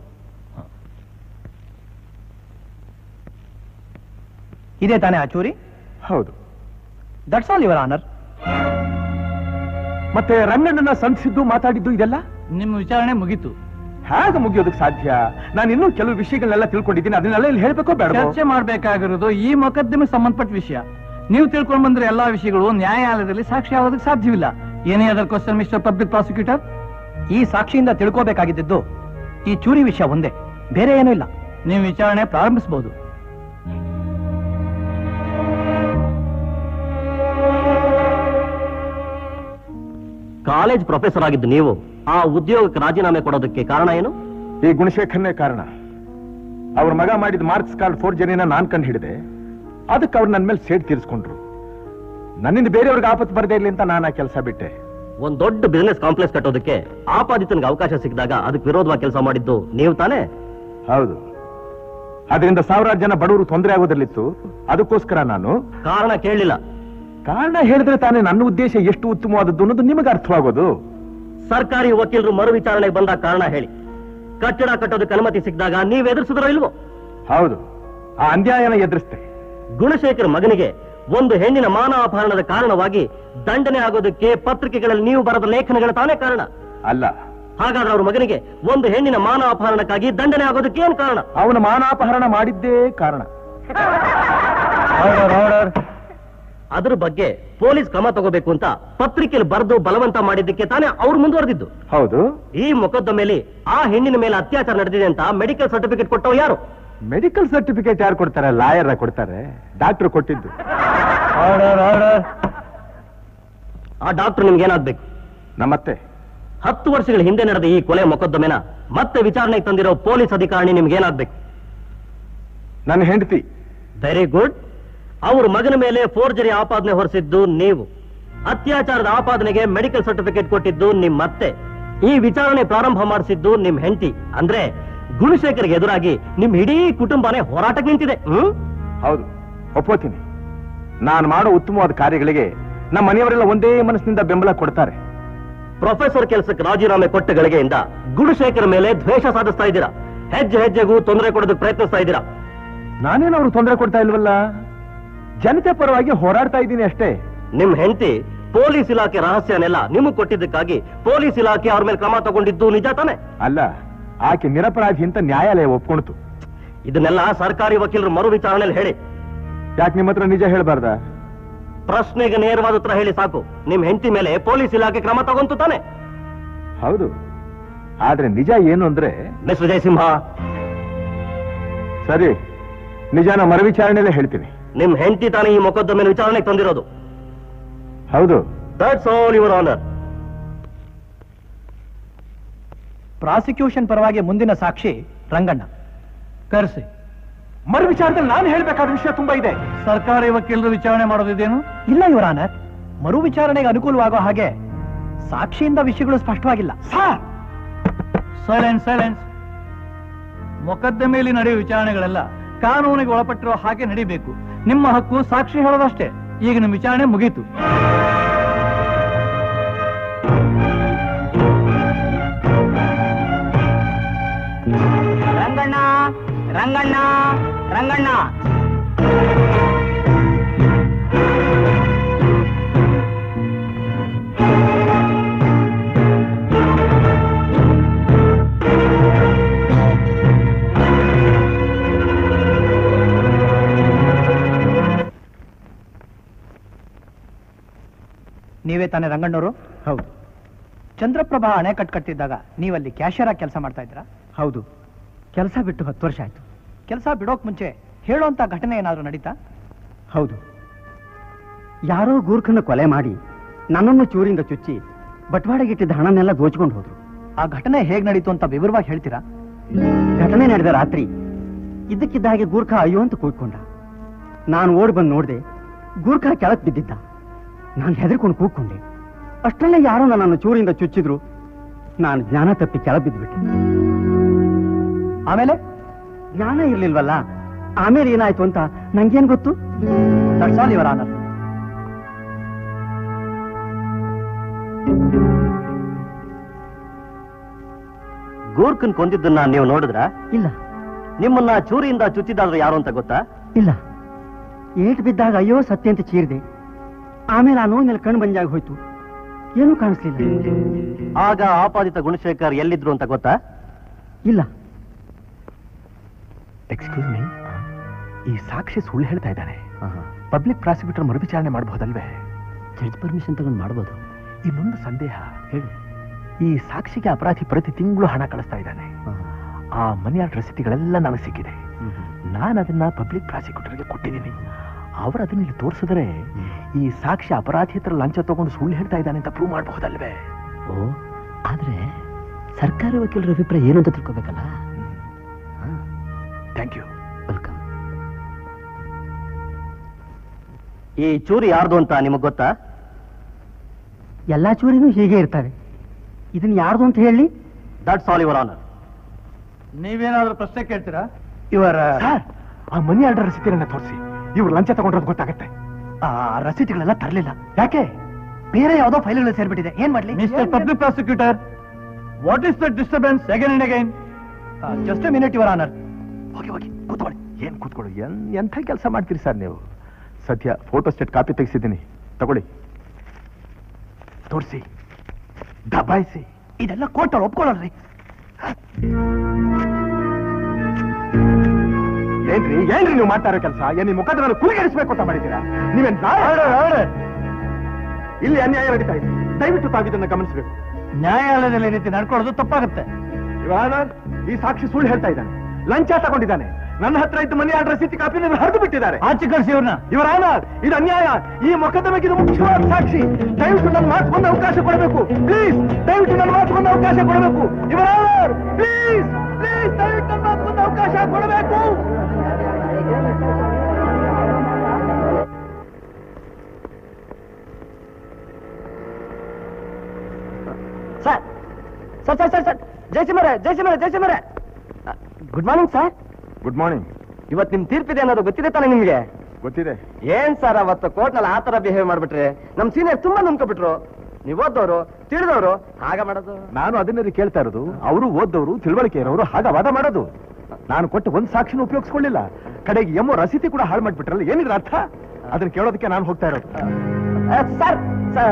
ಇದೇ ತಾನೇ ಆ ಚೂರಿ ಹೌದು ದಟ್ಸ್ ಆಲ್ ಯುವರ್ ಆನರ್ ಮತ್ತೆ ರಂಗಣ್ಣನ ಸಂಧಿಸಿದ್ದು ಮಾತಾಡಿದ್ದು ಇದೆಲ್ಲ ನಿಮ್ಮ ವಿಚಾರಣೆ ಮುಗೀತು ಹೇಗೆ ಮುಗಿಯೋದಕ್ಕೆ ಸಾಧ್ಯ ನಾನು ಇನ್ನೂ ಕೆಲವು ವಿಷಯಗಳನ್ನೆಲ್ಲ ತಿಳ್ಕೊಂಡಿದ್ದೀನಿ ಅದನ್ನೆಲ್ಲ ಇಲ್ಲಿ ಹೇಳ್ಬೇಕೋ ಬೇಡ ಚರ್ಚೆ ಮಾಡಬೇಕಾಗಿರೋದು ಈ ಮೊಕದ್ದಮೆ ಸಂಬಂಧಪಟ್ಟ ವಿಷಯ ನೀವು ತಿಳ್ಕೊಂಡು ಬಂದ್ರೆ ಎಲ್ಲಾ ವಿಷಯಗಳು ನ್ಯಾಯಾಲಯದಲ್ಲಿ ಸಾಕ್ಷಿ ಆಗೋದಕ್ಕೆ ಸಾಧ್ಯವಿಲ್ಲ ಏನೇ ಅದರ ಕ್ವಶನ್ ಮಿಸ್ಟರ್ ಪಬ್ಲಿಕ್ ಪ್ರಾಸಿಕ್ಯೂಟರ್ ಈ ಸಾಕ್ಷಿಯಿಂದ ತಿಳ್ಕೋಬೇಕಾಗಿದ್ದು ಈ ಚೂರಿ ವಿಷಯ ಒಂದೇ ಬೇರೆ ಏನೂ ಇಲ್ಲ ನೀವು ವಿಚಾರಣೆ ಪ್ರಾರಂಭಿಸಬಹುದು ಕಾಲೇಜ್ ಪ್ರೊಫೆಸರ್ ಆಗಿದ್ದು ನೀವು ಆ ಉದ್ಯೋಗಕ್ಕೆ ರಾಜೀನಾಮೆ ಕೊಡೋದಕ್ಕೆ ಕಾರಣ ಏನು ಈ ಗುಣಶೇಖರನೇ ಕಾರಣ ಅವ್ರ ಮಗ ಮಾಡಿದ ಮಾರ್ಕ್ಸ್ ಕಾರ್ಡ್ ಫೋರ್ಜರಿನ ನಾನ್ ಕಂಡು ಹಿಡಿದೆ ಅದಕ್ಕೆ ಅವ್ರು ನನ್ನ ಮೇಲೆ ಸೇಡ್ ತೀರಿಸ್ಕೊಂಡ್ರು ನನ್ನಿಂದ ಬೇರೆಯವ್ರಿಗೆ ಆಪತ್ತು ಬರದೇ ಇರಲಿ ಅಂತ ನಾನು ಆ ಕೆಲಸ ಬಿಟ್ಟೆ ಒಂದ್ ದೊಡ್ಡ ಬಿಸಿನೆಸ್ ಕಾಂಪ್ಲೆಕ್ಸ್ ಕಟ್ಟೋದಕ್ಕೆ ಆಪಾದಿತನಿಗೆ ಅವಕಾಶ ಸಿಕ್ಕಿದಾಗ ಅದಕ್ಕೆ ವಿರೋಧವಾಗಿ ಕೆಲಸ ಮಾಡಿದ್ದು ನೀವು ತಾನೇ ಹೌದು ಅದರಿಂದ ಸಾವಿರಾರು ಜನ ಬಡವರು ತೊಂದರೆ ಆಗೋದ್ರಲ್ಲಿತ್ತು ಅದಕ್ಕೋಸ್ಕರ ನಾನು ಕಾರಣ ಕೇಳಲಿಲ್ಲ ಕಾರಣ ಹೇಳಿದ್ರೆ ತಾನೇ ನನ್ನ ಉದ್ದೇಶ ಎಷ್ಟು ಉತ್ತಮವಾದದ್ದು ಅನ್ನೋದು ನಿಮಗೆ ಅರ್ಥವಾಗೋದು ಸರ್ಕಾರಿ ವಕೀಲರು ಮರು ವಿಚಾರಣೆಗೆ ಬಂದ ಕಾರಣ ಹೇಳಿ ಕಟ್ಟಡ ಕಟ್ಟೋದಕ್ಕೆ ಅನುಮತಿ ಸಿಕ್ಕಿದಾಗ ನೀವು ಎದುರಿಸಿದ್ರೋ ಇಲ್ವೋ ಹೌದು ಆ ಅನ್ಯಾಯನ ಎದುರಿಸ್ತೆ ಗುಣಶೇಖರ್ ಮಗನಿಗೆ ಒಂದು ಹೆಣ್ಣಿನ ಮಾನ ಅಪಹರಣದ ಕಾರಣವಾಗಿ ದಂಡನೆ ಆಗೋದಕ್ಕೆ ಪತ್ರಿಕೆಗಳಲ್ಲಿ ನೀವು ಬರೆದ ಲೇಖನಗಳ ತಾನೇ ಕಾರಣ ಅಲ್ಲ ಹಾಗಾದ್ರೆ ಅವ್ರ ಮಗನಿಗೆ ಒಂದು ಹೆಣ್ಣಿನ ಮಾನ ಅಪಹರಣಕ್ಕಾಗಿ ದಂಡನೆ ಆಗೋದಕ್ಕೆ ಏನ್ ಕಾರಣ ಅವನ ಮಾನಾಪಹರಣ ಮಾಡಿದ್ದೇ ಕಾರಣ ಅದ್ರ ಬಗ್ಗೆ ಪೊಲೀಸ್ ಕ್ರಮ ತಗೋಬೇಕು ಅಂತ ಪತ್ರಿಕೆಯಲ್ಲಿ ಬರೆದು ಬಲವಂತ ಮಾಡಿದ್ದಕ್ಕೆ ತಾನೇ ಅವ್ರು ಮುಂದುವರೆದಿದ್ದು ಹೌದು ಈ ಮೊಕದ್ದಮೆಯಲ್ಲಿ ಆ ಹೆಣ್ಣಿನ ಮೇಲೆ ಅತ್ಯಾಚಾರ ನಡೆದಿದೆ ಅಂತ ಮೆಡಿಕಲ್ ಸರ್ಟಿಫಿಕೇಟ್ ಕೊಟ್ಟವ್ ಯಾರು ಮೆಡಿಕಲ್ ಸರ್ಟಿಫಿಕೇಟ್ ಯಾರು ಕೊಡ್ತಾರೆ ಲಾಯರ್ ಕೊಡ್ತಾರೆ ಡಾಕ್ಟರ್ ಕೊಟ್ಟಿದ್ದು ಆ ಡಾಕ್ಟರ್ ನಿಮ್ಗೆ ಏನಾಗ್ಬೇಕು ನಮ್ಮತ್ತೆ ಹತ್ತು ವರ್ಷಗಳ ಹಿಂದೆ ನಡೆದ ಈ ಕೊಲೆ ಮೊಕದ್ದಮೆನ ಮತ್ತೆ ವಿಚಾರಣೆಗೆ ತಂದಿರೋ ಪೊಲೀಸ್ ಅಧಿಕಾರಿ ನಿಮ್ಗೆ ಏನಾಗ್ಬೇಕು ನನ್ನ ಹೆಂಡತಿ ವೆರಿ ಗುಡ್ ಅವ್ರ ಮಗನ ಮೇಲೆ ಫೋರ್ಜರಿ ಆಪಾದನೆ ಹೊರಿಸಿದ್ದು ನೀವು ಅತ್ಯಾಚಾರದ ಆಪಾದನೆಗೆ ಮೆಡಿಕಲ್ ಸರ್ಟಿಫಿಕೇಟ್ ಕೊಟ್ಟಿದ್ದು ನಿಮ್ಮ ಅತ್ತೆ ಈ ವಿಚಾರಣೆ ಪ್ರಾರಂಭ ಮಾಡಿಸಿದ್ದು ನಿಮ್ ಹೆಂಡತಿ ಅಂದ್ರೆ ಗುಣಶೇಖರ್ಗೆ ಎದುರಾಗಿ ನಿಮ್ ಇಡೀ ಕುಟುಂಬನೇ ಹೋರಾಟಕ್ಕೆ ನಿಂತಿದೆ ಹ್ಮ್ ಹೌದು ಒಪ್ಪೋತೀನಿ ನಾನು ಮಾಡೋ ಉತ್ತಮವಾದ ಕಾರ್ಯಗಳಿಗೆ ನಮ್ಮ ಮನೆಯವರೆಲ್ಲ ಒಂದೇ ಮನಸ್ಸಿನಿಂದ ಬೆಂಬಲ ಕೊಡ್ತಾರೆ ಪ್ರೊಫೆಸರ್ ಕೆಲಸಕ್ಕೆ ರಾಜೀನಾಮೆ ಕೊಟ್ಟ ಗಳಿಗೆಯಿಂದ ಗುಣಶೇಖರ್ ಮೇಲೆ ದ್ವೇಷ ಸಾಧಿಸ್ತಾ ಇದ್ದೀರಾ ಹೆಜ್ಜೆ ಹೆಜ್ಜೆಗೂ ತೊಂದರೆ ಕೊಡೋದಕ್ಕೆ ಪ್ರಯತ್ನಿಸ್ತಾ ಇದ್ದೀರಾ ನಾನೇನು ಅವ್ರು ತೊಂದರೆ ಕೊಡ್ತಾ ಇಲ್ವಲ್ಲ ಜನತೆ ಪರವಾಗಿ ಹೋರಾಡ್ತಾ ಇದ್ದೀನಿ ಅಷ್ಟೇ ನಿಮ್ ಹೆಂಡತಿ ಪೊಲೀಸ್ ಇಲಾಖೆ ರಹಸ್ಯನೆಲ್ಲ ನಿಮಗ್ ಕೊಟ್ಟಿದ್ದಕ್ಕಾಗಿ ಪೊಲೀಸ್ ಇಲಾಖೆ ಅವ್ರ ಮೇಲೆ ಕ್ರಮ ತಗೊಂಡಿದ್ದು ನಿಜ ತಾನೆ ಅಲ್ಲ ಆಕೆ ನಿರಪರಾಧಿ ಅಂತ ನ್ಯಾಯಾಲಯ ಒಪ್ಕೊಳ್ತು ಇದನ್ನೆಲ್ಲ ಸರ್ಕಾರಿ ವಕೀಲರು ಮರು ವಿಚಾರಣೆಯಲ್ಲಿ ಹೇಳಿ ಯಾಕೆ ನಿಮ್ಮ ಹತ್ರ ನಿಜ ಹೇಳ್ಬಾರ್ದ ಪ್ರಶ್ನೆಗೆ ನೇರವಾದ ಉತ್ತರ ಹೇಳಿ ಸಾಕು ನಿಮ್ ಹೆಂಡತಿ ಮೇಲೆ ಪೊಲೀಸ್ ಇಲಾಖೆ ಕ್ರಮ ತಗೊಂತು ತಾನೆ ಹೌದು ಆದ್ರೆ ನಿಜ ಏನು ಅಂದ್ರೆ ಮಿಸ್ಟರ್ ಜಯಸಿಂಹ ಸರಿ ನಿಜಾನ ಮರುವಿಚಾರಣೆಯಲ್ಲೇ ಹೇಳ್ತೀನಿ ನಿಮ್ ಹೆಂಡತಿ ತಾನೇ ಈ ಮೊಕದ್ದಮೆ ವಿಚಾರಣೆಗೆ ತಂದಿರೋದು ಹೌದು that's all your honour prosecution ಪರವಾಗಿ ಮುಂದಿನ ಸಾಕ್ಷಿ ರಂಗಣ್ಣ ಕರೆಸಿ ಮರು ವಿಚಾರದಲ್ಲಿ ನಾನು ಹೇಳ್ಬೇಕಾದ ವಿಷಯ ತುಂಬಾ ಇದೆ ಸರ್ಕಾರಿ ವಕೀಲರು ವಿಚಾರಣೆ ಮಾಡೋದಿದೇನು ಇಲ್ಲ ಇವರ ಆನರ್ ಮರು ವಿಚಾರಣೆಗೆ ಅನುಕೂಲವಾಗೋ ಹಾಗೆ ಸಾಕ್ಷಿಯಿಂದ ವಿಷಯಗಳು ಸ್ಪಷ್ಟವಾಗಿಲ್ಲ ಸೈಲೆನ್ಸ್ ಸೈಲೆನ್ಸ್ ಮೊಕದ್ದಮೆಯಲ್ಲಿ ನಡೆಯುವ ವಿಚಾರಣೆಗಳೆಲ್ಲ ಕಾನೂನಿಗೆ ಒಳಪಟ್ಟಿರೋ ಹಾಗೆ ನಡಿಬೇಕು ನಿಮ್ಮ ಹಕ್ಕು ಸಾಕ್ಷಿ ಹೇಳೋದಷ್ಟೇ ಈಗ ನಿಮ್ಮ ವಿಚಾರಣೆ ಮುಗೀತು ರಂಗಣ್ಣ ರಂಗಣ್ಣ ರಂಗಣ್ಣ ನೀವೇ ತಾನೇ ರಂಗಣ್ಣವರು ಹೌದು ಚಂದ್ರಪ್ರಭಾ ಅಣೆಕಟ್ಟು ಕಟ್ಟಿದ್ದಾಗ ನೀವಲ್ಲಿ ಕ್ಯಾಶಿಯರ್ ಆಗಿ ಕೆಲಸ ಮಾಡ್ತಾ ಇದ್ರಾ ಹೌದು ಕೆಲಸ ಬಿಟ್ಟು ಹತ್ತು ವರ್ಷ ಆಯ್ತು ಕೆಲಸ ಬಿಡೋಕ್ ಮುಂಚೆ ಹೇಳೋಂತ ಘಟನೆ ಏನಾದರೂ ನಡೀತಾ ಹೌದು ಯಾರೋ ಗೂರ್ಖನ ಕೊಲೆ ಮಾಡಿ ನನ್ನನ್ನು ಚೂರಿಂದ ಚುಚ್ಚಿ ಬಟ್ವಾಡೆಗಿಟ್ಟಿದ್ದ ಹಣನೆಲ್ಲ ದೋಚ್ಕೊಂಡು ಹೋದ್ರು ಆ ಘಟನೆ ಹೇಗ್ ನಡೀತು ಅಂತ ವಿವರವಾಗಿ ಹೇಳ್ತೀರಾ ಘಟನೆ ನಡೆದ ರಾತ್ರಿ ಇದ್ದಕ್ಕಿದ್ದ ಹಾಗೆ ಗೂರ್ಖಾ ಅಯ್ಯೋ ಅಂತ ಕೂಗ್ಕೊಂಡ ನಾನು ಓಡಿ ಬಂದು ನೋಡಿದೆ ಗೂರ್ಖಾ ಕೆಳಕ್ ಬಿದ್ದಿದ್ದ ನಾನು ಹೆದರ್ಕೊಂಡು ಕೂಗ್ಕೊಂಡೆ ಅಷ್ಟರಲ್ಲೇ ಯಾರೋ ನನ್ನನ್ನು ಚೂರಿಂದ ಚುಚ್ಚಿದ್ರು ನಾನು ಜ್ಞಾನ ತಪ್ಪಿ ಕೆಳಗೆ ಬಿದ್ದುಬಿಟ್ಟೆ ಆಮೇಲೆ ಜ್ಞಾನ ಇರ್ಲಿಲ್ವಲ್ಲ ಆಮೇಲೆ ಏನಾಯ್ತು ಅಂತ ನಂಗೇನ್ ಗೊತ್ತು ದಟ್ಸ್ ಇವರ ಆನರ್ ಗೂರ್ಖನ್ ಕೊಂದಿದ್ದನ್ನ ನೀವು ನೋಡಿದ್ರ ಇಲ್ಲ ನಿಮ್ಮನ್ನ ಚೂರಿಯಿಂದ ಚುಚ್ಚಿದಾದ್ರು ಯಾರು ಅಂತ ಗೊತ್ತಾ ಇಲ್ಲ ಏಟ್ ಬಿದ್ದಾಗ ಅಯ್ಯೋ ಸತ್ಯ ಅಂತ ಚೀರಿದೆ ಆಮೇಲೆ ಆ ನೋವಿನಲ್ಲಿ ಕಣ್ಣು ಬಂಜಾಗ ಹೋಯ್ತು ಏನೂ ಕಾಣಿಸ್ಲಿಲ್ಲ ಆಗ ಆಪಾದಿತ ಗುಣಶೇಖರ್ ಎಲ್ಲಿದ್ರು ಅಂತ ಗೊತ್ತಾ ಇಲ್ಲ ಎಕ್ಸ್ಕ್ಯೂಸ್ ಮೀ ಈ ಸಾಕ್ಷಿ ಸುಳ್ಳು ಹೇಳ್ತಾ ಇದ್ದಾನೆ ಪಬ್ಲಿಕ್ ಪ್ರಾಸಿಕ್ಯೂಟರ್ ಮರುವಿಚಾರಣೆ ಮಾಡಬಹುದಲ್ವೇ ಜಡ್ಜ್ ಪರ್ಮಿಷನ್ ತಗೊಂಡು ಮಾಡ್ಬೋದು ಇನ್ನೊಂದು ಸಂದೇಹ ಹೇಳಿ ಈ ಸಾಕ್ಷಿಗೆ ಅಪರಾಧಿ ಪ್ರತಿ ತಿಂಗಳು ಹಣ ಕಳಿಸ್ತಾ ಇದ್ದಾನೆ ಆ ಮನಿ ಆರ್ಡರ್ ರಸೀತಿಗಳೆಲ್ಲ ನನಗೆ ಸಿಕ್ಕಿದೆ ನಾನು ಅದನ್ನ ಪಬ್ಲಿಕ್ ಪ್ರಾಸಿಕ್ಯೂಟರ್ಗೆ ಕೊಟ್ಟಿದ್ದೀನಿ ಅವರು ಅದನ್ನ ಇಲ್ಲಿ ತೋರಿಸಿದ್ರೆ ಈ ಸಾಕ್ಷಿ ಅಪರಾಧಿ ಹತ್ರ ಲಂಚ ತಗೊಂಡು ಸುಳ್ಳು ಹೇಳ್ತಾ ಇದ್ದಾನೆ ಅಂತ ಪ್ರೂವ್ ಮಾಡಬಹುದಲ್ವೇ ಓ ಆದ್ರೆ ಸರ್ಕಾರಿ ವಕೀಲರ ಅಭಿಪ್ರಾಯ ಏನು ಅಂತ ತಿಳ್ಕೊಬೇಕಲ್ಲ ಥ್ಯಾಂಕ್ ಯು ವೆಲ್ಕಮ್ ಈ ಚೂರಿ ಯಾರ್ದು ಅಂತ ನಿಮಗ್ ಗೊತ್ತಾ ಎಲ್ಲಾ ಚೂರಿನೂ ಹೀಗೆ ಇರ್ತವೆ ಇದನ್ನ ಯಾರ್ದು ಅಂತ ಹೇಳಿ ದಟ್ಸ್ ಆಲ್ ಯುವರ್ ಆನರ್ ನೀವೇನಾದ್ರೂ ಪ್ರಶ್ನೆ ಕೇಳ್ತೀರಾ ಇವರ ಆ ಮನಿ ಆರ್ಡರ್ ರಸೀತಿಗಳನ್ನ ತೋರಿಸಿ ಇವ್ರು ಲಂಚ ತಗೊಂಡ್ರದ್ದು ಗೊತ್ತಾಗತ್ತೆ ಆ ರಸೀತಿಗಳೆಲ್ಲ ತರಲಿಲ್ಲ ಯಾಕೆ ಬೇರೆ ಯಾವ್ದೋ ಫೈಲ್ಗಳು ಸೇರ್ಬಿಟ್ಟಿದೆ ಏನ್ ಮಾಡ್ಲಿ mister public prosecutor what is the disturbance again and again just minute your honour ಹೋಗಿ ಹೋಗಿ ಕೂತ್ಕೊಳ್ಳಿ ಏನ್ ಕೂತ್ಕೊಳ್ಳಿ ಎನ್ ಎಂಥ ಕೆಲಸ ಮಾಡ್ತೀರಿ ಸರ್ ನೀವು ಸದ್ಯ ಫೋಟೋ ಸ್ಟೇಟ್ ಕಾಪಿ ತೆಗೆಸಿದ್ದೀನಿ ತಗೊಳ್ಳಿ ತೋರಿಸಿ ದಬಾಯಿಸಿ ಇದೆಲ್ಲ ಕೋರ್ಟಲ್ಲಿ ಒಪ್ಕೊಳ್ಳಲ್ರಿ ಏನ್ರಿ ಏನ್ರಿ ನೀವು ಮಾಡ್ತಾ ಇರೋ ಕೆಲಸ ಏನ್ ನಿಮ್ಮ ಮುಖದ ಕುಲಿಗರಿಸಬೇಕು ಅಂತ ಮಾಡಿದ್ದೀರಾ ನೀವೇನ್ ನಾಳೆ ಇಲ್ಲಿ ಅನ್ಯಾಯ ನಡೀತಾ ಇದೆ ದಯವಿಟ್ಟು ತಾವಿದನ್ನ ಗಮನಿಸಬೇಕು ನ್ಯಾಯಾಲಯದಲ್ಲಿ ಈ ರೀತಿ ನಡ್ಕೊಳ್ಳೋದು ತಪ್ಪಾಗುತ್ತೆ ಇವಾಗ ಈ ಸಾಕ್ಷಿ ಸುಳ್ಳು ಹೇಳ್ತಾ ಇದ್ದಾನೆ ಲಂಚ ತಗೊಂಡಿದ್ದಾನೆ ನನ್ನ ಹತ್ರ ಇದ್ದ ಮನಿ ಆರ್ಡರ್ ರಸೀತಿ ಕಾಪಿ ಹರಿದು ಬಿಟ್ಟಿದ್ದಾರೆ ಆಚೆ ಕಳಿಸಿ ಇವ್ರನ್ನ ಇವರ ಆನರ್ ಇದು ಅನ್ಯಾಯ ಈ ಮೊಕದ್ದಮೆಗೆ ಇದು ಮುಖ್ಯವಾದ ಸಾಕ್ಷಿ ದಯವಿಟ್ಟು ನನ್ನ ಮಾತು ಬಂದ ಅವಕಾಶ ಕೊಡಬೇಕು ಪ್ಲೀಸ್ ದಯವಿಟ್ಟು ನನ್ನ ಮಾತು ಬಂದ ಅವಕಾಶ ಕೊಡಬೇಕು ಇವರ ಆನರ್ ಪ್ಲೀಸ್ ಪ್ಲೀಸ್ ದಯವಿಟ್ಟು ನನ್ನ ಮಾತು ಬಂದ ಅವಕಾಶ ಕೊಡಬೇಕು sir sir sir sir sir ಜಯಸಿಂಹರೇ ಜಯಸಿಂಹರೇ ಜಯಸಿಂಹರೇ good morning sir good morning ಇವತ್ತು ನಿಮ್ ತೀರ್ಪಿದೆ ಅನ್ನೋದು ಗೊತ್ತಿದೆ ತಾನೆ ನಿಮ್ಗೆ ಗೊತ್ತಿದೆ ಏನ್ ಸರ್ ಅವತ್ತು ಕೋರ್ಟ್ನಲ್ಲಿ ಆ ತರ ಬಿಹೇವ್ ಮಾಡ್ಬಿಟ್ರೆ ನಮ್ ಸೀನಿಯರ್ ತುಂಬಾ ನಂಬ್ಕೊಬಿಟ್ರು ನೀವ್ ಓದೋರು ತಿಳಿದವರು ಹಾಗ ಮಾಡೋದು ನಾನು ಅದನ್ನೇ ಕೇಳ್ತಾ ಇರೋದು ಅವರು ಓದ್ದವರು ತಿಳುವಳಿಕೆ ಇರೋರು ಹಾಗ ವಾದ ಮಾಡೋದು ನಾನು ಕೊಟ್ಟು ಒಂದ್ ಸಾಕ್ಷಿನ ಉಪಯೋಗಿಸ್ಕೊಳ್ಳಿಲ್ಲ ಕಡೆಗೆ ಎಮ್ಮೋ ರಸೀತಿ ಕೂಡ ಹಾಳು ಮಾಡ್ಬಿಟ್ರಲ್ಲ ಏನಿದ್ರ ಅರ್ಥ ಅದನ್ನ ಕೇಳೋದಕ್ಕೆ ನಾನು ಹೋಗ್ತಾ ಇರೋದು ಸರ್ ಸರ್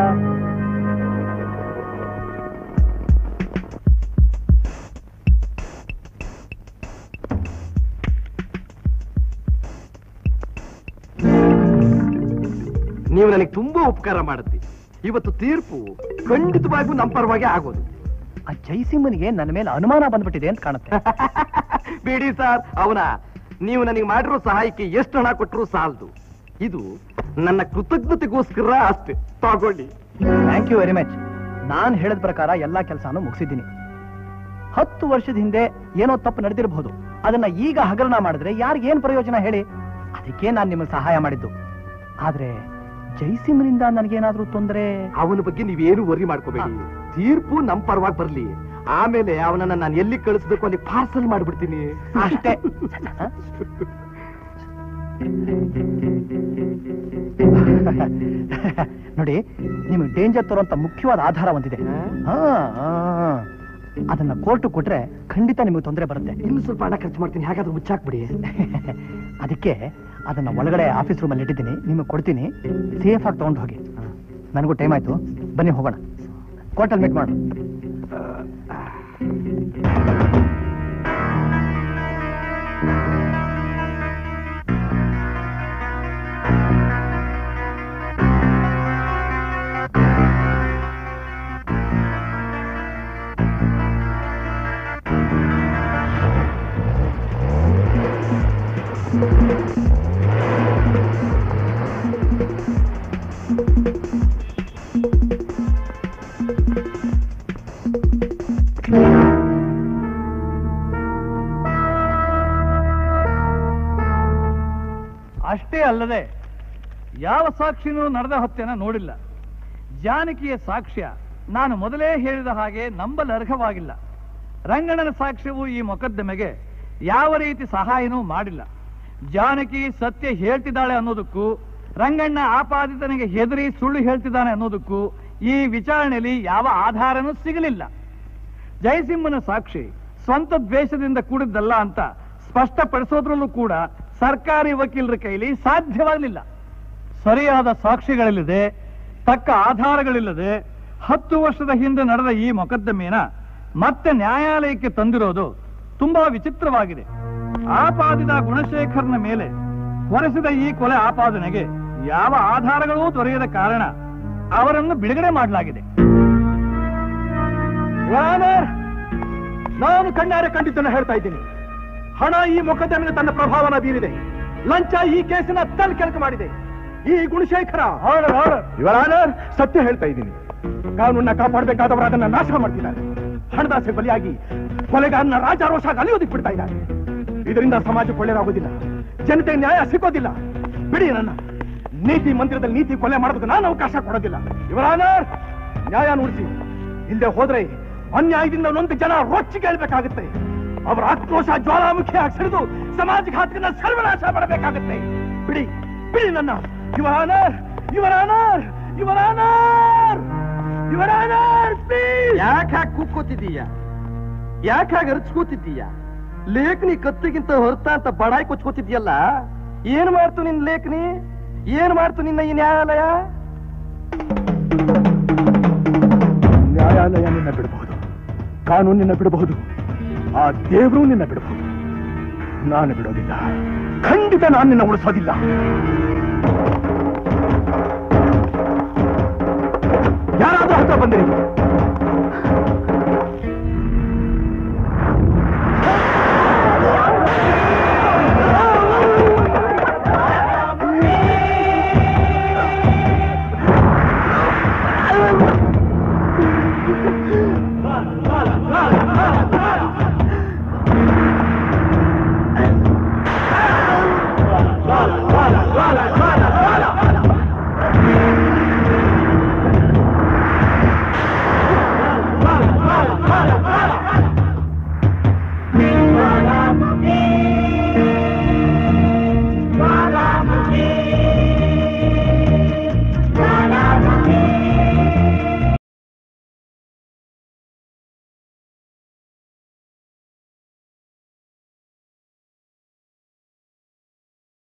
ನೀವು ನನಗೆ ತುಂಬಾ ಉಪಕಾರ ಮಾಡುತ್ತಿ ಇವತ್ತು ತೀರ್ಪು ಖಂಡಿತವಾಗಿಯೂ ನಮ್ಮ ಪರವಾಗಿ ಆಗೋದು ಆ ಜಯಸಿಂಹನಿಗೆ ನನ್ನ ಮೇಲೆ ಅನುಮಾನ ಬಂದ್ಬಿಟ್ಟಿದೆ ಅಂತ ಕಾಣುತ್ತೆ ಬಿಡಿ ಸರ್ ಅವನ ನೀವು ನನಗೆ ಮಾಡಿರೋ ಸಹಾಯಕ್ಕೆ ಎಷ್ಟು ಹಣ ಕೊಟ್ಟರು ಸಾಲದು ಇದು ನನ್ನ ಕೃತಜ್ಞತೆಗೋಸ್ಕರ ಅಷ್ಟೇ ತಗೊಳ್ಳಿ ಥ್ಯಾಂಕ್ ಯು ವೆರಿ ಮಚ್ ನಾನ್ ಹೇಳಿದ ಪ್ರಕಾರ ಎಲ್ಲಾ ಕೆಲಸನೂ ಮುಗಿಸಿದ್ದೀನಿ ಹತ್ತು ವರ್ಷದ ಹಿಂದೆ ಏನೋ ತಪ್ಪು ನಡೆದಿರಬಹುದು ಅದನ್ನ ಈಗ ಹಗರಣ ಮಾಡಿದ್ರೆ ಯಾರಿಗೇನ್ ಪ್ರಯೋಜನ ಹೇಳಿ ಅದಕ್ಕೆ ನಾನು ನಿಮಗೆ ಸಹಾಯ ಮಾಡಿದ್ದು ಆದ್ರೆ ಜೈಸಿಂಹನಿಂದ ನನಗೇನಾದ್ರೂ ತೊಂದರೆ ಅವನ ಬಗ್ಗೆ ನೀವೇನು ವರಿ ಮಾಡ್ಕೋಬೇಡಿ ತೀರ್ಪು ನಮ್ಮ ಪರವಾಗಿ ಬರ್ಲಿ ಆಮೇಲೆ ಅವನನ್ನ ನಾನು ಎಲ್ಲಿ ಕಳಿಸ್ಬೇಕು ಅಲ್ಲಿ ಪಾರ್ಸಲ್ ಮಾಡ್ಬಿಡ್ತೀನಿ ಅಷ್ಟೇ ನೋಡಿ ನಿಮಗೆ ಡೇಂಜರ್ ತರುವಂತ ಮುಖ್ಯವಾದ ಆಧಾರ ಒಂದಿದೆ ಹಾ, ಹಾ. ಅದನ್ನ ಕೋರ್ಟ್ ಕೊಟ್ರೆ ಖಂಡಿತ ನಿಮಗೆ ತೊಂದರೆ ಬರುತ್ತೆ ಇನ್ನು ಸ್ವಲ್ಪ ಹಣ ಖರ್ಚು ಮಾಡ್ತೀನಿ ಹಾಗಾದ್ರೆ ಮುಚ್ಚಾಕ್ಬಿಡಿ ಅದಕ್ಕೆ ಅದನ್ನ ಒಳಗಡೆ ಆಫೀಸ್ ರೂಮಲ್ಲಿ ಇಟ್ಟಿದ್ದೀನಿ ನಿಮಗೆ ಕೊಡ್ತೀನಿ ಸೇಫ್ ಆಗಿ ತಗೊಂಡು ಹೋಗಿ ನನಗೂ ಟೈಮ್ ಆಯ್ತು ಬನ್ನಿ ಹೋಗೋಣ ಕೋರ್ಟಲ್ಲಿ ಮೀಟ್ ಮಾಡು ಅಲ್ಲದೆ ಯಾವ ಸಾಕ್ಷಿನೂ ನಡೆದ ಹತ್ಯೆನ ನೋಡಿಲ್ಲ ಜಾನಕಿಯ ಸಾಕ್ಷ್ಯ ನಾನು ಮೊದಲೇ ಹೇಳಿದ ಹಾಗೆ ನಂಬಲರ್ಹವಾಗಿಲ್ಲ ರಂಗಣ್ಣನ ಸಾಕ್ಷ್ಯವು ಈ ಮೊಕದ್ದಮೆಗೆ ಯಾವ ರೀತಿ ಸಹಾಯನೂ ಮಾಡಿಲ್ಲ ಜಾನಕಿ ಸತ್ಯ ಹೇಳ್ತಿದ್ದಾಳೆ ಅನ್ನೋದಕ್ಕೂ ರಂಗಣ್ಣ ಆಪಾದಿತನಿಗೆ ಹೆದರಿ ಸುಳ್ಳು ಹೇಳ್ತಿದ್ದಾನೆ ಅನ್ನೋದಕ್ಕೂ ಈ ವಿಚಾರಣೆಯಲ್ಲಿ ಯಾವ ಆಧಾರನೂ ಸಿಗಲಿಲ್ಲ ಜಯಸಿಂಹನ ಸಾಕ್ಷಿ ಸ್ವಂತ ದ್ವೇಷದಿಂದ ಕೂಡಿದ್ದಲ್ಲ ಅಂತ ಸ್ಪಷ್ಟಪಡಿಸೋದ್ರಲ್ಲೂ ಕೂಡ ಸರ್ಕಾರಿ ವಕೀಲರ ಕೈಲಿ ಸಾಧ್ಯವಾಗಲಿಲ್ಲ ಸರಿಯಾದ ಸಾಕ್ಷಿಗಳಿಲ್ಲದೆ ತಕ್ಕ ಆಧಾರಗಳಿಲ್ಲದೆ ಹತ್ತು ವರ್ಷದ ಹಿಂದೆ ನಡೆದ ಈ ಮೊಕದ್ದಮೆನ ಮತ್ತೆ ನ್ಯಾಯಾಲಯಕ್ಕೆ ತಂದಿರೋದು ತುಂಬಾ ವಿಚಿತ್ರವಾಗಿದೆ ಆಪಾದಿತ ಗುಣಶೇಖರ್ನ ಮೇಲೆ ಹೊರಸಿದ ಈ ಕೊಲೆ ಆಪಾದನೆಗೆ ಯಾವ ಆಧಾರಗಳೂ ದೊರೆಯದ ಕಾರಣ ಅವರನ್ನು ಬಿಡುಗಡೆ ಮಾಡಲಾಗಿದೆ ರಾನರ್, ನಾನು ಕಣ್ಣಾರೆ ಕಂಡಿದ್ದನ್ನು ಹೇಳ್ತಾ ಇದ್ದೀನಿ ಹಣ ಈ ಮೊಕದ್ದಮೆಗೆ ತನ್ನ ಪ್ರಭಾವನ ಬೀರಿದೆ ಲಂಚ ಈ ಕೇಸಿನ ತಲೆ ಕೆಲಸ ಮಾಡಿದೆ ಈ ಗುಣಶೇಖರ ಇವರಾನರ್ ಸತ್ಯ ಹೇಳ್ತಾ ಇದ್ದೀನಿ ಕಾನೂನನ್ನ ಕಾಪಾಡಬೇಕಾದವರು ಅದನ್ನ ನಾಶ ಮಾಡ್ತಿದ್ದಾರೆ ಹಣದಾಸೆ ಬಲಿಯಾಗಿ ಕೊಲೆಗಾರನ ರಾಜಾರೋಷಾಗಿ ಅಲಿಯೋದಿಕ್ ಬಿಡ್ತಾ ಇದ್ದಾರೆ ಇದರಿಂದ ಸಮಾಜಕ್ಕೆ ಒಳ್ಳೇದಾಗೋದಿಲ್ಲ ಜನತೆ ನ್ಯಾಯ ಸಿಗೋದಿಲ್ಲ ಬಿಡಿ ನನ್ನ ನೀತಿ ಮಂದಿರದಲ್ಲಿ ನೀತಿ ಕೊಲೆ ಮಾಡೋದಕ್ಕೆ ನಾನು ಅವಕಾಶ ಕೊಡೋದಿಲ್ಲ ಇವರಾನರ್ ನ್ಯಾಯ ನುಡಿಸಿ ಇಲ್ಲದೆ ಹೋದ್ರೆ ಅನ್ಯಾಯದಿಂದ ಒಂದೊಂದು ಜನ ರೊಚ್ಚಿ ಕೇಳ್ಬೇಕಾಗುತ್ತೆ ಅವರ ಆಕ್ರೋಶ ಜ್ವಾಲಾಮುಖಿ ಸಿಡಿದು ಸಮಾಜಘಾತಕನ ಸರ್ವನಾಶ ಮಾಡಬೇಕಾಗುತ್ತೆ ಬಿಡಿ ಬಿಡಿ ನನ್ನ ಇವರಾನರ್ ಇವರಾನರ್ ಇವರಾನರ್ ಇವರಾನರ್ ಯಾಕೆ ಹಾಕಿ ಕೂತ್ಕೋತಿದ್ದೀಯ ಯಾಕೆ ಹಾಗೆ ಅರ್ಚ್ಕೋತಿದ್ದೀಯ ಲೇಖನಿ ಕತ್ತಿಗಿಂತ ಹೊರತ ಅಂತ ಬಡಾಯಿ ಕೊಚ್ಕೋತಿದ್ಯಲ್ಲ ಏನ್ ಮಾಡ್ತು ನಿನ್ ಲೇಖನಿ ಏನ್ ಮಾಡ್ತು ನಿನ್ನ ಈ ನ್ಯಾಯಾಲಯ ನ್ಯಾಯಾಲಯ ನಿನ್ನ ಬಿಡಬಹುದು ಕಾನೂನು ನಿನ್ನ ಬಿಡಬಹುದು ಆ ದೇವರು ನಿನ್ನ ಬಿಡಬಹುದು ನಾನು ಬಿಡೋದಿಲ್ಲ ಖಂಡಿತ ನಾನು ನಿನ್ನ ಉಳಿಸೋದಿಲ್ಲ ಯಾರಾದ್ರೂ ಹತ್ರ ಬಂದಿರಿ